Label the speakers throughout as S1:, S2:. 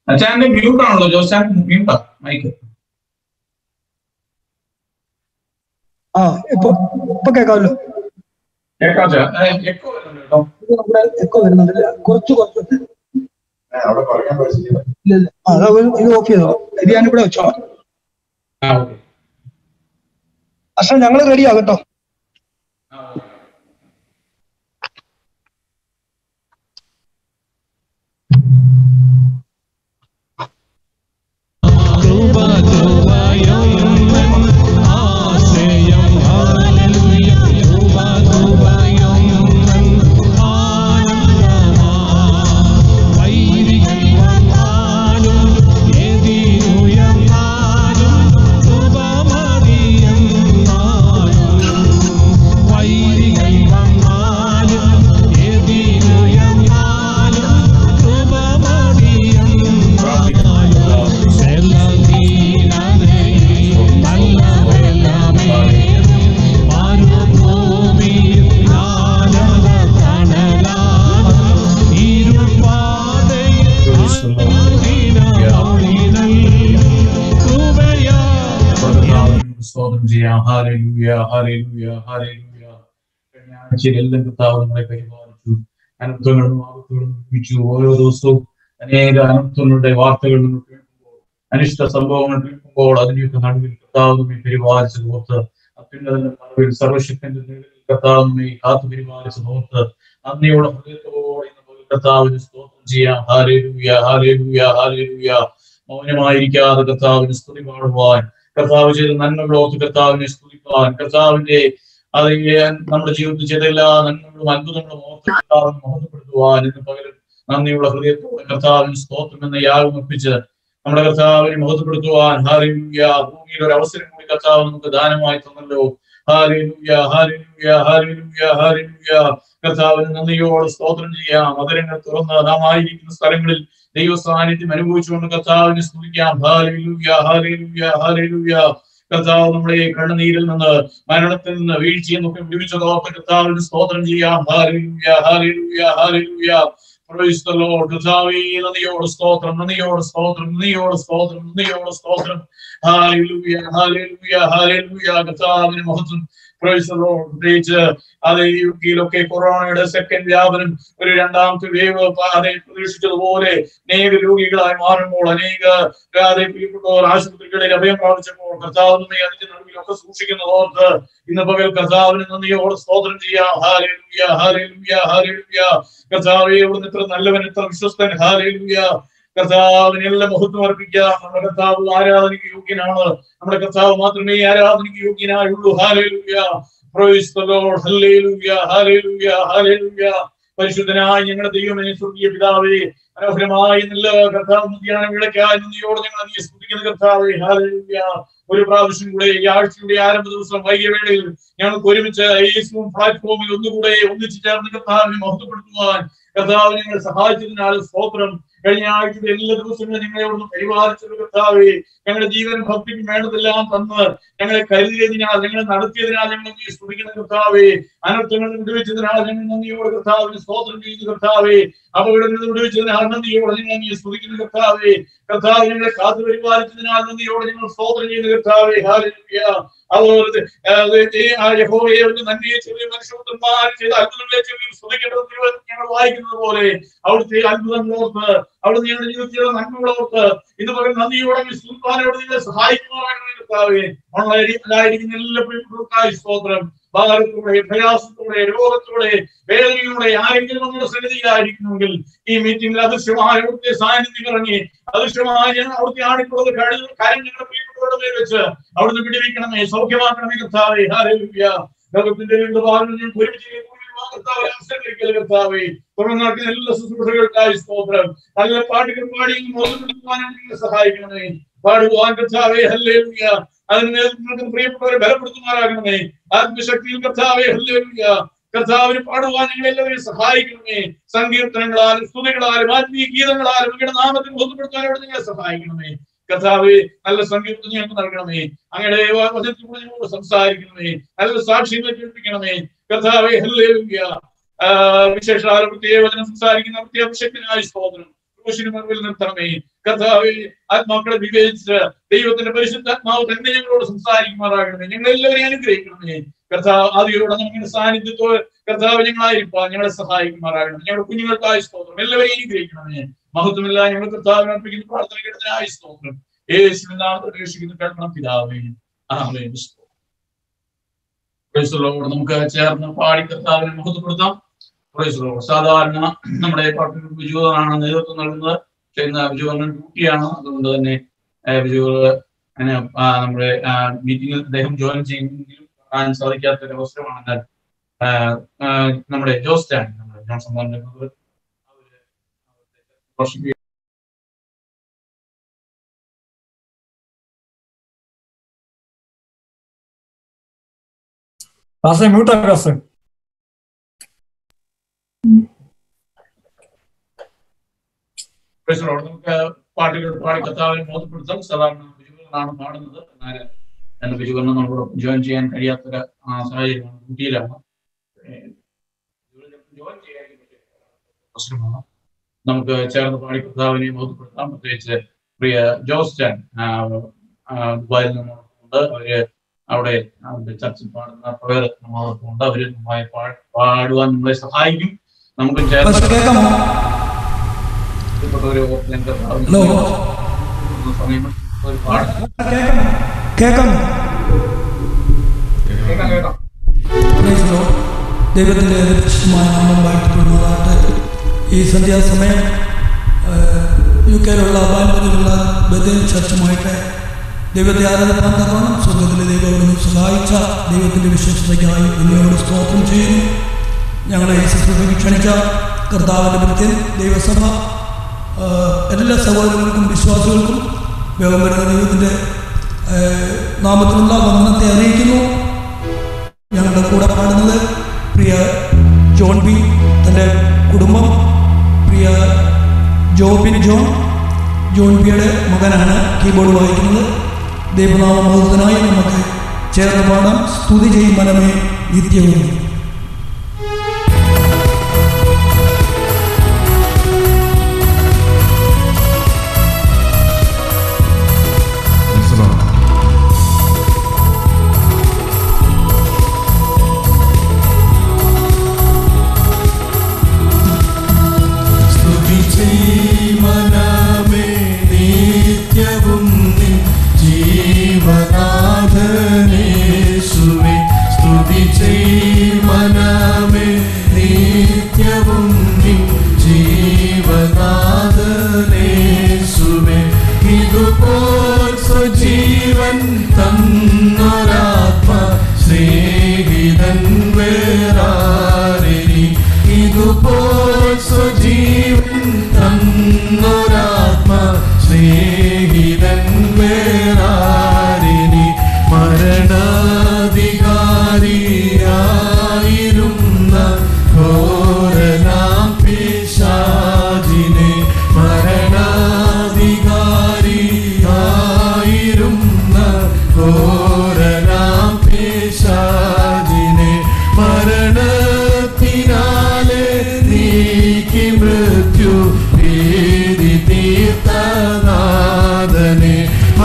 S1: അച്ഛാന്റെ mute ആണല്ലോ Josan മ്യൂട്ടാ mic
S2: ആ ഇപ്പൊ ഇപ്പൊ കേൾക്കാമല്ലോ
S1: കേൾക്കാം അച്ഛാ എക്കോ വരുന്നുണ്ട് കേട്ടോ
S2: ഇത് നമ്മുടെ എക്കോ വരുന്നുണ്ട് കുറച്ച് കുറച്ച്
S3: അവിടെ പറയാൻ പറ്റില്ല
S2: ഇല്ല ഇല്ല ആ അതാ ഒരു- ഇത് ഓഫ് ചെയ്തോ ഇത് ഞാനിവിടെ വെച്ചോ
S1: ആ ഓക്കെ
S2: അച്ഛൻ ഞങ്ങൾ റെഡി ആകട്ടോ
S1: സ്തോത്രം ചെയ്യാം ഹാലൂയ ഹാലൂയ ഹാലൂയ കഴിഞ്ഞ ആഴ്ചയിൽ എല്ലാം കർത്താവ് നമ്മളെ പരിപാലിച്ചു അനർത്ഥങ്ങളും ആപത്തുകളും ലഭിച്ചു ഓരോ ദിവസവും അനേക അനർത്ഥങ്ങളുടെ വാർത്തകൾ നമ്മൾ കേൾക്കുമ്പോൾ അനിഷ്ട സംഭവങ്ങൾ കേൾക്കുമ്പോൾ അതിന്റെയൊക്കെ നടുവിൽ കർത്താവ് നമ്മെ പരിപാലിച്ചത് ഓർത്ത് അത്യുന്നതന്റെ മറവിൽ സർവശക്തന്റെ നിഴലിൽ കർത്താവ് നമ്മെ കാത്തു പരിപാലിച്ചത് ഓർത്ത് നന്ദിയോടെ ഹൃദയത്തോടെ ഇന്ന് പകൽ കർത്താവിന് സ്തോത്രം ചെയ്യാം ഹാലേലൂയ ഹാലേലൂയ ഹാലേലൂയ മൗനമായിരിക്കാതെ കർത്താവിന് സ്തുതി പാടുവാൻ കർത്താവ് ചെയ്ത നന്മകളോർത്ത് കർത്താവിനെ സ്തുതിപ്പാൻ കർത്താവിന്റെ അത് നമ്മുടെ ജീവിതത്തിൽ ചെയ്ത എല്ലാ നന്മകളും അത്ഭുതങ്ങളും ഓർത്ത് കർത്താവിനെ മഹത്വപ്പെടുത്തുവാൻ ഇന്ന് പകരം നന്ദിയുള്ള ഹൃദയത്തോടെ കർത്താവിന് സ്തോത്രം എന്ന യാഗം അർപ്പിച്ച് നമ്മുടെ കർത്താവിനെ മഹത്വപ്പെടുത്തുവാൻ ഹാലിലൂയ ഭൂമിയിൽ ഒരു അവസരം കൂടി കർത്താവ് നമുക്ക് ദാനമായി തന്നല്ലോ ഹാലിലൂയ ഹാലിലൂയ ഹാലിലൂയ ഹാലിലൂയ കർത്താവിന് നന്ദിയോട് സ്തോത്രം ചെയ്യാം മധുരങ്ങൾ തുറന്ന് നാം ആയിരിക്കുന്ന സ്ഥലങ്ങളിൽ ദൈവ സാന്നിധ്യം അനുഭവിച്ചുകൊണ്ട് കർത്താവിനെ സ്തുതിക്കാം ഹാലിലൂയ ഹാലിലൂയ ഹാലിലൂയ കർത്താവ് നമ്മളെ കണ്ണുനീരിൽ നിന്ന് മരണത്തിൽ നിന്ന് വീഴ്ചയിൽ നിന്നൊക്കെ വിടുവിച്ചതോർത്ത് കർത്താവിന് സ്തോത്രം ചെയ്യാം ഹാലിലൂയ ഹാലിലൂയ ഹാലിലൂയ Praise the Lord. കർത്താവേ നന്ദിയോട് സ്തോത്രം നന്ദിയോട് സ്തോത്രം നന്ദിയോട് സ്തോത്രം നന്ദിയോട് സ്തോത്രം ഹാലൂയ ഹാലൂയ ഹാലൂയ കർത്താവിന് മഹത്വം Praise the Lord. പ്രത്യേകിച്ച് അത് യുകെയിലൊക്കെ കൊറോണയുടെ സെക്കൻഡ് വ്യാപനം ഒരു രണ്ടാമത്തെ വേവ് അതെ പ്രതീക്ഷിച്ചതുപോലെ അനേക രോഗികളായി മാറുമ്പോൾ അനേക അതെ പ്രിയപ്പെട്ടവർ ആശുപത്രികളിൽ അഭയം പ്രാപിച്ചപ്പോൾ കർത്താവ് നമ്മെ അതിന്റെ നടുവിലൊക്കെ സൂക്ഷിക്കുന്നത് ഓർത്ത് ഇന്ന് പകൽ കർത്താവിന് നന്ദിയോട് സ്തോത്രം ചെയ്യാം ഹാലേലുയ ഹാലേലുയ ഹാലേലുയ കർത്താവെ അവിടുന്ന് ഇത്ര നല്ലവൻ ഇത്ര വിശ്വസ്തൻ ഹാലേലുയ കർത്താവിന് എല്ലാം മഹത്വം അർപ്പിക്കാം നമ്മുടെ കർത്താവ് ആരാധനയ്ക്ക് യോഗ്യനാണ് നമ്മുടെ കർത്താവ് മാത്രമേ ആരാധനയ്ക്ക് യോഗ്യനായുള്ളൂ ഹാലേലുയ Praise the Lord. Hallelujah. Hallelujah. Hallelujah. പരിശുദ്ധനായ ഞങ്ങളുടെ ദൈവമേ സ്വർഗീയ പിതാവേ മനോഹരമായ നല്ല കർത്താവ് ധ്യാനം വിളക്കായി നന്ദിയോട് ഞങ്ങൾ നീ സ്തുതിക്കുന്ന കർത്താവേ ഹാലൂയ ഒരു പ്രാവശ്യം കൂടെ ഈ ആഴ്ചയുടെ ആരംഭ ദിവസം വൈകിയ വേളയിൽ ഞങ്ങൾക്ക് ഒരുമിച്ച് യേശുവും പ്ലാറ്റ്ഫോമിൽ ഒന്നുകൂടെ ഒന്നിച്ചു ചേർന്ന് കർത്താവിനെ മഹത്വപ്പെടുത്തുവാൻ കർത്താവ് ഞങ്ങളെ സഹായിച്ചതിനാൽ സ്തോത്രം കഴിഞ്ഞ ആഴ്ചയുടെ എല്ലാ ദിവസങ്ങളും ഞങ്ങളെ അവിടുന്ന് പരിപാലിച്ചത് കർത്താവേ ഞങ്ങളുടെ ജീവൻ ഭക്തിക്ക് വേണ്ടതെല്ലാം തന്ന് ഞങ്ങളെ കരുതിയതിനാൽ ഞങ്ങളെ നടത്തിയതിനാൽ ഞങ്ങൾ നീ സ്തുതിക്കുന്ന കർത്താവേ അനർത്ഥങ്ങൾ വിടുവിച്ചതിനാൽ ഞങ്ങൾ നന്ദിയോട് കർത്താവിന് സ്തോത്രം ചെയ്യുന്ന കർത്താവേ അപകടങ്ങൾ വിടുവിച്ചതിനാൽ നന്ദിയോടെ ഞങ്ങൾ നീ സ്തുതിക്കുന്ന കർത്താവേ കർത്താവ് ഞങ്ങളെ കാത്തു പരിപാലിച്ചതിനാൽ നന്ദിയോടെ ഞങ്ങൾ സ്തോത്രം ചെയ്യുന്ന കർത്താവേ ഹാലൂയ അതുപോലെ യഹോവയെ ഒന്ന് നന്ദിയെ ചെറിയ മനുഷ്യന്മാർ ചെയ്ത അത്ഭുതങ്ങളെ ചെറിയ സ്തുതിക്കേണ്ടത് ഞങ്ങൾ വായിക്കുന്നത് പോലെ അവിടുത്തെ അത്ഭുതങ്ങളോർത്ത് അവിടുന്ന് ഞങ്ങളുടെ ജീവിതത്തിലെ നന്മകളോർത്ത് ഇന്ന് പകരം നന്ദിയോടെ സുൽത്താനോട് നിങ്ങളെ സഹായിക്കുന്നതാണ് കർത്താവേ ഓൺലൈനിലായിരിക്കുന്ന എല്ലാ പ്രിയപ്പെട്ടവർക്കായി സ്തോത്രം ഭാരത്തോടെ പ്രയാസത്തോടെ രോഗത്തോടെ വേദനയോടെ ആരെങ്കിലും നമ്മുടെ സന്നിധിയിലായിരിക്കുമെങ്കിൽ ഈ മീറ്റിംഗിൽ അദൃശ്യമായ അവിടുത്തെ സാന്നിധ്യം ഇറങ്ങി അദൃശ്യമായ ഞങ്ങൾ അവിടുത്തെ ആണിക്കുള്ളത് കാര്യം ഞങ്ങളുടെ പ്രിയപ്പെട്ടവരുടെ മേൽ വെച്ച് അവിടുന്ന് പിടിവിക്കണമേ സൗഖ്യമാക്കണമേ കർത്താവേ ഹാരൂപ്യ ലോകത്തിന്റെ രണ്ട് ഭാഗങ്ങളിൽ ഞങ്ങൾക്ക് ഒരുമിച്ച് കൂടുവാൻ കർത്താവേ അവസരം ഒരുക്കൽ കർത്താവേ തുടർന്ന് നടക്കുന്ന എല്ലാ ശുശ്രൂഷകൾക്കായി സ്തോത്രം നല്ല പാട്ടുകൾ പാടി മോചനപ്പെടുത്തുവാനും നിങ്ങളെ സഹായിക്കണമേ പാടുവാൻ കർത്താവേ ഹല്ലേലൂയ അതിന് നിങ്ങൾക്ക് പ്രിയപ്പെട്ടവരെ ബലപ്പെടുത്തുമാറാകണമേ ആത്മശക്തിയിൽ കർത്താവേ ഹല്ലേലൂയ കർത്താവിന് പാടുവാൻ നിങ്ങൾ എല്ലാവരെയും സഹായിക്കണമേ സങ്കീർത്തനങ്ങളാലും സ്തുതികളാലും ആത്മീയ ഗീതങ്ങളാലും നിങ്ങളുടെ നാമത്തിൽ ബോധപ്പെടുത്താൻ അവിടെ നിങ്ങളെ സഹായിക്കണമേ കർത്താവെ നല്ല സംഗീതം ഞങ്ങൾക്ക് നൽകണമേ അങ്ങയുടെ വചനത്തിൽ കൂടി ഞങ്ങളോട് സംസാരിക്കണമേ നല്ല സാക്ഷ്യങ്ങൾ കേൾപ്പിക്കണമേ കർത്താവെ ഹല്ലേലൂയ വിശേഷാല പ്രത്യേക വചനം സംസാരിക്കുന്ന പ്രത്യേക ശക്തിനായ സ്തോത്രം ക്രൂശിന് മുൻപിൽ നിർത്തണമേ കർത്താവെ ആത്മാക്കളെ വിവേചിച്ച് ദൈവത്തിന്റെ പരിശുദ്ധാത്മാവ് തന്നെ ഞങ്ങളോട് സംസാരിക്കുമാറാകണമേ ഞങ്ങൾ എല്ലാവരെയും അനുഗ്രഹിക്കണമേ കർത്താവ് ആദിയോടെ നമ്മുടെ സാന്നിധ്യത്തോട് കർത്താവ് ഞങ്ങളായിരിക്കാം ഞങ്ങളെ സഹായിക്കുമാറാകണം ഞങ്ങളുടെ കുഞ്ഞുങ്ങൾക്കായ സ്തോത്രം എല്ലാവരെയും അനുഗ്രഹിക്കണമേ മഹത്വമില്ല ഞങ്ങൾ കർത്താവിനെ അർപ്പിക്കുന്ന പ്രാർത്ഥന കേട്ടതിനായ സ്തോത്രം യേശുവിൻ നാമത്തിൽ രക്ഷിക്കുന്ന കേൾക്കണം പിതാവേ ആമേൻ Praise the Lord. നമുക്ക് ചേർന്ന് പാടി കർത്താവിനെ മഹത്വപ്പെടുത്താം Praise the Lord. സാധാരണ നമ്മുടെ പാട്ടിൽ ബിജുവാണ് നേതൃത്വം നൽകുന്നത് പക്ഷേ ഇന്ന് ബിജുവണ്ണൻ ഡ്യൂട്ടിയാണ് അതുകൊണ്ട് തന്നെ ആ, ബിജു അങ്ങനെ ആ, നമ്മുടെ മീറ്റിംഗിൽ അദ്ദേഹം ജോയിൻ ചെയ്യുമെങ്കിലും കാണാൻ സാധിക്കാത്ത ഒരു അവസരമാണ് എന്നാൽ ആ, ആ, നമ്മുടെ ജോസ് സ്റ്റാൻ നമ്മുടെ ജോൺസൺ മോഹൻ അവര് വർഷിപ്പ്
S4: കാസേ മ്യൂട്ടാ കാസേ
S1: Praise the Lord. നമുക്ക് പാട്ടുകൾ പാടി കർത്താവിനെ ബോധപ്പെടുത്താം സാധാരണ ബിജുവിനാണ് പാടുന്നത് എന്നാൽ എന്റെ ബിജുവിനെ നമ്മളോട് ജോയിൻ ചെയ്യാൻ കഴിയാത്ത ഒരു ആ, സാഹചര്യമാണ് ഡ്യൂട്ടിയിലാണ് ഏഹ്, ജോയിൻ ചെയ്യാൻ പറ്റിയ പ്രശ്നമാണ് നമുക്ക് ചേർന്ന് പാടി കർത്താവിനെ ബോധപ്പെടുത്താം പ്രത്യേകിച്ച് പ്രിയ ജോസ് ചാൻ ആ, ആ, ദുബായിൽ നിന്നുണ്ട് അവര് അവിടെ അവരുടെ ചർച്ചിൽ പാടുന്ന പ്രവേദനമുണ്ട് അവര് നന്നായി പാ- പാടുവാൻ നമ്മളെ സഹായിക്കും നമുക്ക് ചേർന്ന്
S4: കേൾക്കാമോ
S1: ഒരു ഓഫ്ലൈൻ
S4: ഹലോ
S1: സമയം ഒരു പാട്
S4: കേൾക്കാമോ
S1: കേൾക്കാം കേൾക്കാം
S4: Praise the Lord. ദൈവത്തിൻ്റെ പരിശുദ്ധമായ നാമം വാഴ്ത്തപ്പെടുന്നതാകട്ടെ ഈ സന്ധ്യാസമയം യു കെയിലുള്ള ബാൻബനിലുള്ള ബദൽ ചർച്ചുമായിട്ട് ദൈവത്തെ ആരാധിപ്പാൻ തക്കവണ്ണം സ്വർഗത്തിലെ ദൈവം അവിടുന്ന് സഹായിച്ച ദൈവത്തിൻ്റെ വിശ്വസതയ്ക്കായി നിങ്ങളോട് സ്തോത്രം ചെയ്യുന്നു ഞങ്ങളെ ഈ ശുശ്രൂഷയ്ക്ക് ക്ഷണിച്ച കർത്താവിൻ്റെ ഭൃത്യൻ ദൈവസഭ ആ, എല്ലാ സഹോദരങ്ങൾക്കും വിശ്വാസികൾക്കും വേഗം വരുന്ന ദൈവത്തിൻ്റെ ആ, നാമത്തിലുള്ള വന്ദനത്തെ അറിയിക്കുന്നു ഞങ്ങളുടെ കൂടെ പാടുന്നത് പ്രിയ ജോൺ ബി തൻ്റെ കുടുംബം പ്രിയ ജോബിൻ ജോൺ ജോൺ ബിയുടെ മകനാണ് കീബോർഡ് വായിക്കുന്നത് ദൈവനാമ മോഹനായി നമുക്ക് ചേർന്ന് പാടാം സ്തുതി ചെയ്യും മനമേ നിത്യവും
S3: Praise the Lord.
S5: സ്തുതി മനമേ നിത്യവും നിൻ ജീവനാഥനേശുവേ സ്തുതി മനമേ നിത്യവും നിൻ ജീവനാഥനേശുവേ ഇതുപോൽ സ്വജീവൻ തന്നൊരാത്മ സ്നേഹിതൻ വേറാരിനി ഇതുപോൽ സ്വജീവൻ തന്നൊരാത്മ സ്നേഹിതൻ വേറാരിനി മരണാധികാരിയായിരുന്ന ഘോരനാം പിശാചിനെ മരണാധികാരിയായിരുന്ന ഘോരനാം പിശാചിനെ മരണത്തിനാലെ നീക്കി മൃത്യു ഭീതി തീർത്ഥനാഥനെ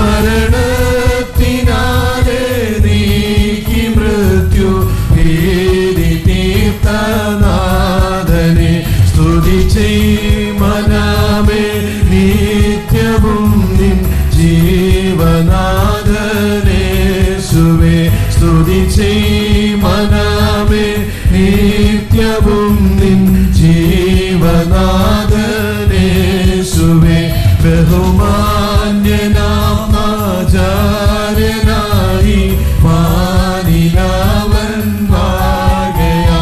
S5: മരണത്തിനാലെ നീക്കി മൃത്യു ഭീതി തീർത്ഥനാഥനെ സ്തുതി മനമേ നിത്യവും നിൻ ജീവനാഥനേശുവേ സ്തുതി മനമേ നിത്യവും നിൻ ജീവനാഥനേശുവേ ബഹുമാന്യനാം ആചാര്യനായി മാനിനവൻ വാകയാ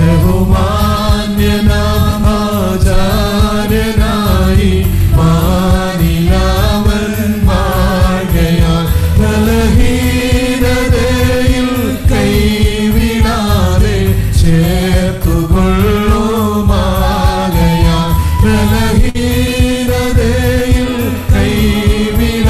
S5: ബഹുമാന്യനാം ആചാര്യനായി മാനിനവൻ വാകയാ ബലഹീനതയിൽ കൈവിടാതെ ചേർത്തുകൊള്ളുമാകയാ ബലഹീനതയിൽ കൈവിടാതെ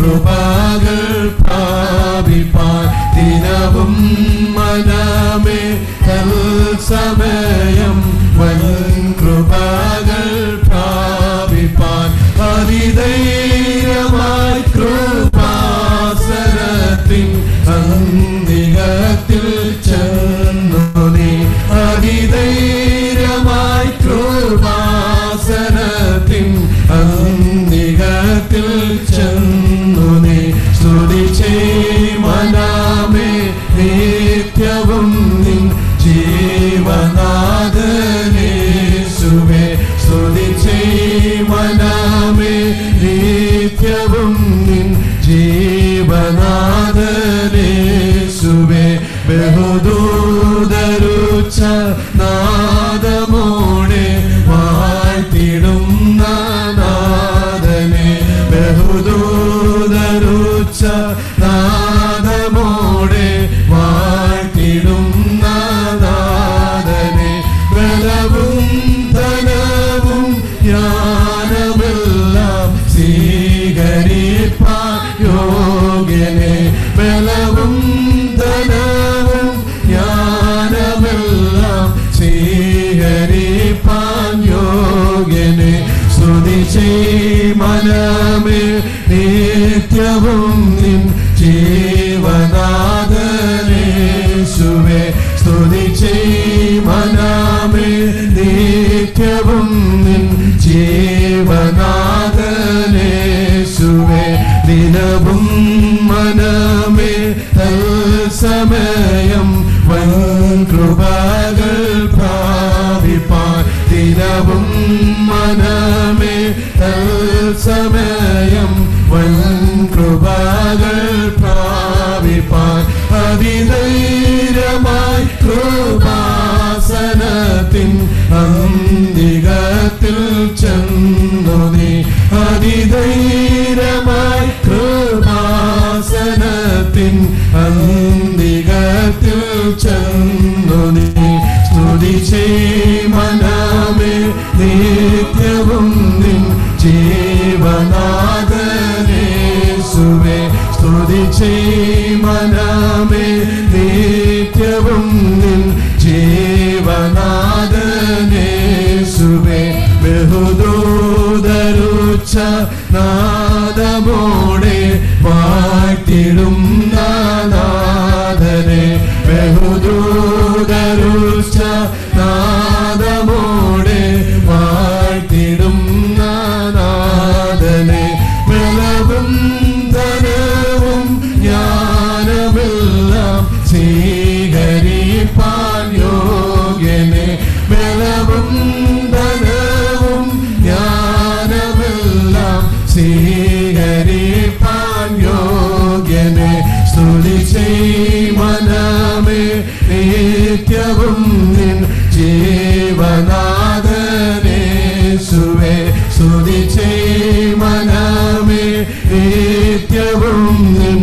S5: കൃപകൾ പ്രാപിപ്പാൻ ദിനവും മനമേ സമയം വൻ കൃപകൾ പ്രാപിപ്പാൻ അതിധൈര്യമായി കൃപാസനത്തിൻ സന്ധികത്തിൽ ചെന്നു നീ അതിധൈര്യമായി കൃപാസനത്തിൻ അന്തികത്തിൽ ചെന്നു നീ സ്തുതി മനാമേ നിത്യവും നിൻ ജീവനാഥനേശുവേ സ്തുതി മനാമേ നിത്യവും നിൻ ജീവനാഥനേശുവേ ബഹുദൂതരുച്ച നാദമോടെ വാഴ്ത്തിടും നാദനെ ബഹുദൂതരുച്ച നാദമോടെ വാഴ്ത്തിടും നാദനെ ബലവും ധനവും ജ്ഞാനമെല്ലാം സ്വീകരിപ്പാൻ യോഗ്യനെ ബലവും ധനവും ജ്ഞാനമെല്ലാം സ്വീകരിപ്പാൻ യോഗ്യനെ സ്തുതി മനമേ നിത്യവും നിൻ ജീവനാഥനേശുവേ സ്തുതി മനമേ നിത്യവും നിൻ ജീവനാഥനേശുവേ ദിനവും മനമേ തൽസമയം വൻ കൃപകൾ പ്രാപിപ്പാൻ ദിനവും മനമേ തൽസമയം വൻ കൃപകൾ പ്രാപിപ്പാൻ അതിധൈര്യമായി കൃപാസനത്തിൻ അന്തികത്തിൽ ചെന്നു നീ അതിധൈര്യമായി കൃപാസനത്തിൻ അന്തികത്തിൽ ചെന്നു നീ സ്തുതി മനമേ നിത്യവും നിൻ ജീവനാഥനേശുവേ സ്തുതി മനമേ നിത്യവും നിൻ ജീവനാഥനേശുവേ ബഹുദൂതരുച്ച നാദമോടെ വാഴ്ത്തിടും നാദനെ ബഹുദൂതരുച്ച നാദമോടെ വാഴ്ത്തിടും നാദനെ ബലവും ധനവും ജ്ഞാനമെല്ലാം സ്വീകരിപ്പാൻ യോഗ്യനെ ബലവും ധനവും ജ്ഞാനമെല്ലാം സ്വീകരിപ്പാൻ യോഗ്യനെ സ്തുതി മനമേ നിത്യവും നിൻ ജീവനാഥനേശുവേ സ്തുതി മനമേ നിത്യവും നിൻ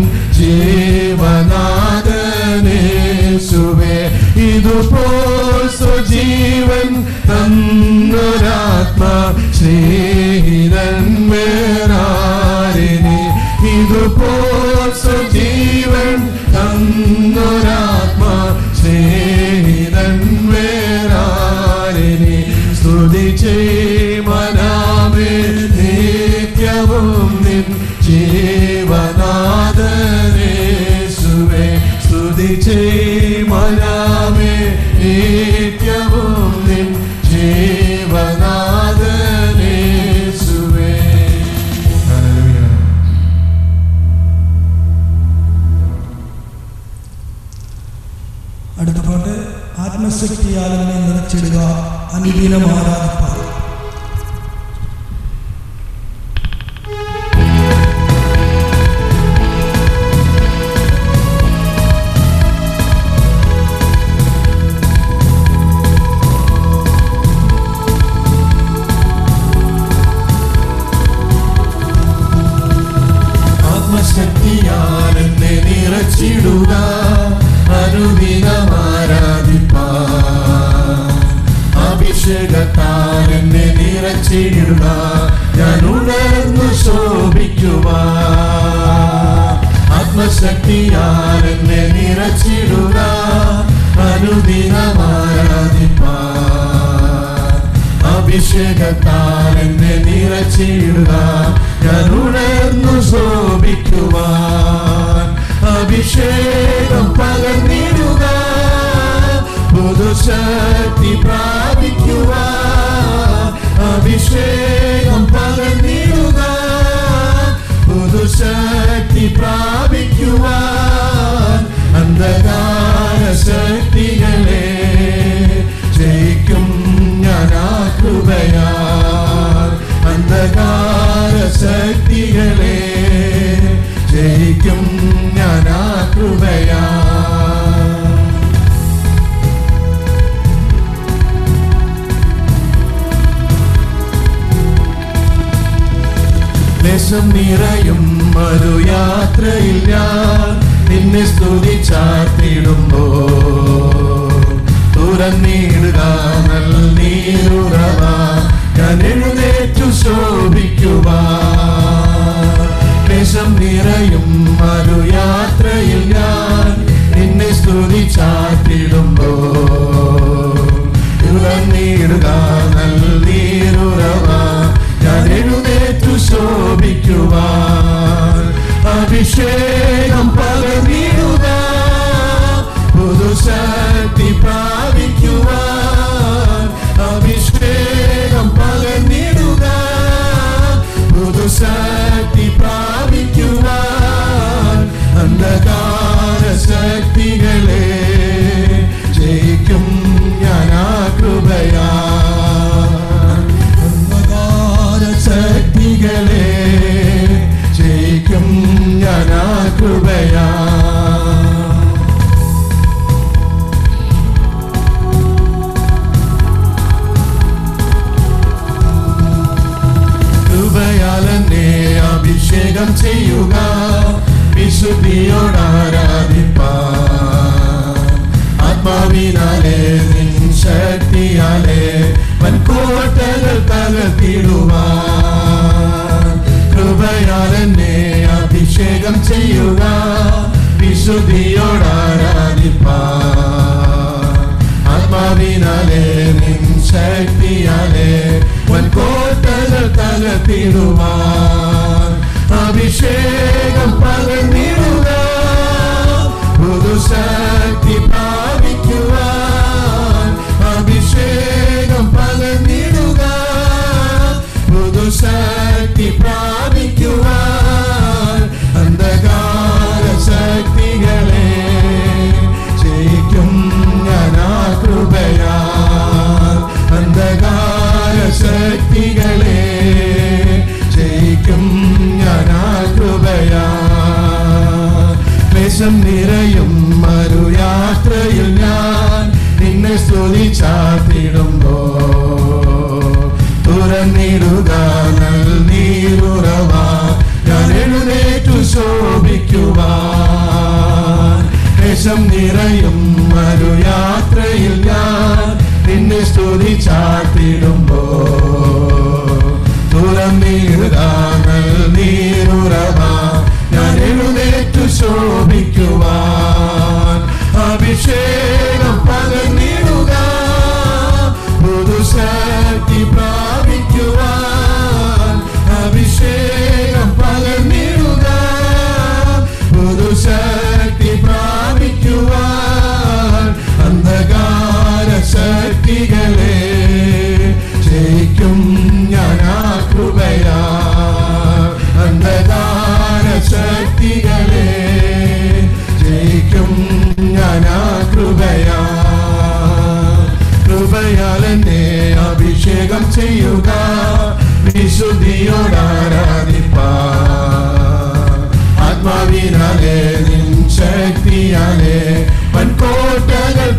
S5: ജീവനാഥനേശുവേ ഇതുപോൽ സ്വജീവൻ തന്നൊരാത്മ സ്നേഹിതൻ വേറാരിനി ഇതുപോൽ സ്വജീവൻ തന്നൊരാത്മ സ്നേഹിതൻ വേറാരിനി സ്തുതി മനാമേ നിത്യവും നിൻ ജീവനാഥനേശുവേ സ്തുതി മനാമേ നിത്യവും നിൻ ജീവനാഥനേശുവേ ഹല്ലേലൂയ
S4: അടുത്ത പാട്ട് ആത്മശക്തിയാൽ എന്നെ നിറച്ചിടുക അനുദിനം ആരാധിപ്പാൻ
S5: ആത്മശക്തിയാൽ എന്നെ നിറച്ചിടുക അനുദിനം ആരാധിപ്പാൻ അഭിഷേകത്താൽ എന്നെ നിറച്ചിടുക ഞാൻ ഉണർന്നു ശോഭിക്കുവാൻ ആത്മശക്തിയാൽ എന്നെ നിറച്ചിടുക അനുദിനം ആരാധിപ്പാൻ അഭിഷേകത്താൽ എന്നെ നിറച്ചിടുക ഞാൻ ഉണർന്നു ശോഭിക്കുവാൻ അഭിഷേകം പകർന്നിടുക പുതുശക്തി പ്രാപിക്കുവാൻ അഭിഷേകം പകർന്നിടുക പുതുശക്തി പ്രാപിക്കുവാൻ അന്ധകാര ശക്തികളെ ജയിക്കും ഞാൻ ആ കൃപയാൽ അന്ധകാര ശക്തികളെ ജയിക്കും ഞാൻ ആ കൃപയാൽ ദേശം നിറയും ഒരു യാത്രയിൽ ഞാൻ നിന്നെ സ്തുതിച്ചാത്തിടുമ്പോ തുറന്നിടുക നീരുറവ ഞാൻ എഴുന്നേറ്റു ശോഭിക്കുവാ ദേശം നിറയും ഒരു യാത്രയിൽ ഞാൻ നിന്നെ സ്തുതിച്ചാത്തിടുമ്പോ തുറന്നിടുക നീരുറവ ഞാൻ എഴുന്നേറ്റു ശോഭിക്കുവാൻ അഭിഷേകം പകർന്നിടുക പുതുശക്തി പ്രാപിക്കുവാൻ അഭിഷേകം പകർന്നിടുക പുതുശക്തി പ്രാപിക്കുവാൻ അന്ധകാര ശക്തികളെ ജയിക്കും ഞാൻ ആ കൃപയാ അന്ധകാര ശക്തികളെ ജയിക്കും ഞാൻ ആ കൃപയാ കൃപയാൽ എന്നെ അഭിഷേകം ചെയ്യുക വിശുദ്ധിയോട് ആരാധിപ്പാൻ ആത്മാവിനാലെ നിൻ ശക്തിയാലെ വൻകോട്ടകൾ തകർത്തിടുവാൻ കൃപയാൽ എന്നെ അഭിഷേകം ചെയ്യുക വിശുദ്ധിയോട് ആരാധിപ്പാൻ ആത്മാവിനാലെ നിൻ ശക്തിയാലെ വൻകോട്ടകൾ തകർത്തിടുവാൻ അഭിഷേകം പകർന്നിടുക പുതുശക്തി പ്രാപിക്കുവാൻ അഭിഷേകം പകർന്നിടുക പുതുശക്തി പ്രാപിക്കുവാൻ അന്ധകാര ശക്തികളെ ജയിക്കും ഞാൻ ആ കൃപയാൽ അന്ധകാര ശക്തികളെ ജയിക്കും ഞാൻ ആ കൃപയാൽ ക്ലേശം നിറയും ഒരു യാത്രയിൽ ഞാൻ നിന്നെ സ്തുതിച്ചാത്തിടുമ്പോ തുറന്നിടുക നീരുറവ ഞാൻ എഴുന്നേറ്റു ശോഭിക്കുവാൻ ക്ലേശം നിറയും ഒരു യാത്രയിൽ ഞാൻ നിന്നെ സ്തുതിച്ചാത്തിടുമ്പോ തുറന്നിടുക നീരുറവ ഞാൻ എഴുന്നേറ്റു ശോഭിക്കുവാൻ അഭിഷേകം പകർന്നിടുക പുതുശക്തി പ്രാപിക്കുവാൻ അഭിഷേകം പകർന്നിടുക പുതുശക്തി പ്രാപിക്കുവാൻ അന്ധകാര ശക്തികളെ ജയിക്കും ഞാൻ ആ കൃപയാ അന്ധകാര ശക്തികളെ ജയിക്കും ഞാൻ ആ കൃപയാ കൃപയാൽ എന്നെ അഭിഷേകം ചെയ്യുക വിശുദ്ധിയോട് ആരാധിപ്പാൻ ആത്മാവിനാലെ നിൻ ശക്തിയാലെ വൻകോട്ടകൾ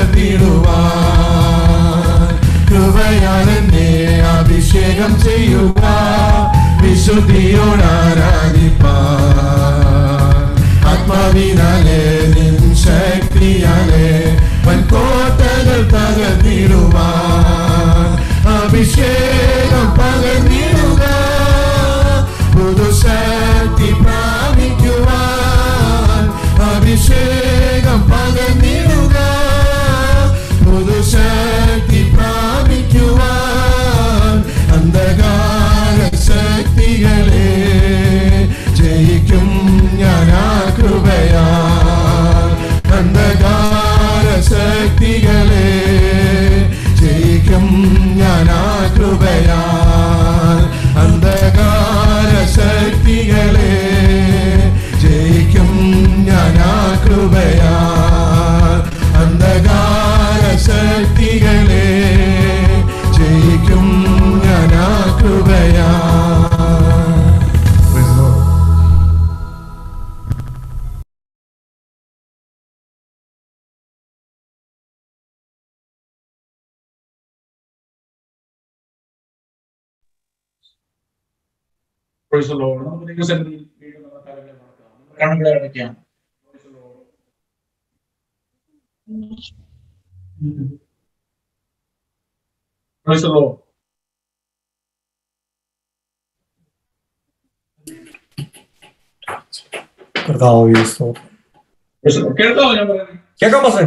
S5: തകർത്തിടുവാൻ കൃപയാൽ എന്നെ അഭിഷേകം ചെയ്യുക വിശുദ്ധിയോട് ആരാധിപ്പാൻ ആത്മാവിനാലെ നിൻ ശക്തിയാലെ വൻകോട്ടകൾ തകർത്തിടുവാൻ അഭിഷേകം പകർന്നിടുക പുതുശക്തി പ്രാപിക്കുവാൻ
S1: Praise the Lord. നമുക്ക് ദൈവസന്നിധിയിൽ വീണ്ടും നമ്മുടെ തലകളെ മറക്കാം. നമ്മുടെ കണ്ണുകളെ അടയ്ക്കാം Praise the Lord. Praise the Lord.
S6: കർത്താവേ സ്തോത്രം
S1: Praise the Lord. കേൾക്കാമോ ഞാൻ പറയുന്നത്
S6: കേൾക്കാം പാസ്റ്ററെ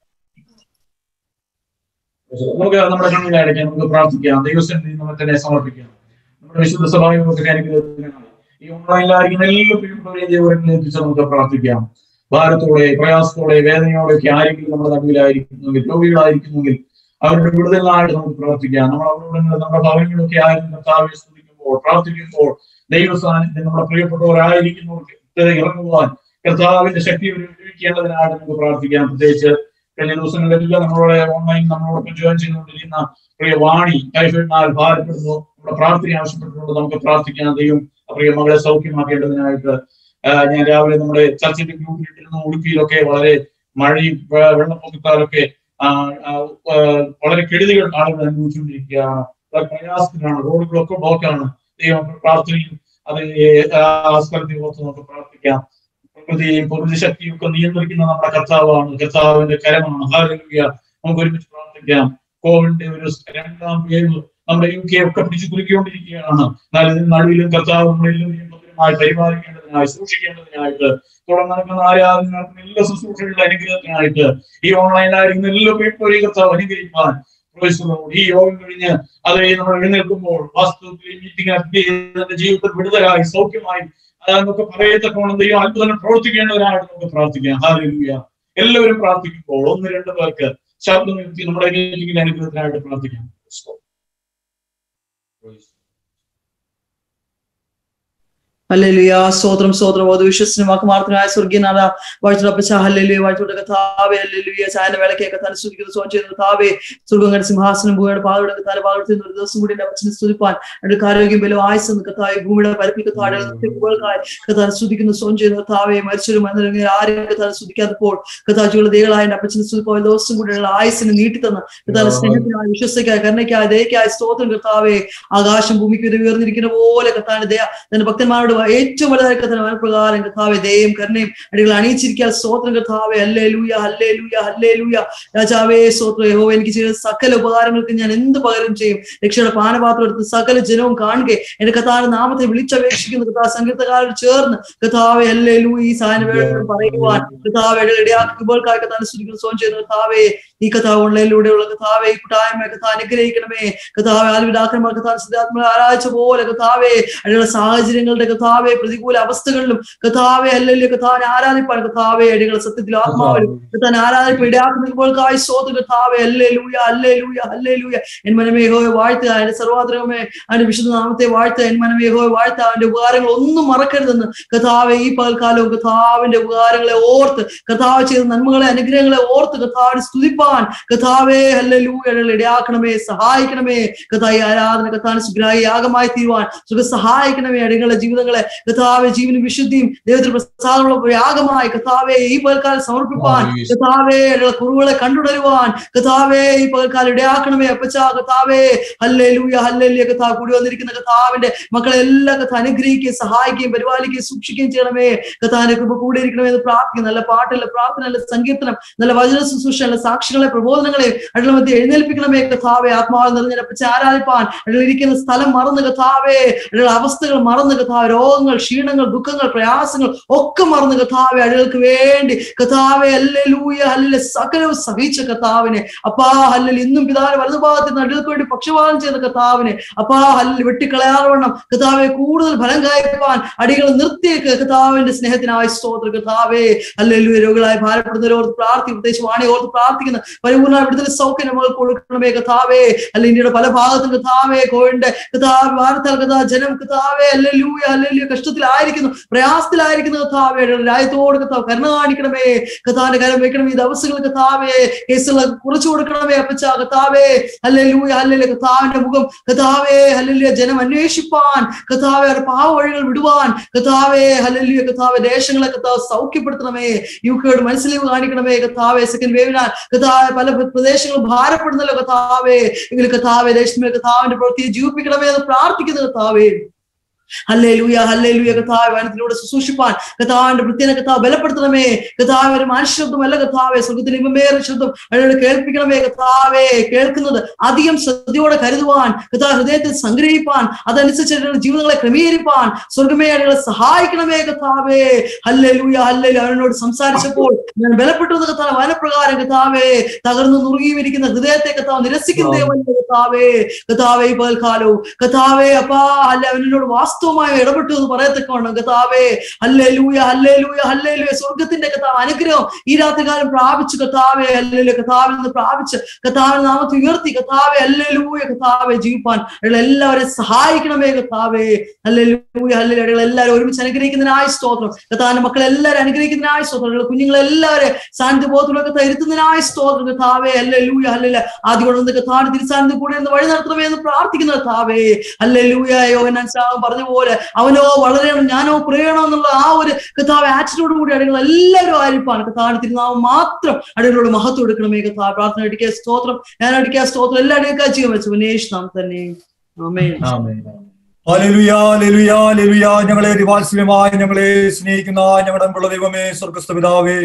S1: നമുക്ക് നമ്മുടെ കണ്ണുകളെ അടയ്ക്കാം നമുക്ക് പ്രാർത്ഥിക്കാം ദൈവസന്നിധി നമുക്ക് തന്നെ സമർപ്പിക്കാം നമ്മുടെ വിശുദ്ധ സഭായോഗത്തിന്റെ അനുഗ്രഹത്തിനായി ഈ ഓൺലൈനിലായിരിക്കുന്ന എല്ലാ പ്രിയപ്പെട്ടവരെയും ദൈവങ്ങളിൽ എത്തിച്ച് നമുക്ക് പ്രാർത്ഥിക്കാം ഭാരത്തോടെ പ്രയാസത്തോടെ വേദനയോടെ ഒക്കെ ആരെങ്കിലും നമ്മുടെ നടുവിലായിരിക്കുന്നെങ്കിൽ രോഗികളായിരിക്കുന്നെങ്കിൽ അവരുടെ വിടുതലായിട്ട് നമുക്ക് പ്രാർത്ഥിക്കാം നമ്മൾ അവരോട് നമ്മുടെ ഭവനങ്ങളൊക്കെ ആയിരുന്നു കർത്താവെ സ്തുതിക്കുമ്പോൾ പ്രാർത്ഥിക്കുമ്പോൾ ദൈവസ്ഥാനത്തിൽ നമ്മുടെ പ്രിയപ്പെട്ടവരായിരിക്കുന്നവർക്ക് ഇറങ്ങുവാൻ കർത്താവിന്റെ ശക്തി ഉപയോഗിക്കേണ്ടതിനായിട്ട് നമുക്ക് പ്രാർത്ഥിക്കാം പ്രത്യേകിച്ച് കഴിഞ്ഞ ദിവസങ്ങളിലെല്ലാം നമ്മളോട് ഓൺലൈൻ നമ്മളോടൊപ്പം ജോയിൻ ചെയ്തുകൊണ്ടിരിക്കുന്ന പ്രിയ വാണി ടൈഫോയിഡിനാൽ ഭാരപ്പെടുന്നു നമ്മുടെ പ്രാർത്ഥന ആവശ്യപ്പെട്ടുകൊണ്ട് നമുക്ക് പ്രാർത്ഥിക്കാം ദൈവം ആ പ്രിയ മകളെ സൗഖ്യമാക്കേണ്ടതിനായിട്ട് ആ, ഞാൻ രാവിലെ നമ്മുടെ ചർച്ചിന്റെ ഗ്രൂപ്പിൽ ഇട്ടിരുന്ന ഉടുപ്പിയിലൊക്കെ വളരെ മഴയും വെ- വെള്ളപ്പൊക്കത്താലൊക്കെ ആ, ആ, ആ, വളരെ കെടുതികൾ ആളുകൾ അനുഭവിച്ചുകൊണ്ടിരിക്കുകയാണ് വളരെ പ്രയാസത്തിലാണ് റോഡുകളൊക്കെ ബ്ലോക്കാണ് ദൈവം പ്രാർത്ഥനയും അത് ആ സ്ഥലത്തെ ഓർത്ത് നമുക്ക് പ്രാർത്ഥിക്കാം പ്രകൃതിയെയും പ്രകൃതി ശക്തിയും ഒക്കെ നിയന്ത്രിക്കുന്ന നമ്മുടെ കർത്താവാണ് കർത്താവിന്റെ കരമാണ് ഹാലലുയ നമുക്ക് ഒരുമിച്ച് പ്രാർത്ഥിക്കാം കോവിഡിന്റെ ഒരു രണ്ടാം വേവ് നമ്മുടെ യു കെ ഒക്കെ പിടിച്ചു കുലുക്കിക്കൊണ്ടിരിക്കുകയാണ് എന്നാൽ ഇതിന് നടുവിലും കർത്താവ് നമ്മളെല്ലാവരെയും ഭദ്രമായി പരിപാലിക്കേണ്ടതിനായി സൂക്ഷിക്കേണ്ടതിനായിട്ട് തുടർന്ന് നടക്കുന്ന ആരാധനകൾക്കും എല്ലാ ശുശ്രൂഷകളുടെ അനുഗ്രഹത്തിനായിട്ട് ഈ ഓൺലൈനിലായിരിക്കുന്ന എല്ലാ പേരും കർത്താവ് അനുഗ്രഹിക്കാൻ Praise the Lord. ഈ യോഗം കഴിഞ്ഞ് അത് നമ്മൾ എഴുന്നേൽക്കുമ്പോൾ വാസ്തവത്തിൽ ഈ മീറ്റിംഗ് എന്റെ ജീവിതത്തിൽ വിടുതലായി സൗഖ്യമായി അതൊക്കെ പറയത്തക്കോണം ദൈവം അത്ഭുതം പ്രവർത്തിക്കേണ്ടതിനായിട്ട് നമുക്ക് പ്രാർത്ഥിക്കാം ഹാലൂയ എല്ലാവരും പ്രാർത്ഥിക്കുമ്പോൾ ഒന്ന് രണ്ട് പേർക്ക് ശബ്ദം നിർത്തി നമ്മുടെ മീറ്റിംഗിന്റെ അനുഗ്രഹത്തിനായിട്ട് പ്രാർത്ഥിക്കാം
S7: ഹല്ലേലൂയ സ്തോത്രം സ്തോത്രം അത് വിശ്വസിനും വാക്കുമാർത്തനായ സ്വർഗീയനാഥ വാഴ്ചപ്പച്ച ഹല്ലേലൂയ വാഴ്ചയുടെ കഥാവേ ഹല്ലേലൂയ ചായന വേളയ്ക്ക് കഥാൻ സ്തുതിക്കുന്ന സോൻ ചെയ്ത കഥാവേ സ്വർഗങ്ങളുടെ സിംഹാസനം ഭൂമിയുടെ പാതയുടെ കഥാന പാകത്തിൽ ഒരു ദിവസം കൂടി എന്റെ അപ്പച്ചനെ സ്തുതിപ്പാൻ അടുത്ത ആരോഗ്യം ബലം ആയുസ് എന്ന് കഥാവെ ഭൂമിയുടെ പരപ്പിൽ കഥാടുകൾക്കായി കഥാൻ സ്തുതിക്കുന്ന സോൻ ചെയ്ത കഥാവെ മരിച്ചൊരു മന്ത്രങ്ങൾ ആരും കഥാൻ സ്തുതിക്കാത്തപ്പോൾ കഥാജിയുള്ള ദേകളായ എന്റെ അപ്പച്ചനെ സ്തുതിപ്പോൾ ദിവസം കൂടിയുള്ള ആയുസിന് നീട്ടി തന്ന കഥാന സ്നേഹത്തിനായി വിശ്വസിക്കായി കരുണയ്ക്കായി ദയക്കായി സ്തോത്രം കർത്താവെ ആകാശം ഭൂമിക്ക് ഒരു ഉയർന്നിരിക്കുന്ന പോലെ കഥാന്റെ ദയ തന്റെ ഭക്തന്മാരോട് ഏറ്റവും വലുതായി കഥാന മനപ്രകാരം കഥാവെ ദയയും കരുണയും അടികൾ അണിയിച്ചിരിക്കാൻ സ്തോത്രം കർത്താവെ ഹല്ലേ ലൂയ ഹല്ലേ ലൂയ ഹല്ലേ ലൂയ രാജാവേ സ്തോത്രം യഹോ എനിക്ക് ചെയ്ത സകല ഉപകാരങ്ങൾക്ക് ഞാൻ എന്ത് പകരം ചെയ്യും രക്ഷയുടെ പാനപാത്രം എടുത്ത് സകല ജനവും കാണുക എന്റെ കഥാവിന്റെ നാമത്തെ വിളിച്ചപേക്ഷിക്കുന്ന കഥാ സംഗീതക്കാരോട് ചേർന്ന് കഥാവെ ഹല്ലേ ലൂ ഈ സാധന വേള പറയുവാൻ കഥാവെ ഇടയാക്കുമ്പോൾക്കായി കഥാ സ്തുതിക്കുന്ന സോൻ ചെയ്യുന്ന കഥാവെ ഈ കഥ ഓൺലൈനിലൂടെയുള്ള കഥാവെ ഈ കൂട്ടായ്മ കഥ അനുഗ്രഹിക്കണമേ കഥാവെ ആൽവിടാക്കന്മാർ കഥാ സിദ്ധാത്മ ആരാഴ്ച പോലെ കഥാവെ അടിയുള്ള സാഹചര്യങ്ങളുടെ കഥാവെ പ്രതികൂല അവസ്ഥകളിലും കഥാവെ അല്ലെങ്കിൽ കഥാവിനെ ആരാധിപ്പാൻ കഥാവെ അടികളെ സത്യത്തിൽ ആത്മാവിലും കഥാൻ ആരാധിപ്പ് ഇടയാക്കുമ്പോൾക്കായി സോത്ത് കഥാവെ അല്ലേ ലൂയ അല്ലേ ലൂയ അല്ലേ ലൂയ എൻ മനമേഹോയെ വാഴ്ത്തുക അതിന്റെ സർവാത്രകമേ അതിന്റെ വിശുദ്ധ നാമത്തെ വാഴ്ത്തുക എൻ മനമേഹോയെ വാഴ്ത്തുക അവന്റെ ഉപകാരങ്ങൾ ഒന്നും മറക്കരുതെന്ന് കഥാവെ ഈ പകൽക്കാലവും കഥാവിന്റെ ഉപകാരങ്ങളെ ഓർത്ത് കഥാവ് ചെയ്ത നന്മകളെ അനുഗ്രഹങ്ങളെ ഓർത്ത് കഥാവിനെ സ്തുതിപ്പാൻ കഥാവേ അല്ലേ ലൂയകൾ ഇടയാക്കണമേ സഹായിക്കണമേ കഥായി ആരാധന കഥാന സുഗ്രായി യാഗമായി തീരുവാൻ സുഖ സഹായിക്കണമേ അടികളുടെ ജീവിതങ്ങളെ കഥാവെ ജീവനും വിശുദ്ധിയും ദൈവത്തിന് പ്രസാദമുള്ള യാഗമായി കഥാവെ ഈ പകൽക്കാലം സമർപ്പിപ്പാൻ കഥാവേ അടികളെ കുറവുകളെ കണ്ടുടരുവാൻ കഥാവേ ഈ പകൽക്കാലം ഇടയാക്കണമേ അപ്പച്ച കഥാവേ ഹല്ലേ ലൂയ ഹല്ലേ ലൂയ കഥാ കൂടി വന്നിരിക്കുന്ന കഥാവിന്റെ മക്കളെ എല്ലാം കഥ അനുഗ്രഹിക്കുകയും സഹായിക്കുകയും പരിപാലിക്കുകയും സൂക്ഷിക്കുകയും ചെയ്യണമേ കഥാന്റെ കൃപ കൂടെ ഇരിക്കണമേ എന്ന് പ്രാർത്ഥിക്കും നല്ല പാട്ട് നല്ല പ്രാർത്ഥന നല്ല സങ്കീർത്തനം നല്ല വചന ശുശ്രൂഷ നല്ല സാക്ഷികളെ പ്രബോധനങ്ങളെ അടികളെ മധ്യ എഴുന്നേൽപ്പിക്കണമേ കഥാവെ ആത്മാവ് നിറഞ്ഞപ്പച്ച ആരാധിപ്പാൻ അടികൾ ഇരിക്കുന്ന സ്ഥലം മറന്ന് കഥാവേ അടികൾ അവസ്ഥകൾ മറന്ന് കഥാവ് രോഗങ്ങൾ ക്ഷീണങ്ങൾ ദുഃഖങ്ങൾ പ്രയാസങ്ങൾ ഒക്കെ മറന്ന് കഥാവെ അടികൾക്ക് വേണ്ടി കഥാവെ അല്ലേ ലൂയ അല്ലെ സകലവും സഹിച്ച കഥാവിനെ അപ്പാ ഹല്ലിൽ ഇന്നും പിതാവിന്റെ വലതുഭാഗത്ത് നിന്ന് അടികൾക്ക് വേണ്ടി പക്ഷപാതം ചെയ്ത കഥാവിനെ അപ്പാ ഹല്ലിൽ വെട്ടിക്കളയാറവണ്ണം കഥാവെ കൂടുതൽ ഫലം കായ്പാൻ അടികൾ നിർത്തിയ കഥാവിന്റെ സ്നേഹത്തിനായി സ്തോത്ര കഥാവേ അല്ലെ രോഗികളായി ഭാരപ്പെടുന്നവരോട് പ്രാർത്ഥി പ്രത്യേകിച്ച് വാണി ഓർത്ത് പ്രാർത്ഥിക്കുന്ന പരിപൂർണ്ണ വിടുതൽ സൗഖ്യം നമ്മൾ കൊടുക്കണമേ കഥാവേ അല്ല ഇന്ത്യയുടെ പല ഭാഗത്തും കഥാവേ കോവിഡിന്റെ കഥാവ് ഭാരത്താൽ കഥാ ജനം കഥാവേ അല്ലെ ലൂയ അല്ലെ കഷ്ടത്തിലായിരിക്കുന്നു പ്രയാസത്തിലായിരിക്കുന്ന കഥാവേ രാജ്യത്തോട് കഥാവ് കരുണ കാണിക്കണമേ കഥാന്റെ കരം വെക്കണം ഈ ദിവസങ്ങൾ കഥാവേ കേസുകൾ കുറച്ചു കൊടുക്കണമേ അപ്പച്ച കഥാവേ അല്ലെ ലൂയ അല്ലെ കഥാവിന്റെ മുഖം കഥാവേ അല്ലെ ജനം അന്വേഷിപ്പാൻ കഥാവേ അവരുടെ പാവ വഴികൾ വിടുവാൻ കഥാവേ ഹല്ലേലൂയ കഥാവേ ദേശങ്ങളെ കഥാവ് സൗഖ്യപ്പെടുത്തണമേ യു കെയോട് മനസ്സിലേക്ക് കാണിക്കണമേ കഥാവേ സെക്കൻഡ് വേവിനാൽ കഥാവെ പല പ്രദേശങ്ങളും ഭാരപ്പെടുന്നല്ലോ കഥാവേ എങ്കിലും കഥാവേ ദേശമേ കഥാവിന്റെ പ്രവൃത്തിയെ ജീവിപ്പിക്കണമേ എന്ന് പ്രാർത്ഥിക്കുന്ന കഥാവേ ഹല്ലേ ലൂയ ഹല്ലേ ലൂയ കഥാവ് വനത്തിലൂടെ ശുശ്രൂഷിപ്പാൻ കഥാവിന്റെ വൃത്തിനെ കഥാവ് ബലപ്പെടുത്തണമേ കഥാവ് ഒരു മനുഷ്യബ്ദമല്ല കഥാവെ സ്വർഗത്തിന് ഇമ്പമേറെ ശബ്ദം അയാളോട് കേൾപ്പിക്കണമേ കഥാവേ കേൾക്കുന്നത് അധികം ശ്രദ്ധയോടെ കരുതുവാൻ കഥാ ഹൃദയത്തിൽ സംഗ്രഹിപ്പാൻ അതനുസരിച്ച് അയാളുടെ ജീവിതങ്ങളെ ക്രമീകരിപ്പാൻ സ്വർഗമേ അയാളെ സഹായിക്കണമേ കഥാവേ ഹല്ലേ ലൂയ ഹല്ലേ അവനോട് സംസാരിച്ചപ്പോൾ ഞാൻ ബലപ്പെട്ടു എന്ന് കഥാവ് വനപ്രകാരം കഥാവേ തകർന്നു നുറുകിയിരിക്കുന്ന ഹൃദയത്തെ കഥാവ് നിരസിക്കുന്ന ദൈവമല്ലേ കഥാവേ കഥാവേ ഈ പകൽക്കാലവും കഥാവേ അപ്പാ അല്ല അവനോട് വാസ്തവമായി ഇടപെട്ടു എന്ന് പറയത്തക്കവണ്ണം കഥാവേ ഹല്ലേ ലൂയ ഹല്ലേ ലൂയ ഹല്ലേ ലൂയ സ്വർഗത്തിന്റെ കഥാവ് അനുഗ്രഹം ഈ രാത്രികാലം പ്രാപിച്ചു കഥാവേ അല്ലേ കഥാവിൽ നിന്ന് പ്രാപിച്ച് കഥാവിൽ നാമത്തെ ഉയർത്തി കഥാവേ അല്ലേ ലൂയ കഥാവെ ജീവിപ്പാൻ അയാൾ എല്ലാവരെയും സഹായിക്കണമേ കഥാവേ അല്ലേ ലൂയ ഹല്ലേ അയാൾ എല്ലാവരും ഒരുമിച്ച് അനുഗ്രഹിക്കുന്നതിനായ സ്തോത്രം കഥാവിന്റെ മക്കളെ എല്ലാവരും അനുഗ്രഹിക്കുന്നതിനായ സ്തോത്രം അയാളുടെ കുഞ്ഞുങ്ങളെല്ലാവരും സാന്നിധ്യ ബോധത്തിലൊക്കെ ഇരുത്തുന്നതിനായ സ്തോത്രം കഥാവേ അല്ലേ ലൂയ ഹല്ലേ ആദ്യം കൊണ്ട് കഥാവിന്റെ തിരുസാന്നിധ്യം കൂടെ ഒന്ന് വഴി നടത്തണമേ എന്ന് പ്രാർത്ഥിക്കുന്ന കഥാവേ അല്ലേ ലൂയ യോഹനാൻ സാഹം പറഞ്ഞ പോലെ അവനോ വളരെയണം ഞാനോ കുറയണം എന്നുള്ള ആ ഒരു കഥാവ് ആറ്റിറ്റ്യൂഡ് കൂടി അടികൾ എല്ലാവരും ആയിരിപ്പാണ് കഥാവിന് തിരുനാമം മാത്രം അടികളോട് മഹത്വം എടുക്കണമേ കഥാ പ്രാർത്ഥന അടിക്കുക സ്തോത്രം ഞാൻ അടിക്കുക സ്തോത്രം എല്ലാം അടിക്കുക ചെയ്യാൻ വെച്ചു വിനേഷ് നാം തന്നെ ആമേൻ
S1: ആമേൻ
S6: ഹല്ലേലൂയ, ഹല്ലേലൂയ, ഹല്ലേലൂയ. ഞങ്ങളെ അതിവാത്സല്യമായി ഞങ്ങളെ സ്നേഹിക്കുന്ന ഞങ്ങളുടെ അൻപുള്ള ദൈവമേ സ്വർഗസ്ഥ പിതാവേ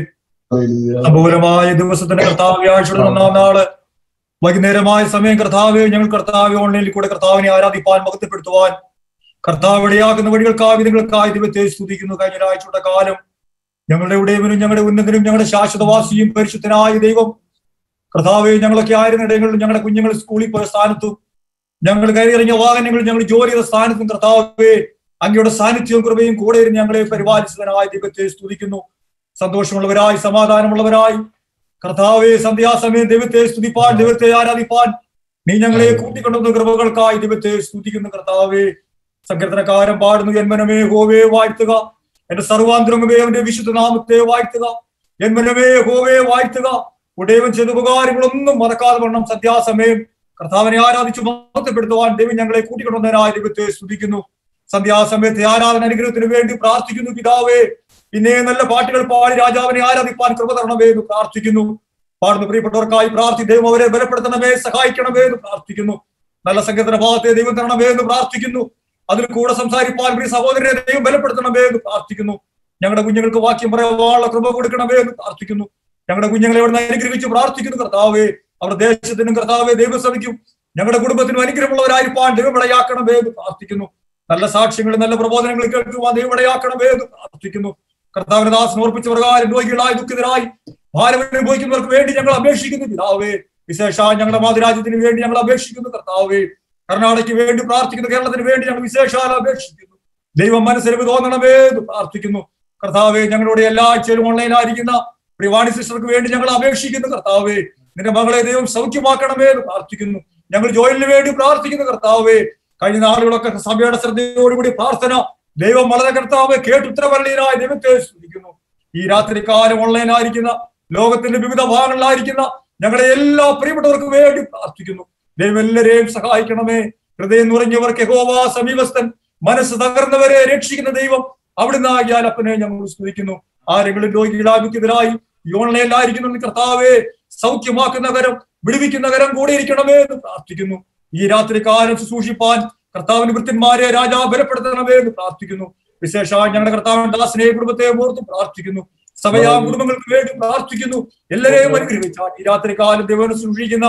S6: അപൂലമായ ദിവസത്തിന്റെ കർത്താവ് ആഴ്ചയുടെ ഒന്നാം നാള് വൈകുന്നേരമായ സമയം കർത്താവ് ഞങ്ങൾ കർത്താവ് ഓൺലൈനിൽ കൂടെ കർത്താവിനെ ആരാധിപ്പാൻ മഹത്വപ്പെടുത്തുവാൻ കർത്താവ് ഇടയാക്കുന്ന വഴികൾക്കായി നിങ്ങൾക്കായി ദൈവത്തെ സ്തുതിക്കുന്നു കഴിഞ്ഞ ഒരാഴ്ചയുടെ കാലം ഞങ്ങളുടെ ഉടയവനും ഞങ്ങളുടെ ഉന്നതനും ഞങ്ങളുടെ ശാശ്വതവാസിയും പരിശുദ്ധനായ ദൈവം കർത്താവെ ഞങ്ങളൊക്കെ ആയിരുന്ന ഇടങ്ങളിൽ ഞങ്ങളുടെ കുഞ്ഞുങ്ങൾ സ്കൂളിൽ പോയ സ്ഥാനത്തും ഞങ്ങൾ കയറിയിറങ്ങിയ വാഹനങ്ങൾ ഞങ്ങൾ ജോലി ചെയ്ത സ്ഥാനത്തും കർത്താവെ അങ്ങയുടെ സാന്നിധ്യവും കൃപയും കൂടെ ഇരുന്ന് ഞങ്ങളെ പരിപാലിച്ചതിനായ ദൈവത്തെ സ്തുതിക്കുന്നു സന്തോഷമുള്ളവരായി സമാധാനമുള്ളവരായി കർത്താവെ സന്ധ്യാസമയം ദൈവത്തെ സ്തുതിപ്പാൻ ദൈവത്തെ ആരാധിപ്പാൻ നീ ഞങ്ങളെ കൂട്ടിക്കൊണ്ടുവന്ന കൃപകൾക്കായി ദൈവത്തെ സ്തുതിക്കുന്നു കർത്താവെ സങ്കീർത്തനക്കാരൻ പാടുന്നു ജന്മനമേ ഹോവേ വാഴ്ത്തുക എന്റെ സർവാന്തരംഗമേ അവന്റെ വിശുദ്ധ നാമത്തെ വാഴ്ത്തുക ജന്മനമേ ഹോവേ വാഴ്ത്തുക ഉടയവൻ ചെയ്ത ഉപകാരങ്ങളൊന്നും മറക്കാതെ വണ്ണം സന്ധ്യാസമയം കർത്താവിനെ ആരാധിച്ചു മഹത്വപ്പെടുത്തുവാൻ ദൈവം ഞങ്ങളെ കൂട്ടിക്കൊണ്ടുവന്നതിനായി ദൈവത്തെ സ്തുതിക്കുന്നു സന്ധ്യാസമയത്തെ ആരാധന അനുഗ്രഹത്തിന് വേണ്ടി പ്രാർത്ഥിക്കുന്നു പിതാവേ പിന്നെ നല്ല പാട്ടുകൾ പാടി രാജാവിനെ ആരാധിപ്പാൻ കൃപ തരണമേ എന്ന് പ്രാർത്ഥിക്കുന്നു പാടുന്ന പ്രിയപ്പെട്ടവർക്കായി പ്രാർത്ഥി ദൈവം അവരെ ബലപ്പെടുത്തണമേ സഹായിക്കണമേ എന്ന് പ്രാർത്ഥിക്കുന്നു നല്ല സംഗീതന ഭാഗത്തെ ദൈവം തരണമേ എന്ന് പ്രാർത്ഥിക്കുന്നു അതിൽ കൂടെ സംസാരിപ്പാൻ പ്രിയ സഹോദരനെ ദൈവം ബലപ്പെടുത്തണമേ എന്ന് പ്രാർത്ഥിക്കുന്നു ഞങ്ങളുടെ കുഞ്ഞുങ്ങൾക്ക് വാക്യം പറയാനുള്ള കൃപ കൊടുക്കണമേ എന്ന് പ്രാർത്ഥിക്കുന്നു ഞങ്ങളുടെ കുഞ്ഞുങ്ങളെ ഇവിടെ അനുഗ്രഹിച്ച് പ്രാർത്ഥിക്കുന്നു കർത്താവേ അവർ ദേശത്തിനും കർത്താവെ ദൈവസഭയ്ക്കും ഞങ്ങളുടെ കുടുംബത്തിനും അനുഗ്രഹമുള്ളവരായിരിക്കാൻ ദൈവമിടയാക്കണമേ എന്ന് പ്രാർത്ഥിക്കുന്നു നല്ല സാക്ഷ്യങ്ങൾ നല്ല പ്രബോധനങ്ങൾ കേൾക്കുവാൻ ദൈവമിടയാക്കണമേ എന്ന് പ്രാർത്ഥിക്കുന്നു കർത്താവിനെ ദാസൻ ഓർപ്പിച്ച പ്രകാരം രോഗികളായി ദുഃഖിതരായി ഭാരം അനുഭവിക്കുന്നവർക്ക് വേണ്ടി ഞങ്ങൾ അപേക്ഷിക്കുന്നു പിതാവേ വിശേഷ ഞങ്ങളുടെ മാതൃരാജ്യത്തിന് വേണ്ടി ഞങ്ങൾ അപേക്ഷിക്കുന്നു കർത്താവേ കർണാടകയ്ക്ക് വേണ്ടി പ്രാർത്ഥിക്കുന്നു കേരളത്തിന് വേണ്ടി ഞങ്ങൾ വിശേഷാൽ അപേക്ഷിക്കുന്നു ദൈവം മനസ്സിലേക്ക് തോന്നണമേ എന്ന് പ്രാർത്ഥിക്കുന്നു കർത്താവെ ഞങ്ങളുടെ എല്ലാ ആഴ്ചയിലും ഓൺലൈനായിരിക്കുന്ന പ്രിവാണി സിസ്റ്റർക്ക് വേണ്ടി ഞങ്ങൾ അപേക്ഷിക്കുന്നു കർത്താവേ നിന്റെ മകളെ ദൈവം സൗഖ്യമാക്കണമേ എന്ന് പ്രാർത്ഥിക്കുന്നു ഞങ്ങൾ ജോലിന് വേണ്ടി പ്രാർത്ഥിക്കുന്നു കർത്താവേ കഴിഞ്ഞ നാളുകളൊക്കെ സഭയുടെ ശ്രദ്ധയോടുകൂടി പ്രാർത്ഥന ദൈവം വളരെ കർത്താവ് കേട്ടുത്തരവരളീനായ ദൈവത്തെ സ്തുതിക്കുന്നു ഈ രാത്രി കാലം ഓൺലൈനായിരിക്കുന്ന ലോകത്തിന്റെ വിവിധ ഭാഗങ്ങളിലായിരിക്കുന്ന ഞങ്ങളുടെ എല്ലാ പ്രിയപ്പെട്ടവർക്കും വേണ്ടി പ്രാർത്ഥിക്കുന്നു ദൈവം എല്ലാവരെയും സഹായിക്കണമേ ഹൃദയം നിറഞ്ഞവർക്ക് യഹോവ സമീപസ്ഥൻ മനസ്സ് തകർന്നവരെ രക്ഷിക്കുന്ന ദൈവം അവിടുന്ന് ആകിയാൽ അപ്പനെ ഞങ്ങൾ സ്തുതിക്കുന്നു ആരെങ്കിലും രോഗികളാകുന്നതിനായി ഈ ഓൺലൈനിലായിരിക്കുന്ന കർത്താവെ സൗഖ്യമാക്കുന്ന കരം വിടുവിക്കുന്ന കരം കൂടെ ഇരിക്കണമേ എന്ന് പ്രാർത്ഥിക്കുന്നു ഈ രാത്രി കാലം ശുശ്രൂഷിപ്പാൻ കർത്താവിന് വൃത്തിന്മാരെ രാജാ ബലപ്പെടുത്തണമേ എന്ന് പ്രാർത്ഥിക്കുന്നു വിശേഷമായി ഞങ്ങളുടെ കർത്താവിന്റെ ദാസനെ കുടുംബത്തെ ഓർത്ത് പ്രാർത്ഥിക്കുന്നു സഭയാ കുടുംബങ്ങൾക്ക് വേണ്ടി പ്രാർത്ഥിക്കുന്നു എല്ലാവരെയും അനുഗ്രഹിച്ചാൽ ഈ രാത്രി കാലം ദൈവം സൂക്ഷിക്കുന്ന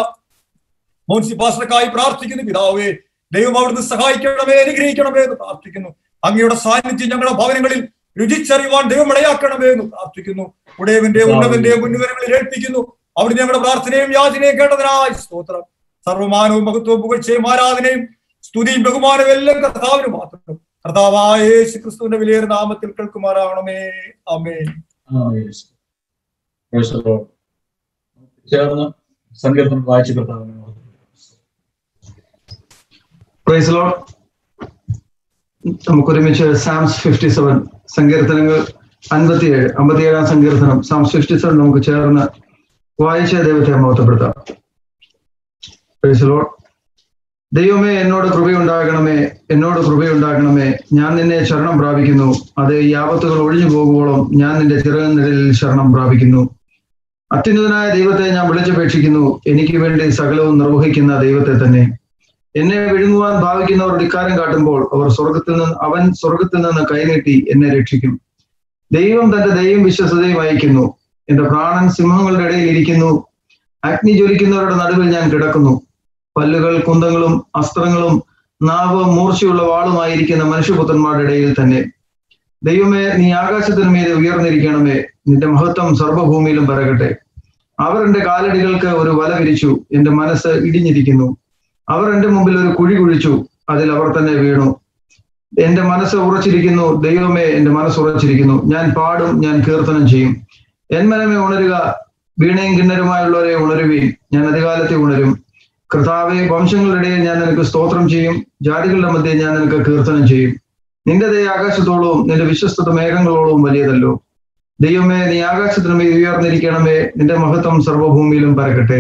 S6: മോൻസി പാസ്റ്റർക്കായി പ്രാർത്ഥിക്കുന്നു പിതാവേ ദൈവം അവിടുന്ന് സഹായിക്കണമേ അനുഗ്രഹിക്കണമേ എന്ന് പ്രാർത്ഥിക്കുന്നു അങ്ങയുടെ സാന്നിധ്യം ഞങ്ങളുടെ ഭവനങ്ങളിൽ രുചിച്ചറിയുവാൻ ദൈവം ഇടയാക്കണമേ എന്ന് പ്രാർത്ഥിക്കുന്നു ഉടയവന്റെ ഉന്നതന്റെ മുൻവിവരങ്ങളിൽ ഏൽപ്പിക്കുന്നു അവിടെ ഞങ്ങളുടെ പ്രാർത്ഥനയും യാചനയും കേട്ടതിനായി സ്തോത്രം സർവമാനവും മഹത്വവും പുകഴ്ചയും ആരാധനയും സ്തുതിയും ബഹുമാനവും എല്ലാം കർത്താവിന് മാത്രം കർത്താവായ യേശു ക്രിസ്തുവിന്റെ വിലയേറെ നാമത്തിൽ കേൾക്കുമാറാവണമേ അമേ
S1: ആമേൻ. Praise the Lord. ചേർന്ന് സങ്കീർത്തനം വായിച്ചു കർത്താവിനെ
S8: പ്രൈസ് ലോഡ് നമുക്ക് ഒരുമിച്ച് സാംസ് ഫിഫ്റ്റി സെവൻ സങ്കീർത്തനങ്ങൾ അൻപത്തിയേഴ് അമ്പത്തിയേഴാം സങ്കീർത്തനം സാംസ് ഫിഫ്റ്റി സെവൻ നമുക്ക് ചേർന്ന് വായിച്ച ദൈവത്തെ മഹത്വപ്പെടുത്താം പ്രൈസ് ലോഡ് ദൈവമേ എന്നോട് കൃപയുണ്ടാകണമേ എന്നോട് കൃപയുണ്ടാകണമേ ഞാൻ നിന്നെ ശരണം പ്രാപിക്കുന്നു അത് ഈ ആപത്തുകൾ ഒഴിഞ്ഞു പോകുവോളം ഞാൻ നിന്റെ ചിറകുനിഴലിൽ ശരണം പ്രാപിക്കുന്നു അത്യുന്നതനായ ദൈവത്തെ ഞാൻ വിളിച്ചപേക്ഷിക്കുന്നു എനിക്ക് വേണ്ടി സകലവും നിർവഹിക്കുന്ന ദൈവത്തെ തന്നെ എന്നെ വിഴുങ്ങുവാൻ ഭാവിക്കുന്നവർ ധിക്കാരം കാട്ടുമ്പോൾ അവർ സ്വർഗത്തിൽ നിന്ന് അവൻ സ്വർഗത്തിൽ നിന്ന് കൈനീട്ടി എന്നെ രക്ഷിക്കും ദൈവം തന്റെ ദൈവം വിശ്വസതയും അയക്കുന്നു എന്റെ പ്രാണൻ സിംഹങ്ങളുടെ ഇടയിൽ ഇരിക്കുന്നു അഗ്നി ജ്വലിക്കുന്നവരുടെ നടുവിൽ ഞാൻ കിടക്കുന്നു പല്ലുകൾ കുന്തങ്ങളും അസ്ത്രങ്ങളും നാവ് മൂർച്ചയുള്ള വാളുമായിരിക്കുന്ന മനുഷ്യപുത്രന്മാരുടെ ഇടയിൽ തന്നെ ദൈവമേ നീ ആകാശത്തിന് മീതെ ഉയർന്നിരിക്കണമേ നിന്റെ മഹത്വം സർവ്വഭൂമിയിലും പരകട്ടെ അവർ എന്റെ കാലടികൾക്ക് ഒരു വല വിരിച്ചു എന്റെ മനസ്സ് ഇടിഞ്ഞിരിക്കുന്നു അവർ എന്റെ മുമ്പിൽ ഒരു കുഴി കുഴിച്ചു അതിൽ അവർ തന്നെ വീണു എന്റെ മനസ്സ് ഉറച്ചിരിക്കുന്നു ദൈവമേ എന്റെ മനസ്സ് ഉറച്ചിരിക്കുന്നു ഞാൻ പാടും ഞാൻ കീർത്തനം ചെയ്യും എൻ മനമേ ഉണരുക വീണയും കിണ്ണരുമായുള്ളവരെ ഉണരുവീൻ ഞാൻ അധികാലത്തെ ഉണരും കർത്താവെ വംശങ്ങളുടെ ഇടയിൽ ഞാൻ നിനക്ക് സ്തോത്രം ചെയ്യും ജാതികളുടെ മധ്യേ ഞാൻ നിനക്ക് കീർത്തനം ചെയ്യും നിന്റെ ദയ ആകാശത്തോളവും നിന്റെ വിശ്വസ്തത മേഘങ്ങളോളവും വലിയതല്ലോ ദൈവമേ നീ ആകാശത്തിന് മീതെ ഉയർന്നിരിക്കണമേ നിന്റെ മഹത്വം സർവ്വഭൂമിയിലും പരക്കട്ടെ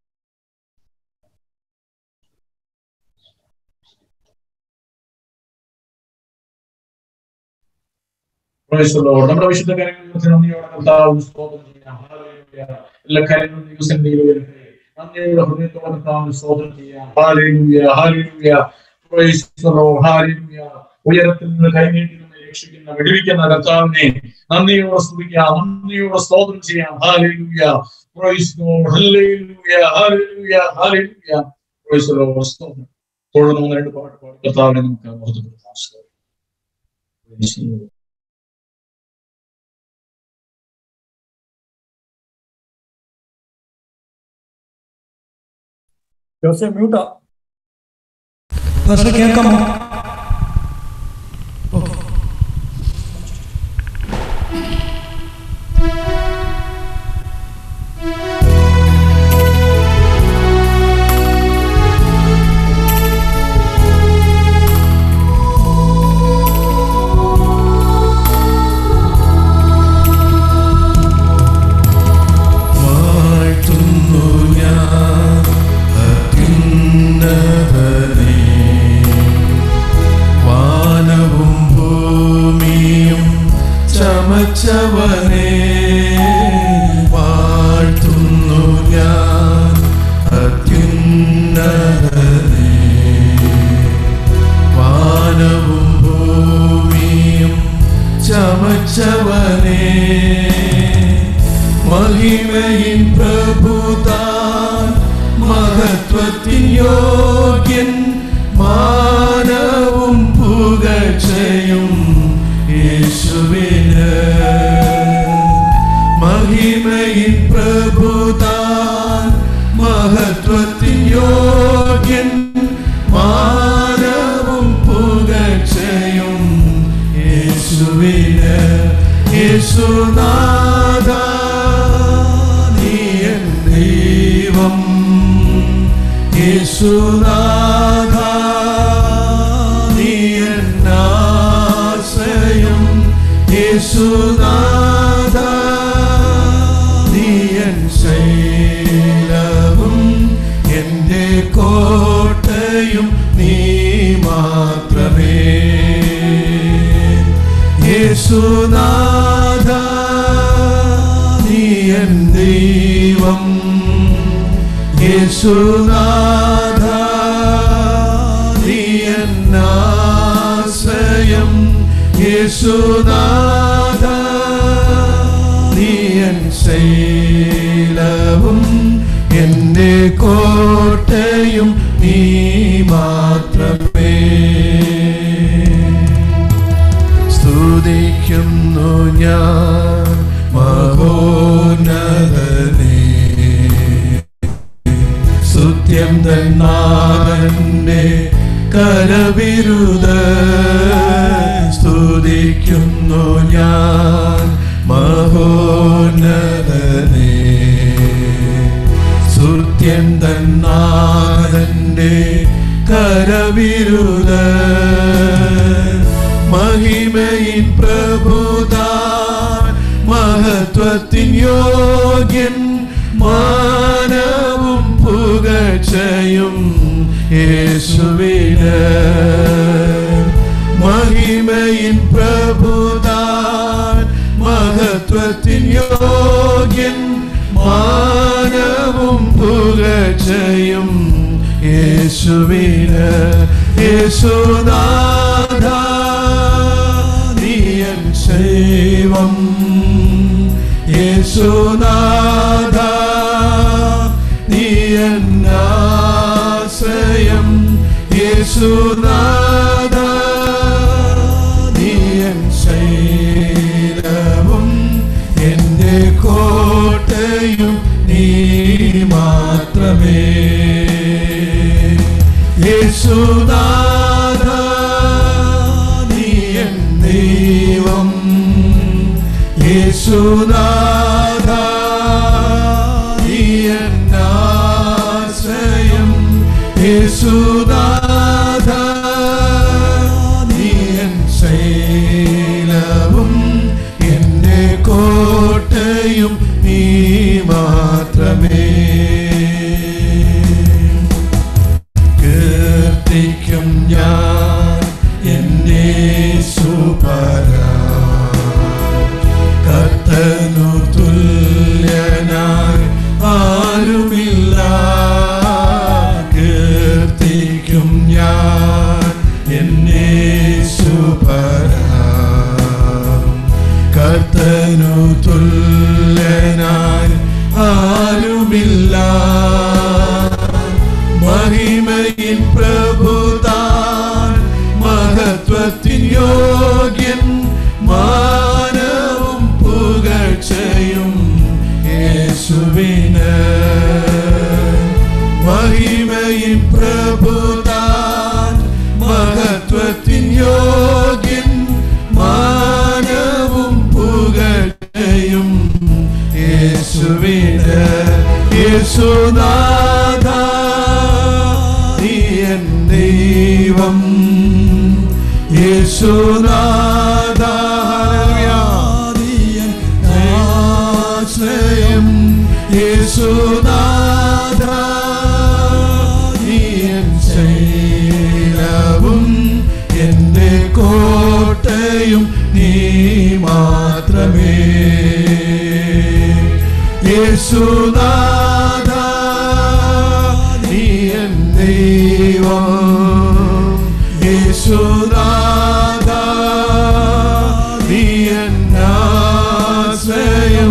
S1: Praise the Lord. നമ്മുടെ വിശുദ്ധ കാര്യങ്ങളെ കുറിച്ച് നന്ദിയോടെ കർത്താവ് സ്തോത്രം ചെയ്യാം Hallelujah. എല്ലാ കാര്യങ്ങളും ദിവസം ദൈവത്തെ നന്ദിയോടെ ഹൃദയത്തോടെ കർത്താവിന് സ്തോത്രം ചെയ്യാം Hallelujah. Hallelujah. Praise the Lord. Hallelujah. ഉയരത്തിൽ നിന്ന് കൈനീട്ടി നമ്മെ രക്ഷിക്കുന്ന വിടുവിക്കുന്ന കർത്താവിനെ നന്ദിയോടെ സ്തുതിക്കാം നന്ദിയോടെ സ്തോത്രം ചെയ്യാം Hallelujah. Praise the Lord. Hallelujah. Hallelujah. Hallelujah. Praise the Lord. സ്തോത്രം തുടർന്ന് ഒന്ന് രണ്ട് പാട്ട് പാടി കർത്താവിനെ നമുക്ക് മഹത്വപ്പെടുത്താം Praise the Lord.
S6: ജോസെ മ്യൂട്ടാ
S4: പക്ഷെ കേൾക്കാമോ ഓക്കെ
S5: വാഴ്ത്തുന്നു ഞാൻ അത്യുന്നതനെ വാനവും ഭൂമിയും ചമച്ചവനെ വാഴ്ത്തുന്നു ഞാൻ അത്യുന്നതനെ വാനവും ഭൂമിയും ചമച്ചവനെ മഹിമയിൻ പ്രഭുതാൻ മഹത്വത്തിൻ യോഗ്യൻ മാനവും പുകഴ്ചയും യേശുവിന് മഹിമയിൻ പ്രഭുതാൻ മഹത്വത്തിൻ യോഗ്യൻ മാനവും പുകഴ്ചയും യേശുവിന് യേശുനാഥ നീ എൻ ദൈവം യേശുനാഥ നീ എൻ ആശ്രയം യേശുനാഥ നീ എൻ ശൈലവും എൻ്റെ കോട്ടയും നീ മാത്രമേ യേശുനാഥ നീ എൻ ദൈവം യേശുനാഥ നീ എൻ ആശ്രയം യേശുനാഥ നീ എൻ ശൈലവും എൻ്റെ കോട്ടയും നീ മാത്രമേ സ്തുതിക്കുന്നു ഞാൻ മഹോന്നതനെ സ്തുത്യം തന്നാവന്റെ കരവിരുത സ്തുതിക്കുന്നു ഞാൻ മഹോന്നതനെ സ്തുത്യം തന്നാഥന്റെ കരവിരുത മഹിമയിൻ പ്രഭുതാൻ മഹത്വത്തിൻ യോഗ്യൻ മാനവും പുകഴ്ചയും യേശുവിന് മഹിമയിൻ പ്രഭുതാൻ മഹത്വത്തിൻ യോഗ്യൻ മാനവും പുകഴ്ചയും യേശുവിന് യേശുനാഥ നീയൻ ശൈവം യേശുനാഥ നീയൻ ആശ്രയം യേശുനാഥ നീയൻ ശൈലവും എന്റെ കോട്ടയും നീ മാത്രമേ യേശുനാഥ നീയൻ ദൈവം യേശുനാഥ നീയൻ ആശ്രയം യേശുനാഥ നീയൻ ശൈലവും എന്റെ കോട്ടയും നീ മാത്രമേ കീർത്തിക്കും ഞാൻ എന്നെ സുപര കർത്തനു തുല്യനായി ആരുമില്ല കീർത്തിക്കും ഞാൻ എന്നെ സുപര കർത്തനു തുല്യനായി ആരുമില്ല മഹിമയിൻ പ്രഭുതാൻ മഹത്വത്തിൻ യോഗ്യൻ മാനവും പുകഴ്ചയും യേശുവിന് മഹിമയിൻ പ്രഭുതാൻ മഹത്വത്തിൻ യോഗ്യൻ മാനവും പുകഴ്ചയും യേശുവിന് യേശുനാഥ നീ എൻ ദൈവം യേശുനാഥ നീ എൻ ആശ്രയം യേശുനാഥ നീ എൻ ശൈലവും എന്റെ കോട്ടയും നീ മാത്രമേ യേശുനാഥ നീ എൻ ദൈവം യേശുനാഥ നീ എൻ ആശ്രയം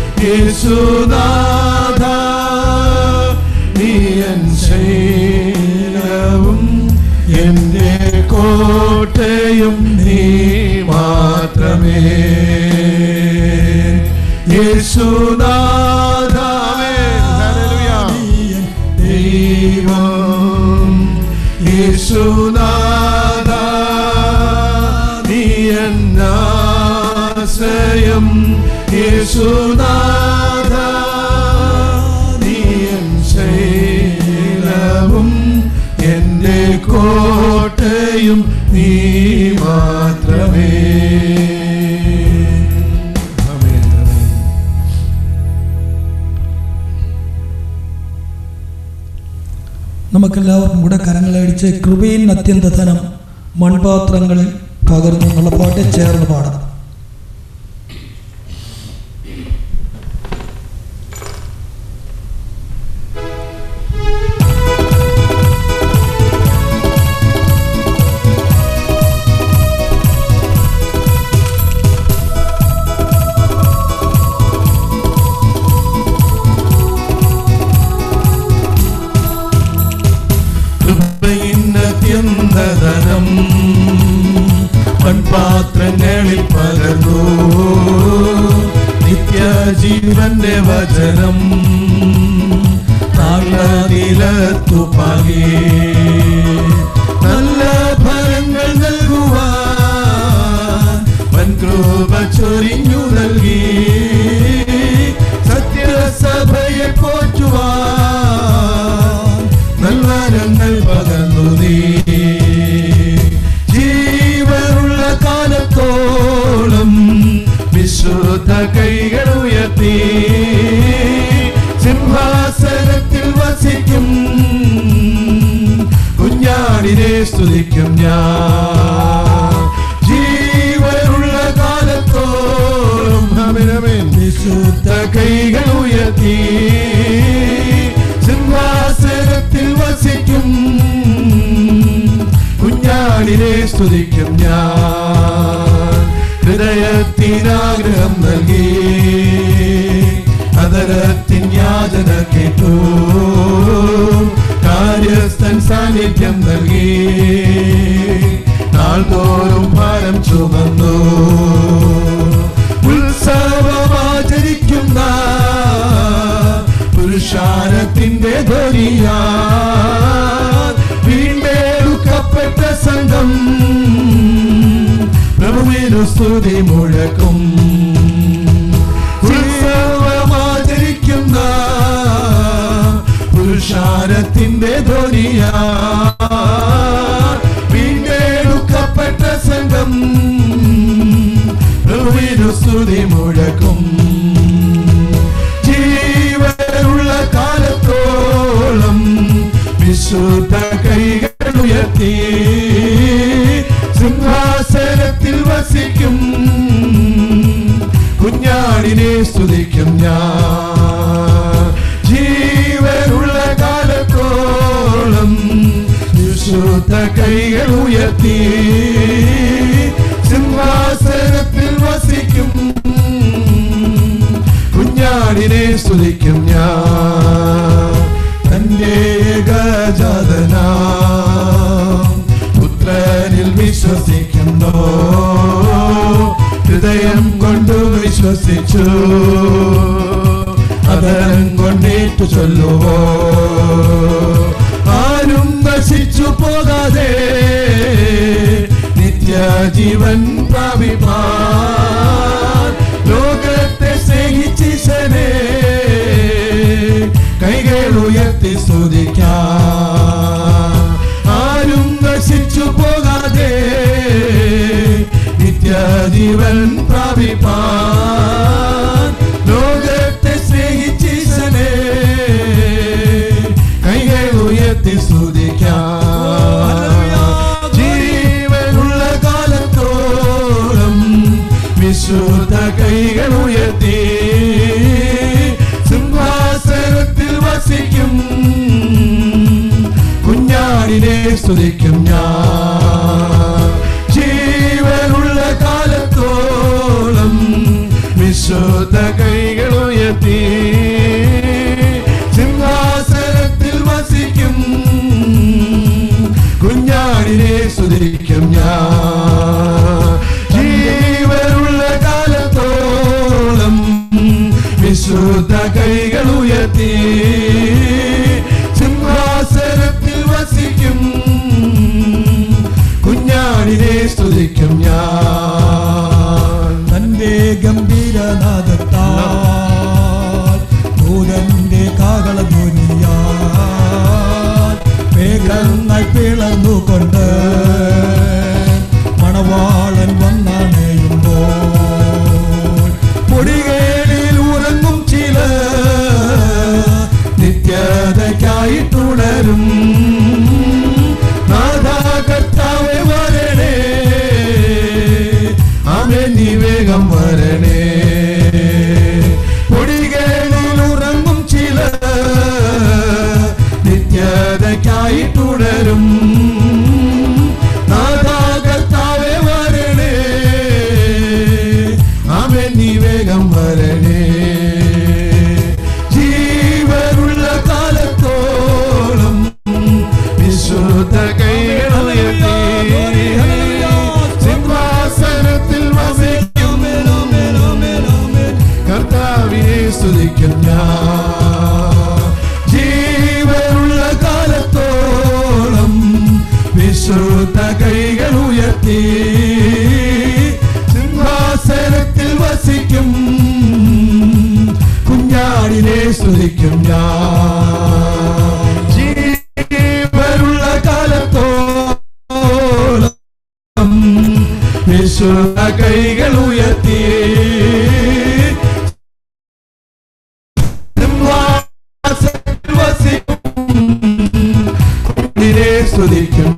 S5: യേശുനാഥ നീ എൻ ശൈലവും എന്റെ കോട്ടയും നീ മാത്രമേ യേശുനാഥാവേ ദൈവം യേശുനാഥ നീ എന്നാശ്രയം യേശുനാഥ നീ എൻ ശൈലവും എന്റെ കോട്ടയും നീ മാത്രമേ ആമേൻ, ആമേൻ.
S4: നമുക്കെല്ലാവർക്കും കൂടെ കരങ്ങളടിച്ച് കൃപയിൻ അത്യന്ത ധനം മൺപാത്രങ്ങളിൽ പകർന്നു എന്നുള്ള പാട്ട് ചേർന്ന് പാടാം
S5: കൃപയിന്നത്യന്തധനം മൺപാത്രങ്ങളിൽ പകർന്നു നിത്യജീവന്റെ വചനം താളനിലത്തു പകേ നല്ല ഫലങ്ങൾ നൽകുവാൻ വൻകൃപ ചൊരിഞ്ഞു നൽകി സത്യസഭയെ പോറ്റുവാൻ നൽവരങ്ങൾ പകർന്നു നീ ജീവനുള്ള കാലത്തോളം വിശുദ്ധ കൈകൾ ഉയർത്തി സിംഹാസനത്തിൽ വസിക്കും കുഞ്ഞാടിനെ സ്തുതിക്കും ഞാൻ ജീവനുള്ള കാലത്തോളം അമിനമേൻ വിശുദ്ധ കൈകൾ ഉയർത്തി സിംഹാസനത്തിൽ വസിക്കും വസിക്കും കുഞ്ഞാടിനെ സ്തുതിക്കും ഞാൻ ഹൃദയത്തിനാഗ്രഹം നൽകി അതരത്തിൻ യാചന കേട്ടു കാര്യസ്ഥൻ സാന്നിധ്യം നൽകി നാൾതോറും ഭാരം ചുമന്നു ഉത്സവമാചരിക്കുന്ന പുരുഷാരത്തിന്റെ ധ്വനിയാ വീണ്ടെടുക്കപ്പെട്ട സംഘം പ്രഭുവിനു സ്തുതി മുഴക്കും ഉത്സവമാചരിക്കുന്ന പുരുഷാരത്തിന്റെ ധ്വനിയാ വീണ്ടെടുക്കപ്പെട്ട സംഘം പ്രഭുവിനു സ്തുതി മുഴക്കും ജീവനുള്ള കാലത്തോളം വിശുദ്ധ കൈകൾ ഉയർത്തി സിംഹാസനത്തിൽ വസിക്കും കുഞ്ഞാടിനെ സ്തുതിക്കും ഞാൻ ജീവനുള്ള കാലത്തോളം വിശുദ്ധ കൈകൾ ഉയർത്തി സിംഹാസനത്തിൽ വസിക്കും കുഞ്ഞാടിനെ സ്തുതിക്കും ഞാൻ തന്റെ ഏകജാതന പുത്രനിൽ വിശ്വസിക്കുന്നു ഹൃദയം കൊണ്ട് വിശ്വസിച്ചു അതരം കൊണ്ടേറ്റു ചൊല്ലുവോ ആരും നശിച്ചു പോകാതെ നിത്യജീവൻ പ്രാപിപ്പാൻ ലോകത്തെ സ്നേഹിച്ചിശനെ കൈകൾ ഉയർത്തി സ്തുതിക്കാം ആരും നശിച്ചു പോകാതെ നിത്യജീവൻ പ്രാപിപ്പാൻ ലോകത്തെ സ്നേഹിച്ചിശനെ കൈകൾ ഉയർത്തി സ്തുതിക്കാം ജീവനുള്ള കാലത്തോളം വിശുദ്ധ കൈകൾ ഉയർത്തി സിംഹാസനത്തിൽ വസിക്കും കുഞ്ഞാടിനെ സ്തുതിക്കും ഞാൻ ജീവനുള്ള കാലത്തോളം വിശുദ്ധ കൈകൾ ഉയർത്തി സിംഹാസനത്തിൽ വസിക്കും കുഞ്ഞാടിനെ സ്തുതിക്കും ഞാൻ ജീവനുള്ള കാലത്തോളം വിശുദ്ധ കൈകൾ ഉയർത്തി സിംഹാസനത്തിൽ വസിക്കും കുഞ്ഞാടിനെ സ്തുതിക്കും ഞാൻ
S4: തന്റെ ഗംഭീരനാദത്താൽ ദൂതന്റെ കാകളധ്വനിയാൽ മേഘങ്ങൾ പിളർന്നുകൊണ്ട് മണവാളൻ വന്നണയുമ്പോൾ പൊടികേടിൽ ഉറങ്ങും ചില നിത്യതയ്ക്കായി തുടരും നാഥാ കർത്താവേ വരണേ ആമേൻ നീ വേഗം വരണേ പൊടികളിൽ ഉറങ്ങും ചില നിത്യതയ്ക്കായി തുടരും നാഥാ കർത്താവേ വരണേ ആമേൻ നീ വേഗം വരണേ ജീവനുള്ള കാലത്തോളം വിശുദ്ധ കൈകളുയർത്തി സിംഹാസനത്തിൽ വസിക്കും കർത്താവിനെ സ്തുതിക്കും ഞാൻ ജീവനുള്ള കാലത്തോളം വിശുദ്ധ കൈകൾ ഉയർത്തി സിംഹാസനത്തിൽ വസിക്കും കുഞ്ഞാടിനെ സ്തുതിക്കും ഞാൻ ജീവനുള്ള കാലത്തോളം വിശുദ്ധ കൈകൾ ഉയർത്തി സിംഹാസനത്തിൽ വസിക്കും കുഞ്ഞിനെ സ്തുതിക്കും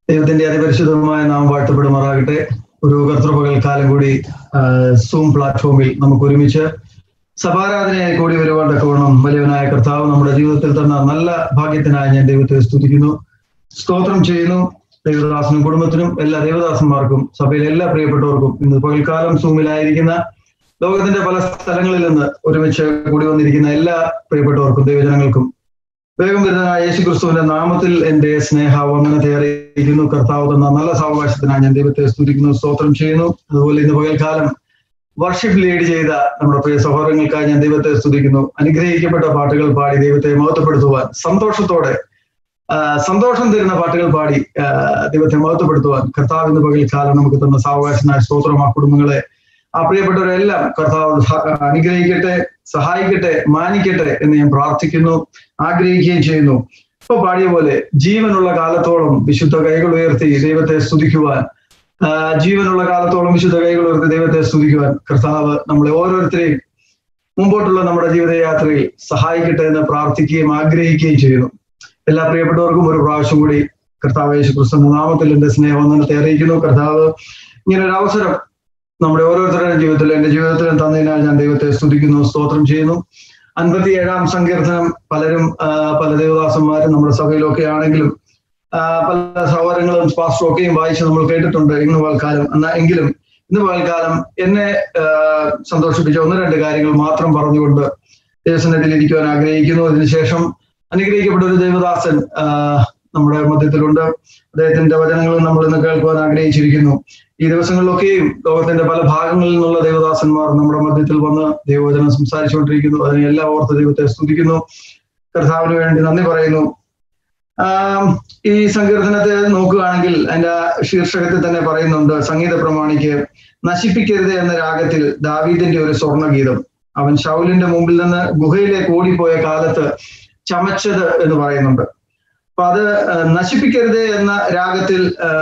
S8: ദൈവത്തിന്റെ അതിപരിശുദ്ധമായ നാം വാഴ്ത്തപ്പെടുമാറാകട്ടെ ഒരു കർത്തൃപകൽ കാലം കൂടി സൂം പ്ലാറ്റ്ഫോമിൽ നമുക്ക് ഒരുമിച്ച് സഭാരാധനയായി കൂടി വരുവാൻ തക്കവണ്ണം വലിയവനായ കർത്താവ് നമ്മുടെ ജീവിതത്തിൽ തന്ന നല്ല ഭാഗ്യത്തിനായി ഞാൻ ദൈവത്തെ സ്തുതിക്കുന്നു സ്തോത്രം ചെയ്യുന്നു ദൈവദാസനും കുടുംബത്തിനും എല്ലാ ദൈവദാസന്മാർക്കും സഭയിലെ എല്ലാ പ്രിയപ്പെട്ടവർക്കും ഇന്ന് പകൽക്കാലം സൂമിലായിരിക്കുന്ന ലോകത്തിന്റെ പല സ്ഥലങ്ങളിൽ നിന്ന് ഒരുമിച്ച് കൂടി വന്നിരിക്കുന്ന എല്ലാ പ്രിയപ്പെട്ടവർക്കും ദൈവജനങ്ങൾക്കും വേഗം വരുന്ന യേശു ക്രിസ്തുവിന്റെ നാമത്തിൽ എന്റെ സ്നേഹ വന്ദനത്തെ അറിയിക്കുന്നു കർത്താവ് തന്ന നല്ല സാവകാശത്തിനായി ഞാൻ ദൈവത്തെ സ്തുതിക്കുന്നു സ്തോത്രം ചെയ്യുന്നു അതുപോലെ ഇന്ന് പകൽക്കാലം വർഷിപ്പ് ലീഡ് ചെയ്ത നമ്മുടെ പ്രിയ സഹോദരങ്ങൾക്കായി ഞാൻ ദൈവത്തെ സ്തുതിക്കുന്നു അനുഗ്രഹിക്കപ്പെട്ട പാട്ടുകൾ പാടി ദൈവത്തെ മഹത്വപ്പെടുത്തുവാൻ സന്തോഷത്തോടെ ആ, സന്തോഷം തരുന്ന പാട്ടുകൾ പാടി ആ, ദൈവത്തെ മഹത്വപ്പെടുത്തുവാൻ കർത്താവ് ഇന്ന് പകൽക്കാലം നമുക്ക് തന്ന സാവകാശനായ സ്തോത്രം ആ കുടുംബങ്ങളെ ആ പ്രിയപ്പെട്ടവരെല്ലാം കർത്താവ് സഹ- അനുഗ്രഹിക്കട്ടെ സഹായിക്കട്ടെ മാനിക്കട്ടെ എന്ന് ഞാൻ പ്രാർത്ഥിക്കുന്നു ആഗ്രഹിക്കുകയും ചെയ്യുന്നു ഇപ്പൊ പാടിയ പോലെ ജീവനുള്ള കാലത്തോളം വിശുദ്ധ കൈകൾ ഉയർത്തി ദൈവത്തെ സ്തുതിക്കുവാൻ ആ, ജീവനുള്ള കാലത്തോളം വിശുദ്ധ കൈകൾ ഉയർത്തി ദൈവത്തെ സ്തുതിക്കുവാൻ കർത്താവ് നമ്മളെ ഓരോരുത്തരെയും മുമ്പോട്ടുള്ള നമ്മുടെ ജീവിതയാത്രയിൽ സഹായിക്കട്ടെ എന്ന് പ്രാർത്ഥിക്കുകയും ആഗ്രഹിക്കുകയും ചെയ്യുന്നു എല്ലാ പ്രിയപ്പെട്ടവർക്കും ഒരു പ്രാവശ്യം കൂടി കർത്താവ് യേശു ക്രിസ്തു നാമത്തിൽ എന്റെ സ്നേഹവന്ദനത്തെ അറിയിക്കുന്നു കർത്താവ് ഇങ്ങനെ ഒരു അവസരം നമ്മുടെ ഓരോരുത്തരുടെയും ജീവിതത്തിൽ എന്റെ ജീവിതത്തിലും തന്നതിനാൽ ഞാൻ ദൈവത്തെ സ്തുതിക്കുന്നു സ്തോത്രം ചെയ്യുന്നു അൻപത്തി ഏഴാം സങ്കീർത്തനം പലരും ആ, പല ദേവദാസന്മാരും നമ്മുടെ സഭയിലൊക്കെ ആണെങ്കിലും ആ, പല സഹോദരങ്ങളും പാസ്റ്ററും ഒക്കെയും വായിച്ച് നമ്മൾ കേട്ടിട്ടുണ്ട് ഇന്ന് പൽക്കാലം എന്നാ എങ്കിലും ഇന്ന് പൽക്കാലം എന്നെ ആ, സന്തോഷിപ്പിച്ച ഒന്ന് രണ്ട് കാര്യങ്ങൾ മാത്രം പറഞ്ഞുകൊണ്ട് ദേവസനത്തിൽ ഇരിക്കുവാൻ ആഗ്രഹിക്കുന്നു അതിനുശേഷം അനുഗ്രഹിക്കപ്പെട്ട ഒരു ദേവദാസൻ ആ, നമ്മുടെ മധ്യത്തിലുണ്ട് അദ്ദേഹത്തിന്റെ വചനങ്ങൾ നമ്മൾ ഇന്ന് കേൾക്കുവാൻ ആഗ്രഹിച്ചിരിക്കുന്നു ഈ ദിവസങ്ങളിലൊക്കെയും ലോകത്തിന്റെ പല ഭാഗങ്ങളിൽ നിന്നുള്ള ദേവദാസന്മാർ നമ്മുടെ മധ്യത്തിൽ വന്ന് ദൈവവചനം സംസാരിച്ചുകൊണ്ടിരിക്കുന്നു അതിനെ എല്ലാം ഓർത്ത് ദൈവത്തെ സ്തുതിക്കുന്നു കർത്താവിന് വേണ്ടി നന്ദി പറയുന്നു ആം, ഈ സങ്കീർത്തനത്തെ നോക്കുകയാണെങ്കിൽ അതിന്റെ ശീർഷകത്തിൽ തന്നെ പറയുന്നുണ്ട് സംഗീത പ്രമാണിക്ക് നശിപ്പിക്കരുത് എന്ന രാഗത്തിൽ ദാവീദിന്റെ ഒരു സ്വർണ്ണഗീതം അവൻ ശൗലിന്റെ മുമ്പിൽ നിന്ന് ഗുഹയിലേക്ക് ഓടിപ്പോയ കാലത്ത് ചമച്ചത് എന്ന് പറയുന്നുണ്ട് അപ്പൊ അത് ആ, നശിപ്പിക്കരുത് എന്ന രാഗത്തിൽ ആ,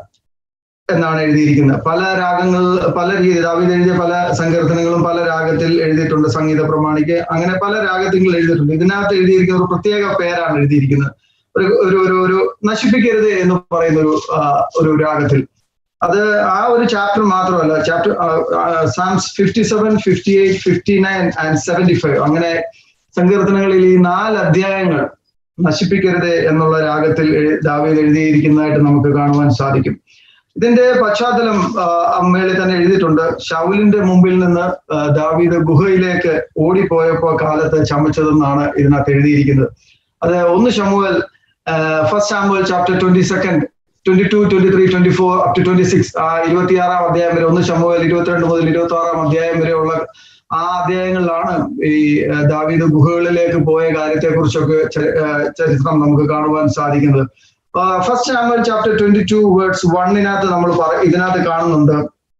S8: എന്നാണ് എഴുതിയിരിക്കുന്നത് പല രാഗങ്ങൾ പല രീതി ദാവീദ് എഴുതിയ പല സങ്കീർത്തനങ്ങളും പല രാഗത്തിൽ എഴുതിയിട്ടുണ്ട് സംഗീത പ്രമാണിക്ക് അങ്ങനെ പല രാഗത്തിൽ എഴുതിയിട്ടുണ്ട് ഇതിനകത്ത് എഴുതിയിരിക്കുന്ന ഒരു പ്രത്യേക പേരാണ് എഴുതിയിരിക്കുന്നത് ഒരു ഒരു ഒരു ഒരു നശിപ്പിക്കരുത് എന്ന് പറയുന്ന ഒരു ആ, ഒരു രാഗത്തിൽ അത് ആ ഒരു ചാപ്റ്റർ മാത്രമല്ല chapter Psalms fifty seven fifty eight fifty nine and seventy five അങ്ങനെ സങ്കീർത്തനങ്ങളിൽ ഈ നാല് അധ്യായങ്ങൾ നശിപ്പിക്കരുത് എന്നുള്ള രാഗത്തിൽ എഴു- ദാവീദ് എഴുതിയിരിക്കുന്നതായിട്ട് നമുക്ക് കാണുവാൻ സാധിക്കും ഇതിന്റെ പശ്ചാത്തലം ആ, അമ്മയിൽ തന്നെ എഴുതിയിട്ടുണ്ട് ഷൗലിന്റെ മുമ്പിൽ നിന്ന് ആ, ദാവീദ് ഗുഹയിലേക്ക് ഓടിപ്പോയപ്പോ കാലത്ത് ചമച്ചതെന്നാണ് ഇതിനകത്ത് എഴുതിയിരിക്കുന്നത് അത് ഒന്ന് Samuel first Samuel chapter twenty second twenty two twenty three twenty four up to twenty six ആ ഇരുപത്തിയാറാം അധ്യായം വരെ ഒന്ന് ഷമുവൽ ഇരുപത്തിരണ്ട് മുതൽ ഇരുപത്തി ആറാം അധ്യായം വരെയുള്ള ആ അധ്യായങ്ങളിലാണ് ഈ ആ, ദാവീദ് ഗുഹകളിലേക്ക് പോയ കാര്യത്തെ കുറിച്ചൊക്കെ ചരിത്രം നമുക്ക് കാണുവാൻ സാധിക്കുന്നത് first Samuel chapter twenty two words വണ്ണിനകത്ത് നമ്മൾ പറ ഇതിനകത്ത് കാണുന്നുണ്ട്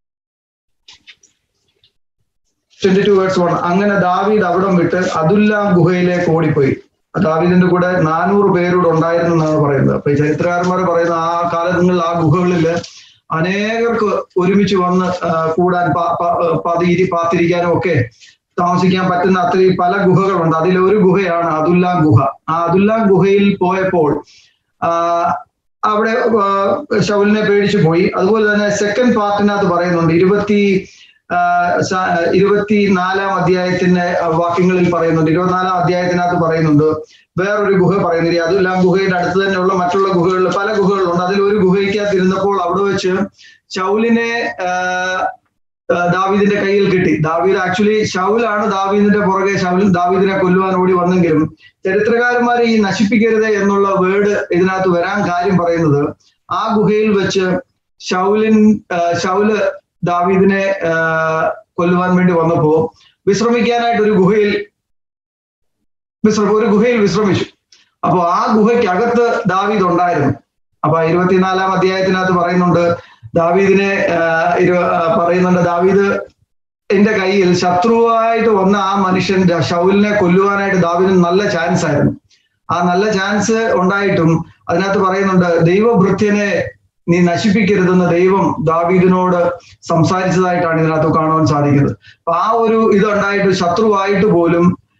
S8: ട്വന്റി ടു വേർഡ്സ് വൺ അങ്ങനെ ദാവീദ് അവിടം വിട്ട് അതുല്ലാം ഗുഹയിലേക്ക് ഓടിപ്പോയി ദാവീദിന്റെ കൂടെ നാനൂറ് പേരൂടെ ഉണ്ടായിരുന്നു എന്നാണ് പറയുന്നത് അപ്പൊ ഈ ചരിത്രകാരന്മാർ പറയുന്ന ആ കാലങ്ങളിൽ ആ ഗുഹകളില് അനേകർക്ക് ഒരുമിച്ച് വന്ന് ആ, കൂടാൻ പ- പ- പതിരി പാത്തിരിക്കാനും ഒക്കെ താമസിക്കാൻ പറ്റുന്ന അത്രയും പല ഗുഹകളുണ്ട് അതിൽ ഒരു ഗുഹയാണ് അതുല്ല ഗുഹ ആ അതുല്ല ഗുഹയിൽ പോയപ്പോൾ ആ, അവിടെ ആ, ശൗലിനെ പേടിച്ചു പോയി അതുപോലെ തന്നെ സെക്കൻഡ് പാർട്ടിനകത്ത് പറയുന്നുണ്ട് ഇരുപത്തി ആ, സ- ഇരുപത്തിനാലാം അധ്യായത്തിന്റെ വാക്യങ്ങളിൽ പറയുന്നുണ്ട് ഇരുപത്തിനാലാം അധ്യായത്തിനകത്ത് പറയുന്നുണ്ട് വേറൊരു ഗുഹ പറയുന്നില്ല അതുമില്ല ഗുഹയുടെ അടുത്ത് തന്നെയുള്ള മറ്റുള്ള ഗുഹകളിൽ പല ഗുഹകളുണ്ട് അതിൽ ഒരു ഗുഹയ്ക്കകത്ത് ഇരുന്നപ്പോൾ അവിടെ വെച്ച് ശൗലിനെ ആ, ആ, ദാവീദിന്റെ കയ്യിൽ കിട്ടി ദാവീദ് ആക്ച്വലി ഷൗലാണ് ദാവീദിന്റെ പുറകെ ഷൗൽ ദാവീദിനെ കൊല്ലുവാൻ ഓടി വന്നെങ്കിലും ചരിത്രകാരന്മാർ ഈ നശിപ്പിക്കരുത് എന്നുള്ള വേർഡ് ഇതിനകത്ത് വരാൻ കാര്യം പറയുന്നത് ആ ഗുഹയിൽ വെച്ച് ഷൗലിൻ ആ, ഷൗല് ദാവീദിനെ ആ, കൊല്ലുവാൻ വേണ്ടി വന്നപ്പോ വിശ്രമിക്കാനായിട്ട് ഒരു ഗുഹയിൽ വിശ്രമ ഒരു ഗുഹയിൽ വിശ്രമിച്ചു അപ്പൊ ആ ഗുഹയ്ക്കകത്ത് ദാവീദ് ഉണ്ടായിരുന്നു അപ്പൊ ഇരുപത്തിനാലാം അധ്യായത്തിനകത്ത് പറയുന്നുണ്ട് ദാവീദിനെ ആ, ഇരു- ആ, പറയുന്നുണ്ട് ദാവീദ് എന്റെ കയ്യിൽ ശത്രുവായിട്ട് വന്ന ആ മനുഷ്യൻ ദ- ശൗലിനെ കൊല്ലുവാനായിട്ട് ദാവീദിന് നല്ല ചാൻസ് ആയിരുന്നു ആ നല്ല ചാൻസ് ഉണ്ടായിട്ടും അതിനകത്ത് പറയുന്നുണ്ട് ദൈവഭൃത്യനെ നീ നശിപ്പിക്കരുതെന്ന് ദൈവം ദാവീദിനോട് സംസാരിച്ചതായിട്ടാണ് ഇതിനകത്ത് കാണുവാൻ സാധിക്കുന്നത് അപ്പൊ ആ ഒരു ഇതുണ്ടായിട്ട് ശത്രുവായിട്ട് പോലും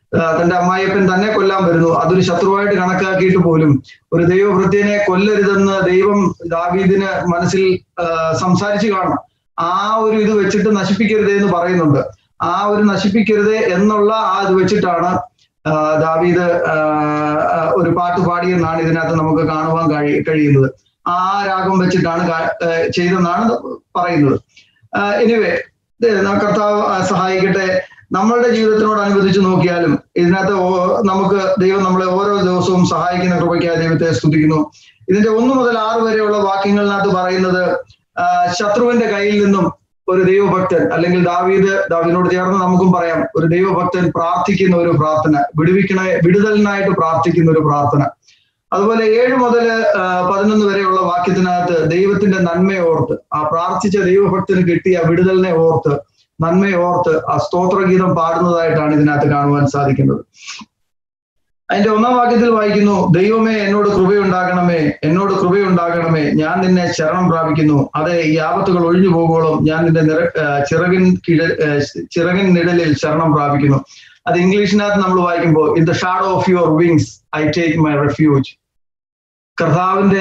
S8: ആ, തന്റെ അമ്മായിയപ്പൻ തന്നെ കൊല്ലാൻ വരുന്നു അതൊരു ശത്രുവായിട്ട് കണക്കാക്കിയിട്ട് പോലും ഒരു ദൈവഭൃത്യനെ കൊല്ലരുതെന്ന് ദൈവം ദാവീദിന് മനസ്സിൽ ആ, സംസാരിച്ചു കാണണം ആ ഒരു ഇത് വെച്ചിട്ട് നശിപ്പിക്കരുത് എന്ന് പറയുന്നുണ്ട് ആ ഒരു നശിപ്പിക്കരുത് എന്നുള്ള ആ ഇത് വെച്ചിട്ടാണ് ആ, ദാവീദ് ആ, ആ, ഒരു പാട്ട് പാടിയെന്നാണ് ഇതിനകത്ത് നമുക്ക് കാണുവാൻ കഴി കഴിയുന്നത് ആ രാഗം വെച്ചിട്ടാണ് കാ- ആ, ചെയ്തെന്നാണ് പറയുന്നത് എനിവേ കർത്താവ് ആ, സഹായിക്കട്ടെ നമ്മളുടെ ജീവിതത്തിനോടനുബന്ധിച്ച് നോക്കിയാലും ഇതിനകത്ത് ഓ- നമുക്ക് ദൈവം നമ്മളെ ഓരോ ദിവസവും സഹായിക്കുന്ന കൃപയ്ക്കായി ദൈവത്തെ സ്തുതിക്കുന്നു ഇതിന്റെ ഒന്ന് മുതൽ ആറ് വരെയുള്ള വാക്യങ്ങളിനകത്ത് പറയുന്നത് ആ, ശത്രുവിന്റെ കയ്യിൽ നിന്നും ഒരു ദൈവഭക്തൻ അല്ലെങ്കിൽ ദാവീദ് ദാവീദിനോട് ചേർന്ന് നമുക്കും പറയാം ഒരു ദൈവഭക്തൻ പ്രാർത്ഥിക്കുന്ന ഒരു പ്രാർത്ഥന വിടുവിക്കണ വിടുതലിനായിട്ട് പ്രാർത്ഥിക്കുന്ന ഒരു പ്രാർത്ഥന അതുപോലെ ഏഴ് മുതൽ പതിനൊന്ന് വരെയുള്ള വാക്യത്തിനകത്ത് ദൈവത്തിന്റെ നന്മയെ ഓർത്ത് ആ പ്രാർത്ഥിച്ച ദൈവഭക്തന് കിട്ടിയ വിടുതലിനെ ഓർത്ത് നന്മയെ ഓർത്ത് ആ സ്തോത്രഗീതം പാടുന്നതായിട്ടാണ് ഇതിനകത്ത് കാണുവാൻ സാധിക്കുന്നത് അതിന്റെ ഒന്നാം വാക്യത്തിൽ വായിക്കുന്നു ദൈവമേ എന്നോട് കൃപയുണ്ടാകണമേ എന്നോട് കൃപയുണ്ടാകണമേ ഞാൻ നിന്നെ ശരണം പ്രാപിക്കുന്നു അതെ ഈ ആപത്തുകൾ ഒഴിഞ്ഞു പോകുമ്പോഴും ഞാൻ നിന്റെ നിറ ആ, ചിറകിൻ കിഴ ആ, ചിറകിൻ നിഴലിൽ ശരണം പ്രാപിക്കുന്നു അത് ഇംഗ്ലീഷിനകത്ത് നമ്മൾ വായിക്കുമ്പോൾ in the shadow of your wings I take my refuge കർത്താവിന്റെ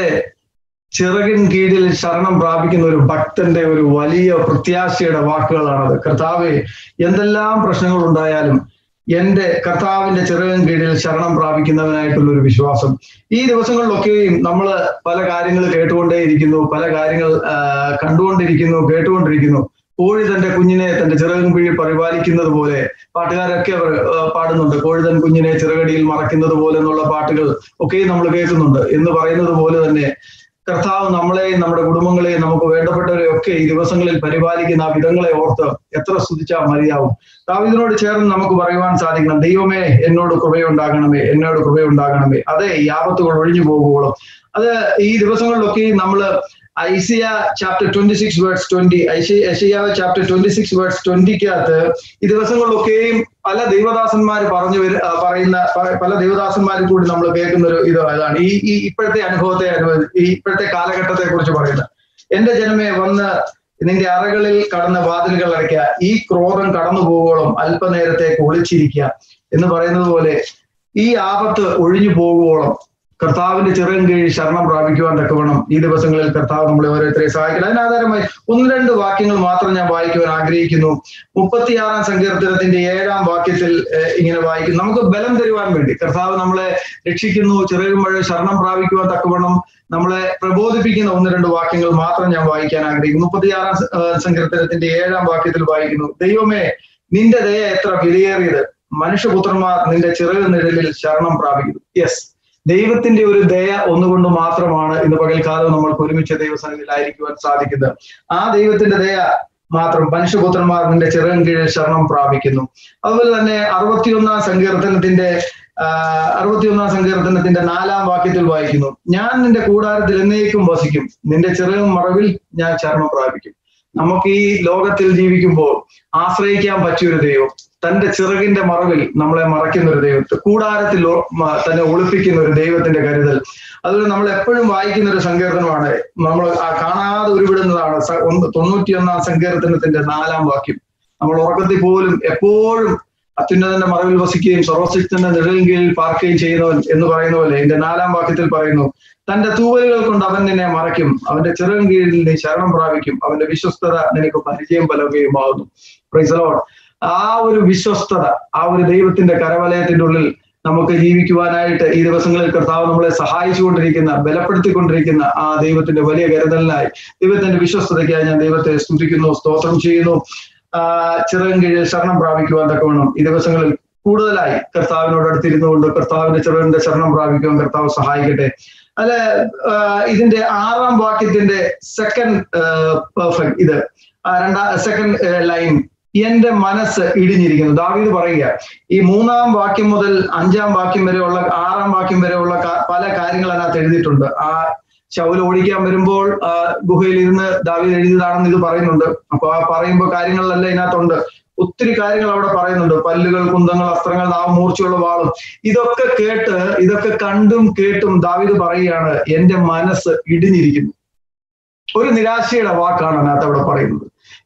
S8: ചിറകിൻ കീഴിൽ ശരണം പ്രാപിക്കുന്ന ഒരു ഭക്തന്റെ ഒരു വലിയ പ്രത്യാശയുടെ വാക്കുകളാണത് കർത്താവെ എന്തെല്ലാം പ്രശ്നങ്ങൾ ഉണ്ടായാലും എന്റെ കർത്താവിന്റെ ചിറകിൻ കീഴിൽ ശരണം പ്രാപിക്കുന്നവനായിട്ടുള്ള ഒരു വിശ്വാസം ഈ ദിവസങ്ങളിലൊക്കെയും നമ്മൾ പല കാര്യങ്ങൾ കേട്ടുകൊണ്ടേയിരിക്കുന്നു പല കാര്യങ്ങൾ ആ, കണ്ടുകൊണ്ടിരിക്കുന്നു കേട്ടുകൊണ്ടിരിക്കുന്നു കോഴി തന്റെ കുഞ്ഞിനെ തന്റെ ചിറകിൻ കീഴിൽ പരിപാലിക്കുന്നത് പോലെ പാട്ടുകാരൊക്കെ അവർ ആ, പാടുന്നുണ്ട് കോഴി തൻ കുഞ്ഞിനെ ചിറകടിയിൽ മറക്കുന്നത് പോലെ എന്നുള്ള പാട്ടുകൾ ഒക്കെയും നമ്മൾ കേൾക്കുന്നുണ്ട് എന്ന് പറയുന്നത് പോലെ തന്നെ കർത്താവ് നമ്മളെയും നമ്മുടെ കുടുംബങ്ങളെയും നമുക്ക് വേണ്ടപ്പെട്ടവരെ ഒക്കെ ഈ ദിവസങ്ങളിൽ പരിപാലിക്കുന്ന ആ വിധങ്ങളെ ഓർത്ത് എത്ര സ്തുതിച്ചാൽ മതിയാവും ദാവീദിനോട് ചേർന്ന് നമുക്ക് പറയുവാൻ സാധിക്കണം ദൈവമേ എന്നോട് കൃപയുണ്ടാകണമേ എന്നോട് കൃപയുണ്ടാകണമേ അതെ ഈ ആപത്തുകൾ ഒഴിഞ്ഞു പോകുവോളും അത് ഈ ദിവസങ്ങളിലൊക്കെ നമ്മൾ Isaiah chapter twenty six words twenty Isaiah chapter twenty six words ട്വന്റിക്കകത്ത് ഈ ദിവസങ്ങളിലൊക്കെയും പല ദൈവദാസന്മാർ പറഞ്ഞു വരു ആ, പറയുന്ന പ- പല ദൈവദാസന്മാരിൽ കൂടി നമ്മൾ കേൾക്കുന്ന ഒരു ഇത് അതാണ് ഈ ഈ ഇപ്പോഴത്തെ അനുഭവത്തെ അനുഭവ- ഈ ഇപ്പോഴത്തെ കാലഘട്ടത്തെ കുറിച്ച് പറയുന്നത് എന്റെ ജനമേ വന്ന് നിന്റെ അറകളിൽ കടന്ന വാതിലുകൾ അടയ്ക്കുക ഈ ക്രോധം കടന്നു പോകുവോളം അല്പനേരത്തേക്ക് ഒളിച്ചിരിക്കുക എന്ന് പറയുന്നത് പോലെ ഈ ആപത്ത് ഒഴിഞ്ഞു പോകുവോളം കർത്താവിന്റെ ചെറിയ കീഴിൽ ശരണം പ്രാപിക്കുവാൻ തക്കവണ്ണം ഈ ദിവസങ്ങളിൽ കർത്താവ് നമ്മളെ ഓരോരുത്തരെ സഹായിക്കണം അതിനാധാരമായി ഒന്ന് രണ്ട് വാക്യങ്ങൾ മാത്രം ഞാൻ വായിക്കുവാൻ ആഗ്രഹിക്കുന്നു മുപ്പത്തിയാറാം സങ്കീർത്തനത്തിന്റെ ഏഴാം വാക്യത്തിൽ ഏഹ്, ഇങ്ങനെ വായിക്കുന്നു നമുക്ക് ബലം തരുവാൻ വേണ്ടി കർത്താവ് നമ്മളെ രക്ഷിക്കുന്നു ചെറിയ മഴ ശരണം പ്രാപിക്കുവാൻ തക്കവണ്ണം നമ്മളെ പ്രബോധിപ്പിക്കുന്ന ഒന്ന് രണ്ട് വാക്യങ്ങൾ മാത്രം ഞാൻ വായിക്കാൻ ആഗ്രഹിക്കുന്നു മുപ്പത്തിയാറാം സ- ഏഹ്, സങ്കീർത്തനത്തിന്റെ ഏഴാം വാക്യത്തിൽ വായിക്കുന്നു ദൈവമേ നിന്റെ ദയ എത്ര വിലയേറിയത് മനുഷ്യപുത്രന്മാർ നിന്റെ ചിറക് നിഴലിൽ ശരണം പ്രാപിക്കുന്നു യെസ് ദൈവത്തിന്റെ ഒരു ദയ ഒന്നുകൊണ്ട് മാത്രമാണ് ഇന്ന് പകൽക്കാലം നമ്മൾക്ക് ഒരുമിച്ച് ദൈവസന്നിധിയിലായിരിക്കുവാൻ സാധിക്കുന്നത് ആ ദൈവത്തിന്റെ ദയ മാത്രം മനുഷ്യപുത്രന്മാർ നിന്റെ ചിറകൻ കീഴിൽ ശരണം പ്രാപിക്കുന്നു അതുപോലെ തന്നെ അറുപത്തിയൊന്നാം സങ്കീർത്തനത്തിന്റെ ആ, അറുപത്തിയൊന്നാം സങ്കീർത്തനത്തിന്റെ നാലാം വാക്യത്തിൽ വായിക്കുന്നു ഞാൻ നിന്റെ കൂടാരത്തിൽ എന്നേക്കും വസിക്കും നിന്റെ ചെറുകും മറവിൽ ഞാൻ ശരണം പ്രാപിക്കും നമുക്ക് ഈ ലോകത്തിൽ ജീവിക്കുമ്പോൾ ആശ്രയിക്കാൻ പറ്റിയൊരു ദൈവം തന്റെ ചിറകിന്റെ മറവിൽ നമ്മളെ മറയ്ക്കുന്ന ഒരു ദൈവത്തെ കൂടാരത്തിൽ ഒ- മ- തന്നെ ഒളിപ്പിക്കുന്ന ഒരു ദൈവത്തിന്റെ കരുതൽ അതുപോലെ നമ്മൾ എപ്പോഴും വായിക്കുന്ന ഒരു സങ്കീർത്തനമാണ് നമ്മൾ ആ കാണാതെ ഉരുവിടുന്നതാണ് സ- ഒന്ന് തൊണ്ണൂറ്റിയൊന്നാം സങ്കീർത്തനത്തിന്റെ നാലാം വാക്യം നമ്മൾ ഉറക്കത്തിൽ പോലും എപ്പോഴും അത്യുന്നതന്റെ മറവിൽ വസിക്കുകയും സർവശക്തന്റെ നിഴലിൻ കീഴിൽ പാർക്കുകയും ചെയ്യുന്നവൻ എന്ന് പറയുന്ന പോലെ എന്റെ നാലാം വാക്യത്തിൽ പറയുന്നു തന്റെ തൂവലുകൾ കൊണ്ട് അവൻ നിന്നെ മറയ്ക്കും അവന്റെ ചെറുകൻ കീഴിൽ നീ ശരണം പ്രാപിക്കും അവന്റെ വിശ്വസ്തത നിനക്ക് പരിചയം പലവുകയുമാകുന്നു പ്രൈസലോൺ ആ ഒരു വിശ്വസ്തത ആ ഒരു ദൈവത്തിന്റെ കരവലയത്തിന്റെ ഉള്ളിൽ നമുക്ക് ജീവിക്കുവാനായിട്ട് ഈ ദിവസങ്ങളിൽ കർത്താവ് നമ്മളെ സഹായിച്ചുകൊണ്ടിരിക്കുന്ന ബലപ്പെടുത്തിക്കൊണ്ടിരിക്കുന്ന ആ ദൈവത്തിന്റെ വലിയ കരുതലിനായി ദൈവത്തിന്റെ വിശ്വസ്തതയ്ക്കായി ഞാൻ ദൈവത്തെ സ്തുതിക്കുന്നു സ്തോത്രം ചെയ്യുന്നു ആ ചിറകൻ കീഴിൽ ശരണം പ്രാപിക്കുവാൻ തക്കവണ്ണം ഈ ദിവസങ്ങളിൽ കൂടുതലായി കർത്താവിനോട് അടുത്തിരുന്നുകൊണ്ട് കർത്താവിന്റെ ചെറുകിന്റെ ശരണം പ്രാപിക്കുവാൻ കർത്താവ് സഹായിക്കട്ടെ അല്ല ഇതിന്റെ ആറാം വാക്യത്തിന്റെ സെക്കൻഡ് പെർഫെക്റ്റ് ഇത് ആ രണ്ടാം സെക്കൻഡ് ലൈൻ എന്റെ മനസ്സ് ഇടിഞ്ഞിരിക്കുന്നു ദാവീദ് പറയുക ഈ മൂന്നാം വാക്യം മുതൽ അഞ്ചാം വാക്യം വരെയുള്ള ആറാം വാക്യം വരെയുള്ള ക- പല കാര്യങ്ങൾ അതിനകത്ത് എഴുതിയിട്ടുണ്ട് ആ ശൗൽ ഓടിക്കാൻ വരുമ്പോൾ ആ ഗുഹയിൽ ഇരുന്ന് ദാവീദ് എഴുതിയതാണെന്ന് ഇത് പറയുന്നുണ്ട് അപ്പൊ ആ പറയുമ്പോൾ കാര്യങ്ങളിലെല്ലാം ഇതിനകത്തുണ്ട് ഒത്തിരി കാര്യങ്ങൾ അവിടെ പറയുന്നുണ്ട് പല്ലുകൾ കുന്തങ്ങൾ അസ്ത്രങ്ങൾ നാവ് മൂർച്ചയുള്ള വാളും ഇതൊക്കെ കേട്ട് ഇതൊക്കെ കണ്ടും കേട്ടും ദാവീദ് പറയുകയാണ് എന്റെ മനസ്സ് ഇടിഞ്ഞിരിക്കുന്നു ഒരു നിരാശയുടെ വാക്കാണ് അതിനകത്ത് അവിടെ പറയുന്നത്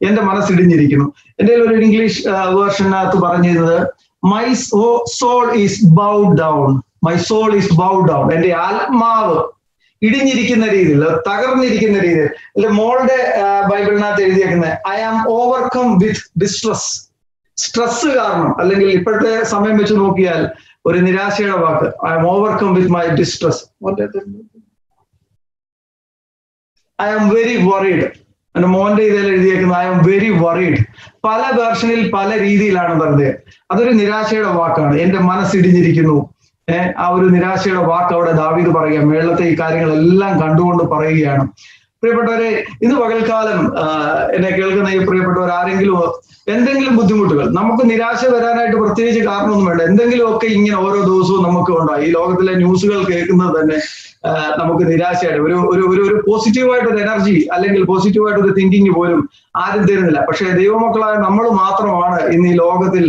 S8: എന്റെ മനസ്സിടിഞ്ഞിരിക്കുന്നു എന്റെ ഒരു ഇംഗ്ലീഷ് വേർഷനകത്ത് പറഞ്ഞിരുന്നത് my soul is bow down my soul is bow down എന്റെ ആത്മാവ് ഇടിഞ്ഞിരിക്കുന്ന രീതിയിൽ തകർന്നിരിക്കുന്ന രീതിയിൽ അല്ലെ മോളുടെ ബൈബിളിനകത്ത് എഴുതിയേക്കുന്നത് I am overcome with distress stress കാരണം അല്ലെങ്കിൽ ഇപ്പോഴത്തെ സമയം വെച്ച് നോക്കിയാൽ ഒരു നിരാശയുടെ വാക്ക് I am overcome with my distress I am very worried എന്റെ മോന്റെ ഇതിൽ എഴുതിയേക്കുന്നത് ഐ ആം വെരി വറീഡ് പല വേർഷനിൽ പല രീതിയിലാണ് വെറുതെ അതൊരു നിരാശയുടെ വാക്കാണ് എന്റെ മനസ്സിടിഞ്ഞിരിക്കുന്നു ഏഹ് ആ ഒരു നിരാശയുടെ വാക്ക് അവിടെ ദാവീദ് പറയുക മേളത്തെ ഈ കാര്യങ്ങളെല്ലാം കണ്ടുകൊണ്ട് പറയുകയാണ് പ്രിയപ്പെട്ടവരെ ഇന്ന് പകൽക്കാലം എന്നെ കേൾക്കുന്ന ഈ പ്രിയപ്പെട്ടവർ ആരെങ്കിലും എന്തെങ്കിലും ബുദ്ധിമുട്ടുകൾ നമുക്ക് നിരാശ വരാനായിട്ട് പ്രത്യേകിച്ച് കാരണമൊന്നും വേണ്ട എന്തെങ്കിലുമൊക്കെ ഇങ്ങനെ ഓരോ ദിവസവും നമുക്ക് ഉണ്ടായി ഈ ലോകത്തിലെ ന്യൂസുകൾ കേൾക്കുന്നത് തന്നെ നമുക്ക് നിരാശയാണ് ഒരു ഒരു ഒരു ഒരു പോസിറ്റീവായിട്ടൊരു എനർജി അല്ലെങ്കിൽ പോസിറ്റീവായിട്ടൊരു തിങ്കിങ് പോലും ആരും തരുന്നില്ല പക്ഷേ ദൈവമക്കളായ നമ്മൾ മാത്രമാണ് ഇന്ന് ഈ ലോകത്തിൽ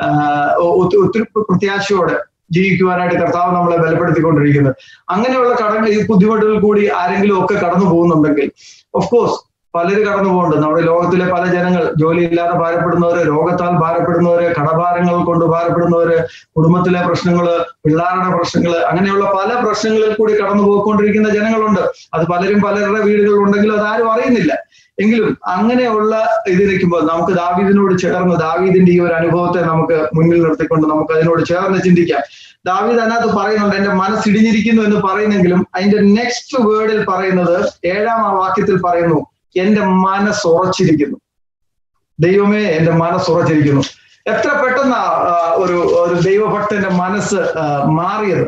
S8: ഒത്തിരി പ്രത്യാശയോടെ ജീവിക്കുവാനായിട്ട് കർത്താവ് നമ്മളെ ബലപ്പെടുത്തിക്കൊണ്ടിരിക്കുന്നത് അങ്ങനെയുള്ള കടങ്ങൾ ഈ ബുദ്ധിമുട്ടുകൾ കൂടി ആരെങ്കിലും ഒക്കെ കടന്നു പോകുന്നുണ്ടെങ്കിൽ ഓഫ് കോഴ്സ് പലര് കടന്നു പോകുന്നുണ്ട് നമ്മുടെ ലോകത്തിലെ പല ജനങ്ങൾ ജോലിയില്ലാതെ ഭാരപ്പെടുന്നവര് രോഗത്താൽ ഭാരപ്പെടുന്നവര് കടഭാരങ്ങൾ കൊണ്ട് ഭാരപ്പെടുന്നവര് കുടുംബത്തിലെ പ്രശ്നങ്ങള് പിള്ളേരുടെ പ്രശ്നങ്ങള് അങ്ങനെയുള്ള പല പ്രശ്നങ്ങളിൽ കൂടി കടന്നു പോയിക്കൊണ്ടിരിക്കുന്ന ജനങ്ങളുണ്ട് അത് പലരും പലരുടെ വീടുകളിൽ ഉണ്ടെങ്കിലും അതാരും അറിയുന്നില്ല എങ്കിലും അങ്ങനെയുള്ള ഇതിരിക്കുമ്പോൾ നമുക്ക് ദാവീദിനോട് ചേർന്ന് ദാവീദിന്റെ ഈ ഒരു അനുഭവത്തെ നമുക്ക് മുന്നിൽ നിർത്തിക്കൊണ്ട് നമുക്ക് അതിനോട് ചേർന്ന് ചിന്തിക്കാം ദാവീദ് അതിനകത്ത് പറയുന്നുണ്ട് എന്റെ മനസ്സിടിഞ്ഞിരിക്കുന്നു എന്ന് പറയുന്നെങ്കിലും അതിന്റെ നെക്സ്റ്റ് വേർഡിൽ പറയുന്നത് ഏഴാം ആ വാക്യത്തിൽ പറയുന്നു എന്റെ മനസ്സ് ഉറച്ചിരിക്കുന്നു ദൈവമേ എന്റെ മനസ്സ് ഉറച്ചിരിക്കുന്നു എത്ര പെട്ടെന്ന് ഒരു ഒരു ദൈവഭക്തന്റെ മനസ്സ് മാറിയത്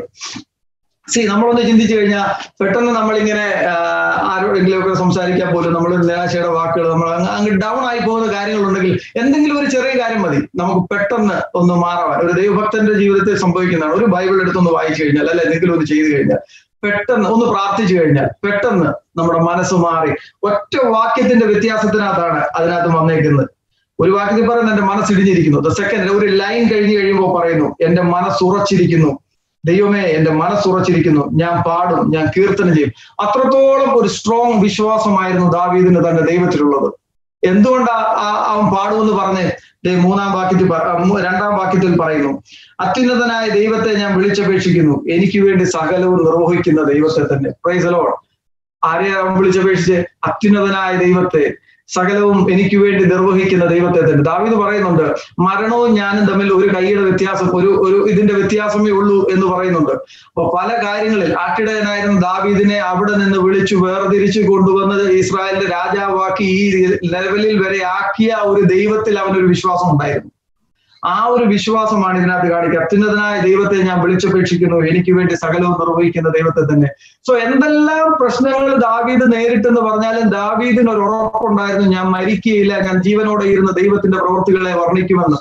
S8: സി നമ്മളൊന്ന് ചിന്തിച്ചു കഴിഞ്ഞാൽ പെട്ടെന്ന് നമ്മളിങ്ങനെ ആരോടെങ്കിലും ഒക്കെ സംസാരിക്കാൻ പോലും നമ്മൾ നിരാശയുടെ വാക്കുകൾ നമ്മൾ അങ്ങ് ഡൗൺ ആയി പോകുന്ന കാര്യങ്ങളുണ്ടെങ്കിൽ എന്തെങ്കിലും ഒരു ചെറിയ കാര്യം മതി നമുക്ക് പെട്ടെന്ന് ഒന്ന് മാറാൻ ഒരു ദൈവഭക്തന്റെ ജീവിതത്തിൽ സംഭവിക്കുന്നതാണ് ഒരു ബൈബിൾ എടുത്തൊന്ന് വായിച്ചു കഴിഞ്ഞാൽ അല്ലെ എന്തെങ്കിലും ഒന്ന് ചെയ്തു കഴിഞ്ഞാൽ പെട്ടെന്ന് ഒന്ന് പ്രാർത്ഥിച്ചു കഴിഞ്ഞാൽ പെട്ടെന്ന് നമ്മുടെ മനസ്സ് മാറി ഒറ്റ വാക്യത്തിന്റെ വ്യത്യാസത്തിനകത്താണ് അതിനകത്ത് വന്നേക്കുന്നത് ഒരു വാക്യത്തിൽ പറയുന്നത് എന്റെ മനസ്സിടിഞ്ഞിരിക്കുന്നു ദ സെക്കൻഡ് ഒരു ലൈൻ കഴിഞ്ഞ് കഴിയുമ്പോൾ പറയുന്നു എന്റെ മനസ്സ് ഉറച്ചിരിക്കുന്നു ദൈവമേ എന്റെ മനസ്സുറച്ചിരിക്കുന്നു ഞാൻ പാടും ഞാൻ കീർത്തനം ചെയ്യും അത്രത്തോളം ഒരു സ്ട്രോങ് വിശ്വാസമായിരുന്നു ദാവീദിന് തന്റെ ദൈവത്തിലുള്ളത് എന്തുകൊണ്ടാ അവൻ പാടുമെന്ന് പറഞ്ഞ് മൂന്നാം വാക്യത്തിൽ രണ്ടാം വാക്യത്തിൽ പറയുന്നു അത്യുന്നതനായ ദൈവത്തെ ഞാൻ വിളിച്ചപേക്ഷിക്കുന്നു എനിക്ക് വേണ്ടി സകലവും നിർവഹിക്കുന്ന ദൈവത്തെ തന്നെ പ്രൈസലോൺ ആരെയാ അവൻ വിളിച്ചപേക്ഷിച്ച് അത്യുന്നതനായ ദൈവത്തെ സകലവും എനിക്ക് വേണ്ടി നിർവഹിക്കുന്ന ദൈവത്തെ തന്നെ ദാവിദ് പറയുന്നുണ്ട് മരണവും ഞാനും തമ്മിൽ ഒരു കൈയുടെ വ്യത്യാസം ഒരു ഒരു ഇതിന്റെ വ്യത്യാസമേ ഉള്ളൂ എന്ന് പറയുന്നുണ്ട് അപ്പൊ പല കാര്യങ്ങളിൽ ആട്ടിടയനായിരുന്ന ദാവീദിനെ അവിടെ നിന്ന് വിളിച്ചു വേർതിരിച്ചു കൊണ്ടുവന്നത് ഇസ്രായേലിന്റെ രാജാവാക്കി ഈ ലെവലിൽ വരെ ആക്കിയ ഒരു ദൈവത്തിൽ അവനൊരു വിശ്വാസം ഉണ്ടായിരുന്നു ആ ഒരു വിശ്വാസമാണ് ഇതിനകത്ത് കാണിക്കുക അത്യുന്നതനായ ദൈവത്തെ ഞാൻ വിളിച്ചപേക്ഷിക്കുന്നു എനിക്ക് വേണ്ടി സകലവും നിർവഹിക്കുന്ന ദൈവത്തെ തന്നെ സോ എന്തെല്ലാം പ്രശ്നങ്ങൾ ദാവീദ് നേരിട്ടെന്ന് പറഞ്ഞാലും ദാവീദിന് ഒരു ഉറപ്പുണ്ടായിരുന്നു ഞാൻ മരിക്കുകയില്ല ഞാൻ ജീവനോടെ ഇരുന്ന ദൈവത്തിന്റെ പ്രവൃത്തികളെ വർണ്ണിക്കുമെന്ന്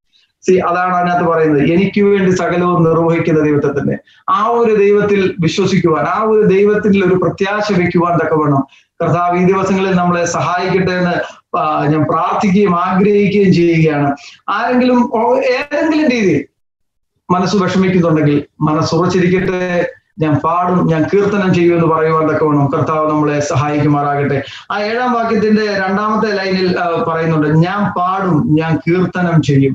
S8: സി അതാണ് അതിനകത്ത് പറയുന്നത് എനിക്ക് വേണ്ടി സകലവും നിർവഹിക്കുന്ന ദൈവത്തെ തന്നെ ആ ഒരു ദൈവത്തിൽ വിശ്വസിക്കുവാൻ ആ ഒരു ദൈവത്തിൽ ഒരു പ്രത്യാശ വെക്കുവാൻ തക്കവണ്ണം കർത്താവ് ഈ ദിവസങ്ങളിൽ നമ്മളെ സഹായിക്കട്ടെ എന്ന് ഞാൻ പ്രാർത്ഥിക്കുകയും ആഗ്രഹിക്കുകയും ചെയ്യുകയാണ് ആരെങ്കിലും ഏതെങ്കിലും രീതിയിൽ മനസ്സ് വിഷമിക്കുന്നുണ്ടെങ്കിൽ മനസ്സുറച്ചിരിക്കട്ടെ ഞാൻ പാടും ഞാൻ കീർത്തനം ചെയ്യും എന്ന് പറയുവാൻ തക്കവണ്ണം കർത്താവ് നമ്മളെ സഹായിക്കുമാറാകട്ടെ ആ ഏഴാം വാക്യത്തിന്റെ രണ്ടാമത്തെ ലൈനിൽ പറയുന്നുണ്ട് ഞാൻ പാടും ഞാൻ കീർത്തനം ചെയ്യും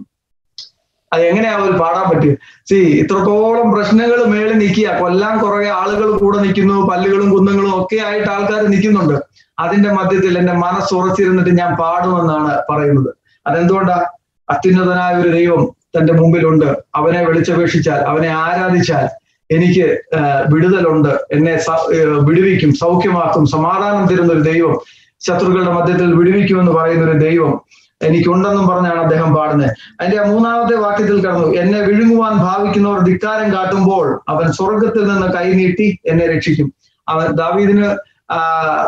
S8: അത് എങ്ങനെയാ ഒരു പാടാൻ പറ്റും സി ഇത്രത്തോളം പ്രശ്നങ്ങൾ മേളിൽ നിൽക്കുക കൊല്ലാൻ കുറെ ആളുകൾ കൂടെ നിൽക്കുന്നു പല്ലുകളും കുന്നങ്ങളും ഒക്കെ ആയിട്ട് ആൾക്കാർ നിൽക്കുന്നുണ്ട് അതിന്റെ മധ്യത്തിൽ എന്റെ മനസ്സ് ഉറച്ചിരുന്നിട്ട് ഞാൻ പാടുമെന്നാണ് പറയുന്നത് അതെന്തുകൊണ്ടാ അത്യുന്നതനായ ഒരു ദൈവം തന്റെ മുമ്പിലുണ്ട് അവനെ വിളിച്ചപേക്ഷിച്ചാൽ അവനെ ആരാധിച്ചാൽ എനിക്ക് വിടുതലുണ്ട് എന്നെ വിടുവിക്കും സൗഖ്യമാക്കും സമാധാനം തരുന്ന ഒരു ദൈവം ശത്രുക്കളുടെ മധ്യത്തിൽ വിടുവിക്കുമെന്ന് പറയുന്ന ഒരു ദൈവം എനിക്കുണ്ടെന്നും പറഞ്ഞാണ് അദ്ദേഹം പാടുന്നത് അതിന്റെ മൂന്നാമത്തെ വാക്യത്തിൽ കടന്നു എന്നെ വിഴുങ്ങുവാൻ ഭാവിക്കുന്നവർ ധിക്കാരം കാട്ടുമ്പോൾ അവൻ സ്വർഗത്തിൽ നിന്ന് കൈനീട്ടി എന്നെ രക്ഷിക്കും അവൻ ദാവീദിന് ആ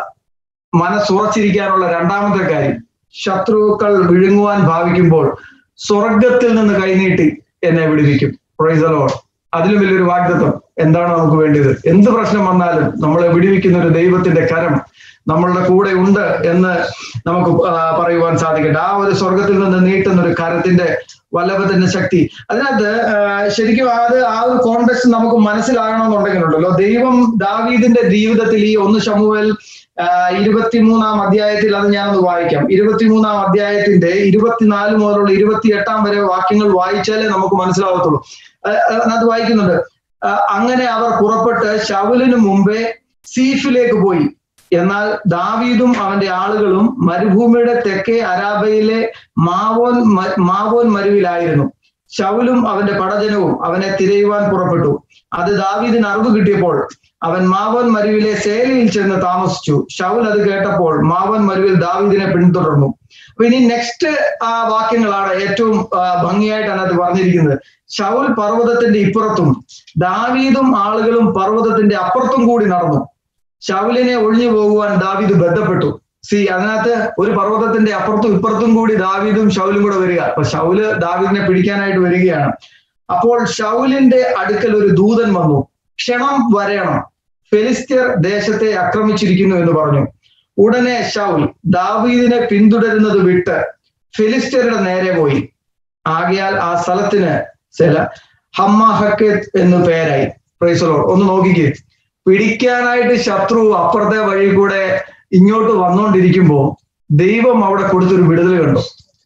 S8: മനസ്സുറച്ചിരിക്കാനുള്ള രണ്ടാമത്തെ കാര്യം ശത്രുക്കൾ വിഴുങ്ങുവാൻ ഭാവിക്കുമ്പോൾ സ്വർഗത്തിൽ നിന്ന് കൈനീട്ടി എന്നെ വിടുവിക്കും പ്രൈസലോൺ അതിലും വലിയൊരു വാഗ്ദത്വം എന്താണ് നമുക്ക് വേണ്ടത് എന്ത് പ്രശ്നം വന്നാലും നമ്മളെ വിടുവിക്കുന്ന ഒരു ദൈവത്തിന്റെ കരം നമ്മളുടെ കൂടെ ഉണ്ട് എന്ന് നമുക്ക് പറയുവാൻ സാധിക്കട്ടെ ആ ഒരു സ്വർഗത്തിൽ നിന്ന് നീട്ടുന്ന ഒരു കരത്തിന്റെ വല്ലഭത്തിന്റെ ശക്തി അതിനകത്ത് ശരിക്കും അത് ആ ഒരു കോണ്ടെക്സ്റ്റ് നമുക്ക് മനസ്സിലാകണമെന്നുണ്ടെങ്കിലുണ്ടല്ലോ ദൈവം ദാവീദിന്റെ ജീവിതത്തിൽ ഈ ഒന്ന് ശമുവൽ ആ, ഇരുപത്തിമൂന്നാം അധ്യായത്തിൽ അത് ഞാനൊന്ന് വായിക്കാം ഇരുപത്തിമൂന്നാം അധ്യായത്തിന്റെ ഇരുപത്തിനാല് മുതലുള്ള ഇരുപത്തിയെട്ടാം വരെ വാക്യങ്ങൾ വായിച്ചാലേ നമുക്ക് മനസ്സിലാവത്തുള്ളൂ ആ, ആ, അത് വായിക്കുന്നുണ്ട് ആ, അങ്ങനെ അവർ പുറപ്പെട്ട് ശൗലിനു മുമ്പേ സീഫിലേക്ക് പോയി എന്നാൽ ദാവീദും അവന്റെ ആളുകളും മരുഭൂമിയുടെ തെക്കേ അരാബയിലെ മാവോൻ മ- മാവോൻ മരുവിലായിരുന്നു ശൗലും അവന്റെ പടജനവും അവനെ തിരയുവാൻ പുറപ്പെട്ടു അത് ദാവീദിന് അറിവ് കിട്ടിയപ്പോൾ അവൻ മാവോൻ മരുവിലെ സേലയിൽ ചെന്ന് താമസിച്ചു ശൗൽ അത് കേട്ടപ്പോൾ മാവോൻ മരുവിൽ ദാവീദിനെ പിന്തുടർന്നു അപ്പൊ ഇനി നെക്സ്റ്റ് ആ വാക്യങ്ങളാണ് ഏറ്റവും ആ, ഭംഗിയായിട്ട് അതിനകത്ത് പറഞ്ഞിരിക്കുന്നത് ശൗൽ പർവ്വതത്തിന്റെ ഇപ്പുറത്തും ദാവീദും ആളുകളും പർവ്വതത്തിന്റെ അപ്പുറത്തും കൂടി നടന്നു ശൗലിനെ ഒഴിഞ്ഞു പോകുവാൻ ദാവീദ് ബന്ധപ്പെട്ടു സി അതിനകത്ത് ഒരു പർവ്വതത്തിന്റെ അപ്പുറത്തും ഇപ്പുറത്തും കൂടി ദാവീദും ശൗലും കൂടെ വരിക അപ്പൊ ശൗല് ദാവീദിനെ പിടിക്കാനായിട്ട് വരികയാണ് അപ്പോൾ ശൗലിന്റെ അടുക്കൽ ഒരു ദൂതൻ വന്നു ക്ഷണം വരയണം ഫെലിസ്ത്യർ ദേശത്തെ ആക്രമിച്ചിരിക്കുന്നു എന്ന് പറഞ്ഞു ഉടനെ ശൗൽ ദാവീദിനെ പിന്തുടരുന്നത് വിട്ട് ഫിലിസ്ത്യരുടെ നേരെ പോയി ആകയാൽ ആ സ്ഥലത്തിന് ചില ഹമ്മഹക്കത്ത് എന്ന് പേരായി പ്രൈസലോ ഒന്ന് നോക്കിക്കേ പിടിക്കാനായിട്ട് ശത്രു അപ്പുറത്തെ വഴി കൂടെ ഇങ്ങോട്ട് വന്നുകൊണ്ടിരിക്കുമ്പോ ദൈവം അവിടെ കൊടുത്തൊരു വിടുതൽ കണ്ടു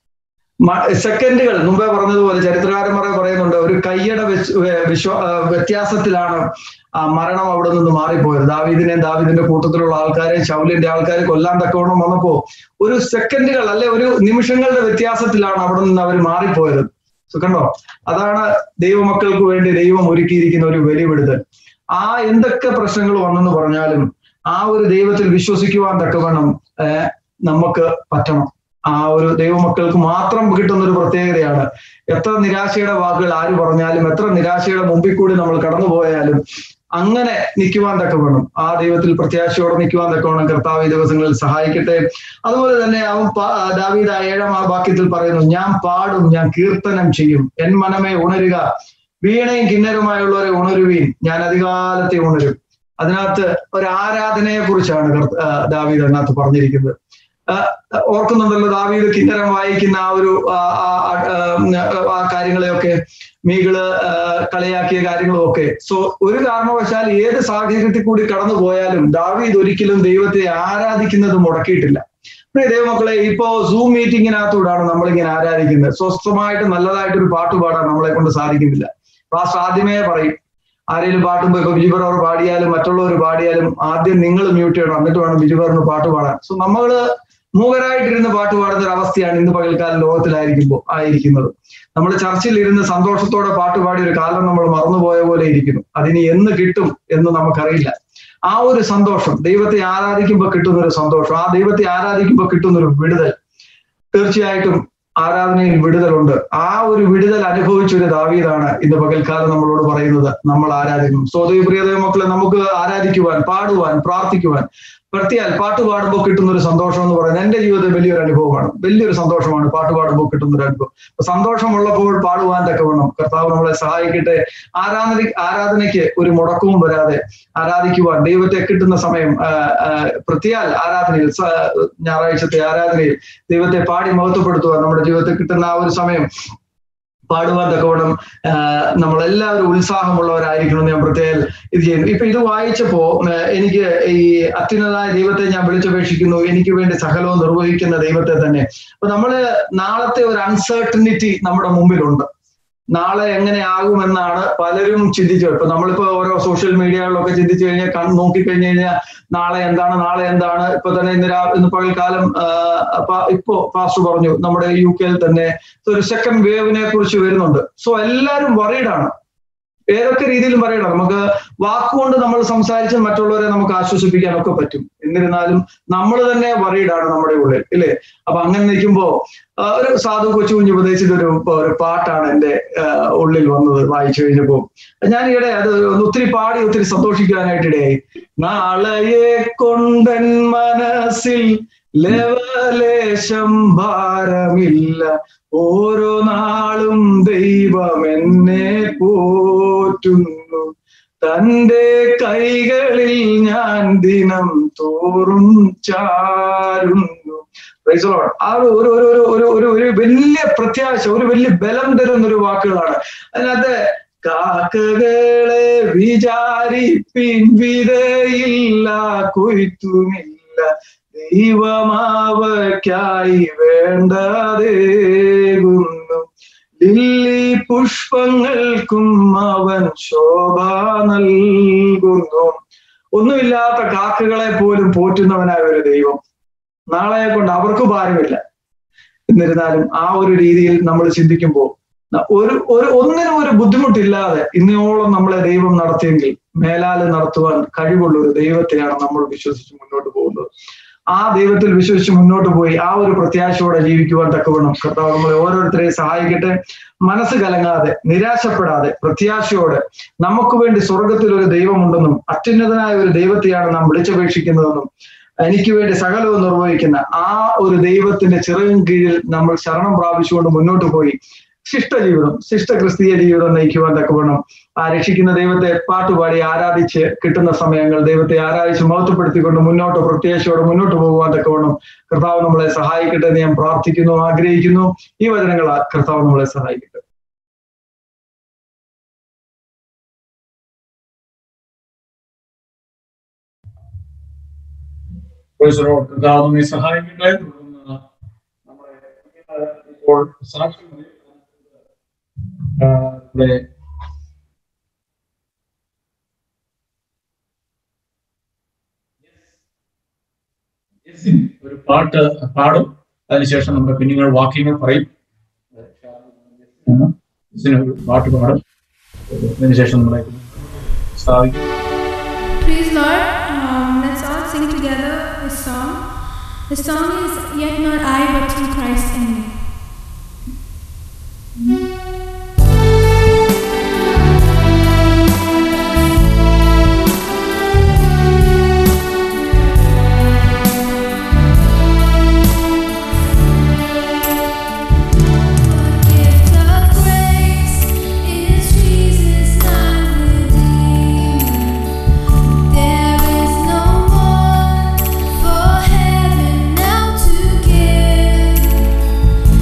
S8: മ- സെക്കൻഡുകൾ മുമ്പേ പറഞ്ഞതുപോലെ ചരിത്രകാരന്മാരെ പറയുന്നുണ്ട് ഒരു കയ്യട വിശ്- വേ- വിശ്വ ആ, വ്യത്യാസത്തിലാണ് ആ മരണം അവിടെ നിന്ന് മാറിപ്പോയത് ദാവീദിനെയും ദാവീദിന്റെ കൂട്ടത്തിലുള്ള ആൾക്കാരെ ശൗലിന്റെ ആൾക്കാരെ കൊല്ലാൻ തക്കവണ്ണം വന്നപ്പോ ഒരു സെക്കൻഡുകൾ അല്ലെ ഒരു നിമിഷങ്ങളുടെ വ്യത്യാസത്തിലാണ് അവിടെ നിന്ന് അവർ മാറിപ്പോയത് So കണ്ടോ അതാണ് ദൈവമക്കൾക്ക് വേണ്ടി ദൈവം ഒരുക്കിയിരിക്കുന്ന ഒരു വലിയ വിടുതൽ ആ എന്തൊക്കെ പ്രശ്നങ്ങൾ വന്നെന്ന് പറഞ്ഞാലും ആ ഒരു ദൈവത്തിൽ വിശ്വസിക്കുവാൻ തക്കവണ്ണം ഏർ നമുക്ക് പറ്റണം ആ ഒരു ദൈവമക്കൾക്ക് മാത്രം കിട്ടുന്ന ഒരു പ്രത്യേകതയാണ് എത്ര നിരാശയുടെ വാക്കുകൾ ആര് പറഞ്ഞാലും എത്ര നിരാശയുടെ മുമ്പിൽ കൂടി നമ്മൾ കടന്നു പോയാലും അങ്ങനെ നിൽക്കുവാൻ തക്കവണ്ണം ആ ദൈവത്തിൽ പ്രത്യാശയോടെ നിൽക്കുവാൻ തക്കവണ്ണം കർത്താവ് ഈ ദിവസങ്ങളിൽ സഹായിക്കട്ടെ അതുപോലെ തന്നെ അവൻ പ- ദാവീദ് ആ ഏഴാം ആ വാക്യത്തിൽ പറയുന്നു ഞാൻ പാടും ഞാൻ കീർത്തനം ചെയ്യും എൻ മനമേ ഉണരുക വീണയും കിന്നരുമായുള്ളവരെ ഉണരുവീൻ ഞാൻ അധികാലത്തെ ഉണരും അതിനകത്ത് ഒരു ആരാധനയെ കുറിച്ചാണ് കർത്ത- ആ, ദാവീദ് അതിനകത്ത് പറഞ്ഞിരിക്കുന്നത് ആ, ഓർക്കുന്നുണ്ടല്ലോ ദാവീദ് കിന്നരം വായിക്കുന്ന ആ ഒരു ആ, ആ, ആ, ആ കാര്യങ്ങളെയൊക്കെ മീകള് ആ, കളിയാക്കിയ കാര്യങ്ങളും ഒക്കെ സോ ഒരു കാരണവശാൽ ഏത് സാഹചര്യത്തിൽ കൂടി കടന്നു പോയാലും ദാവീദ് ഒരിക്കലും ദൈവത്തെ ആരാധിക്കുന്നത് മുടക്കിയിട്ടില്ല പ്രിയ ദൈവമക്കളെ ഇപ്പോ സൂം മീറ്റിങ്ങിനകത്തൂടാണ് നമ്മളിങ്ങനെ ആരാധിക്കുന്നത് സ്വസ്ഥമായിട്ട് നല്ലതായിട്ടൊരു പാട്ട് പാടാൻ നമ്മളെ കൊണ്ട് സാധിക്കുന്നില്ല പാസ്റ്റർ ആദ്യമേ പറയും ആരെങ്കിലും പാട്ടുമ്പോ ഇപ്പൊ ബിജുബർ അവർ പാടിയാലും മറ്റുള്ളവർ പാടിയാലും ആദ്യം നിങ്ങൾ മ്യൂട്ട് ചെയ്യണം എന്നിട്ട് വേണം ബിജുബറിന് പാട്ട് പാടാൻ സോ നമ്മള് മൂകരായിട്ടിരുന്ന് പാട്ട് പാടുന്ന ഒരു അവസ്ഥയാണ് ഇന്ന് പകൽക്കാലം ലോകത്തിലായിരിക്കുമ്പോൾ ആയിരിക്കുന്നത് നമ്മൾ ചർച്ചിൽ ഇരുന്ന് സന്തോഷത്തോടെ പാട്ട് പാടിയ ഒരു കാലം നമ്മൾ മറന്നുപോയ പോലെ ഇരിക്കുന്നു അതിനി എന്ന് കിട്ടും എന്ന് നമുക്കറിയില്ല ആ ഒരു സന്തോഷം ദൈവത്തെ ആരാധിക്കുമ്പോൾ കിട്ടുന്ന ഒരു സന്തോഷം ആ ദൈവത്തെ ആരാധിക്കുമ്പോൾ കിട്ടുന്ന ഒരു വിടുതൽ തീർച്ചയായിട്ടും ആരാധനയിൽ വിടുതലുണ്ട് ആ ഒരു വിടുതൽ അനുഭവിച്ച ഒരു ദാവീദാണ് ഇന്ന് പകൽക്കാലം നമ്മളോട് പറയുന്നത് നമ്മൾ ആരാധിക്കണം സ്വതവി പ്രിയതയ മക്കളെ നമുക്ക് ആരാധിക്കുവാൻ പാടുവാൻ പ്രാർത്ഥിക്കുവാൻ പ്രത്യാൽ പാട്ട് പാടുമ്പോൾ കിട്ടുന്ന ഒരു സന്തോഷം എന്ന് പറയുന്നത് എന്റെ ജീവിതത്തിൽ വലിയൊരു അനുഭവമാണ് വലിയൊരു സന്തോഷമാണ് പാട്ട് പാടുമ്പോൾ കിട്ടുന്ന ഒരു അനുഭവം അപ്പൊ സന്തോഷമുള്ളപ്പോൾ പാടുവാൻ തക്കവണ്ണം കർത്താവ് നമ്മളെ സഹായിക്കട്ടെ ആരാധന ആരാധനയ്ക്ക് ഒരു മുടക്കവും വരാതെ ആരാധിക്കുവാൻ ദൈവത്തെ കിട്ടുന്ന സമയം ആ, ആ, പ്രത്യാൽ ആരാധനയിൽ സ- ഞായറാഴ്ചത്തെ ആരാധനയിൽ ദൈവത്തെ പാടി മഹത്വപ്പെടുത്തുവാൻ നമ്മുടെ ജീവിതത്തിൽ കിട്ടുന്ന ആ ഒരു സമയം പാടുവാൻ തക്കവണ്ണം ആഹ് നമ്മളെല്ലാവരും ഉത്സാഹമുള്ളവരായിരിക്കണം എന്ന് ഞാൻ പ്രത്യേകം ഇത് ചെയ്യുന്നു ഇപ്പൊ ഇത് വായിച്ചപ്പോ ആഹ് എനിക്ക് ഈ അത്യുന്നതായ ദൈവത്തെ ഞാൻ വിളിച്ചപേക്ഷിക്കുന്നു എനിക്ക് വേണ്ടി സകലവും നിർവഹിക്കുന്ന ദൈവത്തെ തന്നെ അപ്പൊ നമ്മള് നാളത്തെ ഒരു അൺസർട്ടനിറ്റി നമ്മുടെ മുമ്പിലുണ്ട് നാളെ എങ്ങനെ ആകുമെന്നാണ് പലരും ചിന്തിച്ചത് ഇപ്പൊ നമ്മളിപ്പോ ഓരോ സോഷ്യൽ മീഡിയകളിലൊക്കെ ചിന്തിച്ചു കഴിഞ്ഞാൽ കൺ നോക്കിക്കഴിഞ്ഞു കഴിഞ്ഞാൽ നാളെ എന്താണ് നാളെ എന്താണ് ഇപ്പൊ തന്നെ ഇന്ന് രാ ഇന്ന് പകൽക്കാലം ആഹ് പ- ഇപ്പോ പാസ്റ്റർ പറഞ്ഞു നമ്മുടെ യു കെയിൽ തന്നെ ഒരു സെക്കൻഡ് വേവിനെ കുറിച്ച് വരുന്നുണ്ട് സോ എല്ലാവരും വറീഡാണ് ഏതൊക്കെ രീതിയിലും പറയണം നമുക്ക് വാക്കുകൊണ്ട് നമ്മൾ സംസാരിച്ച് മറ്റുള്ളവരെ നമുക്ക് ആശ്വസിപ്പിക്കാനൊക്കെ പറ്റും എന്നിരുന്നാലും നമ്മൾ തന്നെ വറീഡാണ് നമ്മുടെ ഉള്ളിൽ ഇല്ലേ അപ്പൊ അങ്ങനെ നിൽക്കുമ്പോ ആ, ഒരു സാധു കൊച്ചു കുഞ്ഞു ഉപദേശിച്ച ഒരു ഒരു പാട്ടാണ് എന്റെ ആ, ഉള്ളിൽ വന്നത് വായിച്ചു കഴിഞ്ഞപ്പോ ഞാൻ ഈയിടെ അത് ഒന്ന് ഒത്തിരി പാടി ഒത്തിരി സന്തോഷിക്കാനായിട്ട് ഇടയായി നാളെയെ കൊണ്ടൻ മനസ്സിൽ ലവലേശം ഭാരമില്ല ഓരോ നാളും ദൈവം എന്നെ പോറ്റുന്നു തന്റെ കൈകളിൽ ഞാൻ ദിനം തോറും ചാരുന്നു Praise the Lord. ആ ഒരു ഒരു ഒരു ഒരു ഒരു ഒരു ഒരു വലിയ പ്രത്യാശ ഒരു വലിയ ബലം തരുന്ന ഒരു വാക്കുകളാണ് അതിനകത്ത് കാക്കകളെ വിചാരിപ്പിൻ വിതയില്ല കൊയ്ത്തുമില്ല ദൈവമാവയ്ക്കായി വേണ്ടതേകുന്നു ലില്ലി പുഷ്പങ്ങൾക്കും അവൻ ശോഭ നൽകുന്നു ഒന്നുമില്ലാത്ത കാക്കകളെ പോലും പോറ്റുന്നവനായ ഒരു ദൈവം നാളെയെ കൊണ്ട് അവർക്ക് ഭാരമില്ല എന്നിരുന്നാലും ആ ഒരു രീതിയിൽ നമ്മൾ ചിന്തിക്കുമ്പോൾ ഒരു ഒരു ഒന്നിനും ഒരു ബുദ്ധിമുട്ടില്ലാതെ ഇന്നയോളം നമ്മളെ ദൈവം നടത്തിയെങ്കിൽ മേലാല് നടത്തുവാൻ കഴിവുള്ള ഒരു ദൈവത്തെയാണ് നമ്മൾ വിശ്വസിച്ച് മുന്നോട്ട് പോകുന്നത് ആ ദൈവത്തിൽ വിശ്വസിച്ച് മുന്നോട്ട് പോയി ആ ഒരു പ്രത്യാശയോടെ ജീവിക്കുവാൻ തക്കവണ്ണം കർത്താവ് നമ്മളെ ഓരോരുത്തരെയും സഹായിക്കട്ടെ മനസ്സ് കലങ്ങാതെ നിരാശപ്പെടാതെ പ്രത്യാശയോടെ നമുക്ക് വേണ്ടി സ്വർഗത്തിൽ ഒരു ദൈവമുണ്ടെന്നും അത്യുന്നതനായ ഒരു ദൈവത്തെയാണ് നാം വിളിച്ചപേക്ഷിക്കുന്നതെന്നും എനിക്ക് വേണ്ടി സകലവും നിർവഹിക്കുന്ന ആ ഒരു ദൈവത്തിന്റെ ചിറകിൻ കീഴിൽ നമ്മൾ ശരണം പ്രാപിച്ചുകൊണ്ട് മുന്നോട്ട് പോയി ശിഷ്ട ജീവിതം ശിഷ്ട ക്രിസ്തീയ ജീവിതം നയിക്കുവാൻ തക്കവണ്ണം ആ രക്ഷിക്കുന്ന ദൈവത്തെ പാട്ടുപാടി ആരാധിച്ച് കിട്ടുന്ന സമയങ്ങൾ ദൈവത്തെ ആരാധിച്ച് മഹത്വപ്പെടുത്തിക്കൊണ്ട് മുന്നോട്ട് പ്രത്യാശയോടെ മുന്നോട്ട് പോകുവാൻ തക്കവണ്ണം കർത്താവ് നമ്മളെ സഹായിക്കട്ടെ എന്ന് ഞാൻ പ്രാർത്ഥിക്കുന്നു ആഗ്രഹിക്കുന്നു ഈ വചനങ്ങളാൽ കർത്താവ് നമ്മളെ സഹായിക്കട്ടെ
S1: Praise the Lord. കർത്താവ് നമ്മെ സഹായിക്കട്ടെ തുടർന്ന് നമ്മുടെ ഇപ്പോൾ സാക്ഷ്യം ആ, ഇവിടെ യെസിൻ ഒരു പാട്ട് പാടും അതിനുശേഷം നമ്മുടെ കുഞ്ഞുങ്ങൾ വാക്യങ്ങൾ പറയും യെസിൻ ഒരു പാട്ട് പാടും അതിനുശേഷം നമ്മുടെ സ്ഥാപിക്കും
S9: Praise Lord. Um, let's all sing together this song. The song is Yet Not I, but Through Christ in Me. Gift of grace is Jesus, my Redeemer. There is no more for heaven now to give.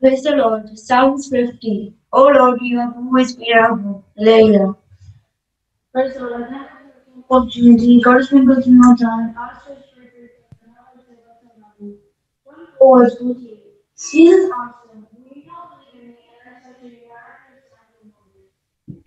S10: Praise the Lord. Psalms 50. O Lord, you have always been our hope. Hallelujah. Praise the Lord. Opportunity. God has been good to my time. One forward to you. Jesus answered, "We do not believe in me, and such a miraculous sign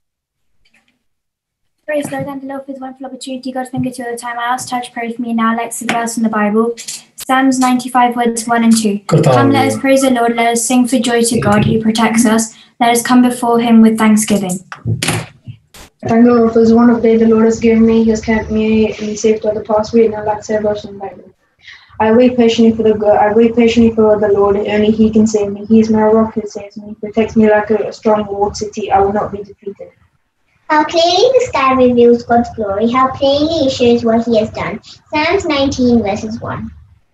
S11: Praise Lord and love with wonderful opportunity. God thank you to the time. I asked touch pray with me now. Let's see the verse in the Bible. Psalms 95 words 1 and 2. Come, let us praise the Lord. Let us sing for joy to God who protects us. Let us come before him with thanksgiving.
S12: Thank the Lord for this wonderful day the Lord has given me. He has kept me in safety of the past week, and I'd like to say a verse in the Bible. I wait patiently for the good. I wait patiently for the Lord. Only He can save me. He is my rock who saves me. He protects me like a, a strong walled city. I will not be defeated.
S13: How clearly the sky reveals God's glory, how plainly it shows what he has done. Psalms 19, verses 1.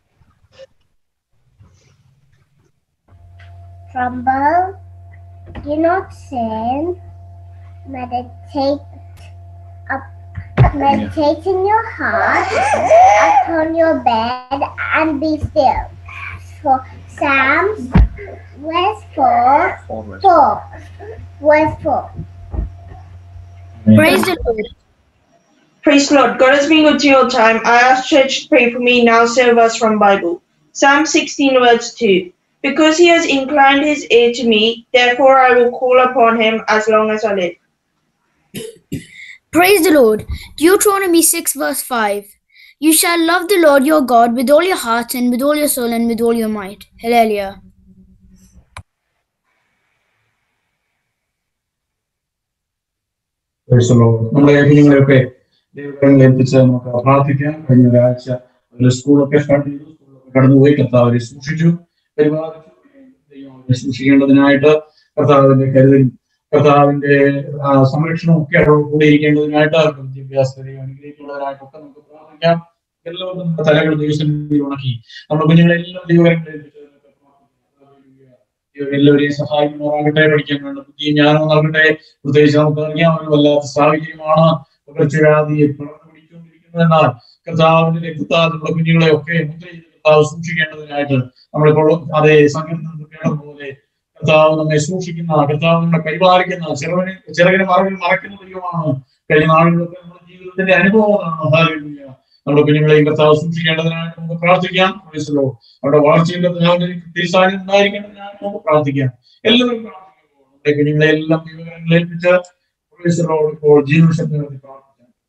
S14: Tremble, do not sin, meditate up, meditate in your heart upon your bed and be still. For Psalms, verse 4, 4, verse 4.
S15: Praise the Lord. Praise the Lord. God has been good to your time. I ask church to pray for me now. Say a verse from Bible. Psalm 16 verse 2. Because he has inclined his ear to me, therefore I will call upon him as long as I live.
S16: Praise the Lord. Deuteronomy 6, verse 5. You shall love the Lord your God with all your heart and with all your soul and with all your might. Hallelujah.
S1: Praise the Lord. നമ്മുടെ കുഞ്ഞുങ്ങളെയൊക്കെ ദൈവകരങ്ങളിൽ ഏൽപ്പിച്ച് നമുക്ക് പ്രാർത്ഥിക്കാം കഴിഞ്ഞ ഒരാഴ്ച അവരുടെ സ്കൂളൊക്കെ start ചെയ്തു സ്കൂളൊക്കെ കടന്നുപോയി കർത്താവ് അവരെ സൂക്ഷിച്ചു പരിപാലിച്ചു ദൈവം അവരെ സൂക്ഷിക്കേണ്ടതിനായിട്ട് കർത്താവിന്റെ കരുതലും കർത്താവിന്റെ ആ, സംരക്ഷണവും ഒക്കെ അവരോട് കൂടെ ഇരിക്കേണ്ടതിനായിട്ട് അവരുടെ വിദ്യാഭ്യാസത്തെയും അനുഗ്രഹിക്കുന്നതിനായിട്ടൊക്കെ നമുക്ക് പ്രാർത്ഥിക്കാം എല്ലാവർക്കും നമ്മുടെ തലകൾ ദൈവസന്നിധിയിൽ ഉണക്കി നമ്മുടെ കുഞ്ഞുങ്ങളെല്ലാം ദൈവകരങ്ങളിൽ ഏൽപ്പിച്ച് ദൈവം എല്ലാവരെയും സഹായിക്കുമാറാകട്ടെ പഠിക്കാൻ വേണ്ട ബുദ്ധിയും ജ്ഞാനവും നൽകട്ടെ പ്രത്യേകിച്ച് നമുക്ക് അറിയാം ഒരു വല്ലാത്ത സാഹചര്യമാണ് പകർച്ചവ്യാധി പടർന്നു പിടിച്ചുകൊണ്ടിരിക്കുന്നതെന്നാൽ കർത്താവിന്റെ രക്തത്താൽ നമ്മുടെ കുഞ്ഞുങ്ങളെ ഒക്കെ മുദ്ര ചെയ്ത് കർത്താവ് സൂക്ഷിക്കേണ്ടതിനായിട്ട് നമ്മളിപ്പോൾ അതേ സങ്കീർത്തനത്തിൽ കേട്ടതുപോലെ കർത്താവ് നമ്മെ സൂക്ഷിക്കുന്ന കർത്താവ് നമ്മളെ പരിപാലിക്കുന്ന ചിറവിന് ചിറകിന് മറവിൽ മറയ്ക്കുന്ന ദൈവമാണ് കഴിഞ്ഞ നാളുകളൊക്കെ നമ്മുടെ ജീവിതത്തിന്റെ അനുഭവമാണ് ഹാലൂയ നമ്മുടെ കുഞ്ഞുങ്ങളെയും കർത്താവ് സൂക്ഷിക്കേണ്ടതിനായിട്ട് നമുക്ക് പ്രാർത്ഥിക്കാം പ്രൈസലോ അവരുടെ വളർച്ചയിൽ കർത്താവിന്റെ തിരിസാന്നിധ്യം ഉണ്ടായിരിക്കേണ്ടതിനായിട്ട് നമുക്ക് പ്രാർത്ഥിക്കാം എല്ലാവരും പ്രാർത്ഥിക്കുമ്പോൾ നമ്മുടെ കുഞ്ഞുങ്ങളെ എല്ലാം ദൈവകരങ്ങളിൽ ഏൽപ്പിച്ച് പ്രൈസലോട് ഇപ്പോൾ ജീവശക്തി നടത്തി പ്രാർത്ഥിക്കാം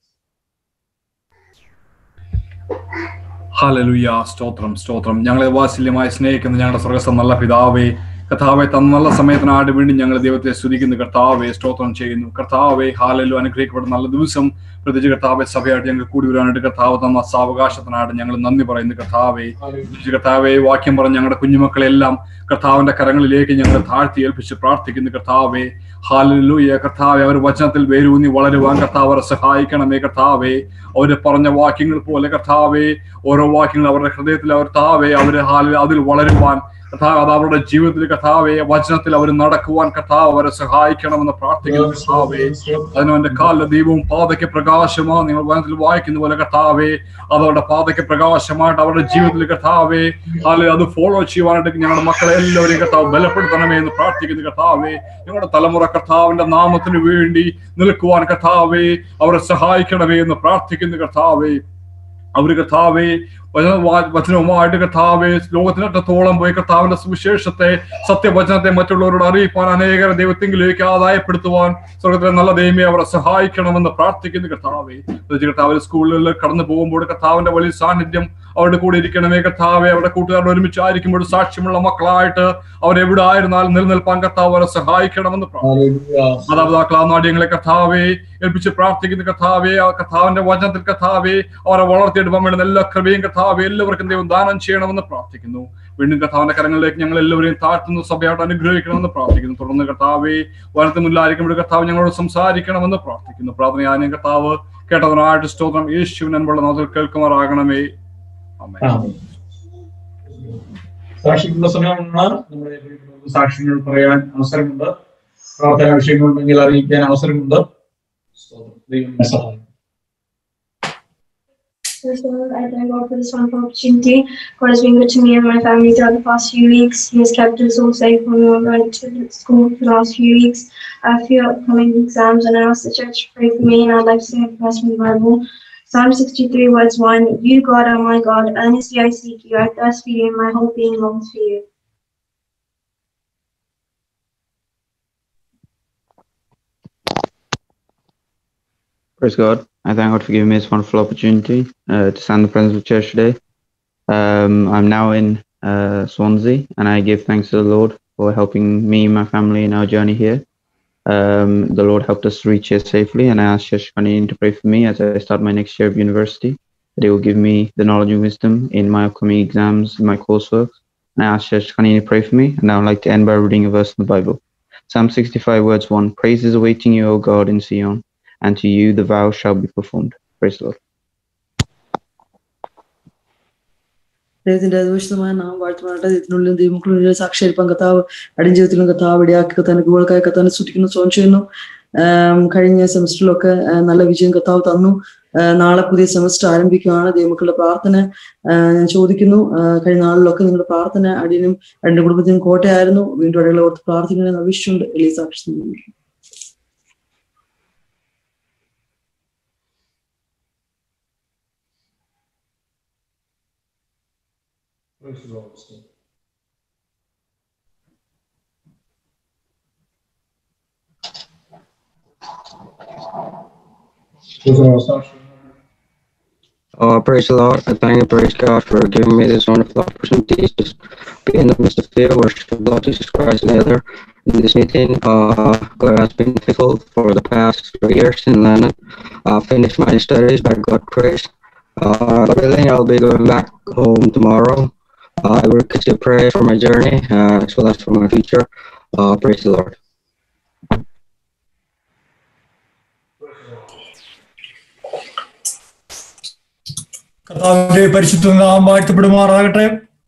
S17: ഹാലലുയ സ്തോത്രം സ്തോത്രം ഞങ്ങളെ വാത്സല്യമായി സ്നേഹിക്കുന്ന ഞങ്ങളുടെ സ്വർഗസ്ഥ നല്ല പിതാവേ കർത്താവെ തന്ന നല്ല സമയത്തിനായിട്ട് വീണ്ടും ഞങ്ങൾ ദൈവത്തെ സ്തുതിക്കുന്നു കർത്താവെ സ്തോത്രം ചെയ്യുന്നു കർത്താവെ ഹാലലു അനുഗ്രഹിക്കപ്പെടുന്ന നല്ല ദിവസം പ്രത്യേകിച്ച് കർത്താവെ സഭയായിട്ട് ഞങ്ങൾ കൂടി വരാനായിട്ട് കർത്താവ് തന്ന സാവകാശത്തിനായിട്ട് ഞങ്ങൾ നന്ദി പറയുന്നു കർത്താവെ പ്രത്യേകിച്ച് കർത്താവെ വാക്യം പറഞ്ഞ് ഞങ്ങളുടെ കുഞ്ഞുമക്കളെല്ലാം കർത്താവിന്റെ കരങ്ങളിലേക്ക് ഞങ്ങൾ താഴ്ത്തി ഏൽപ്പിച്ച് പ്രാർത്ഥിക്കുന്നു കർത്താവെ ഹാലലൂയ കർത്താവെ അവർ വചനത്തിൽ വേരൂന്നി വളരുവാൻ കർത്താവ് അവരെ സഹായിക്കണമേ കർത്താവെ അവര് പറഞ്ഞ വാക്യങ്ങൾ പോലെ കർത്താവെ ഓരോ വാക്യങ്ങൾ അവരുടെ ഹൃദയത്തിൽ അവർ താവെ അവര് ഹാലിൽ അതിൽ വളരുവാൻ കർത്താവ് അത് അവരുടെ ജീവിതത്തിൽ കർത്താവെ വചനത്തിൽ അവർ നടക്കുവാൻ കർത്താവ് അവരെ സഹായിക്കണമെന്ന് പ്രാർത്ഥിക്കുന്നു കർത്താവെ അതിന് എന്റെ കാലിലെ ദൈവവും പാതയ്ക്ക് പ്രകാശമാ നിങ്ങൾ വചനത്തിൽ വായിക്കുന്ന പോലെ കർത്താവെ അത് അവരുടെ പാതയ്ക്ക് പ്രകാശമായിട്ട് അവരുടെ ജീവിതത്തിൽ കർത്താവെ ഹാലെ അത് ഫോളോ ചെയ്യുവാനായിട്ട് ഞങ്ങളുടെ മക്കളെ എല്ലാവരെയും കർത്താവ് ബലപ്പെടുത്തണമേ എന്ന് പ്രാർത്ഥിക്കുന്നു കർത്താവെ ഞങ്ങളുടെ തലമുറ കർത്താവിന്റെ നാമത്തിന് വേണ്ടി നിൽക്കുവാൻ കർത്താവെ അവരെ സഹായിക്കണമേ എന്ന് പ്രാർത്ഥിക്കുന്നു കർത്താവെ അവര് കർത്താവെ വചന വാ- വചനവുമായിട്ട് കർത്താവെ ലോകത്തിനറ്റത്തോളം പോയി കർത്താവിന്റെ സുവിശേഷത്തെ സത്യവചനത്തെ മറ്റുള്ളവരോട് അറിയിപ്പാൻ അനേകരെ ദൈവത്തിങ്കിലേക്ക് ആദായപ്പെടുത്തുവാൻ സ്വർഗത്തിലെ നല്ല ദൈവമേ അവരെ സഹായിക്കണമെന്ന് പ്രാർത്ഥിക്കുന്നു കർത്താവെ പ്രത്യേകിച്ച് കർത്താവിൽ സ്കൂളുകളിൽ കടന്നു പോകുമ്പോൾ കർത്താവിന്റെ വലിയ സാന്നിധ്യം അവരുടെ കൂടെ ഇരിക്കണമേ കർത്താവെ അവരുടെ കൂട്ടുകാരോട് ഒരുമിച്ചായിരിക്കുമ്പോൾ സാക്ഷ്യമുള്ള മക്കളായിട്ട് അവരെവിടെ ആയിരുന്നാലും നിലനിൽപ്പാൻ കർത്താവ് അവരെ സഹായിക്കണമെന്ന് പ്രാർത്ഥിക്കുന്നു മാതാപിതാക്കളാ നാട്യങ്ങളെ കർത്താവെ ഏൽപ്പിച്ച് പ്രാർത്ഥിക്കുന്ന കർത്താവെ ആ കർത്താവിന്റെ വചനത്തിൽ കർത്താവെ അവരെ വളർത്തിയെടുപ്പാൻ വേണ്ടുന്ന എല്ലാ കൃപയും കർത്താവെ എല്ലാവർക്കും ദൈവം ദാനം ചെയ്യണമെന്ന് പ്രാർത്ഥിക്കുന്നു വീണ്ടും കർത്താവിന്റെ കരങ്ങളിലേക്ക് ഞങ്ങൾ എല്ലാവരെയും താഴ്ത്തുന്നു സഭയായിട്ട് അനുഗ്രഹിക്കണമെന്ന് പ്രാർത്ഥിക്കുന്നു തുടർന്ന് കർത്താവെ വനത്തിന് മുന്നിലായിരിക്കുമ്പോൾ കർത്താവ് ഞങ്ങളോട് സംസാരിക്കണമെന്ന് പ്രാർത്ഥിക്കുന്നു പ്രാർത്ഥന ഞാൻ കർത്താവ് കേട്ടതിനായിട്ട് സ്തോത്രം യേശുവിൻ അൻപുള്ള നാട്ടിൽ കേൾക്കുമാറാകണമേ ആമേൻ.
S1: സാക്ഷിക്കുള്ള സമയമാണ് നമ്മുടെ പ്രിയപ്പെട്ടവർക്ക് സാക്ഷ്യങ്ങൾ പറയാൻ അവസരമുണ്ട് പ്രാർത്ഥന വിഷയങ്ങളുണ്ടെങ്കിൽ അറിയിക്കാൻ അവസരമുണ്ട് സ്തോത്രം. ദൈവം നമ്മെ സഹായിക്കട്ടെ.
S10: First of all, I thank God for this wonderful opportunity. God has been good to me and my family throughout the past few weeks. He has kept us all safe when we went to school for the last few weeks. I have few upcoming exams and I ask the church to pray for me and I'd like to say a verse from the Bible. Psalm 63 verse 1, You God are my God, earnestly I seek you, I thirst for you, and my whole being longs for you.
S18: Praise God. I thank God for giving me this wonderful opportunity uh, to stand in the presence of church today. Um, I'm now in uh, Swansea and I give thanks to the Lord for helping me and my family in our journey here. Um, the Lord helped us reach here safely and I ask Church Canadian to pray for me as I start my next year of university, that He will give me the knowledge and wisdom in my upcoming exams, in my coursework. And I ask Church Canadian to pray for me and I would like to end by reading a verse in the Bible. Psalm 65 words 1, Praise is awaiting you, O God, in Sion and to you the vow shall be performed. Praise the Lord.
S7: ദൈവത്തിന്റെ അതിവിശുദ്ധമായ നാം വാഴ്ത്തുമാറട്ടെ ഇതിനുള്ളിലും ദൈവമക്കളും സാക്ഷിയിരിപ്പം കത്താവ് അടിയും ജീവിതത്തിലും കത്താവ് ഇടയാക്കി കത്താൻ കുട്ടികൾക്കായി കത്താൻ സൂക്ഷിക്കുന്നു zone ചെയ്യുന്നു ആം, കഴിഞ്ഞ സെമിസ്റ്ററിലൊക്കെ ആ, നല്ല വിജയം കത്താവ് തന്നു ആ, നാളെ പുതിയ സെമിസ്റ്റർ ആരംഭിക്കുകയാണ് ദൈവമക്കളുടെ പ്രാർത്ഥന ആ, ഞാൻ ചോദിക്കുന്നു ആ, കഴിഞ്ഞ നാളിലൊക്കെ നിങ്ങളുടെ പ്രാർത്ഥന അടിയനും അടിയുടെ കുടുംബത്തിനും കോട്ടയായിരുന്നു വീണ്ടും അടികളെ ഓർത്ത് പ്രാർത്ഥിക്കണമെന്ന് അപേക്ഷിച്ചുണ്ട് എലീ സാക്ഷി
S6: Praise the Lord.
S19: Oh, praise the Lord. I thank and praise God for giving me this wonderful opportunity to be in the midst of the worship of Lord Jesus Christ together in this meeting. Uh, God has been faithful for the past three years in London. I finished my studies by God's grace. Uh, God willing, I'll be going back home tomorrow. Uh, I will continue to pray for my journey uh, as well as for my future. Uh, praise the Lord.
S6: കർത്താവിന്റെ പരിശുദ്ധ നാം വാഴ്ത്തപ്പെടുമാറാകട്ടെ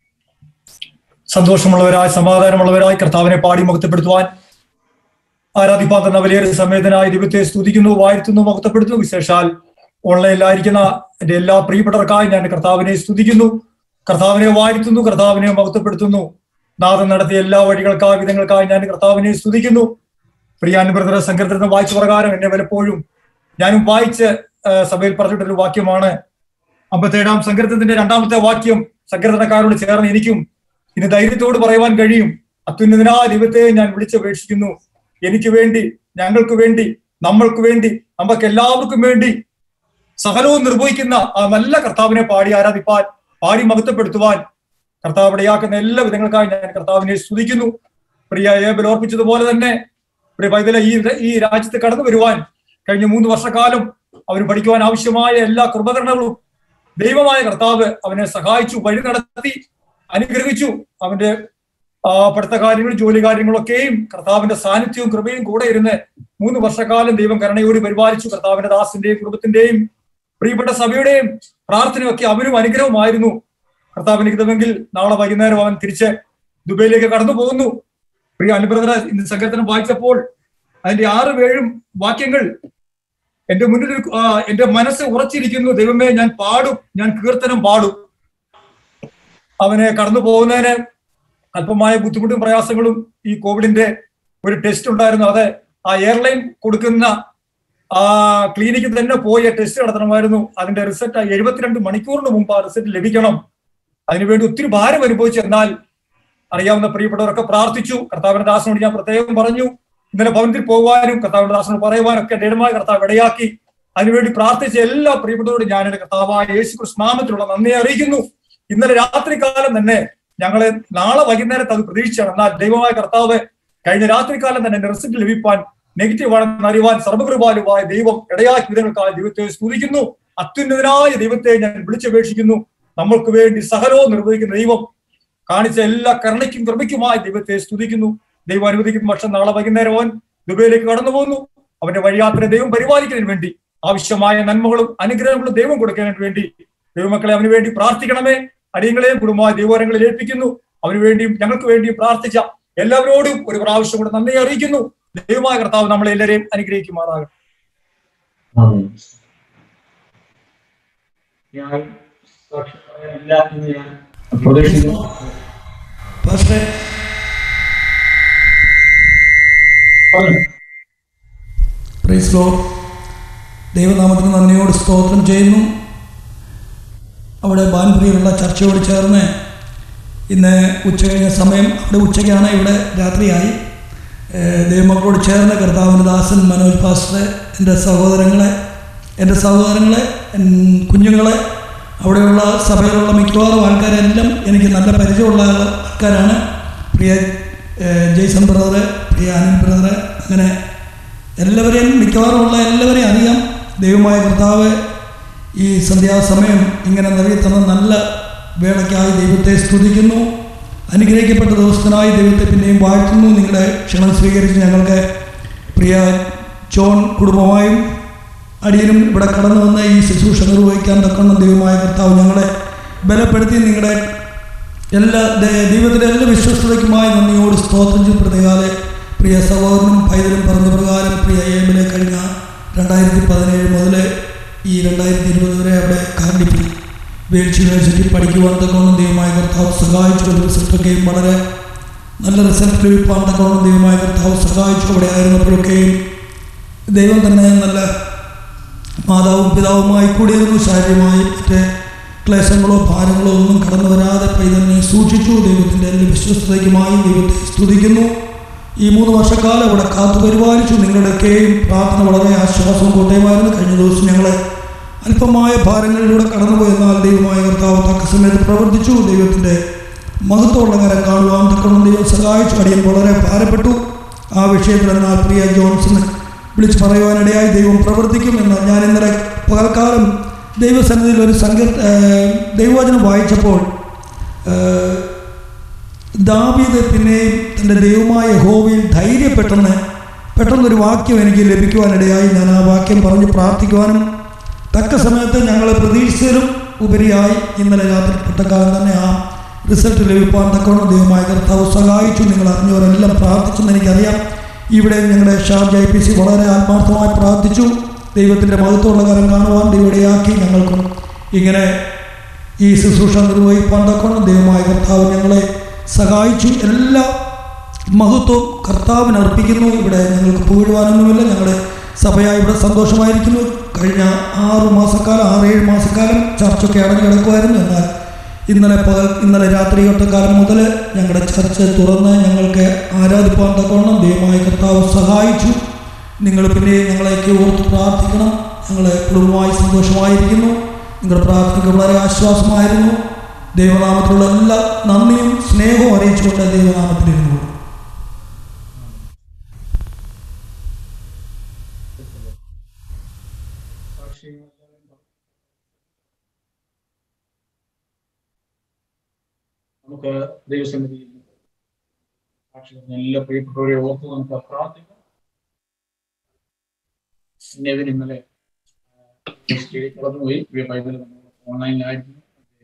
S6: സന്തോഷമുള്ളവരായി സമാധാനമുള്ളവരായി കർത്താവിനെ പാടി മുഖത്തപ്പെടുത്തുവാൻ ആരാധിപ്പാൻ തന്ന വലിയൊരു സമയത്തിനായി ദൈവത്തെ സ്തുതിക്കുന്നു വാഴ്ത്തുന്നു മുഖത്തപ്പെടുത്തുന്നു വിശേഷാൽ ഓൺലൈനിലായിരിക്കുന്ന എന്റെ എല്ലാ പ്രിയപ്പെട്ടവർക്കായി ഞാൻ കർത്താവിനെ സ്തുതിക്കുന്നു കർത്താവിനെ വാഴ്ത്തുന്നു കർത്താവിനെ മഹത്വപ്പെടുത്തുന്നു നാഥൻ നടത്തിയ എല്ലാ വഴികൾക്കായി വിധങ്ങൾക്കായി ഞാൻ കർത്താവിനെ സ്തുതിക്കുന്നു പ്രിയാനുബ്രതര സങ്കീർത്തനം വായിച്ച പ്രകാരം എന്നെ പലപ്പോഴും ഞാനും വായിച്ച് ആ, സഭയിൽ പറഞ്ഞിട്ടൊരു വാക്യമാണ് അമ്പത്തേഴാം സങ്കീർത്തനത്തിന്റെ രണ്ടാമത്തെ വാക്യം സങ്കീർത്തനക്കാരോട് ചേർന്ന് എനിക്കും ഇനി ധൈര്യത്തോട് പറയുവാൻ കഴിയും അത്യുന്നതനായ ദൈവത്തെ ഞാൻ വിളിച്ചപേക്ഷിക്കുന്നു എനിക്ക് വേണ്ടി ഞങ്ങൾക്ക് വേണ്ടി നമ്മൾക്ക് വേണ്ടി നമുക്ക് എല്ലാവർക്കും വേണ്ടി സകലവും നിർവഹിക്കുന്ന ആ നല്ല കർത്താവിനെ പാടി ആരാധിപ്പാൻ പാടി മഹത്വപ്പെടുത്തുവാൻ കർത്താവ് ഇടയാക്കുന്ന എല്ലാ വിധങ്ങൾക്കായി ഞാൻ കർത്താവിനെ സ്തുതിക്കുന്നു പ്രിയ ഏബൽ ഓർപ്പിച്ചതുപോലെ തന്നെ പ്രിയ പൈതലെ ഈ ഈ രാജ്യത്ത് കടന്നു വരുവാൻ കഴിഞ്ഞ മൂന്ന് വർഷക്കാലം അവർ പഠിക്കുവാൻ ആവശ്യമായ എല്ലാ കൃപകരണങ്ങളും ദൈവമായ കർത്താവ് അവനെ സഹായിച്ചു വഴി നടത്തി അനുഗ്രഹിച്ചു അവന്റെ ആ പഠിത്ത കാര്യങ്ങളും ജോലി കാര്യങ്ങളൊക്കെയും കർത്താവിന്റെ സാന്നിധ്യവും കൃപയും കൂടെ ഇരുന്ന് മൂന്ന് വർഷക്കാലം ദൈവം കരുണയോട് പരിപാലിച്ചു കർത്താവിന്റെ ദാസിന്റെയും കുടുംബത്തിന്റെയും പ്രിയപ്പെട്ട സഭയുടെയും പ്രാർത്ഥനയൊക്കെ അവരും അനുഗ്രഹമായിരുന്നു കർത്താവിന് ഹിതമെങ്കിൽ നാളെ വൈകുന്നേരം അവൻ തിരിച്ച് ദുബൈയിലേക്ക് കടന്നു പോകുന്നു പ്രിയ അനുബ്രതര ഇന്ന് സങ്കീർത്തനം വായിച്ചപ്പോൾ അതിന്റെ ആറ് ഏഴും വാക്യങ്ങൾ എന്റെ മുന്നിൽ ഒരു, ആ, എന്റെ മനസ്സ് ഉറച്ചിരിക്കുന്നു ദൈവമേ ഞാൻ പാടും ഞാൻ കീർത്തനം പാടും അവന് കടന്നു പോകുന്നതിന് അല്പമായ ബുദ്ധിമുട്ടും പ്രയാസങ്ങളും ഈ കോവിഡിന്റെ ഒരു ടെസ്റ്റ് ഉണ്ടായിരുന്നു അത് ആ എയർലൈൻ കൊടുക്കുന്ന ആ ക്ലിനിക്കിൽ തന്നെ പോയി ടെസ്റ്റ് നടത്തണമായിരുന്നു അതിന്റെ റിസൾട്ട് എഴുപത്തിരണ്ട് മണിക്കൂറിന് മുമ്പ് ആ റിസൾട്ട് ലഭിക്കണം അതിനുവേണ്ടി ഒത്തിരി ഭാരം അനുഭവിച്ചു എന്നാൽ അറിയാവുന്ന പ്രിയപ്പെട്ടവരൊക്കെ പ്രാർത്ഥിച്ചു കർത്താവിന്റെ ദാസനോട് ഞാൻ പ്രത്യേകം പറഞ്ഞു ഇന്നലെ ഭവനത്തിൽ പോകുവാനും കർത്താവിന്റെ ദാസനോട് പറയുവാനും ഒക്കെ ദൃഢമായ കർത്താവ് ഇടയാക്കി അതിനുവേണ്ടി പ്രാർത്ഥിച്ച എല്ലാ പ്രിയപ്പെട്ടവരോടും ഞാൻ എന്റെ കർത്താവായ യേശു കൃഷ്ണനാമത്തിലുള്ള നന്ദി അറിയിക്കുന്നു ഇന്നലെ രാത്രികാലം തന്നെ ഞങ്ങള് നാളെ വൈകുന്നേരത്ത് അത് പ്രതീക്ഷിച്ചാണ് എന്നാൽ ദൈവമായ കർത്താവ് കഴിഞ്ഞ രാത്രികാലം തന്നെ റിസൾട്ട് ലഭിപ്പാൻ നെഗറ്റീവ് ആണെന്ന് അറിയുവാൻ സർവകൃപാലുവായ ദൈവം ഇടയാക്കി വിധങ്ങൾക്കായ ദൈവത്തെ സ്തുതിക്കുന്നു അത്യുന്നതനായ ദൈവത്തെ ഞാൻ വിളിച്ചപേക്ഷിക്കുന്നു നമ്മൾക്ക് വേണ്ടി സകലവും നിർവഹിക്കുന്ന ദൈവം കാണിച്ച എല്ലാ കരുണയ്ക്കും കൃപയ്ക്കുമായി ദൈവത്തെ സ്തുതിക്കുന്നു ദൈവം അനുവദിക്കുന്ന പക്ഷം നാളെ വൈകുന്നേരം അവൻ ദുബൈയിലേക്ക് കടന്നു പോകുന്നു അവന്റെ വഴിയാത്ര ദൈവം പരിപാലിക്കുന്നതിന് വേണ്ടി ആവശ്യമായ നന്മകളും അനുഗ്രഹങ്ങളും ദൈവം കൊടുക്കുന്നതിന് വേണ്ടി ദൈവമക്കളെ അവന് വേണ്ടി പ്രാർത്ഥിക്കണമേ അടിയങ്ങളെയും കുടുംബമായ ദൈവകരങ്ങളിൽ ഏൽപ്പിക്കുന്നു അവന് വേണ്ടിയും ഞങ്ങൾക്ക് വേണ്ടിയും പ്രാർത്ഥിച്ച എല്ലാവരോടും ഒരു പ്രാവശ്യം കൂടെ നന്ദി അറിയിക്കുന്നു ദൈവമായ കർത്താവ് നമ്മളെ എല്ലാവരെയും അനുഗ്രഹിക്കുമാറാകട്ടെ
S1: ഞാൻ സാക്ഷ്യം പറയാനില്ല എന്ന് ഞാൻ പ്രതീക്ഷിക്കുന്നു
S4: പക്ഷേ പ്രൈസ് ലോ ദൈവനാമത്തിന് നന്ദിയോട് സ്തോത്രം ചെയ്യുന്നു അവിടെ ബാൻപുരിയിലുള്ള ചർച്ചയോട് ചേർന്ന് ഇന്ന് ഉച്ച കഴിഞ്ഞ സമയം അവിടെ ഉച്ചയ്ക്കാണ് ഇവിടെ രാത്രിയായി ഏഹ് ദൈവമക്കളോട് ചേർന്ന് കർത്താവിൻ്റെ ദാസൻ മനോജ് പാസ്റ്റർ എൻ്റെ സഹോദരങ്ങളെ എൻ്റെ സഹോദരങ്ങളെ എൻ കുഞ്ഞുങ്ങളെ അവിടെയുള്ള സഭയിലുള്ള മിക്കവാറും ആൾക്കാരെല്ലാം എനിക്ക് നല്ല പരിചയമുള്ള ആൾക്കാരാണ് പ്രിയ ഏഹ് ജെയ്സൺ ബ്രദർ പ്രിയ അനിൽ ബ്രദർ അങ്ങനെ എല്ലാവരെയും മിക്കവാറും ഉള്ള എല്ലാവരെയും അറിയാം ദൈവമായ കർത്താവ് ഈ സന്ധ്യാസമയം ഇങ്ങനെ നൽകി തന്ന നല്ല വേളയ്ക്കായി ദൈവത്തെ സ്തുതിക്കുന്നു അനുഗ്രഹിക്കപ്പെട്ട ദിവസത്തിനായി ദൈവത്തെ പിന്നെയും വാഴ്ത്തുന്നു നിങ്ങളുടെ ക്ഷണം സ്വീകരിച്ച് ഞങ്ങൾക്ക് പ്രിയ ജോൺ കുടുംബമായും അടിയനും ഇവിടെ കടന്നു വന്ന ഈ ശുശ്രൂഷ നിർവഹിക്കാൻ തക്കണം ദൈവമായ കർത്താവ് ഞങ്ങളെ ബലപ്പെടുത്തി നിങ്ങളുടെ എല്ലാ ദൈ- ദൈവത്തിൻ്റെ എല്ലാ വിശ്വസ്തതയ്ക്കുമായി നന്ദിയോട് സ്തോത്രം ചെയ്ത് പ്രതികാലെ പ്രിയ സഹോദരനും പൈതലും പറഞ്ഞ പ്രകാരം പ്രിയ ഏമിലെ കഴിഞ്ഞ രണ്ടായിരത്തി പതിനേഴ് മുതൽ ഈ രണ്ടായിരത്തി ഇരുപത് വരെ അവിടെ കാർഡിപ്പിൽ വേൽസ് യൂണിവേഴ്സിറ്റി പഠിക്കുവാൻ തക്കോണം ദൈവമായ കർത്താവ് സഹായിച്ചു റിസൾട്ടൊക്കെയും വളരെ നല്ല റിസൾട്ട് ലഭിക്കാൻ തക്കോണം ദൈവമായ കർത്താവ് സഹായിച്ചു അവിടെ ആയിരുന്നപ്പോഴൊക്കെയും ദൈവം തന്നെ നല്ല മാതാവും പിതാവുമായി കൂടിയിരുന്നു ശാരീരികമായി മറ്റ് ക്ലേശങ്ങളോ ഭാരങ്ങളോ ഒന്നും കടന്നു വരാതെ പൈതലിനെ സൂക്ഷിച്ചു ദൈവത്തിൻ്റെ എല്ലാ വിശ്വസ്തതയ്ക്കുമായി ദൈവത്തെ സ്തുതിക്കുന്നു ഈ മൂന്ന് വർഷക്കാലം അവിടെ കാത്തു പരിപാലിച്ചു നിങ്ങളുടെയൊക്കെയും പ്രാർത്ഥന വളരെ ആശ്വാസവും കോട്ടയമായിരുന്നു കഴിഞ്ഞ ദിവസം ഞങ്ങളെ അല്പമായ ഭാരങ്ങളിലൂടെ കടന്നുപോയി എന്നാൽ ദൈവമായ കർത്താവ് തക്ക സമയത്ത് പ്രവർത്തിച്ചു ദൈവത്തിൻ്റെ മഹത്വമുള്ള കരം കാണുവാൻ തക്കണം ദൈവം സഹായിച്ചു അടിയൻ വളരെ ഭാരപ്പെട്ടു ആ വിഷയത്തിൽ എന്നാൽ പ്രിയ ജോൺസൺ വിളിച്ചു പറയുവാനിടയായി ദൈവം പ്രവർത്തിക്കും എന്നാൽ ഞാൻ ഇന്നലെ പകൽക്കാലം ദൈവസന്നിധിയിൽ ഒരു സങ്കീർ ഏഹ് ദൈവവചനം വായിച്ചപ്പോൾ ഏഹ് ദാവീദ് പിന്നെയും തൻ്റെ ദൈവമായ ഹോവിയിൽ ധൈര്യപ്പെട്ടെന്ന് പെട്ടെന്നൊരു വാക്യം എനിക്ക് ലഭിക്കുവാനിടയായി ഞാൻ ആ വാക്യം പറഞ്ഞ് പ്രാർത്ഥിക്കുവാനും തക്ക സമയത്ത് ഞങ്ങൾ പ്രതീക്ഷിച്ചതിലും ഉപരിയായി ഇന്നലെ രാത്രി പെട്ടക്കാലം തന്നെ ആ റിസൾട്ട് ലഭിക്കാൻ തക്കവണ്ണം ദൈവമായ കർത്താവ് സഹായിച്ചു നിങ്ങൾ അറിഞ്ഞവരെല്ലാം പ്രാർത്ഥിച്ചെന്ന് എനിക്കറിയാം ഇവിടെ ഞങ്ങളുടെ ഷാർജ് ഐ പി സി വളരെ ആത്മാർത്ഥമായി പ്രാർത്ഥിച്ചു ദൈവത്തിൻ്റെ മഹത്വമുള്ള കരം കാണുവാൻ ദൈവടെയാക്കി ഞങ്ങൾക്കും ഇങ്ങനെ ഈ ശുശ്രൂഷ നിർവഹിക്കാൻ തക്കവണ്ണം ദൈവമായ കർത്താവ് ഞങ്ങളെ സഹായിച്ചു എല്ലാ മഹത്വം കർത്താവിന് അർപ്പിക്കുന്നു ഇവിടെ ഞങ്ങൾക്ക് പൂഴുവാനൊന്നുമില്ല ഞങ്ങളുടെ സഭയായി ഇവിടെ സന്തോഷമായിരിക്കുന്നു കഴിഞ്ഞ ആറ് മാസക്കാലം ആറേഴ് മാസക്കാലം ചർച്ചൊക്കെ അടഞ്ഞു കിടക്കുമായിരുന്നു എന്നാൽ ഇന്നലെ പകൽ ഇന്നലെ രാത്രി ഒട്ടക്കാലം മുതൽ ഞങ്ങളുടെ ചർച്ച തുറന്ന് ഞങ്ങൾക്ക് ആരാധിപ്പാൻ തക്കവണ്ണം ദൈവമായ കർത്താവ് സഹായിച്ചു നിങ്ങൾ പിന്നെ ഞങ്ങളെയൊക്കെ ഓർത്ത് പ്രാർത്ഥിക്കണം ഞങ്ങളെ കുടുംബമായി സന്തോഷമായിരിക്കുന്നു നിങ്ങളുടെ പ്രാർത്ഥനയ്ക്ക് വളരെ ആശ്വാസമായിരുന്നു ദൈവനാമത്തിലുള്ള എല്ലാ നന്ദിയും സ്നേഹവും അറിയിച്ചുകൊണ്ട് ദൈവനാമത്തിലിരുന്നു
S1: നമുക്ക് ദൈവസന്നിധിയിൽ സാക്ഷികൾ എല്ലാ പ്രിയപ്പെട്ടവരെ ഓർത്ത് നമുക്ക് പ്രാർത്ഥിക്കാം നെവിൻ ഇന്നലെ സ്റ്റേഡിയം കടന്നുപോയി ബൈബിൾ ഓൺലൈനിലായിരുന്നു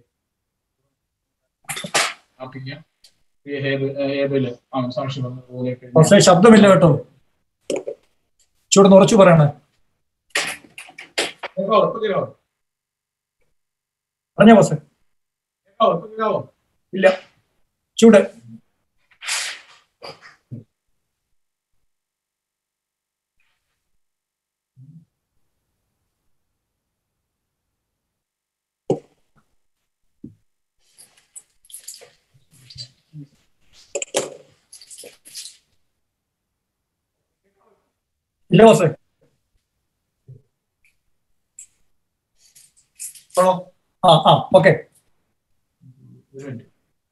S1: പ്രാർത്ഥിക്കാം പ്രിയ ഹേബ- ഹേബേല് ആ സാക്ഷി പറഞ്ഞതുപോലെ
S6: പക്ഷേ ശബ്ദമില്ല കേട്ടോ ചൂട് ഉറച്ചു പറയണേ
S1: കേൾക്കാവോ? ഇപ്പൊ കേൾക്കാവോ?
S6: പറഞ്ഞ ബോസേ
S1: കേൾക്കാവോ? ഇപ്പൊ കേൾക്കാവോ?
S6: ഇല്ല ചൂട് ഇല്ല ബോസേ
S1: ഇപ്പോഴോ?
S6: ആ ആ ഓക്കെ
S1: ഒരു മിനിറ്റ്.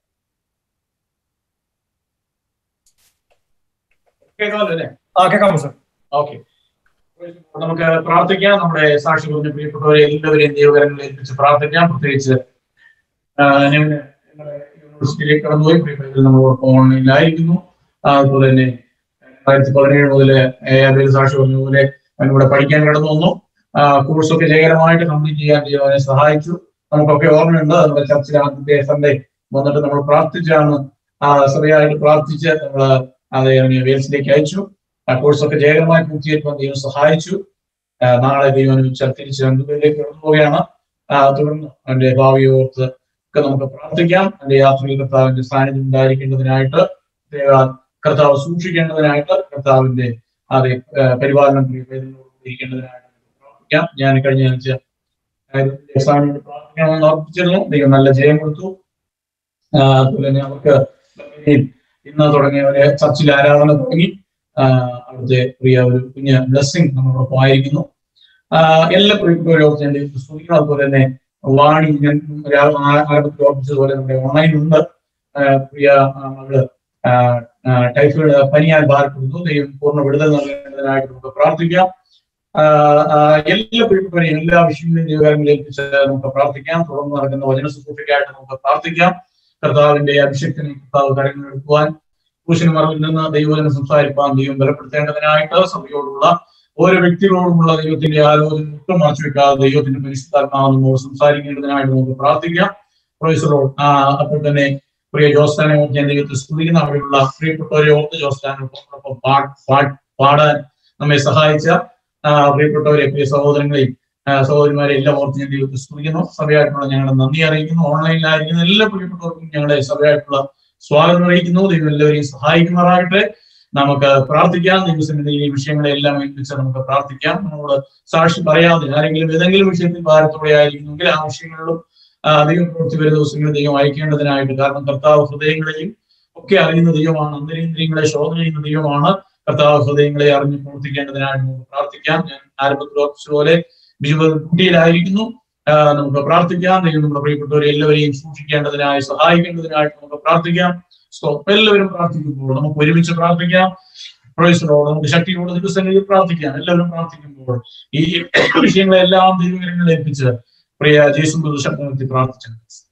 S1: കേൾക്കാമല്ലോ അല്ലേ
S6: ആ കേൾക്കാം ബോസേ
S1: ഓക്കെ നമുക്ക് പ്രാർത്ഥിക്കാം നമ്മുടെ സാക്ഷി പറഞ്ഞ പ്രിയപ്പെട്ടവരെ എല്ലാവരെയും ദൈവകരങ്ങളിൽ ഏൽപ്പിച്ച് പ്രാർത്ഥിക്കാം പ്രത്യേകിച്ച് ആ, ഞങ്ങൾ ഞങ്ങളുടെ യൂണിവേഴ്സിറ്റിയിലേക്ക് കടന്നുപോയി പ്രിയപ്പെട്ടവർ നമ്മളോടൊപ്പം ഓൺലൈനിലായിരിക്കുന്നു അതുപോലെ തന്നെ രണ്ടായിരത്തി പതിനേഴ് മുതൽ ഏതൊരു സാക്ഷി പറഞ്ഞ പോലെ അവൻ ഇവിടെ പഠിക്കാൻ കടന്നു വന്നു ആ, കോഴ്സൊക്കെ ജയകരമായിട്ട് കംപ്ലീറ്റ് ചെയ്യാൻ ദൈവം അവനെ സഹായിച്ചു നമുക്കൊക്കെ ഓർമ്മയുണ്ട് നമ്മുടെ ചർച്ചിൽ ആദ്യത്തെ സൺഡേ വന്നിട്ട് നമ്മൾ പ്രാർത്ഥിച്ചാണ് ആ സഭയായിട്ട് പ്രാർത്ഥിച്ച് നമ്മൾ അത് വേൽസിലേക്ക് അയച്ചു ആ കോഴ്സൊക്കെ ജയകരമായി പൂർത്തീകരിക്കാൻ ദൈവം സഹായിച്ചു ആ, നാളെ ദൈവം അനുവദിച്ചാൽ തിരിച്ച് രണ്ടുപേരിലേക്ക് കടന്നു പോവുകയാണ് ആ, തുടർന്ന് അവന്റെ ഭാവി ഓർത്ത് ഒക്കെ നമുക്ക് പ്രാർത്ഥിക്കാം അവന്റെ യാത്രയിൽ കർത്താവിന്റെ സാന്നിധ്യം ഉണ്ടായിരിക്കേണ്ടതിനായിട്ട് ദൈവ- കർത്താവ് സൂക്ഷിക്കേണ്ടതിനായിട്ട് കർത്താവിന്റെ അതെ ആ, പരിപാലനം പ്രിയവേദനയോടുകൂടി ഇരിക്കേണ്ടതിനായിട്ട് നമുക്ക് പ്രാർത്ഥിക്കാം ഞാൻ കഴിഞ്ഞ ആഴ്ച സാന്നിധ്യം പ്രാർത്ഥിക്കണമെന്ന് ഓർപ്പിച്ചിരുന്നു ദൈവം നല്ല ജയം കൊടുത്തു ആ, അതുപോലെ തന്നെ അവർക്ക് ഇന്ന് തുടങ്ങിയവരെ ചർച്ചിൽ ആരാധന തുടങ്ങി ആ, അവിടുത്തെ പ്രിയ ഒരു കുഞ്ഞ് ബ്ലെസ്സിങ് നമ്മളോടൊപ്പം ആയിരിക്കുന്നു ആ, എല്ലാ പ്രിയപ്പെട്ടവരും ഞാൻ ദൈവത്തെ സ്തുതിക്കണം അതുപോലെ തന്നെ വാണി ഞാൻ രാ- ആ- ആരംഭത്തിൽ ഓർപ്പിച്ചതുപോലെ നമ്മുടെ ഓൺലൈൻ ഉണ്ട് ആ, പ്രിയ ആ, മകള് ആ, ആ, ടൈഫോയിഡ് പനിയാൽ ഭാരപ്പെടുന്നു ദൈവം പൂർണ്ണ വിടുതൽ നൽകേണ്ടതിനായിട്ട് നമുക്ക് പ്രാർത്ഥിക്കാം ആ, ആ, എല്ലാ പ്രിയപ്പെട്ടവരെയും എല്ലാ വിഷയങ്ങളെയും ദൈവകാരങ്ങളിൽ ഏൽപ്പിച്ച് നമുക്ക് പ്രാർത്ഥിക്കാം തുടർന്ന് നടക്കുന്ന വചന ശുശ്രൂഷയ്ക്കായിട്ട് നമുക്ക് പ്രാർത്ഥിക്കാം കർത്താവിന്റെ അഭിഷേകത്തിന് കർത്താവ് കാര്യങ്ങൾ എടുക്കുവാൻ ക്രൂശിന് മറവിൽ നിന്ന് ദൈവജനം സംസാരിപ്പാൻ ദൈവം ബലപ്പെടുത്തേണ്ടതിനായിട്ട് സഭയോടുള്ള ഓരോ വ്യക്തികളോടുമുള്ള ദൈവത്തിന്റെ ആലോചന ഒട്ടും മറച്ചു വെക്കാതെ ദൈവത്തിന്റെ പരിശുദ്ധാത്മാവ് നമ്മോട് സംസാരിക്കേണ്ടതിനായിട്ട് നമുക്ക് പ്രാർത്ഥിക്കാം പ്രൊഫസറോ ആ അപ്പോൾ തന്നെ പ്രിയ ജോസ്റ്റാനെ ഓർത്ത് ഞാൻ ദൈവത്തെ സ്തുതിക്കുന്ന അവിടെയുള്ള പ്രിയപ്പെട്ടവരെ ഓർത്ത് ജോസ്റ്റാനൊപ്പം പാ- പാ- പാടാൻ നമ്മെ സഹായിച്ച ആ, പ്രിയപ്പെട്ടവരെ പ്രിയ സഹോദരങ്ങളെയും ആ, സഹോദരിമാരെ എല്ലാം ഓർത്ത് ഞാൻ ദൈവത്തെ സ്തുതിക്കുന്നു സഭയായിട്ടുള്ള ഞങ്ങളുടെ നന്ദി അറിയിക്കുന്നു ഓൺലൈനിലായിരിക്കുന്ന എല്ലാ പ്രിയപ്പെട്ടവർക്കും ഞങ്ങളുടെ സഭയായിട്ടുള്ള സ്വാഗതം അറിയിക്കുന്നു ദൈവം എല്ലാവരെയും സഹായിക്കുമാറാകട്ടെ നമുക്ക് പ്രാർത്ഥിക്കാം ദൈവസന്നിധിയിൽ ഈ വിഷയങ്ങളെല്ലാം ഏൽപ്പിച്ച് നമുക്ക് പ്രാർത്ഥിക്കാം നമ്മളോട് സാക്ഷി പറയാതെ ആരെങ്കിലും ഏതെങ്കിലും വിഷയത്തിൽ ഭാരത്തോടെ ആയിരിക്കുമെങ്കിൽ ആ വിഷയങ്ങളിലും ആ, ദൈവം പ്രവൃത്തി വരുന്ന ദിവസങ്ങളിൽ ദൈവം അയക്കേണ്ടതിനായിട്ട് കാരണം കർത്താവ് ഹൃദയങ്ങളെയും ഒക്കെ അറിയുന്ന ദൈവമാണ് അന്തരേന്ദ്രിയങ്ങളെ ശോധന ചെയ്യുന്ന ദൈവമാണ് കർത്താവ് ഹൃദയങ്ങളെ അറിഞ്ഞ് പ്രവർത്തിക്കേണ്ടതിനായിട്ട് നമുക്ക് പ്രാർത്ഥിക്കാം ഞാൻ ആരംഭത്തിൽ ഓർപ്പിച്ചതുപോലെ ബിജു കുട്ടിയിലായിരിക്കുന്നു ആ, നമുക്ക് പ്രാർത്ഥിക്കാം ദൈവം നമ്മുടെ പ്രിയപ്പെട്ടവരെ എല്ലാവരെയും സൂക്ഷിക്കേണ്ടതിനായി സഹായിക്കേണ്ടതിനായിട്ട് നമുക്ക് പ്രാർത്ഥിക്കാം സോ എല്ലാവരും പ്രാർത്ഥിക്കുമ്പോൾ നമുക്ക് ഒരുമിച്ച് പ്രാർത്ഥിക്കാം പ്രൊഫസറോട് നമുക്ക് ശക്തിയോട് ദിവസങ്ങളിൽ പ്രാർത്ഥിക്കാം എല്ലാവരും പ്രാർത്ഥിക്കുമ്പോൾ ഈ വിഷയങ്ങളെല്ലാം ദൈവകരങ്ങളിൽ ഏൽപ്പിച്ച് പ്രിയ ജേസു ശബ്ദത്തിൽ പ്രാർത്ഥിച്ചു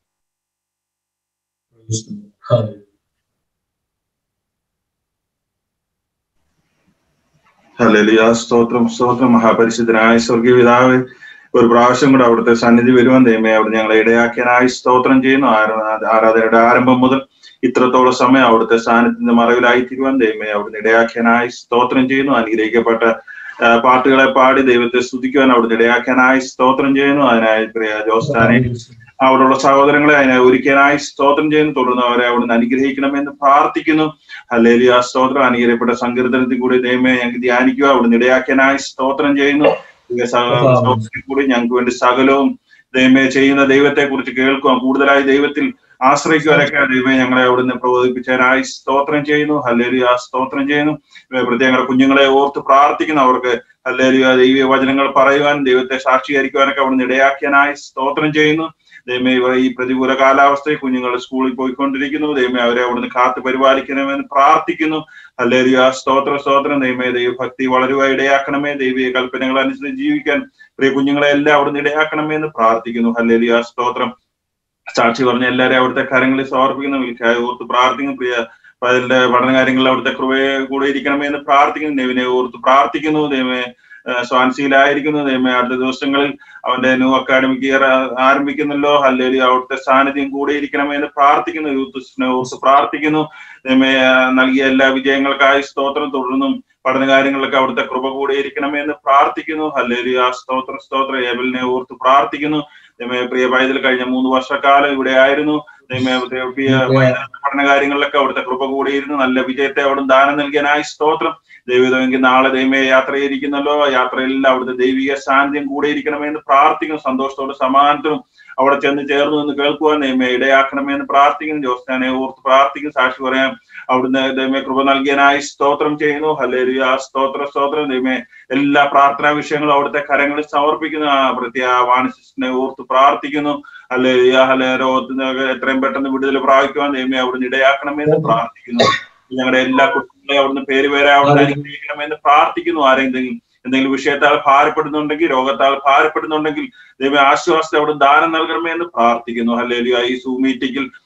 S20: ഹല്ലേലൂയ സ്തോത്രം സ്തോത്രം മഹാപരിശുദ്ധനായ സ്വർഗീയ പിതാവേ ഒരു പ്രാവശ്യം കൂടെ അവിടുത്തെ സന്നിധി വരുവാൻ ദൈവമേ അവിടെ ഞങ്ങളെ ഇടയാക്കിയനായി സ്തോത്രം ചെയ്യുന്നു ആരാ- ആരാധനയുടെ ആരംഭം മുതൽ ഇത്രത്തോളം സമയം അവിടുത്തെ സ്ഥാനത്തിന്റെ മറവിലായി തീരുവാൻ ദൈവമേ അവിടുന്ന് ഇടയാക്കിയനായി സ്തോത്രം ചെയ്യുന്നു അനുഗ്രഹിക്കപ്പെട്ട ആ, പാട്ടുകളെ പാടി ദൈവത്തെ സ്തുതിക്കുവാൻ അവിടുന്ന് ഇടയാക്കിയനായി സ്തോത്രം ചെയ്യുന്നു അതിനായി പ്രിയ ജോസ്റ്റാനെ അവിടെയുള്ള സഹോദരങ്ങളെ അതിനെ ഒരുക്കാനായി സ്തോത്രം ചെയ്യുന്നു തുടർന്ന് അവരെ അവിടുന്ന് അനുഗ്രഹിക്കണമെന്ന് പ്രാർത്ഥിക്കുന്നു ഹല്ലേലിയ സ്തോത്രം അനുഗ്രഹപ്പെട്ട സങ്കീർത്തനത്തിൽ കൂടി ദൈവമേ ഞങ്ങൾക്ക് ധ്യാനിക്കുക അവിടുന്ന് ഇടയാക്കിയനായി സ്തോത്രം ചെയ്യുന്നു പ്രിയ സഹ- സഹോദരത്തിൽ കൂടി ഞങ്ങൾക്ക് വേണ്ടി സകലവും ദൈവമേ ചെയ്യുന്ന ദൈവത്തെ കുറിച്ച് കേൾക്കുവാൻ കൂടുതലായി ദൈവത്തിൽ ആശ്രയിക്കുവാനൊക്കെ ദൈവമേ ഞങ്ങളെ അവിടുന്ന് പ്രബോധിപ്പിച്ചതിനായി സ്തോത്രം ചെയ്യുന്നു ഹല്ലേലിയ സ്തോത്രം ചെയ്യുന്നു ഏ, പ്രത്യേകം ഞങ്ങളുടെ കുഞ്ഞുങ്ങളെ ഓർത്ത് പ്രാർത്ഥിക്കുന്നു അവർക്ക് ഹല്ലേലിയ ദൈവീയ വചനങ്ങൾ പറയുവാനും ദൈവത്തെ സാക്ഷീകരിക്കുവാനൊക്കെ അവിടുന്ന് ഇടയാക്കിയനായി സ്തോത്രം ചെയ്യുന്നു ദൈവമേ ഇവ ഈ പ്രതികൂല കാലാവസ്ഥയിൽ കുഞ്ഞുങ്ങൾ സ്കൂളിൽ പോയിക്കൊണ്ടിരിക്കുന്നു ദൈവമേ അവരെ അവിടുന്ന് കാത്തു പരിപാലിക്കണമെന്ന് പ്രാർത്ഥിക്കുന്നു ഹല്ലേലിയ സ്തോത്ര സ്തോത്രം ദൈവമേ ദൈവഭക്തി വളരുവാൻ ഇടയാക്കണമേ ദൈവീയ കൽപ്പനകൾ അനുസരിച്ച് ജീവിക്കാൻ പ്രിയ കുഞ്ഞുങ്ങളെ എല്ലാം അവിടുന്ന് ഇടയാക്കണമേ എന്ന് പ്രാർത്ഥിക്കുന്നു ഹല്ലേലിയ സ്തോത്രം സാക്ഷി പറഞ്ഞ എല്ലാവരെയും അവിടുത്തെ കാര്യങ്ങളിൽ സമർപ്പിക്കുന്നു വിളിക്കാതെ ഓർത്ത് പ്രാർത്ഥിക്കുന്നു പ്രിയ അതിന്റെ പഠന കാര്യങ്ങളിൽ അവിടുത്തെ കൃപയെ കൂടെ ഇരിക്കണമേ എന്ന് പ്രാർത്ഥിക്കുന്നു ദൈവനെ ഓർത്ത് പ്രാർത്ഥിക്കുന്നു ദൈവമേ സ്വാൻസിയിലായിരിക്കുന്നു ദൈവമേ അടുത്ത ദിവസങ്ങളിൽ അവന്റെ ന്യൂ അക്കാഡമിക് ഇയർ ആരംഭിക്കുന്നല്ലോ അല്ലെങ്കിൽ അവിടുത്തെ സാന്നിധ്യം കൂടെ ഇരിക്കണമേ എന്ന് പ്രാർത്ഥിക്കുന്നു യൂത്ത് ഓർത്ത് പ്രാർത്ഥിക്കുന്നു ദൈവമേ ആ, നൽകിയ എല്ലാ വിജയങ്ങൾക്കായി സ്തോത്രം തുടർന്നും പഠന കാര്യങ്ങളിലൊക്കെ അവിടുത്തെ കൃപ കൂടെ ഇരിക്കണമേ എന്ന് പ്രാർത്ഥിക്കുന്നു ഹല്ലേലൂയ സ്തോത്ര സ്തോത്ര ഏബലിനെ ഓർത്ത് പ്രാർത്ഥിക്കുന്നു ദൈവമേ പ്രിയ പൈതൽ കഴിഞ്ഞ മൂന്ന് വർഷക്കാലം ഇവിടെ ആയിരുന്നു ദൈവമേ പ്രിയ പൈതൽ പഠന കാര്യങ്ങളിലൊക്കെ അവിടുത്തെ കൃപ കൂടിയിരുന്നു നല്ല വിജയത്തെ അവിടുന്ന് ദാനം നൽകിയനായി സ്തോത്രം ദൈവമെങ്കിൽ നാളെ ദൈവമേ യാത്രയിരിക്കുന്നല്ലോ യാത്രയിൽ അവിടുത്തെ ദൈവിക സാന്നിധ്യം കൂടെ ഇരിക്കണമേ എന്ന് പ്രാർത്ഥിക്കുന്നു സന്തോഷത്തോടെ സമാനത്തിലും അവിടെ ചെന്ന് ചേർന്നു എന്ന് കേൾക്കുവാൻ ദൈവമേ ഇടയാക്കണമേ എന്ന് പ്രാർത്ഥിക്കുന്നു ജോസ്റ്റാനെ ഓർത്ത് പ്രാർത്ഥിക്കുന്നു സാക്ഷി പറയാൻ അവിടുന്ന് ദൈവമേ കൃപ നൽകിയനായി സ്തോത്രം ചെയ്യുന്നു ഹല്ലേലൂയ സ്തോത്ര സ്തോത്രം ദൈവമേ എല്ലാ പ്രാർത്ഥനാ വിഷയങ്ങളും അവിടുത്തെ കരങ്ങളിൽ സമർപ്പിക്കുന്നു ആ പ്രത്യേക വാണിസിനെ ഓർത്ത് പ്രാർത്ഥിക്കുന്നു അല്ലെ ഹലേ രോഗത്തിന് എത്രയും പെട്ടെന്ന് വിടുതൽ പ്രാപിക്കുവാൻ ദൈവമേ അവിടുന്ന് ഇടയാക്കണമെന്ന് പ്രാർത്ഥിക്കുന്നു ഞങ്ങളുടെ എല്ലാ കുട്ടികളെയും അവിടുന്ന് പേര് പേരെ അവിടുന്ന് അനുഗ്രഹിക്കണമെന്ന് പ്രാർത്ഥിക്കുന്നു ആരെങ്കിലും എന്തെങ്കിലും വിഷയത്താൽ ഭാരപ്പെടുന്നുണ്ടെങ്കിൽ രോഗത്താൽ ഭാരപ്പെടുന്നുണ്ടെങ്കിൽ ദൈവം ആശ്വാസത്തെ അവിടെ ദാനം നൽകണമേ എന്ന് പ്രാർത്ഥിക്കുന്നു ഹല്ലേലൂയ ഈ സൂ മീറ്റിംഗിൽ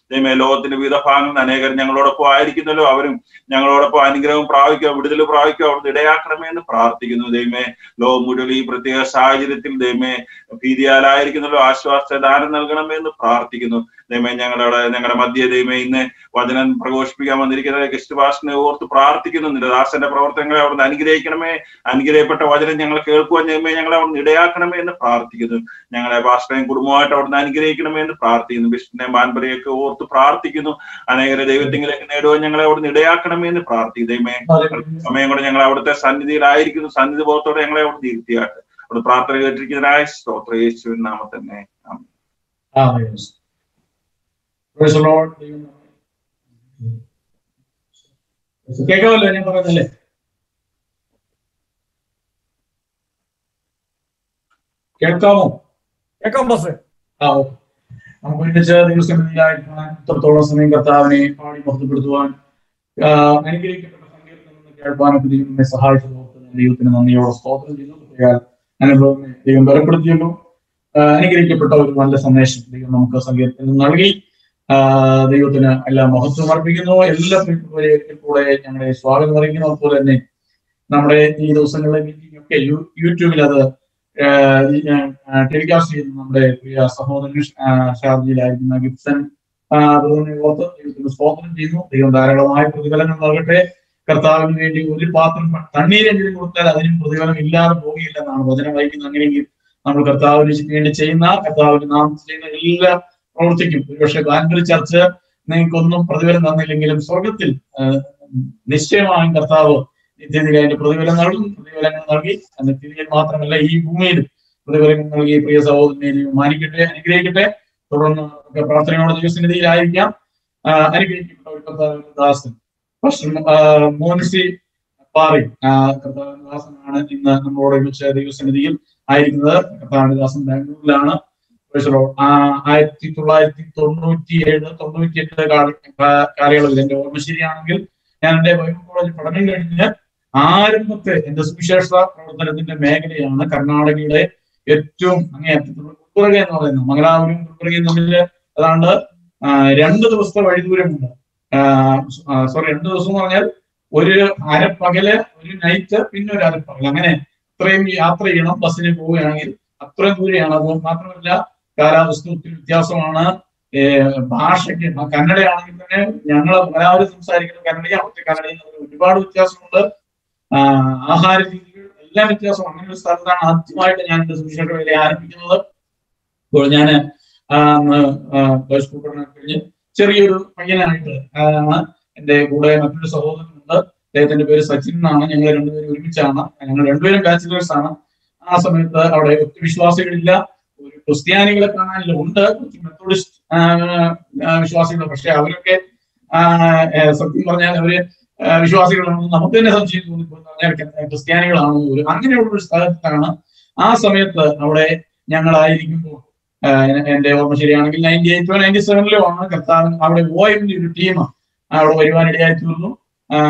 S20: ദൈവമേ ലോകത്തിന്റെ വിവിധ ഭാഗങ്ങളിൽ നിന്ന് അനേകർ ഞങ്ങളോടൊപ്പം ആയിരിക്കുന്നല്ലോ അവരും ഞങ്ങളോടൊപ്പം അനുഗ്രഹം പ്രാപിക്കുക വിടുതൽ പ്രാപിക്കുക അവിടുന്ന് ഇടയാക്കണമേ എന്ന് പ്രാർത്ഥിക്കുന്നു ദൈവമേ ലോകം മുഴുവൻ ഈ പ്രത്യേക സാഹചര്യത്തിൽ ദൈവമേ ഭീതിയാലായിരിക്കുന്നല്ലോ ആശ്വാസ ദാനം നൽകണമേ എന്ന് പ്രാർത്ഥിക്കുന്നു ദൈവമേ ഞങ്ങളുടെ ഞങ്ങളുടെ മധ്യ ദൈവമേ ഇന്ന് വചനം പ്രഘോഷിപ്പിക്കാൻ വന്നിരിക്കുന്ന ഗസ്റ്റ് പാസ്റ്ററിനെ ഓർത്ത് പ്രാർത്ഥിക്കുന്നു നിരദാസന്റെ പ്രവർത്തനങ്ങളെ അവിടുന്ന് അനുഗ്രഹിക്കണമേ അനുഗ്രഹപ്പെട്ട വചനം ഞങ്ങൾ കേൾക്കുവാൻ ദൈവമേ ഞങ്ങളെ അവിടുന്ന് ഇടയാക്കണമേ എന്ന് പ്രാർത്ഥിക്കുന്നു ഞങ്ങളെ പാസ്റ്ററേയും കുടുംബമായിട്ട് അവിടുന്ന് അനുഗ്രഹിക്കണമേ എന്ന് പ്രാർത്ഥിക്കുന്നു ബിഷ്ണനെ മാൻപരയൊക്കെ ഓർത്ത് പ്രാർത്ഥിക്കുന്നു അനേകരെ ദൈവത്തിങ്കിലേക്ക് നേടുവാൻ ഞങ്ങളെ അവിടുന്ന് ഇടയാക്കണമേ എന്ന് പ്രാർത്ഥിക്കുന്നു ദൈവമേ സമയം കൊണ്ട് ഞങ്ങൾ അവിടുത്തെ സന്നിധിയിലായിരിക്കുന്നു സന്നിധി ബോധത്തോടെ ഞങ്ങളെ അവിടുന്ന് ഇരുത്തിയാട്ട് അവിടെ പ്രാർത്ഥന കേട്ടിരിക്കുന്നതിനായ സ്തോത്ര യേശുവിൻ നാമത്തന്നെ ആമേൻ.
S1: Amen. Praise the Lord. ദൈവം നമ്മെ- കേൾക്കാമല്ലോ ഞാൻ പറയുന്നല്ലേ കേൾക്കാമോ
S6: കേൾക്കാം ബസ്
S1: ആ ഓക്കെ നമുക്ക് ഒരുമിച്ച് ദൈവസന്നിധിയിലായിരിക്കാൻ ഇത്രത്തോളം സമയം കർത്താവിനെ പാടി മഹത്വപ്പെടുത്തുവാൻ ആ, അനുഗ്രഹിക്കപ്പെട്ട സങ്കീർത്തനം കേൾപ്പാനൊക്കെ ദൈവം നമ്മെ സഹായിച്ചത് ഓർത്ത് ഞാൻ ദൈവത്തിന് നന്ദിയോടെ സ്തോത്രം ചെയ്യുന്നു പ്രത്യേക അനുഭവം ദൈവം ബലപ്പെടുത്തിയല്ലോ ആ, അനുഗ്രഹിക്കപ്പെട്ട ഒരു നല്ല സന്ദേശം ദൈവം നമുക്ക് സങ്കീർത്തനം നൽകി ആ, ദൈവത്തിന് എല്ലാ മഹത്വം അർപ്പിക്കുന്നു എല്ലാ പ്രിയപ്പെട്ടവരെയും കൂടെ ഞങ്ങളെ സ്വാഗതം അറിയിക്കുന്നു അതുപോലെ തന്നെ നമ്മുടെ ഈ ദിവസങ്ങളിലെ മീറ്റിംഗ് ഒക്കെ യൂ- യൂട്യൂബിൽ അത് ടെലികാസ്റ്റ് ചെയ്യുന്ന നമ്മുടെ പ്രിയ സഹോദരൻ ഷാർജിയിലായിരിക്കുന്ന ഗിബ്സൺ ബ്രദറിനെ ഓർത്ത് ദൈവത്തിന് സ്തോത്രം ചെയ്യുന്നു ദൈവം ധാരാളമായ പ്രതിഫലങ്ങൾ നൽകട്ടെ കർത്താവിന് വേണ്ടി ഒരു പാത്രം തണ്ണീരെങ്കിലും കൊടുത്താൽ അതിനും പ്രതിഫലം ഇല്ലാതെ പോകില്ലെന്നാണ് വചനം വായിക്കുന്നത് അങ്ങനെയെങ്കിൽ നമ്മൾ കർത്താവിന് വേണ്ടി ചെയ്യുന്ന കർത്താവിന് നാം ചെയ്യുന്ന എല്ലാ പ്രവർത്തിക്കും ഒരുപക്ഷെ ബാൻബറി ചർച്ച് നിങ്ങൾക്കൊന്നും പ്രതിഫലം തന്നില്ലെങ്കിലും സ്വർഗത്തിൽ ആ, നിശ്ചയമായും കർത്താവ് നിത്യത്തിൽ അതിന്റെ പ്രതിഫലം നൽകും പ്രതിഫലങ്ങൾ നൽകി നിത്യത്തിൽ മാത്രമല്ല ഈ ഭൂമിയിൽ പ്രതിഫലങ്ങൾ നൽകി പ്രിയ സഹോദരനെ ദൈവം മാനിക്കട്ടെ അനുഗ്രഹിക്കട്ടെ തുടർന്ന് നമുക്ക് പ്രാർത്ഥനയോടെ ദൈവസന്നിധിയിലായിരിക്കാം ആ, അനുഗ്രഹിക്കപ്പെട്ട ഒരു കർത്താവിന്റെ ദാസൻ ഫസ്റ്റ് മോൻസി പാറി ആ, കർത്താവിന്റെ ദാസനാണ് ഇന്ന് നമ്മളോട് ഒരുമിച്ച് ദൈവസന്നിധിയിൽ ആയിരിക്കുന്നത് കർത്താവിന്റെ ദാസൻ ബാംഗ്ലൂരിലാണ് Praise the Lord. ആ, ആയിരത്തി തൊള്ളായിരത്തി തൊണ്ണൂറ്റി ഏഴ് തൊണ്ണൂറ്റി എട്ട് കാലയളവിൽ എന്റെ ഓർമ്മ ശരിയാണെങ്കിൽ ഞാൻ എന്റെ ബൈബിൾ കോളേജ് പഠനം കഴിഞ്ഞ് ആരംഭത്തെ എന്റെ സുവിശേഷ പ്രവർത്തനത്തിന്റെ മേഖലയാണ് കർണാടകയുടെ ഏറ്റവും അങ്ങേയറ്റത്തുള്ള ഗുൽബർഗ എന്ന് പറയുന്നത് മംഗലാപുരം ഗുൽബർഗയും തമ്മിൽ ഏതാണ്ട് ആ, രണ്ട് ദിവസത്തെ വഴി ദൂരമുണ്ട് സോറി രണ്ട് ദിവസം എന്ന് പറഞ്ഞാൽ ഒരു അരപ്പകല് ഒരു നൈറ്റ് പിന്നെ ഒരു അരപ്പകൽ അങ്ങനെ ഇത്രയും യാത്ര ചെയ്യണം ബസ്സിന് പോവുകയാണെങ്കിൽ അത്രയും ദൂരെയാണ് അത് മാത്രമല്ല കാലാവസ്ഥ ഒത്തിരി വ്യത്യാസമാണ് ഏഹ് ഭാഷയ്ക്ക് ആ കന്നഡയാണെങ്കിൽ തന്നെ ഞങ്ങൾ മലയാളം സംസാരിക്കുന്ന കന്നഡയും അവിടുത്തെ കന്നഡയും തമ്മിൽ ഒരുപാട് വ്യത്യാസമുണ്ട് ആഹ് ആഹാര രീതികൾ എല്ലാം വ്യത്യാസം അങ്ങനെ ഒരു സ്ഥലത്താണ് ആദ്യമായിട്ട് ഞാൻ എന്റെ സുവിശേഷ വേല ആരംഭിക്കുന്നത് ഇപ്പോൾ ഞാൻ സ്കൂൾ പഠനം കഴിഞ്ഞ് ചെറിയൊരു പയ്യനായിട്ട് ആണ് എന്റെ കൂടെ മറ്റൊരു സഹോദരനുണ്ട് അദ്ദേഹത്തിന്റെ പേര് സച്ചിൻ എന്നാണ് ഞങ്ങൾ രണ്ടുപേരും ഒരുമിച്ചാണ് ഞങ്ങൾ രണ്ടുപേരും ബാച്ചിലേഴ്സ് ആണ് ആ സമയത്ത് അവിടെ ഒത്തിരി വിശ്വാസികളില്ല ഒരു ക്രിസ്ത്യാനികളെ കാണാനില്ല ഉണ്ട് കുറച്ച് മെത്തോഡിസ്റ്റ് വിശ്വാസികൾ പക്ഷെ അവരൊക്കെ ആ, ഏ, സത്യം പറഞ്ഞാൽ അവര് ആ, വിശ്വാസികളാണെന്ന് നമുക്ക് തന്നെ സംശയം തോന്നിപ്പോയി പറഞ്ഞാൽ ക്രിസ്ത്യാനികളാണെന്ന് പോലും അങ്ങനെയുള്ള ഒരു സ്ഥലത്താണ് ആ സമയത്ത് അവിടെ ഞങ്ങളായിരിക്കുമ്പോൾ ആ, എന്റെ ഓർമ്മ ശരിയാണെങ്കിൽ നയൻറ്റി എയ്റ്റോ നയൻറ്റി സെവനിലോ ആണ് കർത്താവ് അവിടെ ഒ എമ്മിന്റെ ഒരു ടീം അവിടെ വരുവാനിടയായി തീർന്നു ആ,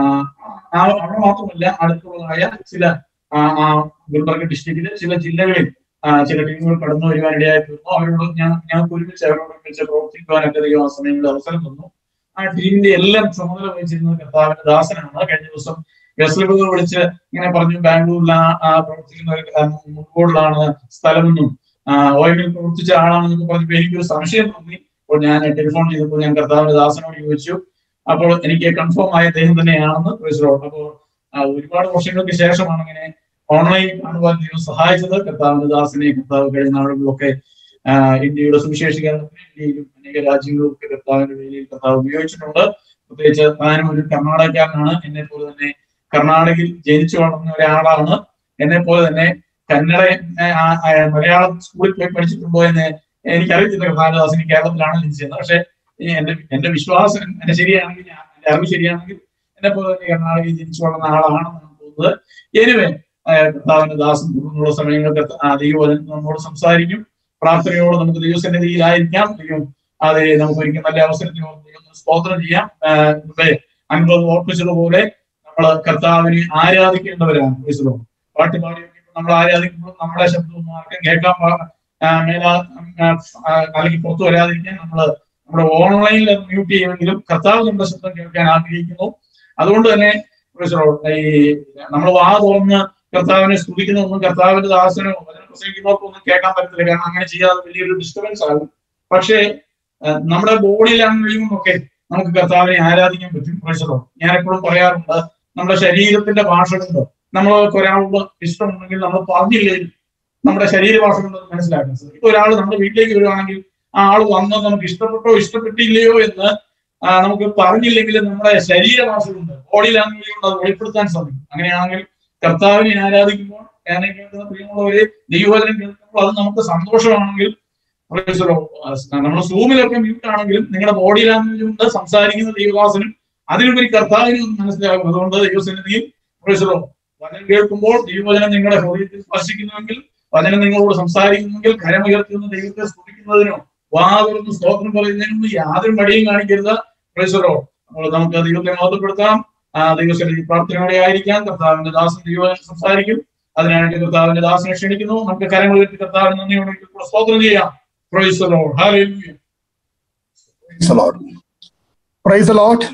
S1: ആ, അവിടെ മാത്രമല്ല അടുത്തുള്ളതായ ചില ആ, ആ ഗുൽബർഗ ഡിസ്ട്രിക്റ്റിലെ ചില ജില്ലകളിൽ ആ, ചില ടീമുകൾ കടന്നു വരുവാനിടയായി തീർന്നു അവരോട് ഞാൻ ഞങ്ങൾക്ക് ഒരുമിച്ച് അവരോട് ഒരുമിച്ച് പ്രവർത്തിക്കുവാനൊക്കെ ദൈവം ആ സമയങ്ങളിൽ അവസരം തന്നു ആ ടീമിന്റെ എല്ലാം ചുമതല വഹിച്ചിരുന്നത് കർത്താവിന്റെ ദാസനാണ് കഴിഞ്ഞ ദിവസം വെസ്ലിബുകൾ വിളിച്ച് ഇങ്ങനെ പറഞ്ഞു ബാംഗ്ലൂരിൽ ആ ആ പ്രവർത്തിക്കുന്ന ഒരു, ആ, മുൻപോടിലാണ് സ്ഥലമെന്നും ഓയിൽ പ്രവർത്തിച്ച ആളാണെന്നൊക്കെ പറഞ്ഞപ്പോൾ എനിക്കൊരു സംശയം തോന്നി അപ്പോൾ ഞാൻ ടെലിഫോൺ ചെയ്തപ്പോൾ ഞാൻ കർത്താവിന്റെ ദാസനോട് ചോദിച്ചു അപ്പോൾ എനിക്ക് കൺഫേം ആയ അദ്ദേഹം തന്നെയാണെന്ന് പ്രൊഫസറോട് അപ്പോൾ ആ, ഒരുപാട് വർഷങ്ങൾക്ക് ശേഷമാണ് ഇങ്ങനെ ഓൺലൈൻ കാണുവാൻ ദൈവം സഹായിച്ചത് കർത്താവിന്റെ ദാസനെ കർത്താവ് കഴിഞ്ഞ നാളുകളിലൊക്കെ ആ, ഇന്ത്യയുടെ സുവിശേഷീകരണത്തിന് ഇന്ത്യയിലും അനേക രാജ്യങ്ങളിലും ഒക്കെ കർത്താവിന്റെ വേദിയിൽ കർത്താവ് ഉപയോഗിച്ചിട്ടുണ്ട് പ്രത്യേകിച്ച് താനും ഒരു കർണാടകക്കാരനാണ് എന്നെ പോലെ തന്നെ കർണാടകയിൽ ജനിച്ചു വളർന്ന ഒരാളാണ് എന്നെ പോലെ തന്നെ കന്നഡ ഏ, ആ, ആ, മലയാളം സ്കൂളിൽ പോയി പഠിച്ചിട്ടുണ്ടോ എന്ന് എനിക്കറിയത്തില്ല കർണാടകദാസിന് കേരളത്തിലാണ് ജനിച്ചത് പക്ഷെ ഈ എന്റെ എന്റെ വിശ്വാസം എന്റെ ശരിയാണെങ്കിൽ ഞാൻ എന്റെ അറിവ് ശരിയാണെങ്കിൽ എന്നെ പോലെ തന്നെ കർണാടകയിൽ ജനിച്ചു വളർന്ന ആളാണെന്നാണ് തോന്നുന്നത് എനിവേ കർത്താവിന്റെ ദാസൻ തുടർന്നുള്ള സമയങ്ങൾക്ക് ദൈവം നമ്മോട് സംസാരിക്കും പ്രാർത്ഥനയോട് നമുക്ക് ദൈവസന്നിധിയിലായിരിക്കാം ദൈവം അതെ നമുക്ക് ഒരിക്കൽ നല്ല അവസരത്തിൽ ദൈവം സ്തോത്രം ചെയ്യാം ആഹ് മുമ്പേ അനുഭവം ഓർപ്പിച്ചതുപോലെ നമ്മൾ കർത്താവിനെ ആരാധിക്കേണ്ടവരാണ് ക്രിസ്തു പാട്ട് പാടി നമ്മൾ ആരാധിക്കുമ്പോൾ നമ്മുടെ ശബ്ദമൊന്നും ആർക്കും കേൾക്കാൻ പാ- ആ, മേലാ ആ, ആ, അല്ലെങ്കിൽ പുറത്തു വരാതിരിക്കാൻ നമ്മൾ നമ്മുടെ ഓൺലൈനിൽ മ്യൂട്ട് ചെയ്യുമെങ്കിലും കർത്താവ് നമ്മുടെ ശബ്ദം കേൾക്കാൻ ആഗ്രഹിക്കുന്നു അതുകൊണ്ട് തന്നെ പ്രൊഫസർ, ഈ നമ്മൾ വാ തുറന്ന് കർത്താവിനെ സ്തുതിക്കുന്നതൊന്നും കർത്താവിന്റെ ദാസനോ വചനം പ്രസംഗിക്കുന്നവർക്കോ ഒന്നും കേൾക്കാൻ പറ്റത്തില്ല കാരണം അങ്ങനെ ചെയ്യാതെ വലിയൊരു ഡിസ്റ്റർബൻസ് ആകും പക്ഷേ ഏഹ്, നമ്മുടെ ബോഡി ലാംഗ്വേജും ഒക്കെ നമുക്ക് കർത്താവിനെ ആരാധിക്കാൻ പറ്റും പ്രൊഫസറോ ഞാൻ എപ്പോഴും പറയാറുണ്ട് നമ്മുടെ ശരീരത്തിന്റെ ഭാഷ കൊണ്ട് നമ്മൾ ഒരാളോട് ഇഷ്ടമുണ്ടെങ്കിൽ നമ്മൾ പറഞ്ഞില്ലെങ്കിൽ നമ്മുടെ ശരീരഭാഷ കൊണ്ട് അത് മനസ്സിലാക്കാൻ സാധിക്കും ഇപ്പൊ ഒരാൾ നമ്മുടെ വീട്ടിലേക്ക് വരുവാണെങ്കിൽ ആ ആൾ വന്നത് നമുക്ക് ഇഷ്ടപ്പെട്ടോ ഇഷ്ടപ്പെട്ടില്ലയോ എന്ന് ആ, നമുക്ക് പറഞ്ഞില്ലെങ്കിൽ നമ്മുടെ ശരീരഭാഷ കൊണ്ട് ബോഡി ലാംഗ്വേജ് കൊണ്ട് അത് വെളിപ്പെടുത്താൻ സാധിക്കും അങ്ങനെയാണെങ്കിൽ കർത്താവിനെ ആരാധിക്കുമ്പോൾ ഞാൻ കേൾക്കുന്ന പ്രിയമുള്ളവരെ ദൈവവചനം കേൾക്കുമ്പോൾ അത് നമുക്ക് സന്തോഷമാണെങ്കിൽ നമ്മൾ സൂമിലൊക്കെ മ്യൂട്ട് ആണെങ്കിലും നിങ്ങളുടെ ബോഡി ലാംഗ്വേജ് കൊണ്ട് സംസാരിക്കുന്ന ദൈവദാസനും അതിലുപരി കർത്താവിനും മനസ്സിലാകും അതുകൊണ്ട് ദൈവസന്നിധിയിൽ പ്രൊഫസറോ വചനം കേൾക്കുമ്പോൾ ദൈവവചനം നിങ്ങളുടെ ഹൃദയത്തിൽ സ്പർശിക്കുന്നുവെങ്കിൽ വചനം നിങ്ങളോട് സംസാരിക്കുന്നെങ്കിൽ കരമുയർത്തുന്ന ദൈവത്തെ സ്തുതിക്കുന്നതിനോ വാ തുറന്ന് സ്തോത്രം പറയുന്നതിനൊന്നും യാതൊരു മടിയും കാണിക്കരുത് പ്രൊഫസറോ നമ്മൾ നമുക്ക് ദൈവത്തെ മഹത്വപ്പെടുത്താം ആ ദൈവസന്നിധി പ്രാർത്ഥനയോടെ ആയിരിക്കാം കർത്താവിന്റെ ദാസൻ ദൈവവചനം സംസാരിക്കും അതിനായിട്ട് കർത്താവിന്റെ ദാസനെ ക്ഷണിക്കുന്നു നമുക്ക് കരങ്ങൾ ഉയർത്തി കർത്താവിന് നന്ദിയോടെ ഒരിക്കൽ കൂടെ സ്തോത്രം ചെയ്യാം പ്രൊഫസറോ ഹാലേലൂയ
S21: Praise the Lord. Praise the Lord.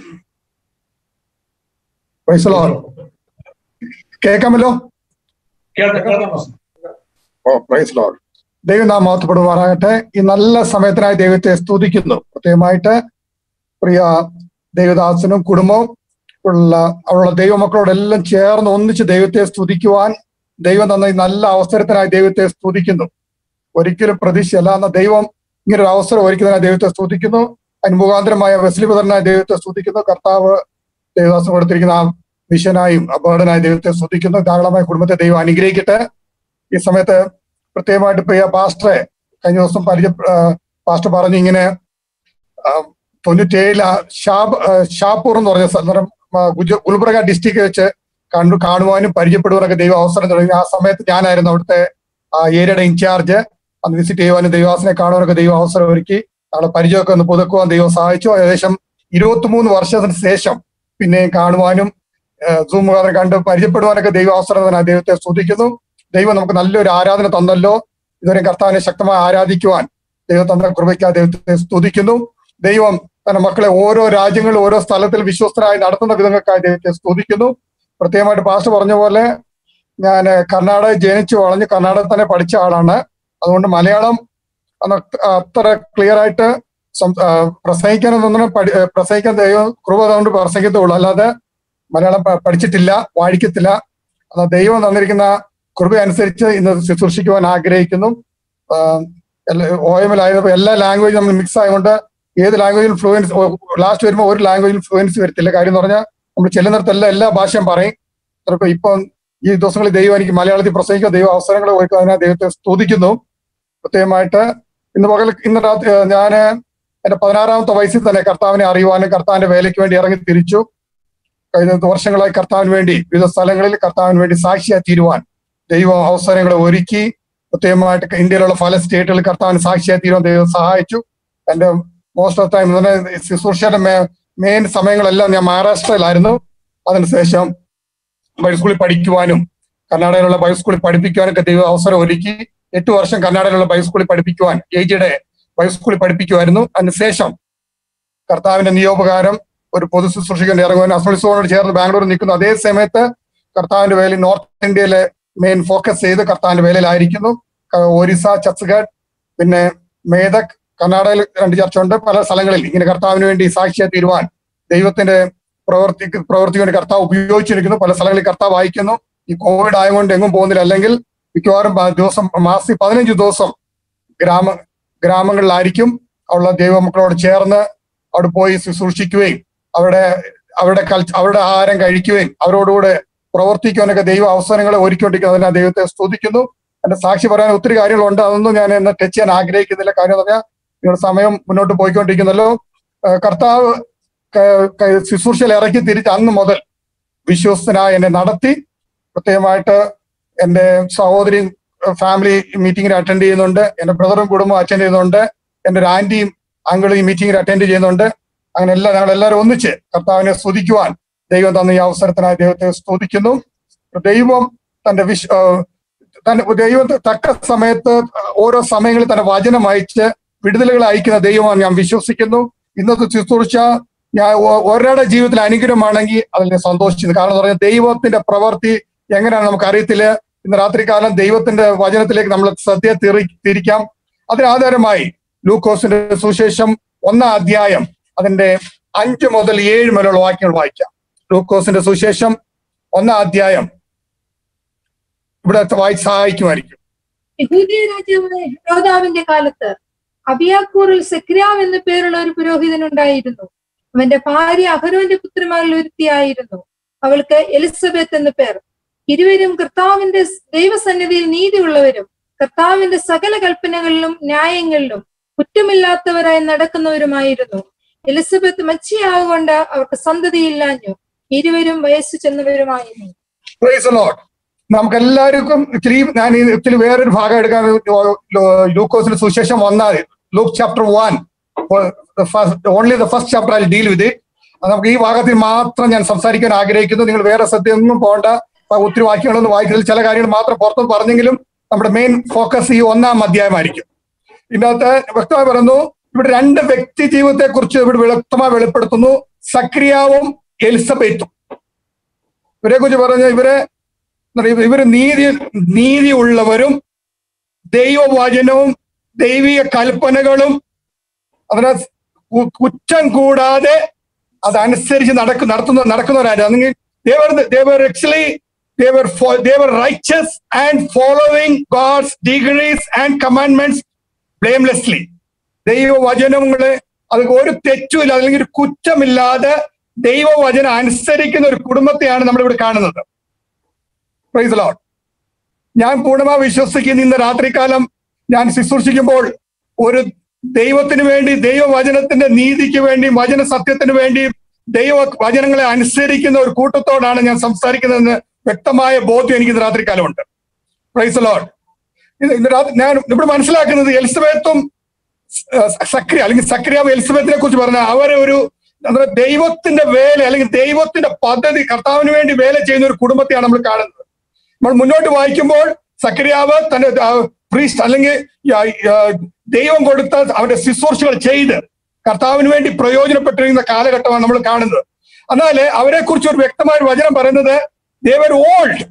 S21: Praise the Lord. കേൾക്കാമല്ലോ
S1: കേൾക്കാം കേൾക്കാം പാസ്റ്റർ.
S21: ഓ പ്രൈസ് ലോഡ് ദൈവം നാം മഹത്വപ്പെടുമാറാകട്ടെ ഈ നല്ല സമയത്തിനായി ദൈവത്തെ സ്തുതിക്കുന്നു പ്രത്യേകമായിട്ട് പ്രിയ ദൈവദാസനും കുടുംബവും ഉള്ള ഉള്ള ദൈവമക്കളോടെല്ലാം ചേർന്ന് ഒന്നിച്ച് ദൈവത്തെ സ്തുതിക്കുവാൻ ദൈവം തന്ന ഈ നല്ല അവസരത്തിനായി ദൈവത്തെ സ്തുതിക്കുന്നു ഒരിക്കലും പ്രതീക്ഷയല്ല എന്ന ദൈവം ഇങ്ങനെ ഒരു അവസരം ഒരുക്കുന്നതിനായി ദൈവത്തെ സ്തുതിക്കുന്നു അതിന് മുഖാന്തരമായ വെസ്ലിപുത്രനായ ദൈവത്തെ സ്തുതിക്കുന്നു കർത്താവ് ദേവദാസം കൊടുത്തിരിക്കുന്ന ആ മിഷനായും അപകടനായ ദൈവത്തെ സ്തുതിക്കുന്നു ധാരാളമായ കുടുംബത്തെ ദൈവം അനുഗ്രഹിക്കട്ടെ ഈ സമയത്ത് പ്രത്യേകമായിട്ട് പ്രിയ പാസ്റ്ററെ കഴിഞ്ഞ ദിവസം പരിചയ ആ, പാസ്റ്റർ പറഞ്ഞു ഇങ്ങനെ ആ, തൊണ്ണൂറ്റേഴിൽ ആ ഷാബ് ആ, ഷാപ്പൂർ എന്ന് പറഞ്ഞ സ്ഥലം ആ, ഗുജ- ഗുൽബർഗ ഡിസ്ട്രിക്ട് വെച്ച് കണ്ടു കാണുവാനും പരിചയപ്പെടുവാനൊക്കെ ദൈവം അവസരം തുടങ്ങി ആ സമയത്ത് ഞാനായിരുന്നു അവിടുത്തെ ആ ഏരിയയുടെ ഇൻചാർജ് അന്ന് വിസിറ്റ് ചെയ്യുവാനും ദൈവാസനെ കാണുവാനൊക്കെ ദൈവം അവസരം ഒരുക്കി നാളെ പരിചയമൊക്കെ ഒന്ന് പുതുക്കുവാൻ ദൈവം സഹായിച്ചു ഏകദേശം ഇരുപത്തിമൂന്ന് വർഷത്തിന് ശേഷം പിന്നെയും കാണുവാനും സൂം മുഖാന്തരം കണ്ട് പരിചയപ്പെടുവാനൊക്കെ ദൈവം അവസരം തന്നെ ദൈവത്തെ സ്തുതിക്കുന്നു ദൈവം നമുക്ക് നല്ലൊരു ആരാധന തന്നല്ലോ ഇതുവരെ കർത്താവിനെ ശക്തമായി ആരാധിക്കുവാൻ ദൈവം തന്ന കൃപയ്ക്ക് ദൈവത്തെ സ്തുതിക്കുന്നു ദൈവം തന്റെ മക്കളെ ഓരോ രാജ്യങ്ങളിലും ഓരോ സ്ഥലത്തിൽ വിശ്വസ്തരായി നടത്തുന്ന വിധങ്ങൾക്കായി ദൈവത്തെ സ്തുതിക്കുന്നു പ്രത്യേകമായിട്ട് പാസ്റ്റർ പറഞ്ഞ പോലെ ഞാൻ കർണാടക ജനിച്ചു വളഞ്ഞ് കർണാടകത്തിൽ തന്നെ പഠിച്ച ആളാണ് അതുകൊണ്ട് മലയാളം അന്ന് അത്ര ക്ലിയർ ആയിട്ട് സം- ആ, പ്രസംഗിക്കാനൊന്നും പഠി ആ, പ്രസംഗിക്കാൻ ദൈവം കൃപ കൊണ്ട് പ്രസംഗത്തുള്ളൂ അല്ലാതെ മലയാളം പ- പഠിച്ചിട്ടില്ല വായിക്കത്തില്ല അത് ദൈവം തന്നിരിക്കുന്ന കൃപ അനുസരിച്ച് ഇന്ന് ശുശ്രൂഷിക്കുവാൻ ആഗ്രഹിക്കുന്നു ഒ എം എൽ ആയപ്പോൾ എല്ലാ ലാംഗ്വേജും നമ്മൾ മിക്സ് ആയതുകൊണ്ട് ഏത് ലാംഗ്വേജിലും ഫ്ലുവൻസ് ലാസ്റ്റ് വരുമ്പോൾ ഒരു ലാംഗ്വേജിൽ ഫ്ലുവൻസി വരത്തില്ല കാര്യം എന്ന് പറഞ്ഞാൽ നമ്മൾ ചെല്ലുന്നിടത്തെല്ലാം എല്ലാ ഭാഷയും പറയും ചിലപ്പോൾ ഇപ്പം ഈ ദിവസങ്ങളിൽ ദൈവം എനിക്ക് മലയാളത്തിൽ പ്രസംഗിക്കാൻ ദൈവം അവസരങ്ങൾ ഒരുക്കുക അതിനെ ദൈവത്തെ സ്തുതിക്കുന്നു പ്രത്യേകമായിട്ട് ഇന്ന് പകൽ ഇന്ന് രാത്രി ഞാൻ എന്റെ പതിനാറാമത്തെ വയസ്സിൽ തന്നെ കർത്താവിനെ അറിയുവാനും കർത്താവിന്റെ വേലയ്ക്ക് വേണ്ടി ഇറങ്ങി തിരിച്ചു കഴിഞ്ഞ വർഷങ്ങളായി കർത്താവിന് വേണ്ടി വിവിധ സ്ഥലങ്ങളിൽ കർത്താവിന് വേണ്ടി സാക്ഷിയായി തീരുവാൻ ദൈവം അവസരങ്ങൾ ഒരുക്കി പ്രത്യേകമായിട്ട് ഇന്ത്യയിലുള്ള പല സ്റ്റേറ്റുകളിൽ കർത്താവിന് സാക്ഷിയായി തീരുവാൻ ദൈവം സഹായിച്ചു എന്റെ മോസ്റ്റ് ഓഫ് ടൈം ശുശ്രൂഷയുടെ മെയിൻ സമയങ്ങളെല്ലാം ഞാൻ മഹാരാഷ്ട്രയിലായിരുന്നു അതിനുശേഷം ബൈബിൾ സ്കൂളിൽ പഠിക്കുവാനും കർണാടകയിലുള്ള ബൈബിൾ സ്കൂളിൽ പഠിപ്പിക്കുവാനൊക്കെ ദൈവം അവസരം ഒരുക്കി എട്ട് വർഷം കർണാടകയിലുള്ള ബൈബിൾ സ്കൂളിൽ പഠിപ്പിക്കുവാൻ എ ജിയുടെ ബൈബിൾ സ്കൂളിൽ പഠിപ്പിക്കുമായിരുന്നു അതിനുശേഷം കർത്താവിന്റെ നിയോപകാരം ഒരു പൊതു ശുശ്രൂഷിക്കാൻ ഇറങ്ങുവാൻ അസോളിസോനോട് ചേർന്ന് ബാംഗ്ലൂരിൽ നിൽക്കുന്നു അതേ സമയത്ത് കർത്താവിന്റെ വേലയിൽ നോർത്ത് ഇന്ത്യയിലെ മെയിൻ ഫോക്കസ് ചെയ്ത് കർത്താവിന്റെ വേലയിലായിരിക്കുന്നു ക- ഒറീസ ഛത്തീസ്ഗഡ് പിന്നെ മേധക് കർണാടകയിൽ രണ്ട് ചർച്ച ഉണ്ട് പല സ്ഥലങ്ങളിൽ ഇങ്ങനെ കർത്താവിന് വേണ്ടി സാക്ഷിയായി തീരുവാൻ ദൈവത്തിന്റെ പ്രവർത്തി പ്രവർത്തിക്ക് വേണ്ടി കർത്താവ് ഉപയോഗിച്ചിരിക്കുന്നു പല സ്ഥലങ്ങളിൽ കർത്താവ് വായിക്കുന്നു ഈ കോവിഡ് ആയതുകൊണ്ട് എങ്ങും പോകുന്നില്ല അല്ലെങ്കിൽ മിക്കവാറും പ- ദിവസം മാസത്തിൽ പതിനഞ്ച് ദിവസം ഗ്രാമ ഗ്രാമങ്ങളിലായിരിക്കും ഉള്ള ദൈവമക്കളോട് ചേർന്ന് അവിടെ പോയി ശുശ്രൂഷിക്കുകയും അവിടെ അവരുടെ കൾച്ച അവരുടെ ആഹാരം കഴിക്കുകയും അവരോടുകൂടെ പ്രവർത്തിക്കാനൊക്കെ ദൈവ അവസരങ്ങളെ ഒരുക്കിക്കൊണ്ടിരിക്കുന്നു അതിനാ ദൈവത്തെ സ്തുതിക്കുന്നു എന്റെ സാക്ഷി പറയാൻ ഒത്തിരി കാര്യങ്ങളുണ്ട് അതൊന്നും ഞാൻ ഇന്ന് ടച്ച് ചെയ്യാൻ ആഗ്രഹിക്കുന്നില്ല കാര്യം എന്ന് പറഞ്ഞാൽ നിങ്ങളുടെ സമയം മുന്നോട്ട് പോയിക്കൊണ്ടിരിക്കുന്നല്ലോ ഏഹ് കർത്താവ് ക- ക- ശുശ്രൂഷയിൽ ഇറക്കി തിരിച്ച് അന്ന് മുതൽ വിശ്വസ്തനായി എന്നെ നടത്തി പ്രത്യേകമായിട്ട് എന്റെ സഹോദരി ഫാമിലി മീറ്റിംഗിൽ അറ്റൻഡ് ചെയ്യുന്നുണ്ട് എന്റെ ബ്രദറും കുടുംബവും അറ്റൻഡ് ചെയ്യുന്നുണ്ട് എന്റെ ഒരു ആന്റിയും അങ്കിളും ഈ മീറ്റിംഗിൽ അറ്റൻഡ് ചെയ്യുന്നുണ്ട് അങ്ങനെ എല്ലാം ഞങ്ങൾ എല്ലാവരും ഒന്നിച്ച് കർത്താവിനെ സ്തുതിക്കുവാൻ ദൈവം തന്ന ഈ അവസരത്തിനായി ദൈവത്തെ സ്തുതിക്കുന്നു ദൈവം തന്റെ വിശ് ആ, തന്റെ ദൈവം തക്ക സമയത്ത് ഓരോ സമയങ്ങളിൽ തന്റെ വചനം അയച്ച് വിടുതലുകൾ അയക്കുന്ന ദൈവമാണ് ഞാൻ വിശ്വസിക്കുന്നു ഇന്നത്തെ ശുശ്രൂഷ ഞാൻ ഒ- ഒരാളുടെ ജീവിതത്തിൽ അനുഗ്രഹമാണെങ്കിൽ അതിൽ ഞാൻ സന്തോഷിക്കുന്നു കാരണം എന്ന് പറഞ്ഞാൽ ദൈവത്തിന്റെ പ്രവൃത്തി എങ്ങനെയാണ് നമുക്ക് അറിയത്തില്ല ഇന്ന് രാത്രികാലം ദൈവത്തിന്റെ വചനത്തിലേക്ക് നമ്മൾ ശ്രദ്ധ തിരി തിരിക്കാം അതിനാധാരമായി ലൂക്കോസിന്റെ സുശേഷം ഒന്നാം അധ്യായം അതിന്റെ അഞ്ച് മുതൽ ഏഴ് വരെയുള്ള വാക്യങ്ങൾ വായിക്കാം ലൂക്കോസിന്റെ സുശേഷം ഒന്നാം അധ്യായം ഇവിടെ വായി സഹായിക്കുമായിരിക്കും
S2: യഹൂദിയ രാജാവായ ഹെരോദാവിന്റെ കാലത്ത് അബിയാക്കൂറിൽ സെക്രിയാവ് എന്നു പേരുള്ള ഒരു പുരോഹിതൻ ഉണ്ടായിരുന്നു അവന്റെ ഭാര്യ അഹരോന്റെ പുത്രിമാരിൽ ഒരുത്തിയായിരുന്നു അവൾക്ക് എലിസബത്ത് എന്ന് പേർ ഇരുവരും കർത്താവിന്റെ ദൈവസന്നിധിയിൽ നീതിയുള്ളവരും കർത്താവിന്റെ സകല കൽപ്പനകളിലും ന്യായങ്ങളിലും കുറ്റമില്ലാത്തവരായി നടക്കുന്നവരുമായിരുന്നു എലിസബത്ത് മച്ചിയാകൊണ്ട് അവർക്ക് സന്തതിയില്ലാഞ്ഞു ഇരുവരും വയസ്സു ചെന്നവരുമായിരുന്നു
S21: Praise the Lord. നമുക്ക് എല്ലാവർക്കും ഇത്തിരി ഞാൻ ഈ ഇത്തിരി വേറൊരു ഭാഗം എടുക്കാൻ ലൂക്കോസിന്റെ സുശേഷം വന്നാൽ Luke chapter one only the first chapter I deal with it നമുക്ക് ഈ ഭാഗത്തിൽ മാത്രം ഞാൻ സംസാരിക്കാൻ ആഗ്രഹിക്കുന്നു നിങ്ങൾ വേറെ സത്യമൊന്നും പോകണ്ട അപ്പൊ ഒത്തിരി വാക്യങ്ങളൊന്നും വായിക്കുന്നതിൽ ചില കാര്യങ്ങൾ മാത്രം പുറത്തു പറഞ്ഞെങ്കിലും നമ്മുടെ മെയിൻ ഫോക്കസ് ഈ ഒന്നാം അധ്യായമായിരിക്കും ഇതിനകത്ത് വ്യക്തമായി പറയുന്നു ഇവിടെ രണ്ട് വ്യക്തി ജീവിതത്തെ കുറിച്ച് ഇവിടെ വ്യക്തമായി വെളിപ്പെടുത്തുന്നു സക്രിയാവും എലിസബത്തും ഇവരെ കുറിച്ച് പറഞ്ഞ ഇവരെ എന്താ പറയുക, ഇവര് നീതി നീതിയുള്ളവരും ദൈവവചനവും ദൈവിക കൽപ്പനകളും അതിനെ കു- കുറ്റം കൂടാതെ അതനുസരിച്ച് നടക്കു നടത്തുന്ന നടക്കുന്നവരായിരുന്നു അല്ലെങ്കിൽ they were they were actually they were they were righteous and following God's decrees and commandments blamelessly ദൈവവചനങ്ങളെ അത് ഒരു തെറ്റുമില്ല അല്ലെങ്കിൽ ഒരു കുറ്റമില്ലാതെ ദൈവവചനം അനുസരിക്കുന്ന ഒരു കുടുംബത്തെയാണ് നമ്മൾ ഇവിടെ കാണുന്നത് പ്രൈസ് ലോഡ് ഞാൻ പൂർണ്ണമായി വിശ്വസിക്കുന്ന ഇന്ന് രാത്രികാലം ഞാൻ ശുശ്രൂഷിക്കുമ്പോൾ ഒരു ദൈവത്തിന് വേണ്ടി ദൈവവചനത്തിന്റെ നീതിക്ക് വേണ്ടി വചന സത്യത്തിന് വേണ്ടി ദൈവ വചനങ്ങളെ അനുസരിക്കുന്ന ഒരു കൂട്ടത്തോടാണ് ഞാൻ സംസാരിക്കുന്നതെന്ന് വ്യക്തമായ ബോധ്യം എനിക്ക് ഇന്ന് രാത്രികാലമുണ്ട് പ്രൈസ് ലോഡ് ഇന്ന് രാത്രി ഞാൻ ഇവിടെ മനസ്സിലാക്കുന്നത് എലിസബത്തും സക്രിയ അല്ലെങ്കിൽ സക്രിയാവ് എലിസബത്തിനെ കുറിച്ച് പറഞ്ഞ അവരെ ഒരു എന്താ ദൈവത്തിന്റെ വേല അല്ലെങ്കിൽ ദൈവത്തിന്റെ പദ്ധതി കർത്താവിന് വേണ്ടി വേല ചെയ്യുന്ന ഒരു കുടുംബത്തെയാണ് നമ്മൾ കാണുന്നത് നമ്മൾ മുന്നോട്ട് വായിക്കുമ്പോൾ സക്രിയാവ് തന്റെ പ്രീസ്റ്റ് അല്ലെങ്കിൽ ആ, ആ, ദൈവം കൊടുത്ത അവന്റെ ശുശ്രൂഷകൾ ചെയ്ത് കർത്താവിന് വേണ്ടി പ്രയോജനപ്പെട്ടിരിക്കുന്ന കാലഘട്ടമാണ് നമ്മൾ കാണുന്നത് എന്നാല് അവരെ കുറിച്ച് ഒരു വ്യക്തമായ ഒരു വചനം പറയുന്നത് ദേവർ ഓൾഡ്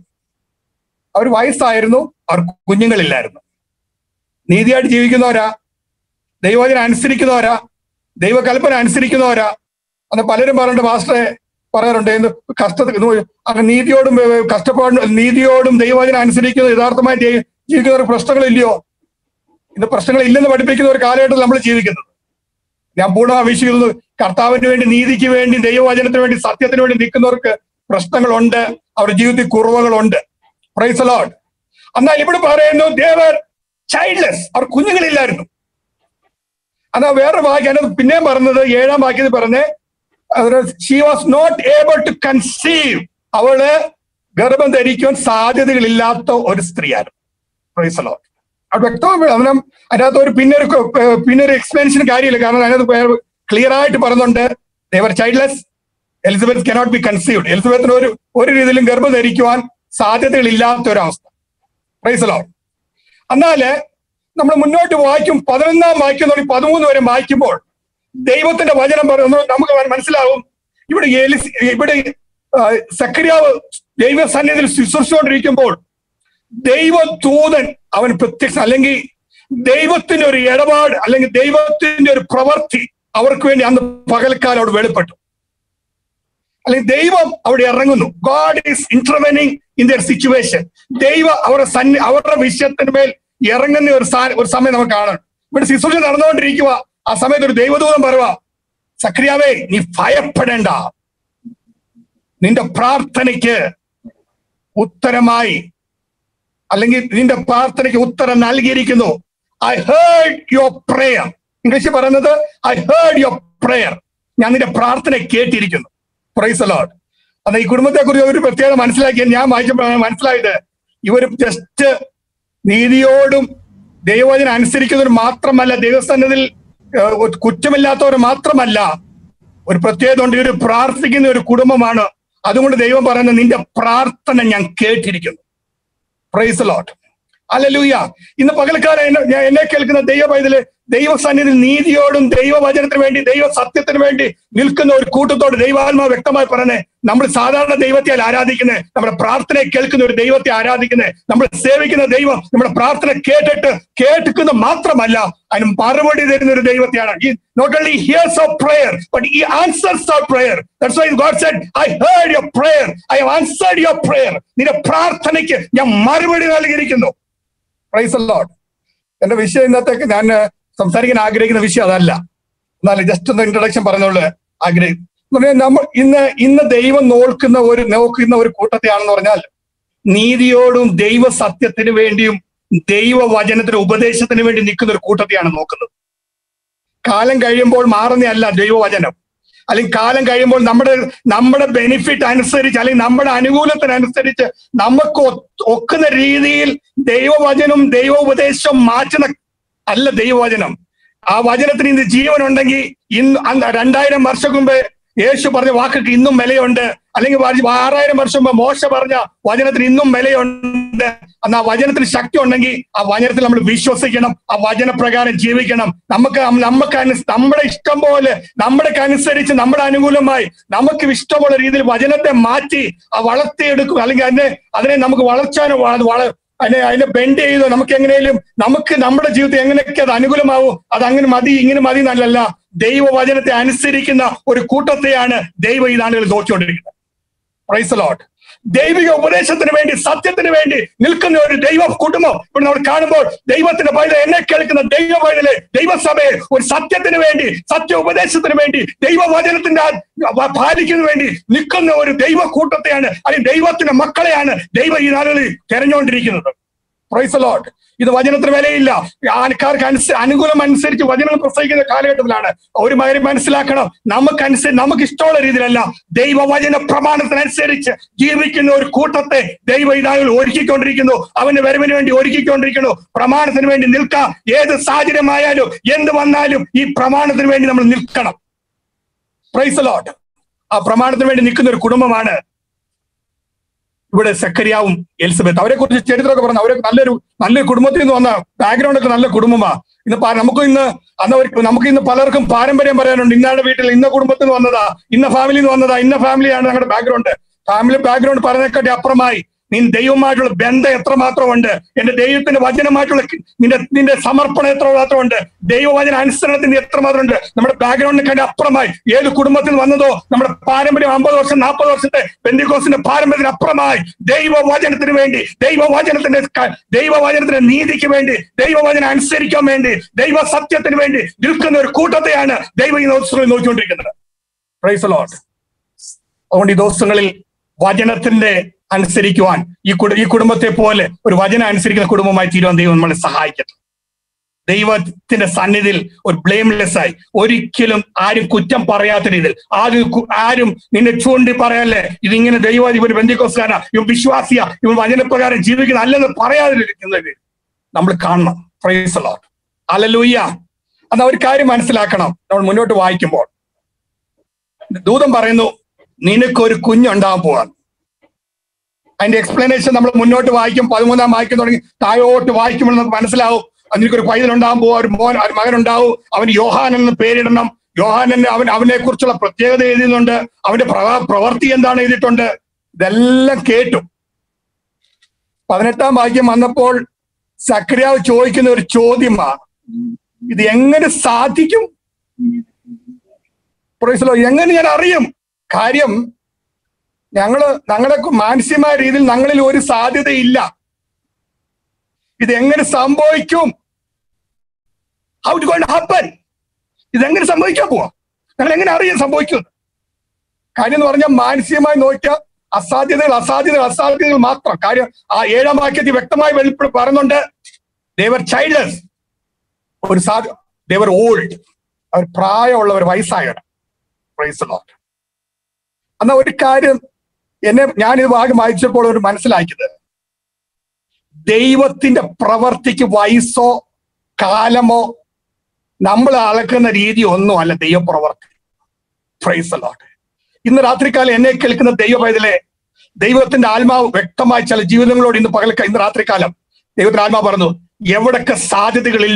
S21: അവർ വയസ്സായിരുന്നു അവർ കുഞ്ഞുങ്ങളില്ലായിരുന്നു നീതിയായിട്ട് ജീവിക്കുന്നവരാ ദൈവവചനം അനുസരിക്കുന്നവരാ ദൈവകൽപ്പന അനുസരിക്കുന്നവരാ അന്ന് പലരും പറഞ്ഞിട്ട് മാസ്റ്ററെ പറയാറുണ്ട് ഇന്ന് കഷ്ടത്തിൽ അങ്ങനെ നീതിയോടും ഏ, കഷ്ടപ്പാടും നീതിയോടും ദൈവവചനം അനുസരിക്കുന്ന യഥാർത്ഥമായി ജീ- ജീവിക്കുന്നവർക്ക് പ്രശ്നങ്ങളില്ലയോ ഇന്ന് പ്രശ്നങ്ങൾ ഇല്ലെന്ന് പഠിപ്പിക്കുന്ന ഒരു കാലഘട്ടത്തിൽ നമ്മൾ ജീവിക്കുന്നത് ഞാൻ പൂർണ്ണമായി വീക്ഷിക്കുന്നത് കർത്താവിന് വേണ്ടി നീതിക്ക് വേണ്ടി ദൈവവചനത്തിന് വേണ്ടി സത്യത്തിന് വേണ്ടി നിൽക്കുന്നവർക്ക് പ്രശ്നങ്ങളുണ്ട് അവരുടെ ജീവിതത്തിൽ കുറവുകളുണ്ട് പ്രൈസ് ലോഡ് എന്നാൽ ഇവിടെ പറയുന്നു ദേവർ ചൈൽഡ്ലെസ് അവർ കുഞ്ഞുങ്ങളില്ലായിരുന്നു എന്നാ വേറെ വാക്യം അതിനകത്ത് പിന്നെയും പറഞ്ഞത് ഏഴാം വാക്യത്തിൽ പറഞ്ഞ് she was not able to conceive അവള് ഗർഭം ധരിക്കുവാൻ സാധ്യതകളില്ലാത്ത ഒരു സ്ത്രീയായിരുന്നു പ്രൈസ് ലോഡ് അത് വ്യക്തമായി അതിനും അതിനകത്ത് ഒരു പിന്നെ ഒരു പിന്നെ ഒരു എക്സ്പ്ലനേഷൻ കാര്യമില്ല കാരണം അതിനകത്ത് ക്ലിയർ ആയിട്ട് പറയുന്നുണ്ട് they were childless Elizabeth cannot be conceived എലിസബത്തിന് ഒരു ഒരു രീതിയിലും ഗർഭം ധരിക്കുവാൻ സാധ്യതകളില്ലാത്ത ഒരു അവസ്ഥ പ്രൈസ് ലോഡ് എന്നാല് നമ്മൾ മുന്നോട്ട് വായിക്കും പതിനൊന്നാം വാക്യം തുടങ്ങി പതിമൂന്ന് വരെ വായിക്കുമ്പോൾ ദൈവത്തിന്റെ വചനം പറയുന്നു നമുക്ക് മനസ്സിലാവും ഇവിടെ എലിസ് ഇവിടെ ആ, സക്രിയാവ് ദൈവ സന്നിധിയിൽ ശുശ്രൂഷിച്ചുകൊണ്ടിരിക്കുമ്പോൾ ദൈവദൂതൻ അവൻ പ്രത്യക്ഷ അല്ലെങ്കിൽ ദൈവത്തിന്റെ ഒരു ഇടപാട് അല്ലെങ്കിൽ ദൈവത്തിന്റെ ഒരു പ്രവൃത്തി അവർക്ക് വേണ്ടി അന്ന് പകൽക്കാലം അവിടെ വെളിപ്പെട്ടു അല്ലെങ്കിൽ ദൈവം അവിടെ ഇറങ്ങുന്നു God is intervening in their situation ദൈവം അവരുടെ സന്നി അവരുടെ വിഷയത്തിന് മേൽ ഇറങ്ങുന്ന ഒരു സാ- ഒരു സമയം നമുക്ക് കാണണം ഇവിടെ ശുശ്രൂഷ നടന്നുകൊണ്ടിരിക്കുക ആ സമയത്ത് ഒരു ദൈവദൂതം പറയുക സക്രിയാവേ നീ ഭയപ്പെടേണ്ട നിന്റെ പ്രാർത്ഥനയ്ക്ക് ഉത്തരമായി അല്ലെങ്കിൽ നിന്റെ പ്രാർത്ഥനയ്ക്ക് ഉത്തരം നൽകിയിരിക്കുന്നു ഐ ഹേർഡ് യുവർ പ്രേയർ ഇംഗ്ലീഷിൽ പറയുന്നത് ഐ ഹേർഡ് യുവർ പ്രേയർ ഞാൻ നിന്റെ പ്രാർത്ഥന കേട്ടിരിക്കുന്നു പ്രൈസ് ലോഡ് അത് ഈ കുടുംബത്തെ കുറിച്ച് ഒരു പ്രത്യേകത മനസ്സിലാക്കിയ ഞാൻ വായിച്ചപ്പോഴാണ് മനസ്സിലായത് ഇവർ ജസ്റ്റ് നീതിയോടും ദൈവവചനം അനുസരിക്കുന്നവർ മാത്രമല്ല ദൈവസ്ഥാനത്തിൽ കുറ്റമില്ലാത്തവർ മാത്രമല്ല ഒരു പ്രത്യേകത ഉണ്ട് ഇവർ പ്രാർത്ഥിക്കുന്ന ഒരു കുടുംബമാണ് അതുകൊണ്ട് ദൈവം പറയുന്നത് നിന്റെ പ്രാർത്ഥന ഞാൻ കേട്ടിരിക്കുന്നു പ്രൈസ് ലോട്ട് അല്ലലൂയ ഇന്ന് പകൽക്കാലം എന്നെ ഞാൻ എന്നെ കേൾക്കുന്ന ദൈവ പൈതല് ദൈവസന്നിധി നീതിയോടും ദൈവവചനത്തിന് വേണ്ടി ദൈവ സത്യത്തിന് വേണ്ടി നിൽക്കുന്ന ഒരു കൂട്ടത്തോട് ദൈവാത്മാവ് വ്യക്തമായി പറഞ്ഞേ നമ്മൾ സാധാരണ ദൈവത്തെ അല്ല ആരാധിക്കുന്നത് നമ്മുടെ പ്രാർത്ഥനയെ കേൾക്കുന്ന ഒരു ദൈവത്തെ ആരാധിക്കുന്നത് നമ്മൾ സേവിക്കുന്ന ദൈവം നമ്മുടെ പ്രാർത്ഥന കേട്ടിട്ട് കേൾക്കുന്ന മാത്രമല്ല അതിന് മറുപടി തരുന്ന ഒരു ദൈവത്തെയാണ് not only hears of prayer but ഈ answers of prayer that's why God said I heard your prayer I have answered your prayer നിന്റെ പ്രാർത്ഥനയ്ക്ക് ഞാൻ മറുപടി നൽകിയിരിക്കുന്നു പ്രൈസ് ലോഡ് എന്റെ വിഷയം ഇന്നത്തേക്ക് ഞാൻ സംസാരിക്കാൻ ആഗ്രഹിക്കുന്ന വിഷയം അതല്ല എന്നാലും ജസ്റ്റ് ഒന്ന് ഇൻട്രൊഡക്ഷൻ പറഞ്ഞോളൂ ആഗ്രഹിക്കും എന്ന് പറഞ്ഞാൽ നമ്മൾ ഇന്ന് ഇന്ന് ദൈവം നോക്കുന്ന ഒരു നോക്കുന്ന ഒരു കൂട്ടത്തെയാണെന്ന് പറഞ്ഞാൽ നീതിയോടും ദൈവ സത്യത്തിന് വേണ്ടിയും ദൈവവചനത്തിന് ഉപദേശത്തിന് വേണ്ടി നിൽക്കുന്ന ഒരു കൂട്ടത്തെയാണ് നോക്കുന്നത് കാലം കഴിയുമ്പോൾ മാറുന്നതല്ല ദൈവവചനം അല്ലെങ്കിൽ കാലം കഴിയുമ്പോൾ നമ്മുടെ നമ്മുടെ ബെനിഫിറ്റ് അനുസരിച്ച് അല്ലെങ്കിൽ നമ്മുടെ അനുകൂലത്തിനനുസരിച്ച് നമുക്ക് ഒ- ഒക്കുന്ന രീതിയിൽ ദൈവവചനം ദൈവ ഉപദേശം മാറ്റുന്ന അല്ല ദൈവവചനം ആ വചനത്തിന് ഇന്ന് ജീവനുണ്ടെങ്കിൽ ഇന്ന് അന്ന് രണ്ടായിരം വർഷം മുമ്പ് യേശു പറഞ്ഞ വാക്കുകൾക്ക് ഇന്നും വിലയുണ്ട് അല്ലെങ്കിൽ വാ- ആറായിരം വർഷം മുമ്പ് മോശ പറഞ്ഞ വചനത്തിന് ഇന്നും വിലയുണ്ട് അന്ന് ആ വചനത്തിന് ശക്തി ഉണ്ടെങ്കിൽ ആ വചനത്തിൽ നമ്മൾ വിശ്വസിക്കണം ആ വചനപ്രകാരം ജീവിക്കണം നമുക്ക് നമുക്ക് അനു- നമ്മുടെ ഇഷ്ടം പോലെ നമ്മുടെ അനുസരിച്ച് നമ്മുടെ അനുകൂലമായി നമുക്ക് ഇഷ്ടമുള്ള രീതിയിൽ വചനത്തെ മാറ്റി ആ വളർത്തിയെടുക്കും അല്ലെങ്കിൽ അതിനെ അതിനെ നമുക്ക് വളർച്ചാനോ വള- വള അതിനെ അതിനെ ബെൻഡ് ചെയ്തോ നമുക്ക് എങ്ങനെയും നമുക്ക് നമ്മുടെ ജീവിതത്തിൽ എങ്ങനെയൊക്കെ അത് അനുകൂലമാവും അത് അങ്ങനെ മതി ഇങ്ങനെ മതി എന്നല്ല ദൈവവചനത്തെ അനുസരിക്കുന്ന ഒരു കൂട്ടത്തെയാണ് ദൈവം ഈ നാളുകളിൽ നോക്കിക്കൊണ്ടിരിക്കുന്നത് പ്രൈസ് ലോട്ട് ദൈവിക ഉപദേശത്തിന് വേണ്ടി സത്യത്തിന് വേണ്ടി നിൽക്കുന്ന ഒരു ദൈവ കുടുംബം ഇവിടെ നമ്മൾ കാണുമ്പോൾ ദൈവത്തിന്റെ പൈതൽ എന്നെ കേൾക്കുന്ന ദൈവ പൈതല് ദൈവസഭയെ ഒരു സത്യത്തിന് വേണ്ടി സത്യ ഉപദേശത്തിന് വേണ്ടി ദൈവവചനത്തിന്റെ ആ വ- പാലിക്കുന്നതിന് വേണ്ടി നിൽക്കുന്ന ഒരു ദൈവ കൂട്ടത്തെയാണ് അല്ലെങ്കിൽ ദൈവത്തിന്റെ മക്കളെയാണ് ദൈവം ഈ നാളുകളിൽ തെരഞ്ഞുകൊണ്ടിരിക്കുന്നത് പ്രൈസ് ലോട്ട് ഇത് വചനത്തിന് വിലയില്ല ആൾക്കാർക്ക് അനുസ അനുകൂലം അനുസരിച്ച് വചനം പ്രസംഗിക്കുന്ന കാലഘട്ടത്തിലാണ് ഒരു കാര്യം മനസ്സിലാക്കണം നമുക്ക് അനുസരിച്ച് നമുക്ക് ഇഷ്ടമുള്ള രീതിയിലല്ല ദൈവവചന പ്രമാണത്തിനനുസരിച്ച് ജീവിക്കുന്ന ഒരു കൂട്ടത്തെ ദൈവ ഇതാളുകൾ ഒരുക്കിക്കൊണ്ടിരിക്കുന്നു അവന്റെ വരവിന് വേണ്ടി ഒരുക്കിക്കൊണ്ടിരിക്കുന്നു പ്രമാണത്തിന് വേണ്ടി നിൽക്കാം ഏത് സാഹചര്യമായാലും എന്ത് വന്നാലും ഈ പ്രമാണത്തിന് വേണ്ടി നമ്മൾ നിൽക്കണം പ്രൈസ് ലോട്ട് ആ പ്രമാണത്തിന് വേണ്ടി നിൽക്കുന്ന ഒരു കുടുംബമാണ് ഇവിടെ സെക്കരിയാവും എലിസബത്ത് അവരെ കുറിച്ച് ചരിത്രമൊക്കെ പറഞ്ഞു അവരെ നല്ലൊരു നല്ലൊരു കുടുംബത്തിൽ നിന്ന് വന്ന ബാക്ക്ഗ്രൗണ്ട് ഒക്കെ നല്ല കുടുംബമാ ഇന്ന് പ- നമുക്ക് ഇന്ന് അന്ന് ഒരു നമുക്ക് ഇന്ന് പലർക്കും പാരമ്പര്യം പറയാനുണ്ട് ഇന്നാളുടെ വീട്ടിൽ ഇന്ന കുടുംബത്തിൽ നിന്ന് വന്നതാ ഇന്ന ഫാമിലിയിൽ നിന്ന് വന്നതാ ഇന്ന ഫാമിലിയാണ് ഞങ്ങളുടെ ബാക്ക്ഗ്രൗണ്ട് ഫാമിലി ബാക്ക്ഗ്രൗണ്ട് പറഞ്ഞേക്കാട്ടി അപ്പുറമായി നീ ദൈവമായിട്ടുള്ള ബന്ധം എത്രമാത്രമുണ്ട് എന്റെ ദൈവത്തിന്റെ വചനമായിട്ടുള്ള നിന്റെ നിന്റെ സമർപ്പണം എത്ര മാത്രമുണ്ട് ദൈവവചന അനുസരണത്തിന് എത്രമാത്രമുണ്ട് നമ്മുടെ ബാക്ക്ഗ്രൗണ്ടിനെ കണ്ട് അപ്പുറമായി ഏത് കുടുംബത്തിൽ വന്നതോ നമ്മുടെ പാരമ്പര്യം അമ്പത് വർഷം നാൽപ്പത് വർഷത്തെ ബന്ധുക്കോസിന്റെ പാരമ്പര്യത്തിന് അപ്പുറമായി ദൈവവചനത്തിന് വേണ്ടി ദൈവവചനത്തിന്റെ ക- ദൈവവചനത്തിന്റെ നീതിക്ക് വേണ്ടി ദൈവവചനം അനുസരിക്കാൻ വേണ്ടി ദൈവ സത്യത്തിന് വേണ്ടി നിൽക്കുന്ന ഒരു കൂട്ടത്തെയാണ് ദൈവം ഈ ദിവസങ്ങളിൽ നോക്കിക്കൊണ്ടിരിക്കുന്നത് പ്രൈസ് ലോട്ട് അതുകൊണ്ട് ഈ ദിവസങ്ങളിൽ വചനത്തിന്റെ അനുസരിക്കുവാൻ ഈ കുട ഈ കുടുംബത്തെ പോലെ ഒരു വചനം അനുസരിക്കുന്ന കുടുംബമായി തീരുവാൻ ദൈവം നമ്മളെ സഹായിക്കട്ടെ ദൈവത്തിന്റെ സന്നിധിയിൽ ഒരു ബ്ലെയിംലെസ് ആയി ഒരിക്കലും ആരും കുറ്റം പറയാത്ത രീതിയിൽ ആരും കു- ആരും നിന്നെ ചൂണ്ടി പറയല്ലേ ഇതിങ്ങനെ ദൈവം ഇവൻ ബന്ധിക്കോസ്കാര ഇവൻ വിശ്വാസിയ ഇവൻ വചനപ്രകാരം ജീവിക്കുന്ന അല്ലെന്ന് പറയാതിരിക്കുന്നത് നമ്മൾ കാണണം പ്രൈസ് ലോട്ട് അലലൂയ്യ എന്നാ ഒരു കാര്യം മനസ്സിലാക്കണം നമ്മൾ മുന്നോട്ട് വായിക്കുമ്പോൾ ദൂതം പറയുന്നു നിനക്കൊരു കുഞ്ഞുണ്ടാകാൻ പോവാണ് അതിന്റെ എക്സ്പ്ലനേഷൻ നമ്മൾ മുന്നോട്ട് വായിക്കും പതിമൂന്നാം വായിക്കും തുടങ്ങി താഴോട്ട് വായിക്കുമ്പോൾ നമുക്ക് മനസ്സിലാവും അതിനൊരു പൈതൽ ഉണ്ടാകാൻ പോവാ ഒരു മോൻ ഒരു മകൻ ഉണ്ടാവും അവന് യോഹാൻ എന്ന് പേരിടണം യോഹാനന് അവൻ അവനെ കുറിച്ചുള്ള പ്രത്യേകത എഴുതുന്നുണ്ട് അവന്റെ പ്രവ- പ്രവൃത്തി എന്താണ് എഴുതിയിട്ടുണ്ട് ഇതെല്ലാം കേട്ടു പതിനെട്ടാം വാക്യം വന്നപ്പോൾ സക്രിയാവ് ചോദിക്കുന്ന ഒരു ചോദ്യമാ ഇത് എങ്ങനെ സാധിക്കും പ്രൊഫസറോ എങ്ങനെ ഞാൻ അറിയും കാര്യം ഞങ്ങള് ഞങ്ങളുടെ മാനസികമായ രീതിയിൽ ഞങ്ങളിൽ ഒരു സാധ്യതയില്ല ഇത് എങ്ങനെ സംഭവിക്കും ഹൗ ഇറ്റ് ഗോയിൻ ഹാപ്പൻ ഇതെങ്ങനെ സംഭവിക്കാൻ പോവാ ഞങ്ങൾ എങ്ങനെ അറിയാൻ സംഭവിക്കും കാര്യം എന്ന് പറഞ്ഞാൽ മാനസികമായി നോക്കിയാൽ അസാധ്യതകൾ അസാധ്യതകൾ അസാധ്യതകൾ മാത്രം കാര്യം ആ ഏഴാം വാക്യത്തിൽ വ്യക്തമായി വെളിപ്പെട്ട് പറയുന്നുണ്ട് ദേവർ ചൈൽഡ്ലെസ് ഒരു സാധ്യ ദേവർ ഓൾഡ് അവർ പ്രായമുള്ളവർ വയസ്സായവർ പ്രൈസ് ലോട്ട് എന്നാ ഒരു കാര്യം എന്നെ ഞാൻ ഇത് ഭാഗം വായിച്ചപ്പോൾ ഒരു മനസ്സിലാക്കിയത് ദൈവത്തിന്റെ പ്രവർത്തിക്ക് വയസ്സോ കാലമോ നമ്മൾ അളക്കുന്ന രീതി ഒന്നും അല്ല ദൈവപ്രവർത്തി പ്രൈസ് ലോട്ട് ഇന്ന് രാത്രികാലം എന്നെ കേൾക്കുന്ന ദൈവ പൈതലെ ദൈവത്തിന്റെ ആത്മാവ് വ്യക്തമായ ചില ജീവിതങ്ങളോട് ഇന്ന് പകൽ ഇന്ന് രാത്രികാലം ദൈവത്തിന്റെ ആത്മാവ് പറഞ്ഞു എവിടൊക്കെ സാധ്യതകളില്ലയോ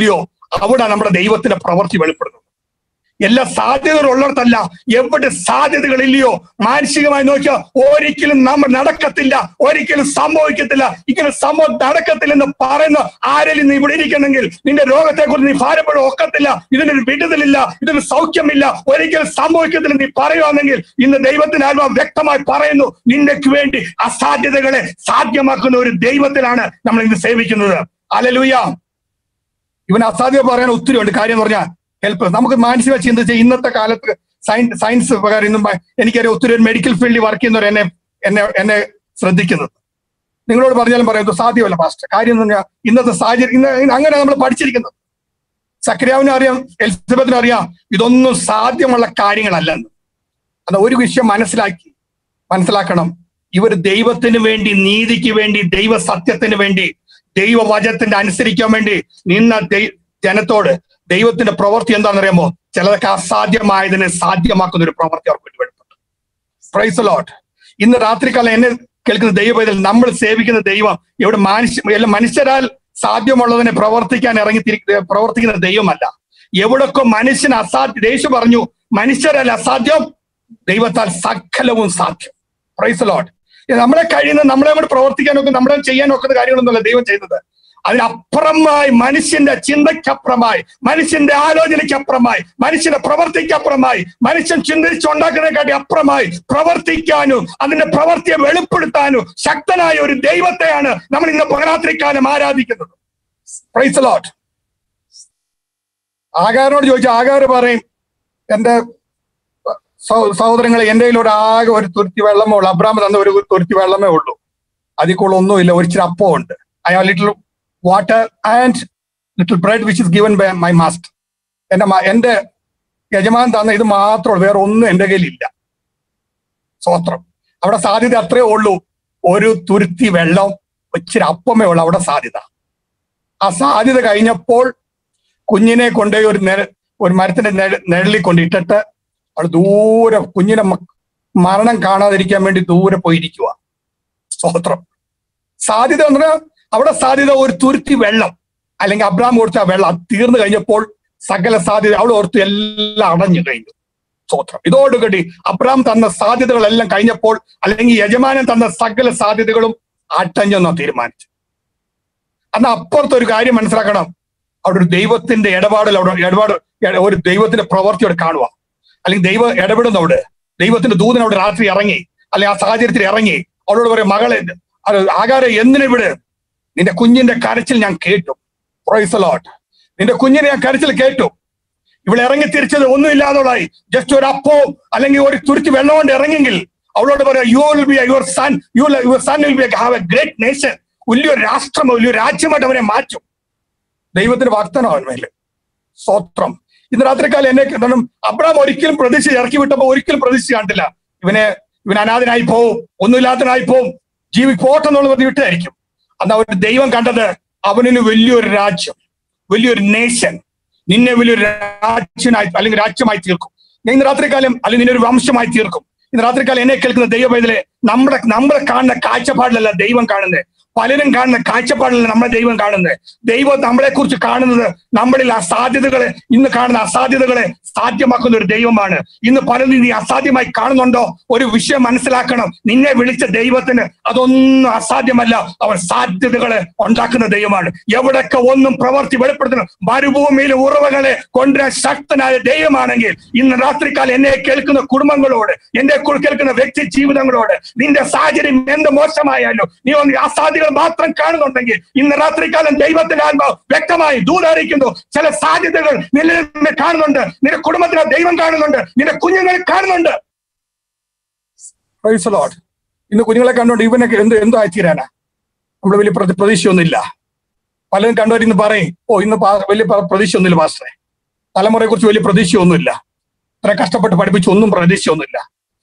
S21: അവിടെ നമ്മുടെ ദൈവത്തിന്റെ പ്രവൃത്തി വെളിപ്പെടുന്നത് എല്ലാ സാധ്യതകൾ ഉള്ളിടത്തല്ല എവിടെ സാധ്യതകളില്ലയോ മാനസികമായി നോക്കിയാൽ ഒരിക്കലും നമ്മൾ നടക്കത്തില്ല ഒരിക്കലും സംഭവിക്കത്തില്ല ഇങ്ങനെ സംഭവം നടക്കത്തില്ലെന്ന് പറയുന്ന ആരെങ്കിലും നീ ഇവിടെ ഇരിക്കുന്നെങ്കിൽ നിന്റെ രോഗത്തെ കുറിച്ച് നീ ഭാരപ്പെടും ഒക്കത്തില്ല ഇതിനൊരു വിടുതലില്ല ഇതിന് സൗഖ്യമില്ല ഒരിക്കലും സംഭവിക്കത്തില്ല നീ പറയുവാണെങ്കിൽ ഇന്ന് ദൈവത്തിന് ആത്മാ വ്യക്തമായി പറയുന്നു നിന്നക്ക് വേണ്ടി അസാധ്യതകളെ സാധ്യമാക്കുന്ന ഒരു ദൈവത്തിലാണ് നമ്മൾ ഇന്ന് സേവിക്കുന്നത് അലലുയ ഇവൻ അസാധ്യത പറയാൻ ഒത്തിരി ഉണ്ട് കാര്യം എന്ന് പറഞ്ഞാൽ ഹെൽപ്പ് നമുക്ക് മാനസിക ചിന്തിച്ച് ഇന്നത്തെ കാലത്ത് സയൻസ് സയൻസ് പ്രകാരം ഇന്നും എനിക്കറിയാം ഒത്തിരി ഒരു മെഡിക്കൽ ഫീൽഡിൽ വർക്ക് ചെയ്യുന്നവർ എന്നെ എന്നെ എന്നെ ശ്രദ്ധിക്കുന്നത് നിങ്ങളോട് പറഞ്ഞാലും പറയാം ഇത് സാധ്യമല്ല പാസ്റ്റർ കാര്യം എന്ന് പറഞ്ഞാൽ ഇന്നത്തെ സാഹചര്യം ഇന്ന് ഇന്ന് അങ്ങനെ നമ്മൾ പഠിച്ചിരിക്കുന്നത് സക്രിയാവിനെ അറിയാം എലിസബത്തിനും അറിയാം ഇതൊന്നും സാധ്യമുള്ള കാര്യങ്ങളല്ലെന്ന് അത് ഒരു വിഷയം മനസ്സിലാക്കി മനസ്സിലാക്കണം ഇവർ ദൈവത്തിന് വേണ്ടി നീതിക്ക് വേണ്ടി ദൈവ സത്യത്തിന് വേണ്ടി ദൈവവചനത്തിന്റെ അനുസരിക്കാൻ വേണ്ടി നിന്ന ദൈ- ജനത്തോട് ദൈവത്തിന്റെ പ്രവൃത്തി എന്താണെന്ന് അറിയാമോ ചിലതൊക്കെ അസാധ്യമായതിനെ സാധ്യമാക്കുന്ന ഒരു പ്രവൃത്തി അവർക്ക് വേണ്ടി വെളിപ്പെട്ടു പ്രൈസ് ലോട്ട് ഇന്ന് രാത്രികാലം എന്നെ കേൾക്കുന്ന ദൈവപൈതൽ നമ്മൾ സേവിക്കുന്ന ദൈവം ഇവിടെ മനുഷ്യ എല്ലാം മനുഷ്യരാൽ സാധ്യമുള്ളതിനെ പ്രവർത്തിക്കാൻ ഇറങ്ങി തിരി- പ്രവർത്തിക്കുന്ന ദൈവമല്ല എവിടൊക്കെ മനുഷ്യന് അസാധ്യ ദേശം പറഞ്ഞു മനുഷ്യരാൽ അസാധ്യം ദൈവത്താൽ സകലവും സാധ്യം പ്രൈസ് ലോട്ട് നമ്മളെ കഴിയുന്ന നമ്മളെ കൂടെ പ്രവർത്തിക്കാനൊക്കെ നമ്മളെ ചെയ്യാനൊക്കെ കാര്യങ്ങളൊന്നുമല്ല ദൈവം ചെയ്യുന്നത് അതിനപ്പുറമായി മനുഷ്യന്റെ ചിന്തയ്ക്കപ്പുറമായി മനുഷ്യന്റെ ആലോചനയ്ക്കപ്പുറമായി മനുഷ്യന്റെ പ്രവർത്തിക്കപ്പുറമായി മനുഷ്യൻ ചിന്തിച്ചുണ്ടാക്കുന്നതിനെക്കാട്ടി അപ്പുറമായി പ്രവർത്തിക്കാനും അതിന്റെ പ്രവർത്തിയെ വെളിപ്പെടുത്താനും ശക്തനായ ഒരു ദൈവത്തെയാണ് നമ്മൾ ഇന്ന് പകരാത്രിക്കാലം ആരാധിക്കുന്നത് പ്രൈസ് ലോട്ട് ആകാരോട് ചോദിച്ചു ആകാര് പറയും എന്റെ സഹോ- സഹോദരങ്ങളെ എന്റെ കയ്യിൽ ഒരു ആകെ ഒരു തുരുത്തി വെള്ളമേ ഉള്ളൂ അബ്രാം തന്ന ഒരു തുരുത്തി വെള്ളമേ ഉള്ളൂ അതിൽ കൂടുതൽ ഒന്നുമില്ല ഒരു ഇച്ചിരി അപ്പം ഉണ്ട് I have little water and little bread which is given by my master എന്റെ മ- എന്റെ യജമാൻ തന്ന ഇത് മാത്രമേ വേറെ ഒന്നും എന്റെ കയ്യിലില്ല സ്വത്രം അവിടെ സാധ്യത അത്രേ ഉള്ളൂ ഒരു തുരുത്തി വെള്ളം ഇച്ചിരി അപ്പമേ ഉള്ളൂ അവിടെ സാധ്യത ആ സാധ്യത കഴിഞ്ഞപ്പോൾ കുഞ്ഞിനെ കൊണ്ടുപോയി ഒരു നെ ഒരു മരത്തിന്റെ നെഴ- നിഴലിൽ കൊണ്ടിട്ടിട്ട് അവൾ ദൂരെ കുഞ്ഞിനെ മ- മരണം കാണാതിരിക്കാൻ വേണ്ടി ദൂരെ പോയിരിക്കുക സ്തോത്രം സാധ്യത എന്ന് പറഞ്ഞാൽ അവിടെ സാധ്യത ഒരു തുരുത്തി വെള്ളം അല്ലെങ്കിൽ അബ്രാം കൊടുത്ത ആ വെള്ളം അത് തീർന്നു കഴിഞ്ഞപ്പോൾ സകല സാധ്യത അവിടെ ഓർത്ത് എല്ലാം അടഞ്ഞു കഴിഞ്ഞു സ്തോത്രം ഇതോടുകൂടി അബ്രാം തന്ന സാധ്യതകളെല്ലാം കഴിഞ്ഞപ്പോൾ അല്ലെങ്കിൽ യജമാനൻ തന്ന സകല സാധ്യതകളും അടഞ്ഞെന്നാ തീരുമാനിച്ചു അന്ന് അപ്പുറത്ത് ഒരു കാര്യം മനസ്സിലാക്കണം അവിടെ ഒരു ദൈവത്തിന്റെ ഇടപാടിൽ അവിടെ ഇടപാട് ഒരു ദൈവത്തിന്റെ പ്രവൃത്തി അവിടെ കാണുക അല്ലെങ്കിൽ ദൈവം ഇടപെടുന്ന അവിടെ ദൈവത്തിന്റെ ദൂതൻ അവിടെ രാത്രി ഇറങ്ങി അല്ലെങ്കിൽ ആ സാഹചര്യത്തിൽ ഇറങ്ങി അവളോട് പറയും മകളെ അത് ആകാരം എന്തിനു വിട് നിന്റെ കുഞ്ഞിന്റെ കരച്ചിൽ ഞാൻ കേട്ടു പ്രൈസ് ലോട്ട് നിന്റെ കുഞ്ഞിനെ ഞാൻ കരച്ചിൽ കേട്ടു ഇവിടെ ഇറങ്ങി തിരിച്ചത് ഒന്നുമില്ലാതുള്ളായി ജസ്റ്റ് ഒരു അപ്പോ അല്ലെങ്കിൽ ഒരു തുരുത്തി വെള്ളം കൊണ്ട് ഇറങ്ങിയെങ്കിൽ അവളോട് പറയാം you will be your son you your son will be have a great nation വലിയൊരു രാഷ്ട്രം വലിയൊരു രാജ്യമായിട്ട് അവനെ മാറ്റും ദൈവത്തിന് വാഗ്ദാനം അവൻ മേലെ സ്വത്രം ഇന്ന് രാത്രിക്കാലം എന്നെ കാരണം അബ്രാം ഒരിക്കലും പ്രതീക്ഷ ഇറക്കി വിട്ടപ്പോ ഒരിക്കലും പ്രതീക്ഷ കണ്ടില്ല ഇവനെ ഇവൻ അനാഥനായി പോവും ഒന്നുമില്ലാത്തനായി പോവും ജീവി പോട്ടെന്നുള്ളത് വിട്ടായിരിക്കും അന്ന് ഒരു ദൈവം കണ്ടത് അവനിന് വലിയൊരു രാജ്യം വലിയൊരു നേഷൻ നിന്നെ വലിയൊരു രാജ്യനായി അല്ലെങ്കിൽ രാജ്യമായി തീർക്കും ഞാൻ ഇന്ന് രാത്രികാലം അല്ലെങ്കിൽ നിന്നെ ഒരു വംശമായി തീർക്കും ഇന്ന് രാത്രികാലം എന്നെ കേൾക്കുന്ന ദൈവപൈതലെ നമ്മുടെ നമ്മളെ കാണുന്ന കാഴ്ചപ്പാടിലല്ല ദൈവം കാണുന്നത് പലരും കാണുന്ന കാഴ്ചപ്പാടിലല്ല നമ്മളെ ദൈവം കാണുന്നത് ദൈവം നമ്മളെ കുറിച്ച് കാണുന്നത് നമ്മളിൽ അസാധ്യതകളെ ഇന്ന് കാണുന്ന അസാധ്യതകളെ സാധ്യമാക്കുന്ന ഒരു ദൈവമാണ് ഇന്ന് പലരും നീ അസാധ്യമായി കാണുന്നുണ്ടോ ഒരു വിഷയം മനസ്സിലാക്കണം നിന്നെ വിളിച്ച ദൈവത്തിന് അതൊന്നും അസാധ്യമല്ല അവൻ സാധ്യതകളെ ഉണ്ടാക്കുന്ന ദൈവമാണ് എവിടൊക്കെ ഒന്നും പ്രവർത്തി വെളിപ്പെടുത്തണം മരുഭൂമിയിലെ ഉറവകളെ കൊണ്ടുവരാൻ ശക്തനായ ദൈവമാണെങ്കിൽ ഇന്ന് രാത്രിക്കാലം എന്നെ കേൾക്കുന്ന കുടുംബങ്ങളോട് എന്നെ കു- കേൾക്കുന്ന വ്യക്തി ജീവിതങ്ങളോട് നിന്റെ സാഹചര്യം എന്ത് മോശമായാലും നീ ഒന്ന് അസാധ്യകൾ മാത്രം കാണുന്നുണ്ടെങ്കിൽ ഇന്ന് രാത്രികാലം ദൈവത്തിന്റെ ആത്മാവ് വ്യക്തമായി ദൂതറിയിക്കുന്നു ചില സാധ്യതകൾ നിന്നെ നിന്നെ കാണുന്നുണ്ട് നിന്റെ കുടുംബത്തിനെ ദൈവം കാണുന്നുണ്ട് നിന്റെ കുഞ്ഞുങ്ങളെ കാണുന്നുണ്ട് Praise the Lord. ഇന്ന് കുഞ്ഞുങ്ങളെ കണ്ടുകൊണ്ട് ഇവനൊക്കെ എന്ത് എന്തോ ആയിത്തീരാനാ നമ്മൾ വലിയ പ്രതി- പ്രതീക്ഷയൊന്നുമില്ല പലരും കണ്ടവർ ഇന്ന് പറയും ഓ ഇന്ന് പാ- വലിയ പ്ര- പ്രതീക്ഷയൊന്നുമില്ല മാസ്റ്ററെ തലമുറയെ കുറിച്ച് വലിയ പ്രതീക്ഷയൊന്നുമില്ല ഇത്ര കഷ്ടപ്പെട്ട് പഠിപ്പിച്ച് ഒന്നും പ്രതീക്ഷയൊന്നുമില്ല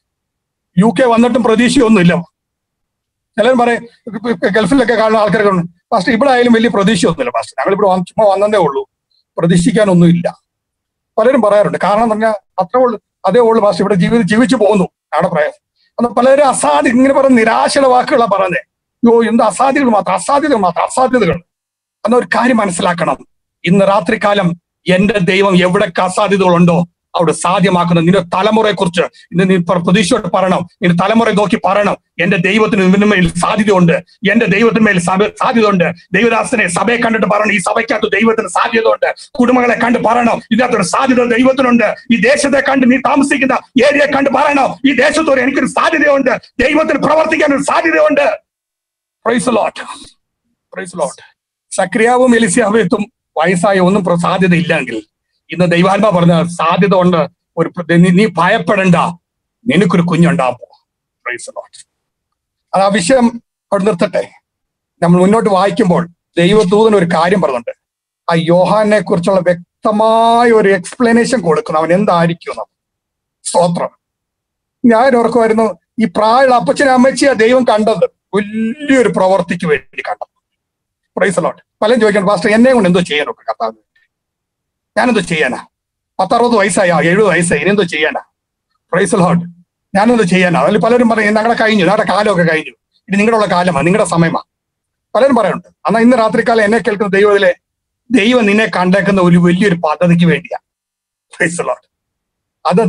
S21: യു കെ വന്നിട്ടും പ്രതീക്ഷയൊന്നുമില്ല ചിലരും പറയും ഗൾഫിലൊക്കെ കാണുന്ന ആൾക്കാരൊക്കെ പാസ്റ്റർ ഇവിടെ ആയാലും വലിയ പ്രതീക്ഷയൊന്നുമില്ല പാസ്റ്റർ ഞങ്ങൾ ഇവിടെ ചുമ്മാ വന്നതേ ഉള്ളൂ പ്രതീക്ഷിക്കാനൊന്നുമില്ല പലരും പറയാറുണ്ട് കാരണം എന്ന് പറഞ്ഞാൽ അത്രേ ഉള്ളൂ അതേ ഉള്ളൂ പാസ്റ്റർ ഇവിടെ ജീവിതം ജീവിച്ചു പോകുന്നു ആണ് പറയാം അന്ന് പലരും അസാധ്യ ഇങ്ങനെ പറയുന്ന നിരാശയുടെ വാക്കുകളാണ് പറയുന്നത് യോ എന്ത് അസാധ്യതകൾ മാത്രം അസാധ്യതകൾ മാത്രം അസാധ്യതകൾ എന്ന ഒരു കാര്യം മനസ്സിലാക്കണം ഇന്ന് രാത്രികാലം എന്റെ ദൈവം എവിടെയൊക്കെ അസാധ്യതകളുണ്ടോ അവിടെ സാധ്യമാക്കുന്നത് നിന്റെ തലമുറയെ കുറിച്ച് ഇന്ന് നീ പ്ര- പ്രതീക്ഷയോട് പറയണം നിന്റെ തലമുറയെ നോക്കി പറയണം എന്റെ ദൈവത്തിന് ഇതിന് മേൽ സാധ്യതയുണ്ട് എന്റെ ദൈവത്തിന് മേൽ സഭ സാധ്യതയുണ്ട് ദൈവദാസനെ സഭയെ കണ്ടിട്ട് പറയണം ഈ സഭയ്ക്കകത്ത് ദൈവത്തിന് സാധ്യതയുണ്ട് കുടുംബങ്ങളെ കണ്ട് പറയണം ഇതിനകത്തൊരു സാധ്യത ദൈവത്തിനുണ്ട് ഈ ദേശത്തെ കണ്ട് നീ താമസിക്കുന്ന ഏരിയയെ കണ്ട് പറയണം ഈ ദേശത്തോട് എനിക്കൊരു സാധ്യതയുണ്ട് ദൈവത്തിന് പ്രവർത്തിക്കാൻ ഒരു സാധ്യതയുണ്ട് പ്രൈസ് ലോട്ട് പ്രൈസ് ലോട്ട് സക്രിയാവും എലിസിയാവത്തും വയസ്സായ ഒന്നും പ്ര- സാധ്യത ഇല്ലെങ്കിൽ ഇന്ന് ദൈവാത്മ പറഞ്ഞ സാധ്യത ഉണ്ട് ഒരു പ്ര- നീ- നീ ഭയപ്പെടണ്ട നിനക്കൊരു കുഞ്ഞുണ്ടാകും പ്രൈസ് ലോട്ട് അത് ആ വിഷയം അവിടെ നിർത്തട്ടെ നമ്മൾ മുന്നോട്ട് വായിക്കുമ്പോൾ ദൈവദൂതൻ ഒരു കാര്യം പറഞ്ഞിട്ടുണ്ട് ആ യോഹാനെ കുറിച്ചുള്ള വ്യക്തമായ ഒരു എക്സ്പ്ലനേഷൻ കൊടുക്കുന്നു അവൻ എന്തായിരിക്കും എന്ന്. സ്തോത്രം ഞാൻ ഓർക്കുമായിരുന്നു ഈ പ്രായമുള്ള അപ്പച്ചനെ അമ്മച്ചിയാ ദൈവം കണ്ടത് വലിയൊരു പ്രവർത്തിക്ക് വേണ്ടി കണ്ടത് പ്രൈസ് ലോട്ട് പലരും ചോദിക്കണം പാസ്റ്റർ എന്നെ കൊണ്ട് എന്തോ ചെയ്യാനൊക്കെ കർത്താവ് ഞാനെന്തോ ചെയ്യാനാ പത്തറുപത് വയസ്സായി എഴുപത് വയസ്സായി ഇനി എന്തോ ചെയ്യാനാ പ്രൈസ് ലോട്ട് ഞാനെന്തോ ചെയ്യാനാ അതിൽ പലരും പറയും ഞങ്ങളുടെ കഴിഞ്ഞു ഞങ്ങളുടെ കാലമൊക്കെ കഴിഞ്ഞു ഇനി നിങ്ങളുടെ കാലമാണ് നിങ്ങളുടെ സമയമാ പലരും പറയുന്നുണ്ട് എന്നാൽ ഇന്ന് രാത്രികാലം എന്നെ കേൾക്കുന്ന ദൈവത്തിലെ ദൈവം നിന്നെ കണ്ടേക്കുന്ന ഒരു വലിയൊരു പദ്ധതിക്ക് വേണ്ടിയാ പ്രൈസ് ലോട്ട് അത്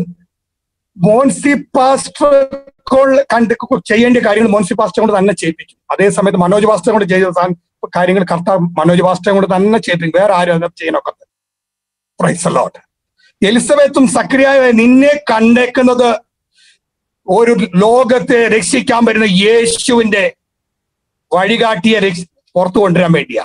S21: മോൻസി പാസ്റ്റർ കണ്ട് ചെയ്യേണ്ട കാര്യങ്ങൾ മോൻസി പാസ്റ്റർ കൊണ്ട് തന്നെ ചെയ്യിപ്പിക്കും അതേ സമയത്ത് മനോജ് പാസ്റ്റർ കൊണ്ട് ചെയ്ത സാ- കാര്യങ്ങൾ കർത്താവ് മനോജ് പാസ്റ്റർ കൊണ്ട് തന്നെ ചെയ്യിപ്പിക്കും വേറെ ആരും അതിനകത്ത് ചെയ്യാനൊക്കെ പ്രൈസ് ലോട്ട് എലിസബത്തും സക്രിയായ നിന്നെ കണ്ടേക്കുന്നത് ഒരു ലോകത്തെ രക്ഷിക്കാൻ വരുന്ന യേശുവിന്റെ വഴികാട്ടിയെ രക്ഷ പുറത്തു കൊണ്ടുവരാൻ വേണ്ടിയാ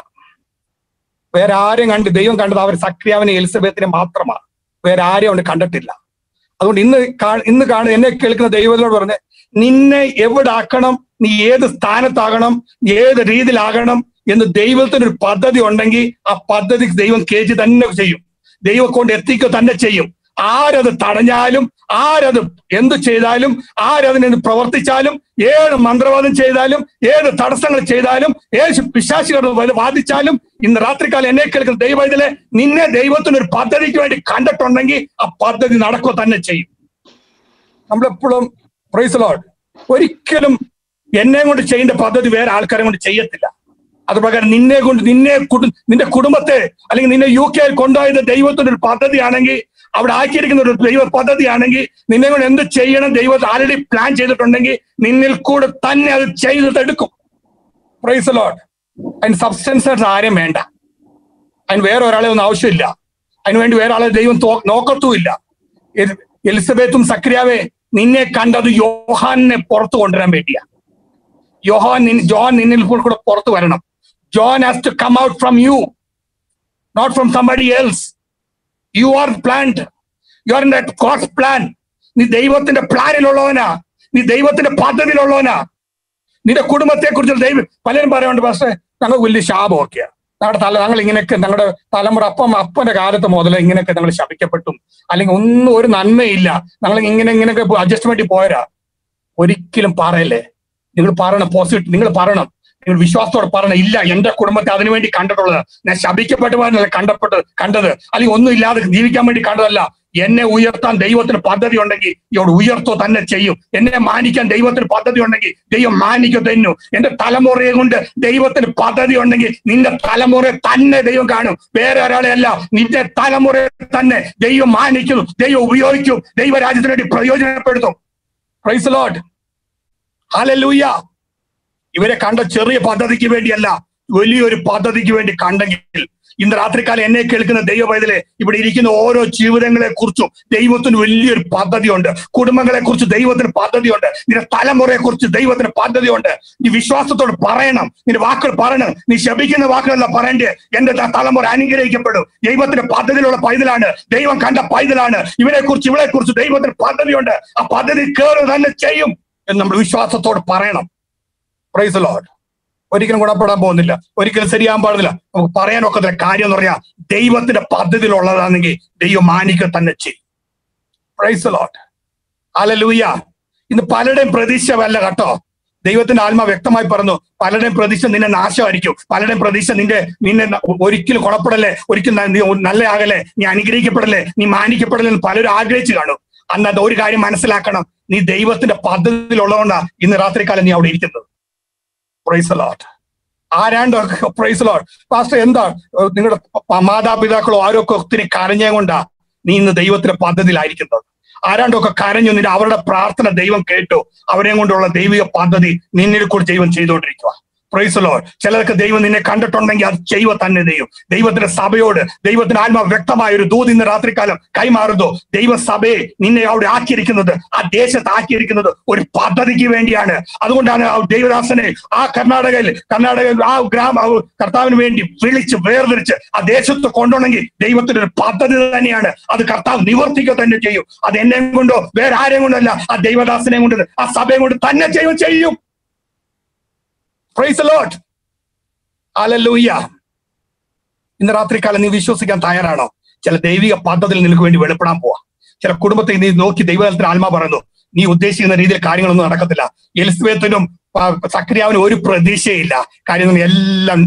S21: വേറെ ആരും കണ്ട് ദൈവം കണ്ടത് അവർ സക്രിയാവിനെ എലിസബത്തിനെ മാത്രമാണ് വേറെ ആരെയും അവന് കണ്ടിട്ടില്ല അതുകൊണ്ട് ഇന്ന് കാ- ഇന്ന് കാണുന്ന എന്നെ കേൾക്കുന്ന ദൈവത്തിനോട് പറഞ്ഞ് നിന്നെ എവിടെ ആക്കണം നീ ഏത് സ്ഥാനത്താകണം ഏത് രീതിയിലാകണം എന്ന് ദൈവത്തിന് ഒരു പദ്ധതി ഉണ്ടെങ്കിൽ ആ പദ്ധതി ദൈവം കേജി തന്നെ ചെയ്യും ദൈവം കൊണ്ട് എത്തിക്കുക തന്നെ ചെയ്യും ആരത് തടഞ്ഞാലും ആരത് എന്ത് ചെയ്താലും ആരതിന് പ്രവർത്തിച്ചാലും ഏത് മന്ത്രവാദം ചെയ്താലും ഏത് തടസ്സങ്ങൾ ചെയ്താലും ഏത് പിശാശികൾ വാദിച്ചാലും ഇന്ന് രാത്രികാലം എന്നെ കേൾക്കുന്ന ദൈവ ഇതിലെ നിന്നെ ദൈവത്തിന് ഒരു പദ്ധതിക്ക് വേണ്ടി കണ്ടിട്ടുണ്ടെങ്കിൽ ആ പദ്ധതി നടക്കുക തന്നെ ചെയ്യും നമ്മളെപ്പോഴും പ്രൈസ് ലോഡ് ഒരിക്കലും എന്നെ കൊണ്ട് ചെയ്യേണ്ട പദ്ധതി വേറെ ആൾക്കാരെ കൊണ്ട് ചെയ്യത്തില്ല അത് പ്രകാരം നിന്നെ കൊണ്ട് നിന്നെ കുടു- നിന്റെ കുടുംബത്തെ അല്ലെങ്കിൽ നിന്നെ യു കെയിൽ കൊണ്ടുപോയത് ദൈവത്തിന്റെ ഒരു പദ്ധതിയാണെങ്കിൽ അവിടെ ആക്കിയിരിക്കുന്ന ഒരു ദൈവ പദ്ധതിയാണെങ്കിൽ നിന്നെ കൊണ്ട് എന്ത് ചെയ്യണം ദൈവം ആൾറെഡി പ്ലാൻ ചെയ്തിട്ടുണ്ടെങ്കിൽ നിന്നിൽ കൂടെ തന്നെ അത് ചെയ്തിട്ടെടുക്കും പ്രൈസ് ലോഡ് അതിന് സബ്സ്റ്റൻസസ് ആരെയും വേണ്ട അതിന് വേറെ ഒരാളെ ഒന്നും ആവശ്യമില്ല അതിന് വേണ്ടി വേറെ ആളെ ദൈവം തോ- നോക്കത്തുമില്ല എൽ- എലിസബത്തും സക്രിയാവെ നിന്നെ കണ്ടത് യോഹാനെ പുറത്തു കൊണ്ടുവരാൻ വേണ്ടിയാ യോഹാൻ നിൻ- ജോൺ നിന്നിൽ കൂടെ പുറത്തു വരണം John has to come out from you not from somebody else you are planned you are in God's plan നീ ദൈവത്തിന്റെ പ്ലാനിലുള്ളവനാ നീ ദൈവത്തിന്റെ പദ്ധതിയിലുള്ളവനാ നിന്റെ കുടുംബത്തെ കുറിച്ച് ദൈവം പലരും പറയുന്നുണ്ട് പക്ഷേ ഞങ്ങൾ വലിയ ശാപമൊക്കെയാ ഞങ്ങളുടെ തല ഞങ്ങൾ ഇങ്ങനെയൊക്കെ ഞങ്ങളുടെ തലമുറ അപ്പം അപ്പന്റെ കാലത്ത് മുതൽ ഇങ്ങനെയൊക്കെ ഞങ്ങൾ ശപിക്കപ്പെട്ടും അല്ലെങ്കിൽ ഒന്നും ഒരു നന്മയില്ല ഞങ്ങൾ ഇങ്ങനെ ഇങ്ങനെയൊക്കെ അഡ്ജസ്റ്റ്മെന്റ് പോയരാ ഒരിക്കലും പറയല്ലേ നിങ്ങൾ പറയണം പോസിറ്റീവ് നിങ്ങൾ പറയണം നിങ്ങൾ വിശ്വാസത്തോടെ പറയണം ഇല്ല എന്റെ കുടുംബത്തെ അതിനുവേണ്ടി കണ്ടിട്ടുള്ളത് ഞാൻ ശപിക്കപ്പെട്ടവനല്ല കണ്ടപ്പെട്ടത് കണ്ടത് അല്ലെങ്കിൽ ഒന്നും ഇല്ലാതെ ജീവിക്കാൻ വേണ്ടി കണ്ടതല്ല എന്നെ ഉയർത്താൻ ദൈവത്തിന് പദ്ധതി ഉണ്ടെങ്കിൽ ഇവിടെ ഉയർത്തോ തന്നെ ചെയ്യും എന്നെ മാനിക്കാൻ ദൈവത്തിന് പദ്ധതി ഉണ്ടെങ്കിൽ ദൈവം മാനിക്കോ തന്നു എന്റെ തലമുറയെ കൊണ്ട് ദൈവത്തിന് പദ്ധതി ഉണ്ടെങ്കിൽ നിന്റെ തലമുറയെ തന്നെ ദൈവം കാണും വേറെ ഒരാളെ അല്ല നിന്റെ തലമുറയെ തന്നെ ദൈവം മാനിക്കുന്നു ദൈവം ഉപയോഗിക്കും ദൈവരാജ്യത്തിന് വേണ്ടി പ്രയോജനപ്പെടുത്തും പ്രൈസ് ലോഡ് ഹല്ലേലൂയ ഇവരെ കണ്ട ചെറിയ പദ്ധതിക്ക് വേണ്ടിയല്ല വലിയൊരു പദ്ധതിക്ക് വേണ്ടി കണ്ടെങ്കിൽ ഇന്ന് രാത്രികാലം എന്നെ കേൾക്കുന്ന ദൈവ പൈതലെ ഇവിടെ ഇരിക്കുന്ന ഓരോ ജീവിതങ്ങളെ കുറിച്ചും ദൈവത്തിന് വലിയൊരു പദ്ധതിയുണ്ട് കുടുംബങ്ങളെ കുറിച്ച് ദൈവത്തിന് പദ്ധതിയുണ്ട് നിന്റെ തലമുറയെ കുറിച്ച് ദൈവത്തിന് പദ്ധതിയുണ്ട് നീ വിശ്വാസത്തോട് പറയണം നിന്റെ വാക്കുകൾ പറയണം നീ ശപിക്കുന്ന വാക്കുകളല്ല പറയണ്ടേ എന്റെ ത- തലമുറ അനുഗ്രഹിക്കപ്പെടും ദൈവത്തിന്റെ പദ്ധതിയിലുള്ള പൈതലാണ് ദൈവം കണ്ട പൈതലാണ് ഇവരെ കുറിച്ച് ഇവളെ കുറിച്ച് ദൈവത്തിന് പദ്ധതിയുണ്ട് ആ പദ്ധതി കയറി തന്നെ ചെയ്യും എന്ന് നമ്മൾ വിശ്വാസത്തോട് പറയണം പ്രൈസ് ലോഡ് ഒരിക്കലും ഗുണപ്പെടാൻ പോകുന്നില്ല ഒരിക്കലും ശരിയാൻ പാടില്ല നമുക്ക് പറയാനൊക്കത്തില്ല കാര്യം എന്ന് പറഞ്ഞാൽ ദൈവത്തിന്റെ പദ്ധതിയിലുള്ളതാണെങ്കിൽ ദൈവം മാനിക്കുക തന്നെ ചെയ്യും പ്രൈസ് ലോഡ് അലലൂയ ഇന്ന് പലരുടെയും പ്രതീക്ഷ വല്ല കേട്ടോ ദൈവത്തിന്റെ ആത്മ വ്യക്തമായി പറഞ്ഞു പലരുടെയും പ്രതീക്ഷ നിന്നെ നാശമായിരിക്കും പലരുടെയും പ്രതീക്ഷ നിന്റെ നിന്നെ ന- ഒരിക്കലും കുഴപ്പടല്ലേ ഒരിക്കലും ന- നീ നല്ല ആകല്ലേ നീ അനുഗ്രഹിക്കപ്പെടല്ലേ നീ മാനിക്കപ്പെടല്ലേ എന്ന് പലരും ആഗ്രഹിച്ചു കാണും അന്നത് ഒരു കാര്യം മനസ്സിലാക്കണം നീ ദൈവത്തിന്റെ പദ്ധതിയിലുള്ളതുകൊണ്ടാണ് ഇന്ന് രാത്രികാലം നീ അവിടെ ഇരിക്കുന്നത് പ്രൈസ് ലോട്ട് ആരാണ്ടൊക്കെ പ്രൈസ് ലോഡ് പാസ്റ്റർ എന്താ ഏഹ് നിങ്ങളുടെ പ- മാതാപിതാക്കളോ ആരോ ഒക്കെ ഒത്തിരി കരഞ്ഞേ കൊണ്ടാ നീ ഇന്ന് ദൈവത്തിന്റെ പദ്ധതിയിലായിരിക്കുന്നത് ആരാണ്ടൊക്കെ കരഞ്ഞു നിന്റെ അവരുടെ പ്രാർത്ഥന ദൈവം കേട്ടു അവരെ കൊണ്ടുള്ള ദൈവിക പദ്ധതി നിന്നിൽ കൂടി ദൈവം ചെയ്തുകൊണ്ടിരിക്കുക പ്രൈസ് ലോഡ് ചിലർക്ക് ദൈവം നിന്നെ കണ്ടിട്ടുണ്ടെങ്കിൽ അത് ചെയ്യുക തന്നെ ദൈവം ദൈവത്തിന്റെ സഭയോട് ദൈവത്തിന്റെ ആത്മാ വ്യക്തമായ ഒരു ദൂത് ഇന്ന് രാത്രികാലം കൈമാറുന്നു ദൈവസഭയെ നിന്നെ അവിടെ ആക്കിയിരിക്കുന്നത് ആ ദേശത്ത് ആക്കിയിരിക്കുന്നത് ഒരു പദ്ധതിക്ക് വേണ്ടിയാണ് അതുകൊണ്ടാണ് ആ ദൈവദാസനെ ആ കർണാടകയിൽ കർണാടകയിൽ ആ ഗ്രാമ ആ കർത്താവിന് വേണ്ടി വിളിച്ച് വേർതിരിച്ച് ആ ദേശത്ത് കൊണ്ടുവന്നെങ്കിൽ ദൈവത്തിന്റെ ഒരു പദ്ധതി തന്നെയാണ് അത് കർത്താവ് നിവർത്തിക്കുക തന്നെ ചെയ്യും അത് എന്നെ കൊണ്ടോ വേറെ ആരെയും കൊണ്ടല്ല ആ ദൈവദാസനെ കൊണ്ട് ആ സഭയെ കൊണ്ട് തന്നെ ചെയ്യും ചെയ്യും പ്രൈസ് ലോട്ട് അലല്ലൂയ്യ ഇന്ന് രാത്രികാലം നീ വിശ്വസിക്കാൻ തയ്യാറാണോ ചില ദൈവിക പദ്ധതിയിൽ നിനക്ക് വേണ്ടി വെളിപ്പെടാൻ പോവാ ചില കുടുംബത്തെ നീ നോക്കി ദൈവത്തിന് ആത്മാ പറയുന്നു നീ ഉദ്ദേശിക്കുന്ന രീതിയിൽ കാര്യങ്ങളൊന്നും നടക്കത്തില്ല എലിസബത്തിനും സക്രിയാവിനും ഒരു പ്രതീക്ഷയില്ല കാര്യങ്ങൾ എല്ലാം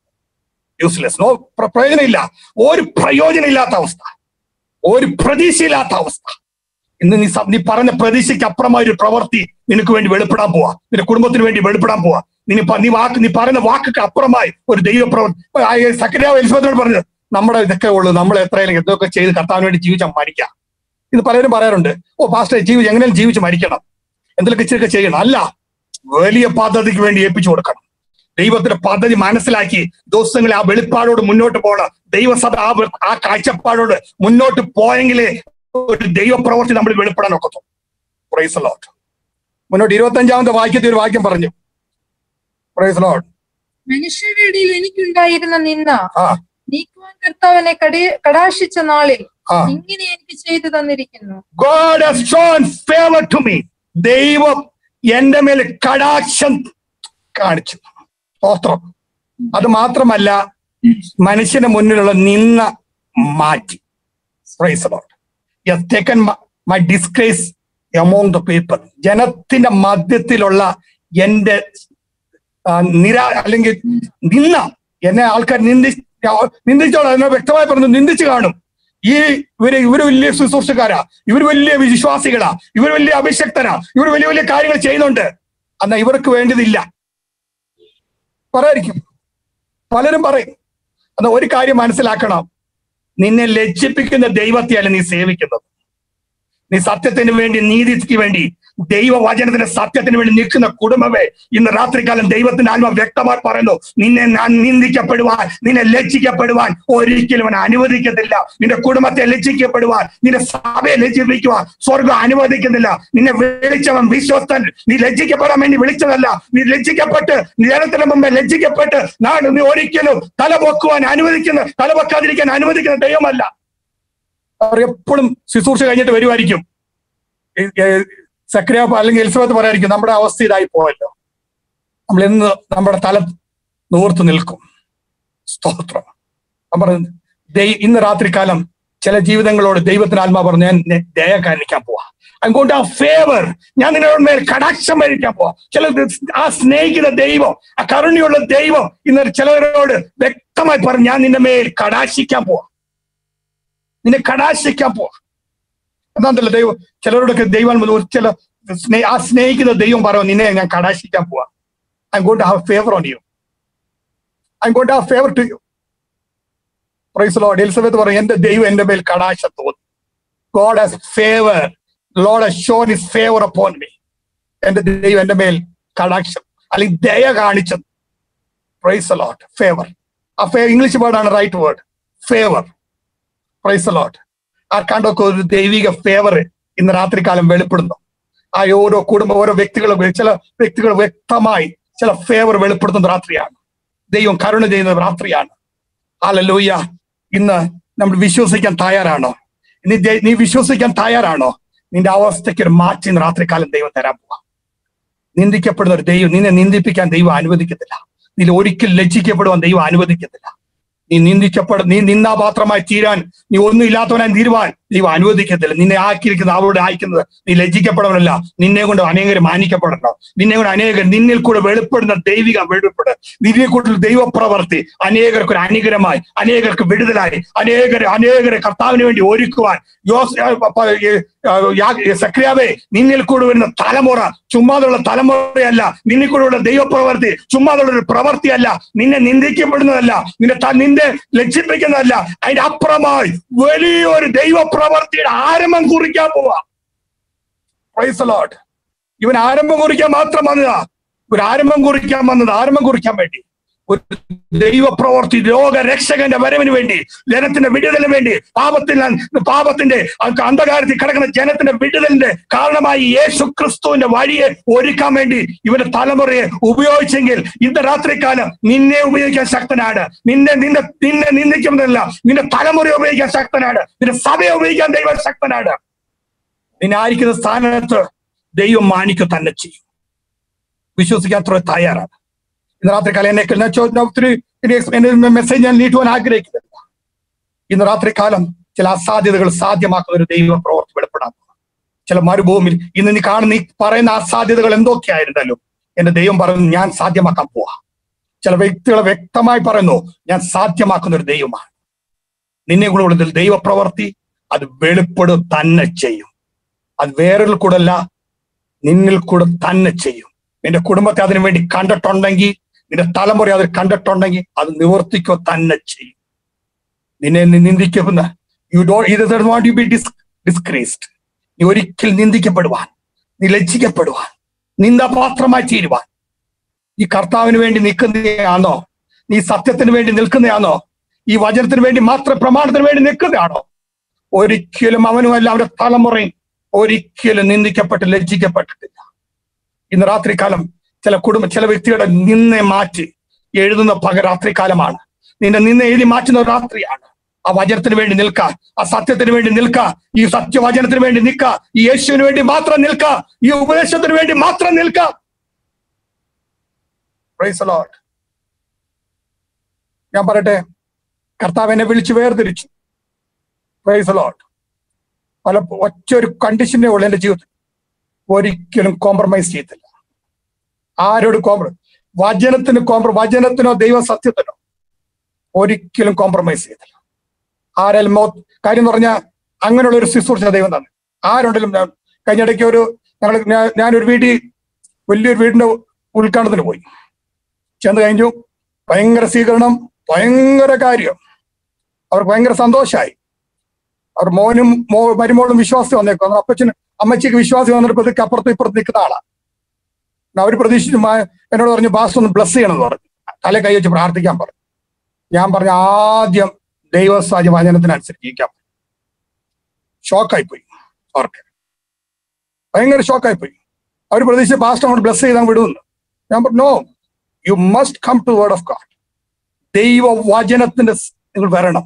S21: യൂസ്ലെസ് നോ പ്രയോജനമില്ല ഒരു പ്രയോജനമില്ലാത്ത അവസ്ഥ ഒരു പ്രതീക്ഷയില്ലാത്ത അവസ്ഥ ഇന്ന് നീ സ- നീ പറഞ്ഞ പ്രതീക്ഷയ്ക്ക് അപ്പുറമായ ഒരു പ്രവൃത്തി നിനക്ക് വേണ്ടി വെളിപ്പെടാൻ പോവാ നിന്റെ കുടുംബത്തിന് വേണ്ടി വെളിപ്പെടാൻ പോവാ നീ പ- നീ വാക്ക് നീ പറയുന്ന വാക്കൊക്കെ അപ്പുറമായി ഒരു ദൈവ പ്രവൃത്തി സക്രിയാവ് എലിസബത്തിനോട് പറഞ്ഞു നമ്മുടെ ഇതൊക്കെ ഉള്ളൂ നമ്മൾ എത്രയും എന്തൊക്കെ ചെയ്ത് കർത്താവിന് വേണ്ടി ജീവിച്ചാൽ മരിക്കാം ഇത് പലരും പറയാറുണ്ട് ഓ പാസ്റ്റർ ജീവിച്ച് എങ്ങനെയും ജീവിച്ച് മരിക്കണം എന്തെങ്കിലും ഇച്ചിരിയൊക്കെ ചെയ്യണം അല്ല വലിയ പദ്ധതിക്ക് വേണ്ടി ഏൽപ്പിച്ചു കൊടുക്കണം ദൈവത്തിന്റെ പദ്ധതി മനസ്സിലാക്കി ദിവസങ്ങളിൽ ആ വെളിപ്പാടോട് മുന്നോട്ട് പോകണം ദൈവസഭ ആ വെ- ആ കാഴ്ചപ്പാടോട് മുന്നോട്ട് പോയെങ്കിലേ ഒരു ദൈവപ്രവൃത്തി നമ്മൾ വെളിപ്പെടാൻ ഒക്കത്തു പ്രൈസ് ലോട്ട് മുന്നോട്ട് ഇരുപത്തി അഞ്ചാമത്തെ വാക്യത്തിൽ ഒരു വാക്യം പറഞ്ഞു പ്രൈസ് ലോട്ട്
S2: മനുഷ്യരുടെ ഇടയിൽ എനിക്കുണ്ടായിരുന്ന നിന്ന
S21: ആ
S2: നീക്കുവാൻ കർത്താവിനെ കടി- കടാക്ഷിച്ച നാളിൽ
S21: ആ.
S2: ഇങ്ങനെ എനിക്ക് ചെയ്തു തന്നിരിക്കുന്നു
S21: God has shown favor to me. ദൈവം എന്റെ മേൽ കടാക്ഷം കാണിച്ചു സ്തോത്രം അത് മാത്രമല്ല മനുഷ്യന്റെ മുന്നിലുള്ള നിന്ന മാറ്റി Praise the Lord. He has taken my, my disgrace among the people. ജനത്തിന്റെ മധ്യത്തിലുള്ള എന്റെ ആ, നിരാ അല്ലെങ്കിൽ നിന്ന എന്നെ ആൾക്കാർ നിന്ദി നിന്ദിച്ചോളാം എന്നെ വ്യക്തമായി പറഞ്ഞു നിന്ദിച്ചു കാണും ഈ ഇവര് ഇവര് വലിയ ശുശ്രൂഷക്കാരാ ഇവർ വലിയ വിശ്വാസികളാ ഇവർ വലിയ അഭിഷക്തരാ ഇവർ വലിയ വലിയ കാര്യങ്ങൾ ചെയ്യുന്നുണ്ട് എന്നാ ഇവർക്ക് വേണ്ടതില്ല പറയായിരിക്കും പലരും പറയും എന്നാ ഒരു കാര്യം മനസ്സിലാക്കണം നിന്നെ ലജ്ജിപ്പിക്കുന്ന ദൈവത്തെയല്ല നീ സേവിക്കുന്നത് നീ സത്യത്തിന് വേണ്ടി നീതിക്ക് വേണ്ടി ദൈവവചനത്തിന്റെ സത്യത്തിന് വേണ്ടി നിൽക്കുന്ന കുടുംബമേ ഇന്ന് രാത്രികാലം ദൈവത്തിന്റെ ആത്മ വ്യക്തമായി പറയുന്നു നിന്നെ ഞാൻ നിന്ദിക്കപ്പെടുവാൻ നിന്നെ ലജ്ജിക്കപ്പെടുവാൻ ഒരിക്കലും അവൻ അനുവദിക്കത്തില്ല നിന്റെ കുടുംബത്തെ ലജ്ജിക്കപ്പെടുവാൻ നിന്റെ സഭയെ ലജ്ജിപ്പിക്കുവാൻ സ്വർഗം അനുവദിക്കുന്നില്ല നിന്നെ വിളിച്ചവൻ വിശ്വസ്തൻ നീ ലജ്ജിക്കപ്പെടാൻ വേണ്ടി വിളിച്ചതല്ല നീ ലജ്ജിക്കപ്പെട്ട് ജനത്തിന് മുമ്പേ ലജ്ജിക്കപ്പെട്ട് നാട് നീ ഒരിക്കലും തല പൊക്കുവാൻ അനുവദിക്കുന്ന തല പൊക്കാതിരിക്കാൻ അനുവദിക്കുന്ന ദൈവമല്ല അവർ എപ്പോഴും ശുശ്രൂഷ കഴിഞ്ഞിട്ട് വരുമായിരിക്കും സക്രിയ അല്ലെങ്കിൽ എലിസബത്ത് പറയായിരിക്കും നമ്മുടെ അവസ്ഥ ഇതായി പോയല്ലോ നമ്മൾ എന്ന് നമ്മുടെ തല നൂർത്ത് നിൽക്കും സ്തോത്രം ഞാൻ പറയുന്നത് ദൈ ഇന്ന് രാത്രികാലം ചില ജീവിതങ്ങളോട് ദൈവത്തിന് ആത്മാ പറഞ്ഞു ഞാൻ നെ- ദയ കാണിക്കാൻ പോവാ അങ്ങോട്ട് ആ ഫേവർ ഞാൻ നിങ്ങളുടെ മേൽ കടാക്ഷം വരിക്കാൻ പോവാ ചില ആ സ്നേഹിക്കുന്ന ദൈവം ആ കരുണയുള്ള ദൈവം ഇന്ന് ചിലവരോട് വ്യക്തമായി പറഞ്ഞു ഞാൻ നിന്റെ മേൽ കടാശിക്കാൻ പോവാ നിന്നെ കടാശിക്കാൻ പോവാ എന്താണ്ടല്ലോ ദൈവം ചിലരോടൊക്കെ ദൈവം ഒരു ചില സ്നേ ആ സ്നേഹിക്കുന്ന ദൈവം പറയും നിന്നെ ഞാൻ കടാശിക്കാൻ പോവാ I got have favour on you I got have favour to you praise Lord Elizabeth പറയും എന്റെ ദൈവം എന്റെ മേൽ കടാശ തോന്നി God has favour Lord has shown his favour upon me എന്റെ ദൈവം എന്റെ മേൽ കടാക്ഷം അല്ലെങ്കിൽ ദയ കാണിച്ചത് പ്രൈസ് ലോട്ട് ഫേവർ ആ ഫേ ഇംഗ്ലീഷ് വേർഡാണ് right word favour praise Lord ആർക്കാണ്ടൊക്കെ ഒരു ദൈവിക ഫേവർ ഇന്ന് രാത്രികാലം വെളിപ്പെടുന്നു ആ ഓരോ കുടുംബം ഓരോ വ്യക്തികൾ ചില വ്യക്തികൾ വ്യക്തമായി ചില ഫേവർ വെളിപ്പെടുത്തുന്ന രാത്രിയാണ് ദൈവം കരുണ ചെയ്യുന്ന രാത്രിയാണ് ആലല്ലൂയ്യ ഇന്ന് നമ്മൾ വിശ്വസിക്കാൻ തയ്യാറാണോ നീ ദൈ- നീ വിശ്വസിക്കാൻ തയ്യാറാണോ നിന്റെ അവസ്ഥയ്ക്ക് ഒരു മാറ്റി ഇന്ന് രാത്രികാലം ദൈവം തരാൻ പോവാ നിന്ദിക്കപ്പെടുന്ന ഒരു ദൈവം നിന്നെ നിന്ദിപ്പിക്കാൻ ദൈവം അനുവദിക്കത്തില്ല നീ ഒരിക്കലും ലജ്ജിക്കപ്പെടുവാൻ ദൈവം അനുവദിക്കത്തില്ല നീ നിന്ദിക്കപ്പെടും നീ നിന്നാപാത്രമായി തീരാൻ നീ ഒന്നും ഇല്ലാത്തവനായി തീരുവാൻ ദൈവം അനുവദിക്കത്തില്ല നിന്നെ ആക്കിയിരിക്കുന്ന അവളോട് അയക്കുന്നത് നീ ലജ്ജിക്കപ്പെടണമല്ല നിന്നെ കൊണ്ട് അനേകർ മാനിക്കപ്പെടണം നിന്നെ കൊണ്ട് അനേകർ നിന്നിൽ കൂടെ വെളിപ്പെടുന്ന ദൈവിക വെളിപ്പെട് നിന്നെ കൂട്ടുള്ള ദൈവപ്രവർത്തി അനേകർക്ക് ഒരു അനുഗ്രഹമായി അനേകർക്ക് വിടുതലായി അനേകർ അനേകരെ കർത്താവിന് വേണ്ടി ഒരുക്കുവാൻ യോസ് സക്രിയാവേ നിന്നിൽ കൂടെ വരുന്ന തലമുറ ചുമ്മാതുള്ള തലമുറയല്ല നിന്നിൽ കൂടെയുള്ള ദൈവപ്രവർത്തി ചുമ്മാതുള്ള ഒരു പ്രവൃത്തിയല്ല നിന്നെ നിന്ദിക്കപ്പെടുന്നതല്ല നിന്നെ ത- നിന്നെ ലക്ഷിപ്പിക്കുന്നതല്ല അതിന്റെ അപ്പുറമായി വലിയൊരു ദൈവപ്രവർത്തിയുടെ ആരംഭം കുറിക്കാൻ പോവാ പ്രൈസ് ലോട്ട് ഇവൻ ആരംഭം കുറിക്കാൻ മാത്രം വന്നതാ ഒരു ആരംഭം കുറിക്കാൻ വന്നത് ആരംഭം കുറിക്കാൻ വേണ്ടി ഒരു ദൈവപ്രവർത്തി രോഗരക്ഷകന്റെ വരവിന് വേണ്ടി ജനത്തിന്റെ വിടുതലിന് വേണ്ടി പാപത്തിൽ പാപത്തിന്റെ അ- അന്ധകാരത്തിൽ കിടക്കുന്ന ജനത്തിന്റെ വിടുതലിന്റെ കാരണമായി യേശു ക്രിസ്തുവിന്റെ വഴിയെ ഒരുക്കാൻ വേണ്ടി ഇവന്റെ തലമുറയെ ഉപയോഗിച്ചെങ്കിൽ ഇന്ന് രാത്രികാലം നിന്നെ ഉപയോഗിക്കാൻ ശക്തനാണ് നിന്നെ നിന്നെ നിന്നെ നിന്ദിക്കുന്നതല്ല നിന്റെ തലമുറയെ ഉപയോഗിക്കാൻ ശക്തനാണ് നിന്റെ സഭയെ ഉപയോഗിക്കാൻ ദൈവം ശക്തനാണ് നിന്നെ ആയിരിക്കുന്ന സ്ഥാനത്ത് ദൈവം മാനിക്കുക തന്നെ ചെയ്യും വിശ്വസിക്കാൻ അത്ര തയ്യാറാണ് ഇന്ന് രാത്രി കാലം എന്നെ ഞാൻ ചോ- ഞാൻ ഒത്തിരി മെസ്സേജ് ഞാൻ നീട്ടുവാൻ ആഗ്രഹിക്കുന്നില്ല ഇന്ന് രാത്രി കാലം ചില അസാധ്യതകൾ സാധ്യമാക്കുന്ന ഒരു ദൈവ പ്രവർത്തി വെളിപ്പെടാൻ പോകുന്നു. ചില മരുഭൂമിയിൽ ഇന്ന് നീ കാണുന്ന ഈ പറയുന്ന അസാധ്യതകൾ എന്തൊക്കെയായിരുന്നല്ലോ എന്റെ ദൈവം പറയുന്നു ഞാൻ സാധ്യമാക്കാൻ പോവാ ചില വ്യക്തികളെ വ്യക്തമായി പറയുന്നു ഞാൻ സാധ്യമാക്കുന്ന ഒരു ദൈവമാണ് നിന്നെ കൂടെ ഉള്ളതിൽ ദൈവപ്രവർത്തി അത് വെളിപ്പെടും തന്നെ ചെയ്യും അത് വേറൊരു കൂടെ അല്ല നിന്നിൽ കൂടെ തന്നെ ചെയ്യും നിന്റെ കുടുംബത്തെ അതിനു വേണ്ടി കണ്ടിട്ടുണ്ടെങ്കിൽ നിന്റെ തലമുറ അതിൽ കണ്ടിട്ടുണ്ടെങ്കിൽ അത് നിവർത്തിക്കുക തന്നെ ചെയ്യും നിന്നെ നി- നിന്ദിക്കുന്ന you do it want you be ഡിസ് ഡിസ്ക്രീസ്ഡ് നീ ഒരിക്കൽ നിന്ദിക്കപ്പെടുവാൻ നീ ലജ്ജിക്കപ്പെടുവാൻ നിന്ദപാത്രമായി തീരുവാൻ ഈ കർത്താവിന് വേണ്ടി നിൽക്കുന്നതാണോ നീ സത്യത്തിന് വേണ്ടി നിൽക്കുന്നതാണോ ഈ വചനത്തിന് വേണ്ടി മാത്രം പ്രമാണത്തിന് വേണ്ടി നിൽക്കുന്നതാണോ ഒരിക്കലും അവനുമല്ല അവന്റെ തലമുറയും ഒരിക്കലും നിന്ദിക്കപ്പെട്ട് ലജ്ജിക്കപ്പെട്ടിട്ടില്ല ഇന്ന് രാത്രികാലം ചില കുടുംബ ചില വ്യക്തികളുടെ നിന്നെ മാറ്റി എഴുതുന്ന പക രാത്രികാലമാണ് നിന്റെ നിന്നെ എഴുതി മാറ്റുന്ന ഒരു രാത്രിയാണ് ആ വചനത്തിന് വേണ്ടി നിൽക്ക ആ സത്യത്തിന് വേണ്ടി നിൽക്ക ഈ സത്യവചനത്തിന് വേണ്ടി നിൽക്ക ഈ യേശുവിന് വേണ്ടി മാത്രം നിൽക്ക ഈ ഉപദേശത്തിന് വേണ്ടി മാത്രം നിൽക്ക Praise the Lord. ഞാൻ പറയട്ടെ കർത്താവ് എന്നെ വിളിച്ച് വേർതിരിച്ചു പ്രൈസ് ലോട്ട് പല ഒറ്റ ഒരു കണ്ടീഷനേ ഉള്ളൂ എന്റെ ജീവിതത്തിൽ ഒരിക്കലും കോംപ്രമൈസ് ചെയ്തില്ല ആരോട് കോംപ്ര വചനത്തിന് കോംപ്ര വചനത്തിനോ ദൈവ സത്യത്തിനോ ഒരിക്കലും കോംപ്രമൈസ് ചെയ്തില്ല ആരായാലും മോ കാര്യം എന്ന് പറഞ്ഞാൽ അങ്ങനെയുള്ള ഒരു ശുശ്രൂഷ ദൈവം തന്നെ ആരുണ്ടെങ്കിലും ഞാൻ കഴിഞ്ഞിടയ്ക്ക് ഒരു ഞങ്ങൾ ഞാൻ- ഞാനൊരു വീട്ടിൽ വലിയൊരു വീടിന്റെ ഉദ്ഘാടനത്തിന് പോയി ചെന്ന് കഴിഞ്ഞു ഭയങ്കര സ്വീകരണം ഭയങ്കര കാര്യം അവർക്ക് ഭയങ്കര സന്തോഷമായി അവർ മോനും മോ മരുമോളും വിശ്വാസി വന്നേക്കും അന്നേരം അപ്പച്ചന് അമ്മച്ചിക്ക് വിശ്വാസി വന്നപ്പോഴത്തേക്ക് അപ്പുറത്തും ഇപ്പുറത്ത് നിൽക്കുന്ന ആളാ അവർ പ്രതീക്ഷിച്ചു മാ- എന്നോട് പറഞ്ഞു ബാസ് ഒന്ന് ബ്ലസ് ചെയ്യണമെന്ന് പറഞ്ഞു തല കൈ വെച്ച് പ്രാർത്ഥിക്കാൻ പറഞ്ഞു ഞാൻ പറഞ്ഞു ആദ്യം ദൈവസാഹചര്യ വചനത്തിനനുസരിച്ച് ജീവിക്കാൻ ഷോക്കായി പോയി അവർക്ക് ഭയങ്കര ഷോക്കായി പോയി അവർ പ്രതീക്ഷിച്ച് പാസ്റ്റ് അങ്ങോട്ട് ബ്ലസ് ചെയ്താൽ വിടുമെന്ന് ഞാൻ പറഞ്ഞു no you must come to word of God ദൈവ വചനത്തിന്റെ സ് നിങ്ങൾ വരണം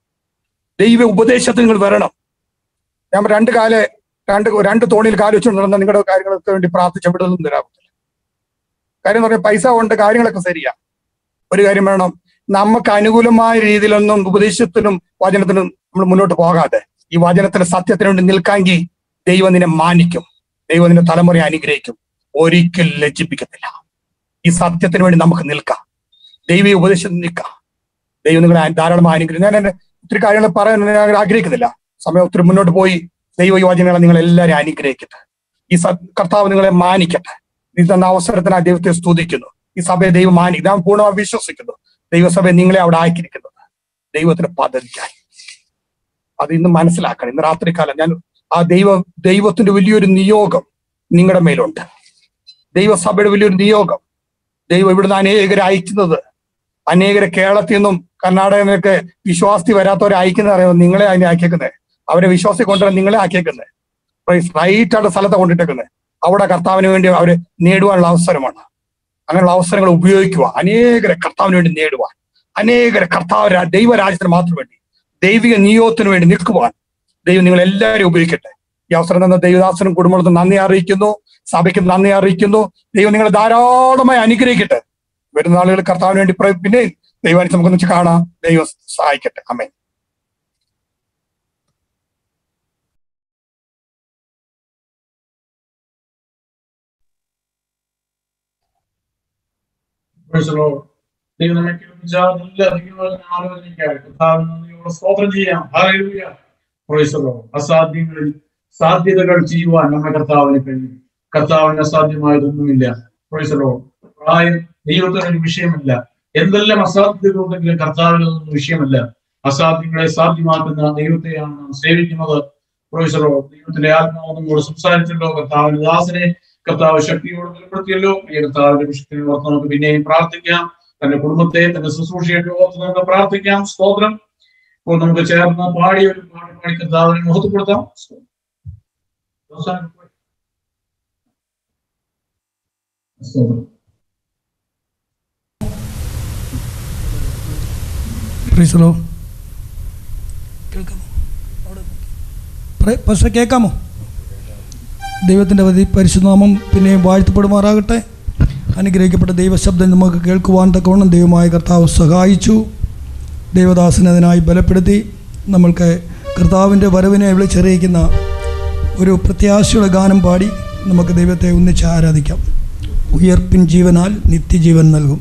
S21: ദൈവ ഉപദേശത്തിന് നിങ്ങൾ വരണം ഞാൻ പറഞ്ഞു, രണ്ട് കാല് രണ്ട് രണ്ട് തോണിയിൽ കാല് വെച്ചുകൊണ്ട് നടന്ന നിങ്ങളുടെ കാര്യങ്ങൾക്ക് വേണ്ടി പ്രാർത്ഥിച്ച വിടുതലൊന്നും തരാമത്തില്ല കാര്യം എന്ന് പറഞ്ഞാൽ പൈസ കൊണ്ട് കാര്യങ്ങളൊക്കെ ശരിയാ ഒരു കാര്യം വേണം നമുക്ക് അനുകൂലമായ രീതിയിലൊന്നും ഉപദേശത്തിനും വചനത്തിനും നമ്മൾ മുന്നോട്ട് പോകാതെ ഈ വചനത്തിന്റെ സത്യത്തിന് വേണ്ടി നിൽക്കാമെങ്കിൽ ദൈവം നിന്നെ മാനിക്കും ദൈവം നിന്റെ തലമുറയെ അനുഗ്രഹിക്കും ഒരിക്കലും ലജ്ജിപ്പിക്കത്തില്ല ഈ സത്യത്തിന് വേണ്ടി നമുക്ക് നിൽക്കാം ദൈവീയ ഉപദേശത്തിൽ നിൽക്കാം ദൈവം നിങ്ങളെ ധാരാളം അനുഗ്രഹിക്കും ഞാൻ എന്റെ ഒത്തിരി കാര്യങ്ങൾ പറയാൻ ഞാൻ ആഗ്രഹിക്കുന്നില്ല സമയം ഒത്തിരി മുന്നോട്ട് പോയി ദൈവ ഈ വചനങ്ങളെ നിങ്ങൾ എല്ലാവരും അനുഗ്രഹിക്കട്ടെ ഈ സ- കർത്താവ് നിങ്ങളെ മാനിക്കട്ടെ ഈ തന്ന അവസരത്തിനായി ദൈവത്തെ സ്തുതിക്കുന്നു ഈ സഭയെ ദൈവം മാനി ഞാൻ പൂർണ്ണമായി വിശ്വസിക്കുന്നു ദൈവസഭയെ നിങ്ങളെ അവിടെ ആക്കിയിരിക്കുന്നത് ദൈവത്തിന്റെ പദ്ധതിക്കായി അത് ഇന്ന് മനസ്സിലാക്കണം ഇന്ന് രാത്രികാലം ഞാൻ ആ ദൈവ ദൈവത്തിന്റെ വലിയൊരു നിയോഗം നിങ്ങളുടെ മേലുണ്ട് ദൈവസഭയുടെ വലിയൊരു നിയോഗം ദൈവം ഇവിടുന്ന് അനേകരെ അയക്കുന്നത് അനേകരെ കേരളത്തിൽ നിന്നും കർണാടകയിൽ നിന്നൊക്കെ വിശ്വാസി വരാത്തവരെ അയക്കുന്ന അറിയാം നിങ്ങളെ അതിനെ ആക്കിയേക്കുന്നത് അവരെ വിശ്വാസി കൊണ്ടുവരാൻ നിങ്ങളെ ആക്കിയേക്കുന്നത് റൈറ്റ് ആയിട്ട് സ്ഥലത്ത് കൊണ്ടിട്ടേക്കുന്നത് അവിടെ കർത്താവിന് വേണ്ടി അവര് നേടുവാനുള്ള അവസരമാണ് അങ്ങനെയുള്ള അവസരങ്ങൾ ഉപയോഗിക്കുക അനേകരെ കർത്താവിന് വേണ്ടി നേടുവാൻ അനേകരെ കർത്താവ് രാ- ദൈവരാജ്യത്തിന് മാത്രം വേണ്ടി ദൈവിക നിയോഗത്തിന് വേണ്ടി നിൽക്കുവാൻ ദൈവം നിങ്ങൾ എല്ലാവരും ഉപയോഗിക്കട്ടെ ഈ അവസരം തന്ന ദൈവദാസനും കുടുംബത്തിനും നന്ദി അറിയിക്കുന്നു സഭയ്ക്ക് നന്ദി അറിയിക്കുന്നു ദൈവം നിങ്ങളെ ധാരാളമായി അനുഗ്രഹിക്കട്ടെ വരുന്ന ആളുകൾ കർത്താവിന് വേണ്ടി പ്ര- പിന്നെ ദൈവാനുസരിച്ച് നമുക്ക് ഒന്നിച്ച് കാണാം ദൈവം സഹായിക്കട്ടെ അമ്മേ
S1: Praise the Lord. ദൈവം നമ്മെ കേൾപ്പിച്ച നല്ല ദൈവവചന ആലോചനയ്ക്കായി കർത്താവിന് നന്ദിയോടെ സ്തോത്രം ചെയ്യാം ഹല്ലേലൂയ Praise the Lord. അസാധ്യങ്ങളിൽ സാധ്യതകൾ ചെയ്യുവാൻ നമ്മെ കർത്താവിന് കഴിയും കർത്താവിന് അസാധ്യമായതൊന്നുമില്ല Praise the Lord. പ്രായം ദൈവത്തിന് ഒരു വിഷയമല്ല എന്തെല്ലാം അസാധ്യതകളുണ്ടെങ്കിലും കർത്താവിനൊന്നും വിഷയമല്ല അസാധ്യങ്ങളെ സാധ്യമാക്കുന്ന ദൈവത്തെയാണ് നാം സേവിക്കുന്നത് Praise the Lord. ദൈവത്തിന്റെ ആത്മാവ് നമ്മോട് സംസാരിച്ചല്ലോ കർത്താവിന്റെ ദാസനെ കർത്താവ് ശക്തിയോട് ബലപ്പെടുത്തിയല്ലോ ഈ കർത്താവിന്റെ വിഷയത്തിൽ ഓർത്ത് നമുക്ക് പിന്നെയും പ്രാർത്ഥിക്കാം തന്റെ കുടുംബത്തെ തന്റെ ശുശ്രൂഷയൊക്കെ ഓർത്ത് നമുക്ക് പ്രാർത്ഥിക്കാം സ്തോത്രം ഇപ്പോൾ നമുക്ക് ചേർന്ന് പാടി ഒരു പാടി പാടി കർത്താവിനെ മുഖത്തുകൊടുത്താം അവസാനം സ്തോത്രം
S4: പ്രീസലോ കേൾക്കാമോ പ്ര- പക്ഷേ കേൾക്കാമോ ദൈവത്തിൻ്റെ പതി പരിശുനാമം പിന്നെയും വാഴ്ത്തപ്പെടുമാറാകട്ടെ അനുഗ്രഹിക്കപ്പെട്ട ദൈവശബ്ദം നമുക്ക് കേൾക്കുവാൻ തക്കവണ്ണം ദൈവമായ കർത്താവ് സഹായിച്ചു ദൈവദാസനെ അതിനായി ബലപ്പെടുത്തി നമ്മൾക്ക് കർത്താവിൻ്റെ വരവിനെ വിളിച്ചറിയിക്കുന്ന ഒരു പ്രത്യാശയുടെ ഗാനം പാടി നമുക്ക് ദൈവത്തെ ഒന്നിച്ച് ആരാധിക്കാം ഉയർപ്പിൻ ജീവനാൽ നിത്യജീവൻ നൽകും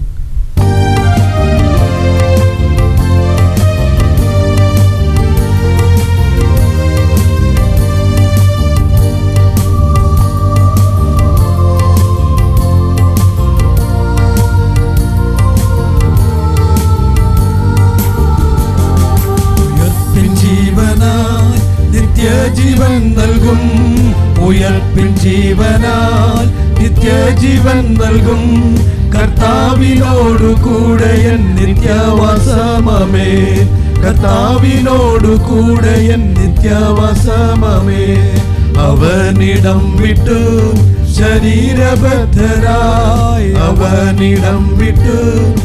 S5: ഉയർപ്പിൻ ജീവനാൽ നിത്യജീവൻ നൽകും ഉയർപ്പിൻ ജീവനാൽ നിത്യജീവൻ നൽകും കർത്താവിനോടു കൂടെ എൻ നിത്യവാസമേ കർത്താവിനോടു കൂടെ എൻ നിത്യവാസമേ അവനിടം വിട്ടു ശരീരബദ്ധരായി അവനിടം വിട്ടു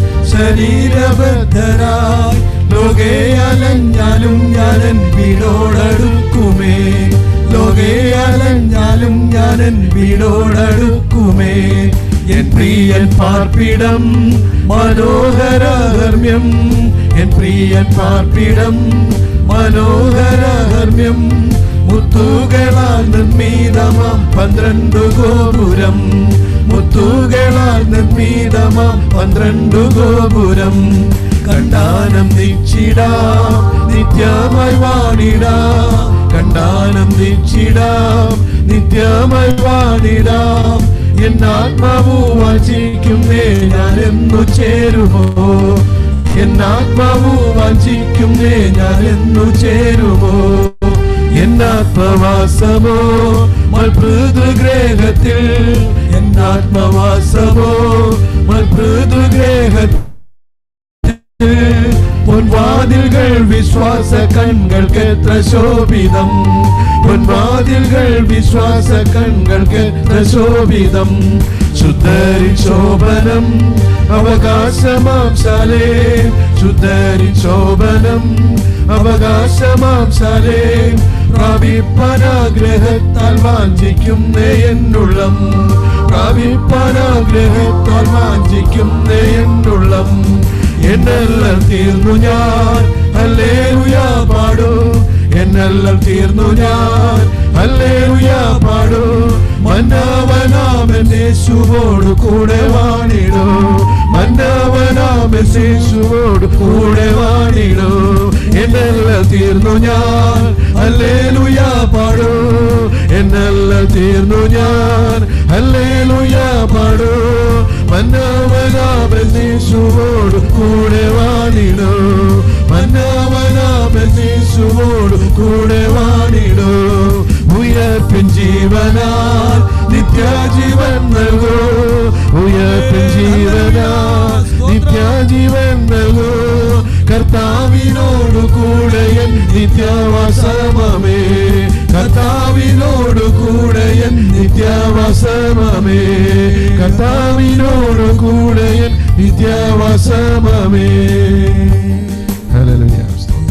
S5: ശരീരബദ്ധരായി ലോകേ അലഞ്ഞാലും ഞാനൻ വീടോടടുക്കുമേ ലോകേ അലഞ്ഞാലും ഞാനൻ വീടോടടുക്കുമേ എൻ പ്രിയൻ പാർപ്പിടം മനോഹരഹർമ്മ്യം എൻ പ്രിയൻ പാർപ്പിടം മനോഹരഹർമ്മ്യം മുത്തുകളാൽ നിർമ്മിതമാം പന്ത്രണ്ടു ഗോപുരം മുത്തുകളാൽ നിർമ്മിതമാം പന്ത്രണ്ടു ഗോപുരം കണ്ടാനം നിച്ചിടാം നിത്യമായി വാണിടാം കണ്ടാനം നിച്ചിടാം നിത്യമായി വാണിടാം എന്നാത്മാവു വാഞ്ചിക്കുന്നേ ഞാൻ എന്നു ചേരുമോ എന്നാത്മാവു വാഞ്ചിക്കുന്നേ ഞാൻ എന്നു ചേരുമോ എന്നാത്മവാസമോ മൽപൃതഗ്രഹത്തിൽ എന്നാത്മവാസമോ മൽപൃതഗ്രഹത്തിൽ പൊൻവാതിൽകൾ വിശ്വാസ കൺകൾക്ക് എത്ര ശോഭിതം പൊൻവാതിൽകൾ വിശ്വാസ കൺകൾക്ക് എത്ര ശോഭിതം ശുദ്ധരി ശോഭനം അവകാശമാംശാലേ ശുദ്ധരി ശോഭനം അവകാശമാംശാലേ പ്രാപിപ്പാനാഗ്രഹത്താൽ വാഞ്ചിക്കുന്നേ എന്നുള്ളം പ്രാപിപ്പാനാഗ്രഹത്താൽ വാഞ്ചിക്കുന്നേ എന്നുള്ളം എന്നെല്ലാം തീർന്നു ഞാൻ അല്ലേലുയാ പാടൂ എന്നെല്ലാം തീർന്നു ഞാൻ അല്ലേലുയാ പാടൂ മന്നവനാമൻ യേശുവോട് കൂടെ വാണിടൂ മന്നവനാമൻ യേശുവോട് കൂടെ വാണിടൂ എന്നെല്ലാം തീർന്നു ഞാൻ അല്ലേലുയാ പാടൂ എന്നെല്ലാം തീർന്നു ഞാൻ അല്ലേലുയാ പാടൂ മന്നവനാമൻ യേശുവോട് കൂടെ വാണിടൂ മന്നവനാമൻ യേശുവോട് കൂടെ വാണിടൂ ഉയർപ്പിൻ ജീവനാൽ നിത്യജീവൻ നൽകൂ ഉയർപ്പിൻ ജീവനാൽ നിത്യജീവൻ നൽകൂ കർത്താവിനോടു കൂടെ എൻ നിത്യവാസമേ കർത്താവിനോടു കൂടെ എൻ നിത്യവാസമേ കർത്താവിനോടു കൂടെ എൻ നിത്യവാസമേ ഹല്ലേലൂയ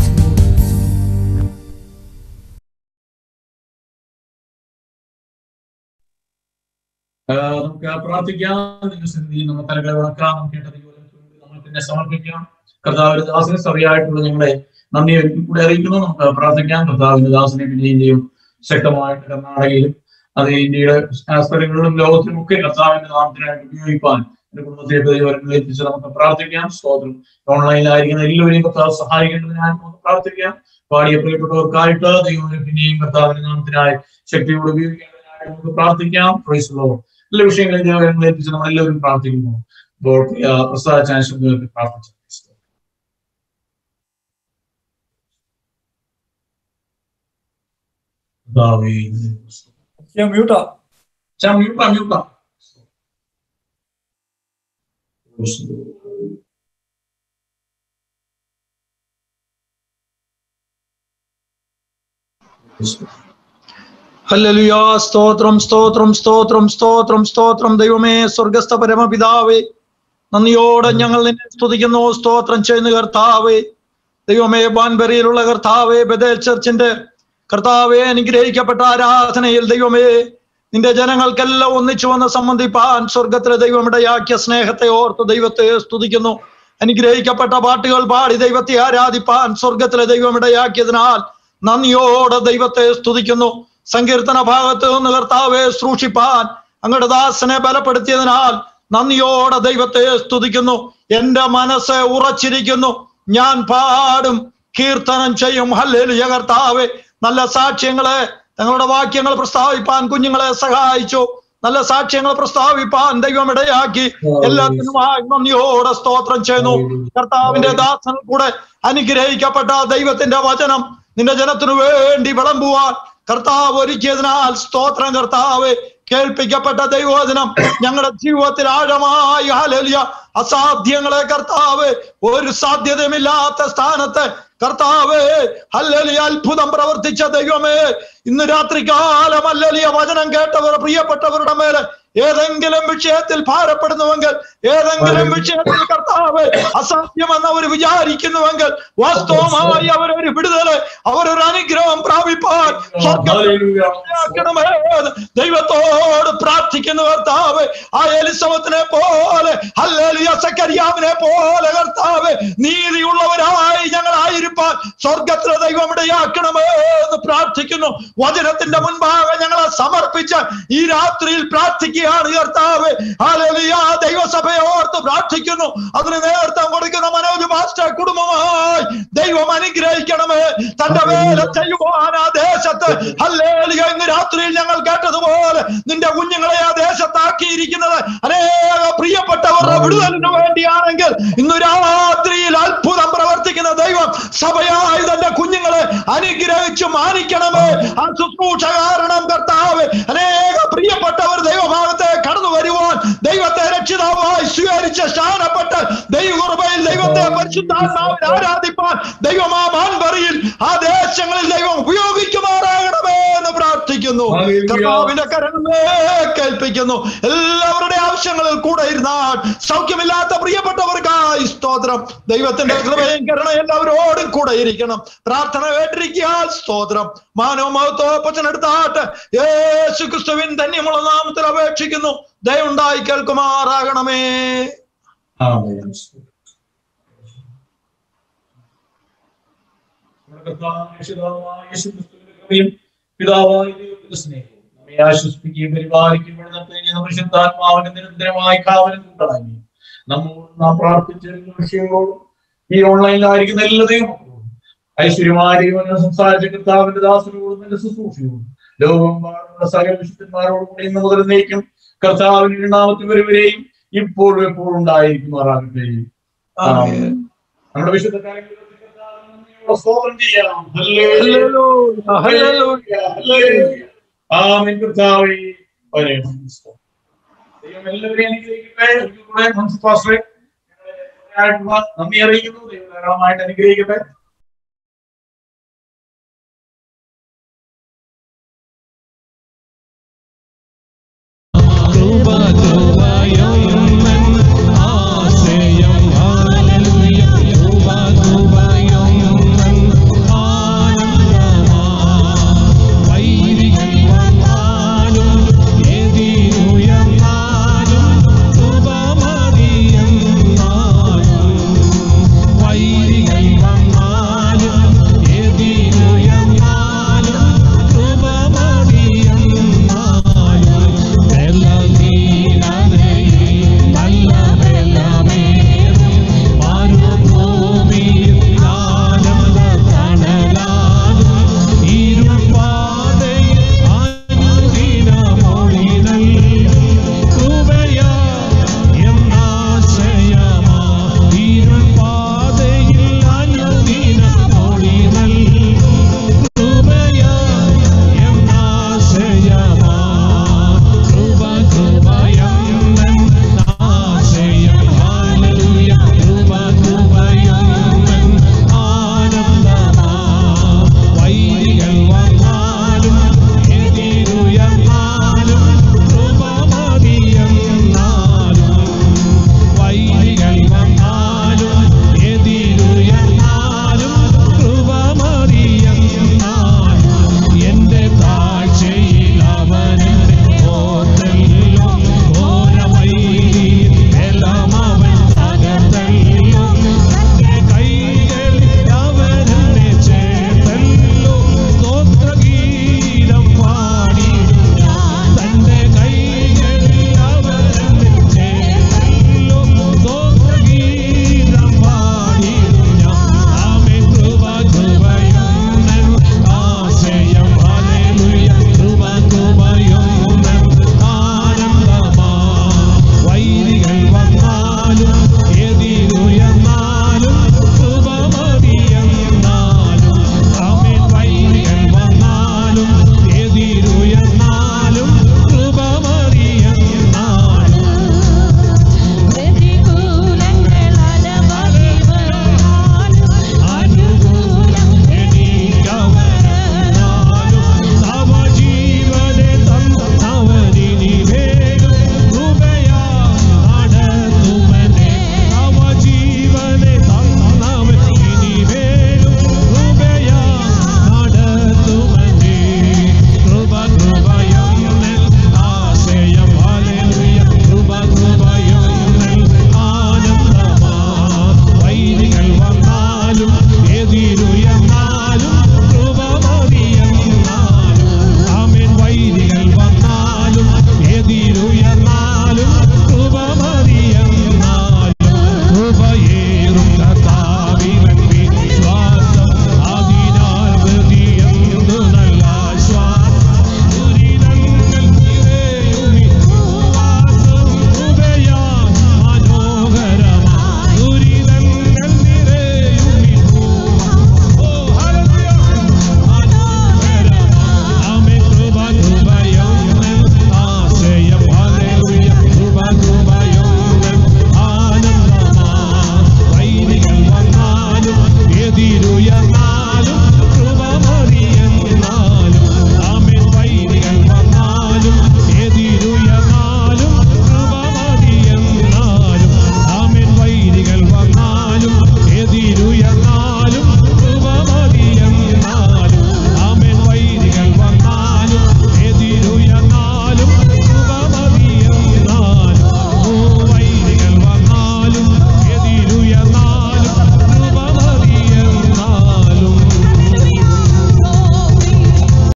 S1: ആ, നമുക്ക് പ്രാർത്ഥിക്കാം ദൈവസന്നിധിയിൽ നമ്മൾ തലകളെ വണക്കാം നമുക്ക് കേട്ട ദൈവത്തിന് നമ്മൾ പിന്നെ സമർപ്പിക്കാം കർത്താവിന്റെ ദാസനെ സഭയായിട്ടുള്ള ഞങ്ങളെ നന്ദി കൂടെ അറിയിക്കുന്നു നമുക്ക് പ്രാർത്ഥിക്കാം കർത്താവിന്റെ ദാസനെ പിന്നെയും ചെയ്യും ശക്തമായിട്ട് കർണാടകയിലും അത് ഇന്ത്യയുടെ ആ സ്ഥലങ്ങളിലും ലോകത്തിലും ഒക്കെ കർത്താവിന്റെ നാമത്തിനായിട്ട് ഉപയോഗിക്കാൻ എന്റെ കുടുംബത്തെ ദൈവങ്ങളിൽ എത്തിച്ച് നമുക്ക് പ്രാർത്ഥിക്കാം സ്തോത്രം ഓൺലൈനിലായിരിക്കുന്ന എല്ലാവരെയും കർത്താവ് സഹായിക്കേണ്ടതിനായി നമുക്ക് പ്രാർത്ഥിക്കാം പാടിയ പ്രിയപ്പെട്ടവർക്കായിട്ട് ദൈവം പിന്നെയും കർത്താവിന്റെ നാമത്തിനായി ശക്തിയോട് ഉപയോഗിക്കേണ്ടതിനായി നമുക്ക് പ്രാർത്ഥിക്കാം പ്രൈസുള്ളോ എല്ലാ വിഷയങ്ങളെയും ദൈവങ്ങളിൽ എത്തിച്ച് നമ്മൾ എല്ലാവരും പ്രാർത്ഥിക്കുന്നു അപ്പോൾ പ്രസാദ ചാൻസ് പ്രാർത്ഥിച്ചു കർത്താവേ
S6: മ്യൂട്ടാ
S1: മ്യൂട്ടാ മ്യൂട്ടാ
S3: ഹല്ലേലൂയ സ്തോത്രം സ്തോത്രം സ്തോത്രം സ്തോത്രം സ്തോത്രം ദൈവമേ സ്വർഗസ്ഥ പരമപിതാവേ നന്ദിയോടെ ഞങ്ങൾ നിന്നെ സ്തുതിക്കുന്നു സ്തോത്രം ചെയ്യുന്ന കർത്താവേ ദൈവമേ ബാൻബെറിയിലുള്ള കർത്താവേ ബദേൽ ചർച്ചിന്റെ കർത്താവെ അനുഗ്രഹിക്കപ്പെട്ട ആരാധനയിൽ ദൈവമേ നിന്റെ ജനങ്ങൾക്കെല്ലാം ഒന്നിച്ചു വന്ന് സംബന്ധിപ്പാൻ സ്വർഗത്തിലെ ദൈവം ഇടയാക്കിയ സ്നേഹത്തെ ഓർത്ത് ദൈവത്തെ സ്തുതിക്കുന്നു അനുഗ്രഹിക്കപ്പെട്ട പാട്ടുകൾ പാടി ദൈവത്തെ ആരാധിപ്പാൻ സ്വർഗത്തിലെ ദൈവം ഇടയാക്കിയതിനാൽ നന്ദിയോടെ ദൈവത്തെ സ്തുതിക്കുന്നു സങ്കീർത്തന ഭാഗത്ത് നിന്ന് കർത്താവെ സൂക്ഷിപ്പാൻ അങ്ങയുടെ ദാസനെ ബലപ്പെടുത്തിയതിനാൽ നന്ദിയോടെ ദൈവത്തെ സ്തുതിക്കുന്നു എന്റെ മനസ്സ് ഉറച്ചിരിക്കുന്നു ഞാൻ പാടും കീർത്തനം ചെയ്യും ഹല്ലേലൂയ കർത്താവെ നല്ല സാക്ഷ്യങ്ങളെ തങ്ങളുടെ വാക്യങ്ങൾ പ്രസ്താവിപ്പാൻ കുഞ്ഞുങ്ങളെ സഹായിച്ചു നല്ല സാക്ഷ്യങ്ങൾ പ്രസ്താവിപ്പാൻ ദൈവം ഇടയാക്കി എല്ലാത്തിനുമായി നന്ദിയോടെ സ്തോത്രം ചെയ്യുന്നു കർത്താവിന്റെ ദാസൻ കൂടെ അനുഗ്രഹിക്കപ്പെട്ട ദൈവത്തിന്റെ വചനം നിന്റെ ജനത്തിനു വേണ്ടി വിളമ്പുവാൻ കർത്താവ് ഒരുക്കിയതിനാൽ സ്തോത്രം കർത്താവ് കേൾപ്പിക്കപ്പെട്ട ദൈവവചനം ഞങ്ങളുടെ ജീവിതത്തിൽ ആഴമായി ഹാലലിയ അസാധ്യങ്ങളെ കർത്താവ് ഒരു സാധ്യതയുമില്ലാത്ത സ്ഥാനത്ത് കർത്താവേ ഹല്ലലിയ അത്ഭുതം പ്രവർത്തിച്ച ദൈവമേ ഇന്ന് രാത്രികാലം അല്ലലിയ വചനം കേട്ടവർ പ്രിയപ്പെട്ടവരുടെ മേലെ ഏതെങ്കിലും വിഷയത്തിൽ ഭാരപ്പെടുന്നുവെങ്കിൽ ഏതെങ്കിലും വിഷയത്തിൽ കർത്താവ് അസാധ്യമെന്ന് അവർ വിചാരിക്കുന്നുവെങ്കിൽ വാസ്തവമായി അവരൊരു വിടുതല് അവരൊരു അനുഗ്രഹം പ്രാപിപ്പാൻ സ്വർഗ്ഗത്തിലാക്കണമേ എന്ന് ദൈവത്തോട് പ്രാർത്ഥിക്കുന്ന കർത്താവ് ആ എലിസബത്തിനെ പോലെ ഹല്ലേലിയ സക്കരിയാവിനെ പോലെ കർത്താവ് നീതിയുള്ളവരായി ഞങ്ങളായിരിക്കാൻ സ്വർഗത്തിലെ ദൈവം ഇടയാക്കണമേ എന്ന് പ്രാർത്ഥിക്കുന്നു വചനത്തിന്റെ മുൻപാകെ ഞങ്ങളെ സമർപ്പിച്ച് ഈ രാത്രിയിൽ പ്രാർത്ഥിക്കുകയാണ് കർത്താവ് ഹല്ലേലൂയ ദൈവസഭയെ ഓർത്ത് പ്രാർത്ഥിക്കുന്നു അതിന് നേതൃത്വം കൊടുക്കുന്ന മനോജ് മാസ്റ്റർ കുടുംബമായി ദൈവം അനുഗ്രഹിക്കണമേ തന്റെ വേല ചെയ്യുവാൻ ആ ദേശത്ത് ഹല്ലേലൂയ ഇന്ന് രാത്രിയിൽ ഞങ്ങൾ കേട്ടതുപോലെ നിന്റെ കുഞ്ഞുങ്ങളെ ആ ദേശത്താക്കിയിരിക്കുന്നത് അനേക പ്രിയപ്പെട്ടവരുടെ വിടുതലിന് വേണ്ടിയാണെങ്കിൽ ഇന്ന് രാത്രിയിൽ അത്ഭുതം പ്രവർത്തിക്കുന്ന ദൈവം സഭയായി തന്റെ കുഞ്ഞുങ്ങളെ അനുഗ്രഹിച്ചു മാനിക്കണമേ ആ ശുശ്രൂഷ കാരണം കർത്താവ് അനേക പ്രിയപ്പെട്ടവർ ദൈവഭാഗത്തെ കടന്നു വരുവാൻ ദൈവത്തെ രക്ഷിതാവായി സ്വീകരിച്ച് സ്ഥാനപ്പെട്ട് ദൈവകൃപയിൽ ദൈവത്തെ പരിശുദ്ധാത്മാവിൽ ആരാധിപ്പാൻ ദൈവം ആ മാൻപറിയിൽ ആ ദേശങ്ങളിൽ ദൈവം ഉപയോഗിക്കുമാറാകണമേ എന്ന് പ്രാർത്ഥിക്കുന്നു കർത്താവിന്റെ കരങ്ങളെ കേൾപ്പിക്കുന്നു എല്ലാവരുടെ ആവശ്യങ്ങളിൽ കൂടെ ഇരുന്നാൽ സൗഖ്യമില്ലാത്ത പ്രിയപ്പെട്ടവർക്കായി സ്തോത്രം ദൈവത്തിന്റെ കൃപയും കരുണ എല്ലാവരോടും കൂടെ ഇരിക്കണം പ്രാർത്ഥന കേട്ടിരിക്കുക സ്തോത്രം മാനവ മഹത്വപ്പച്ചനെടുത്താട്ട് യേശു ക്രിസ്തുവിൻ ധന്യമുള്ള നാമത്തിൽ അപേക്ഷിക്കുന്നു ദയുണ്ടായി കേൾക്കുമാറാകണമേ
S1: പിതാവായ ദൈവത്തിന്റെ സ്നേഹവും നമ്മെ ആശ്വസിപ്പിക്കുകയും പരിപാലിക്കുകയും നടത്തുകയും പരിശുദ്ധാത്മാവിന്റെ നിരന്തരമായി കാവലും കൂട്ടാങ്ങി നമ്മോട് നാം പ്രാർത്ഥിച്ച വിഷയങ്ങളോടും ഈ ഓൺലൈനിലായിരിക്കുന്ന എല്ലാ ദൈവമക്കളോടും ഐശ്വര്യമായ ദൈവം സംസാരിച്ച കർത്താവിന്റെ ദാസനോടും എന്റെ ശുശ്രൂഷയോടും ലോകം പാടുന്ന സകല വിശുദ്ധന്മാരോടും കൂടി ഇന്ന് മുതൽ നയിക്കും കർത്താവിന്റെ നാമത്തിൽ വരുവരെയും ഇപ്പോഴും എപ്പോഴും ഉണ്ടായിരിക്കുമാറാകട്ടെ ആമേൻ. നമ്മുടെ വിശുദ്ധ കാര്യങ്ങളിൽ സ്തോത്രം ചെയ്യാം ഹല്ലേലൂയ, ഹല്ലേലൂയ, ഹല്ലേലൂയ. ആമേൻ കർത്താവേ വരേണം ദൈവം എല്ലാവരെയും അനുഗ്രഹിക്കട്ടെ ഒരിക്കൽ കൂടെ ഹംസ പാസ്റ്ററെ ആയിട്ടുള്ള നന്ദി അറിയിക്കുന്നു ദൈവം ധാരാളമായിട്ട് അനുഗ്രഹിക്കട്ടെ
S5: വൈരികൾ വന്നാലും ഞങ്ങൾ പാ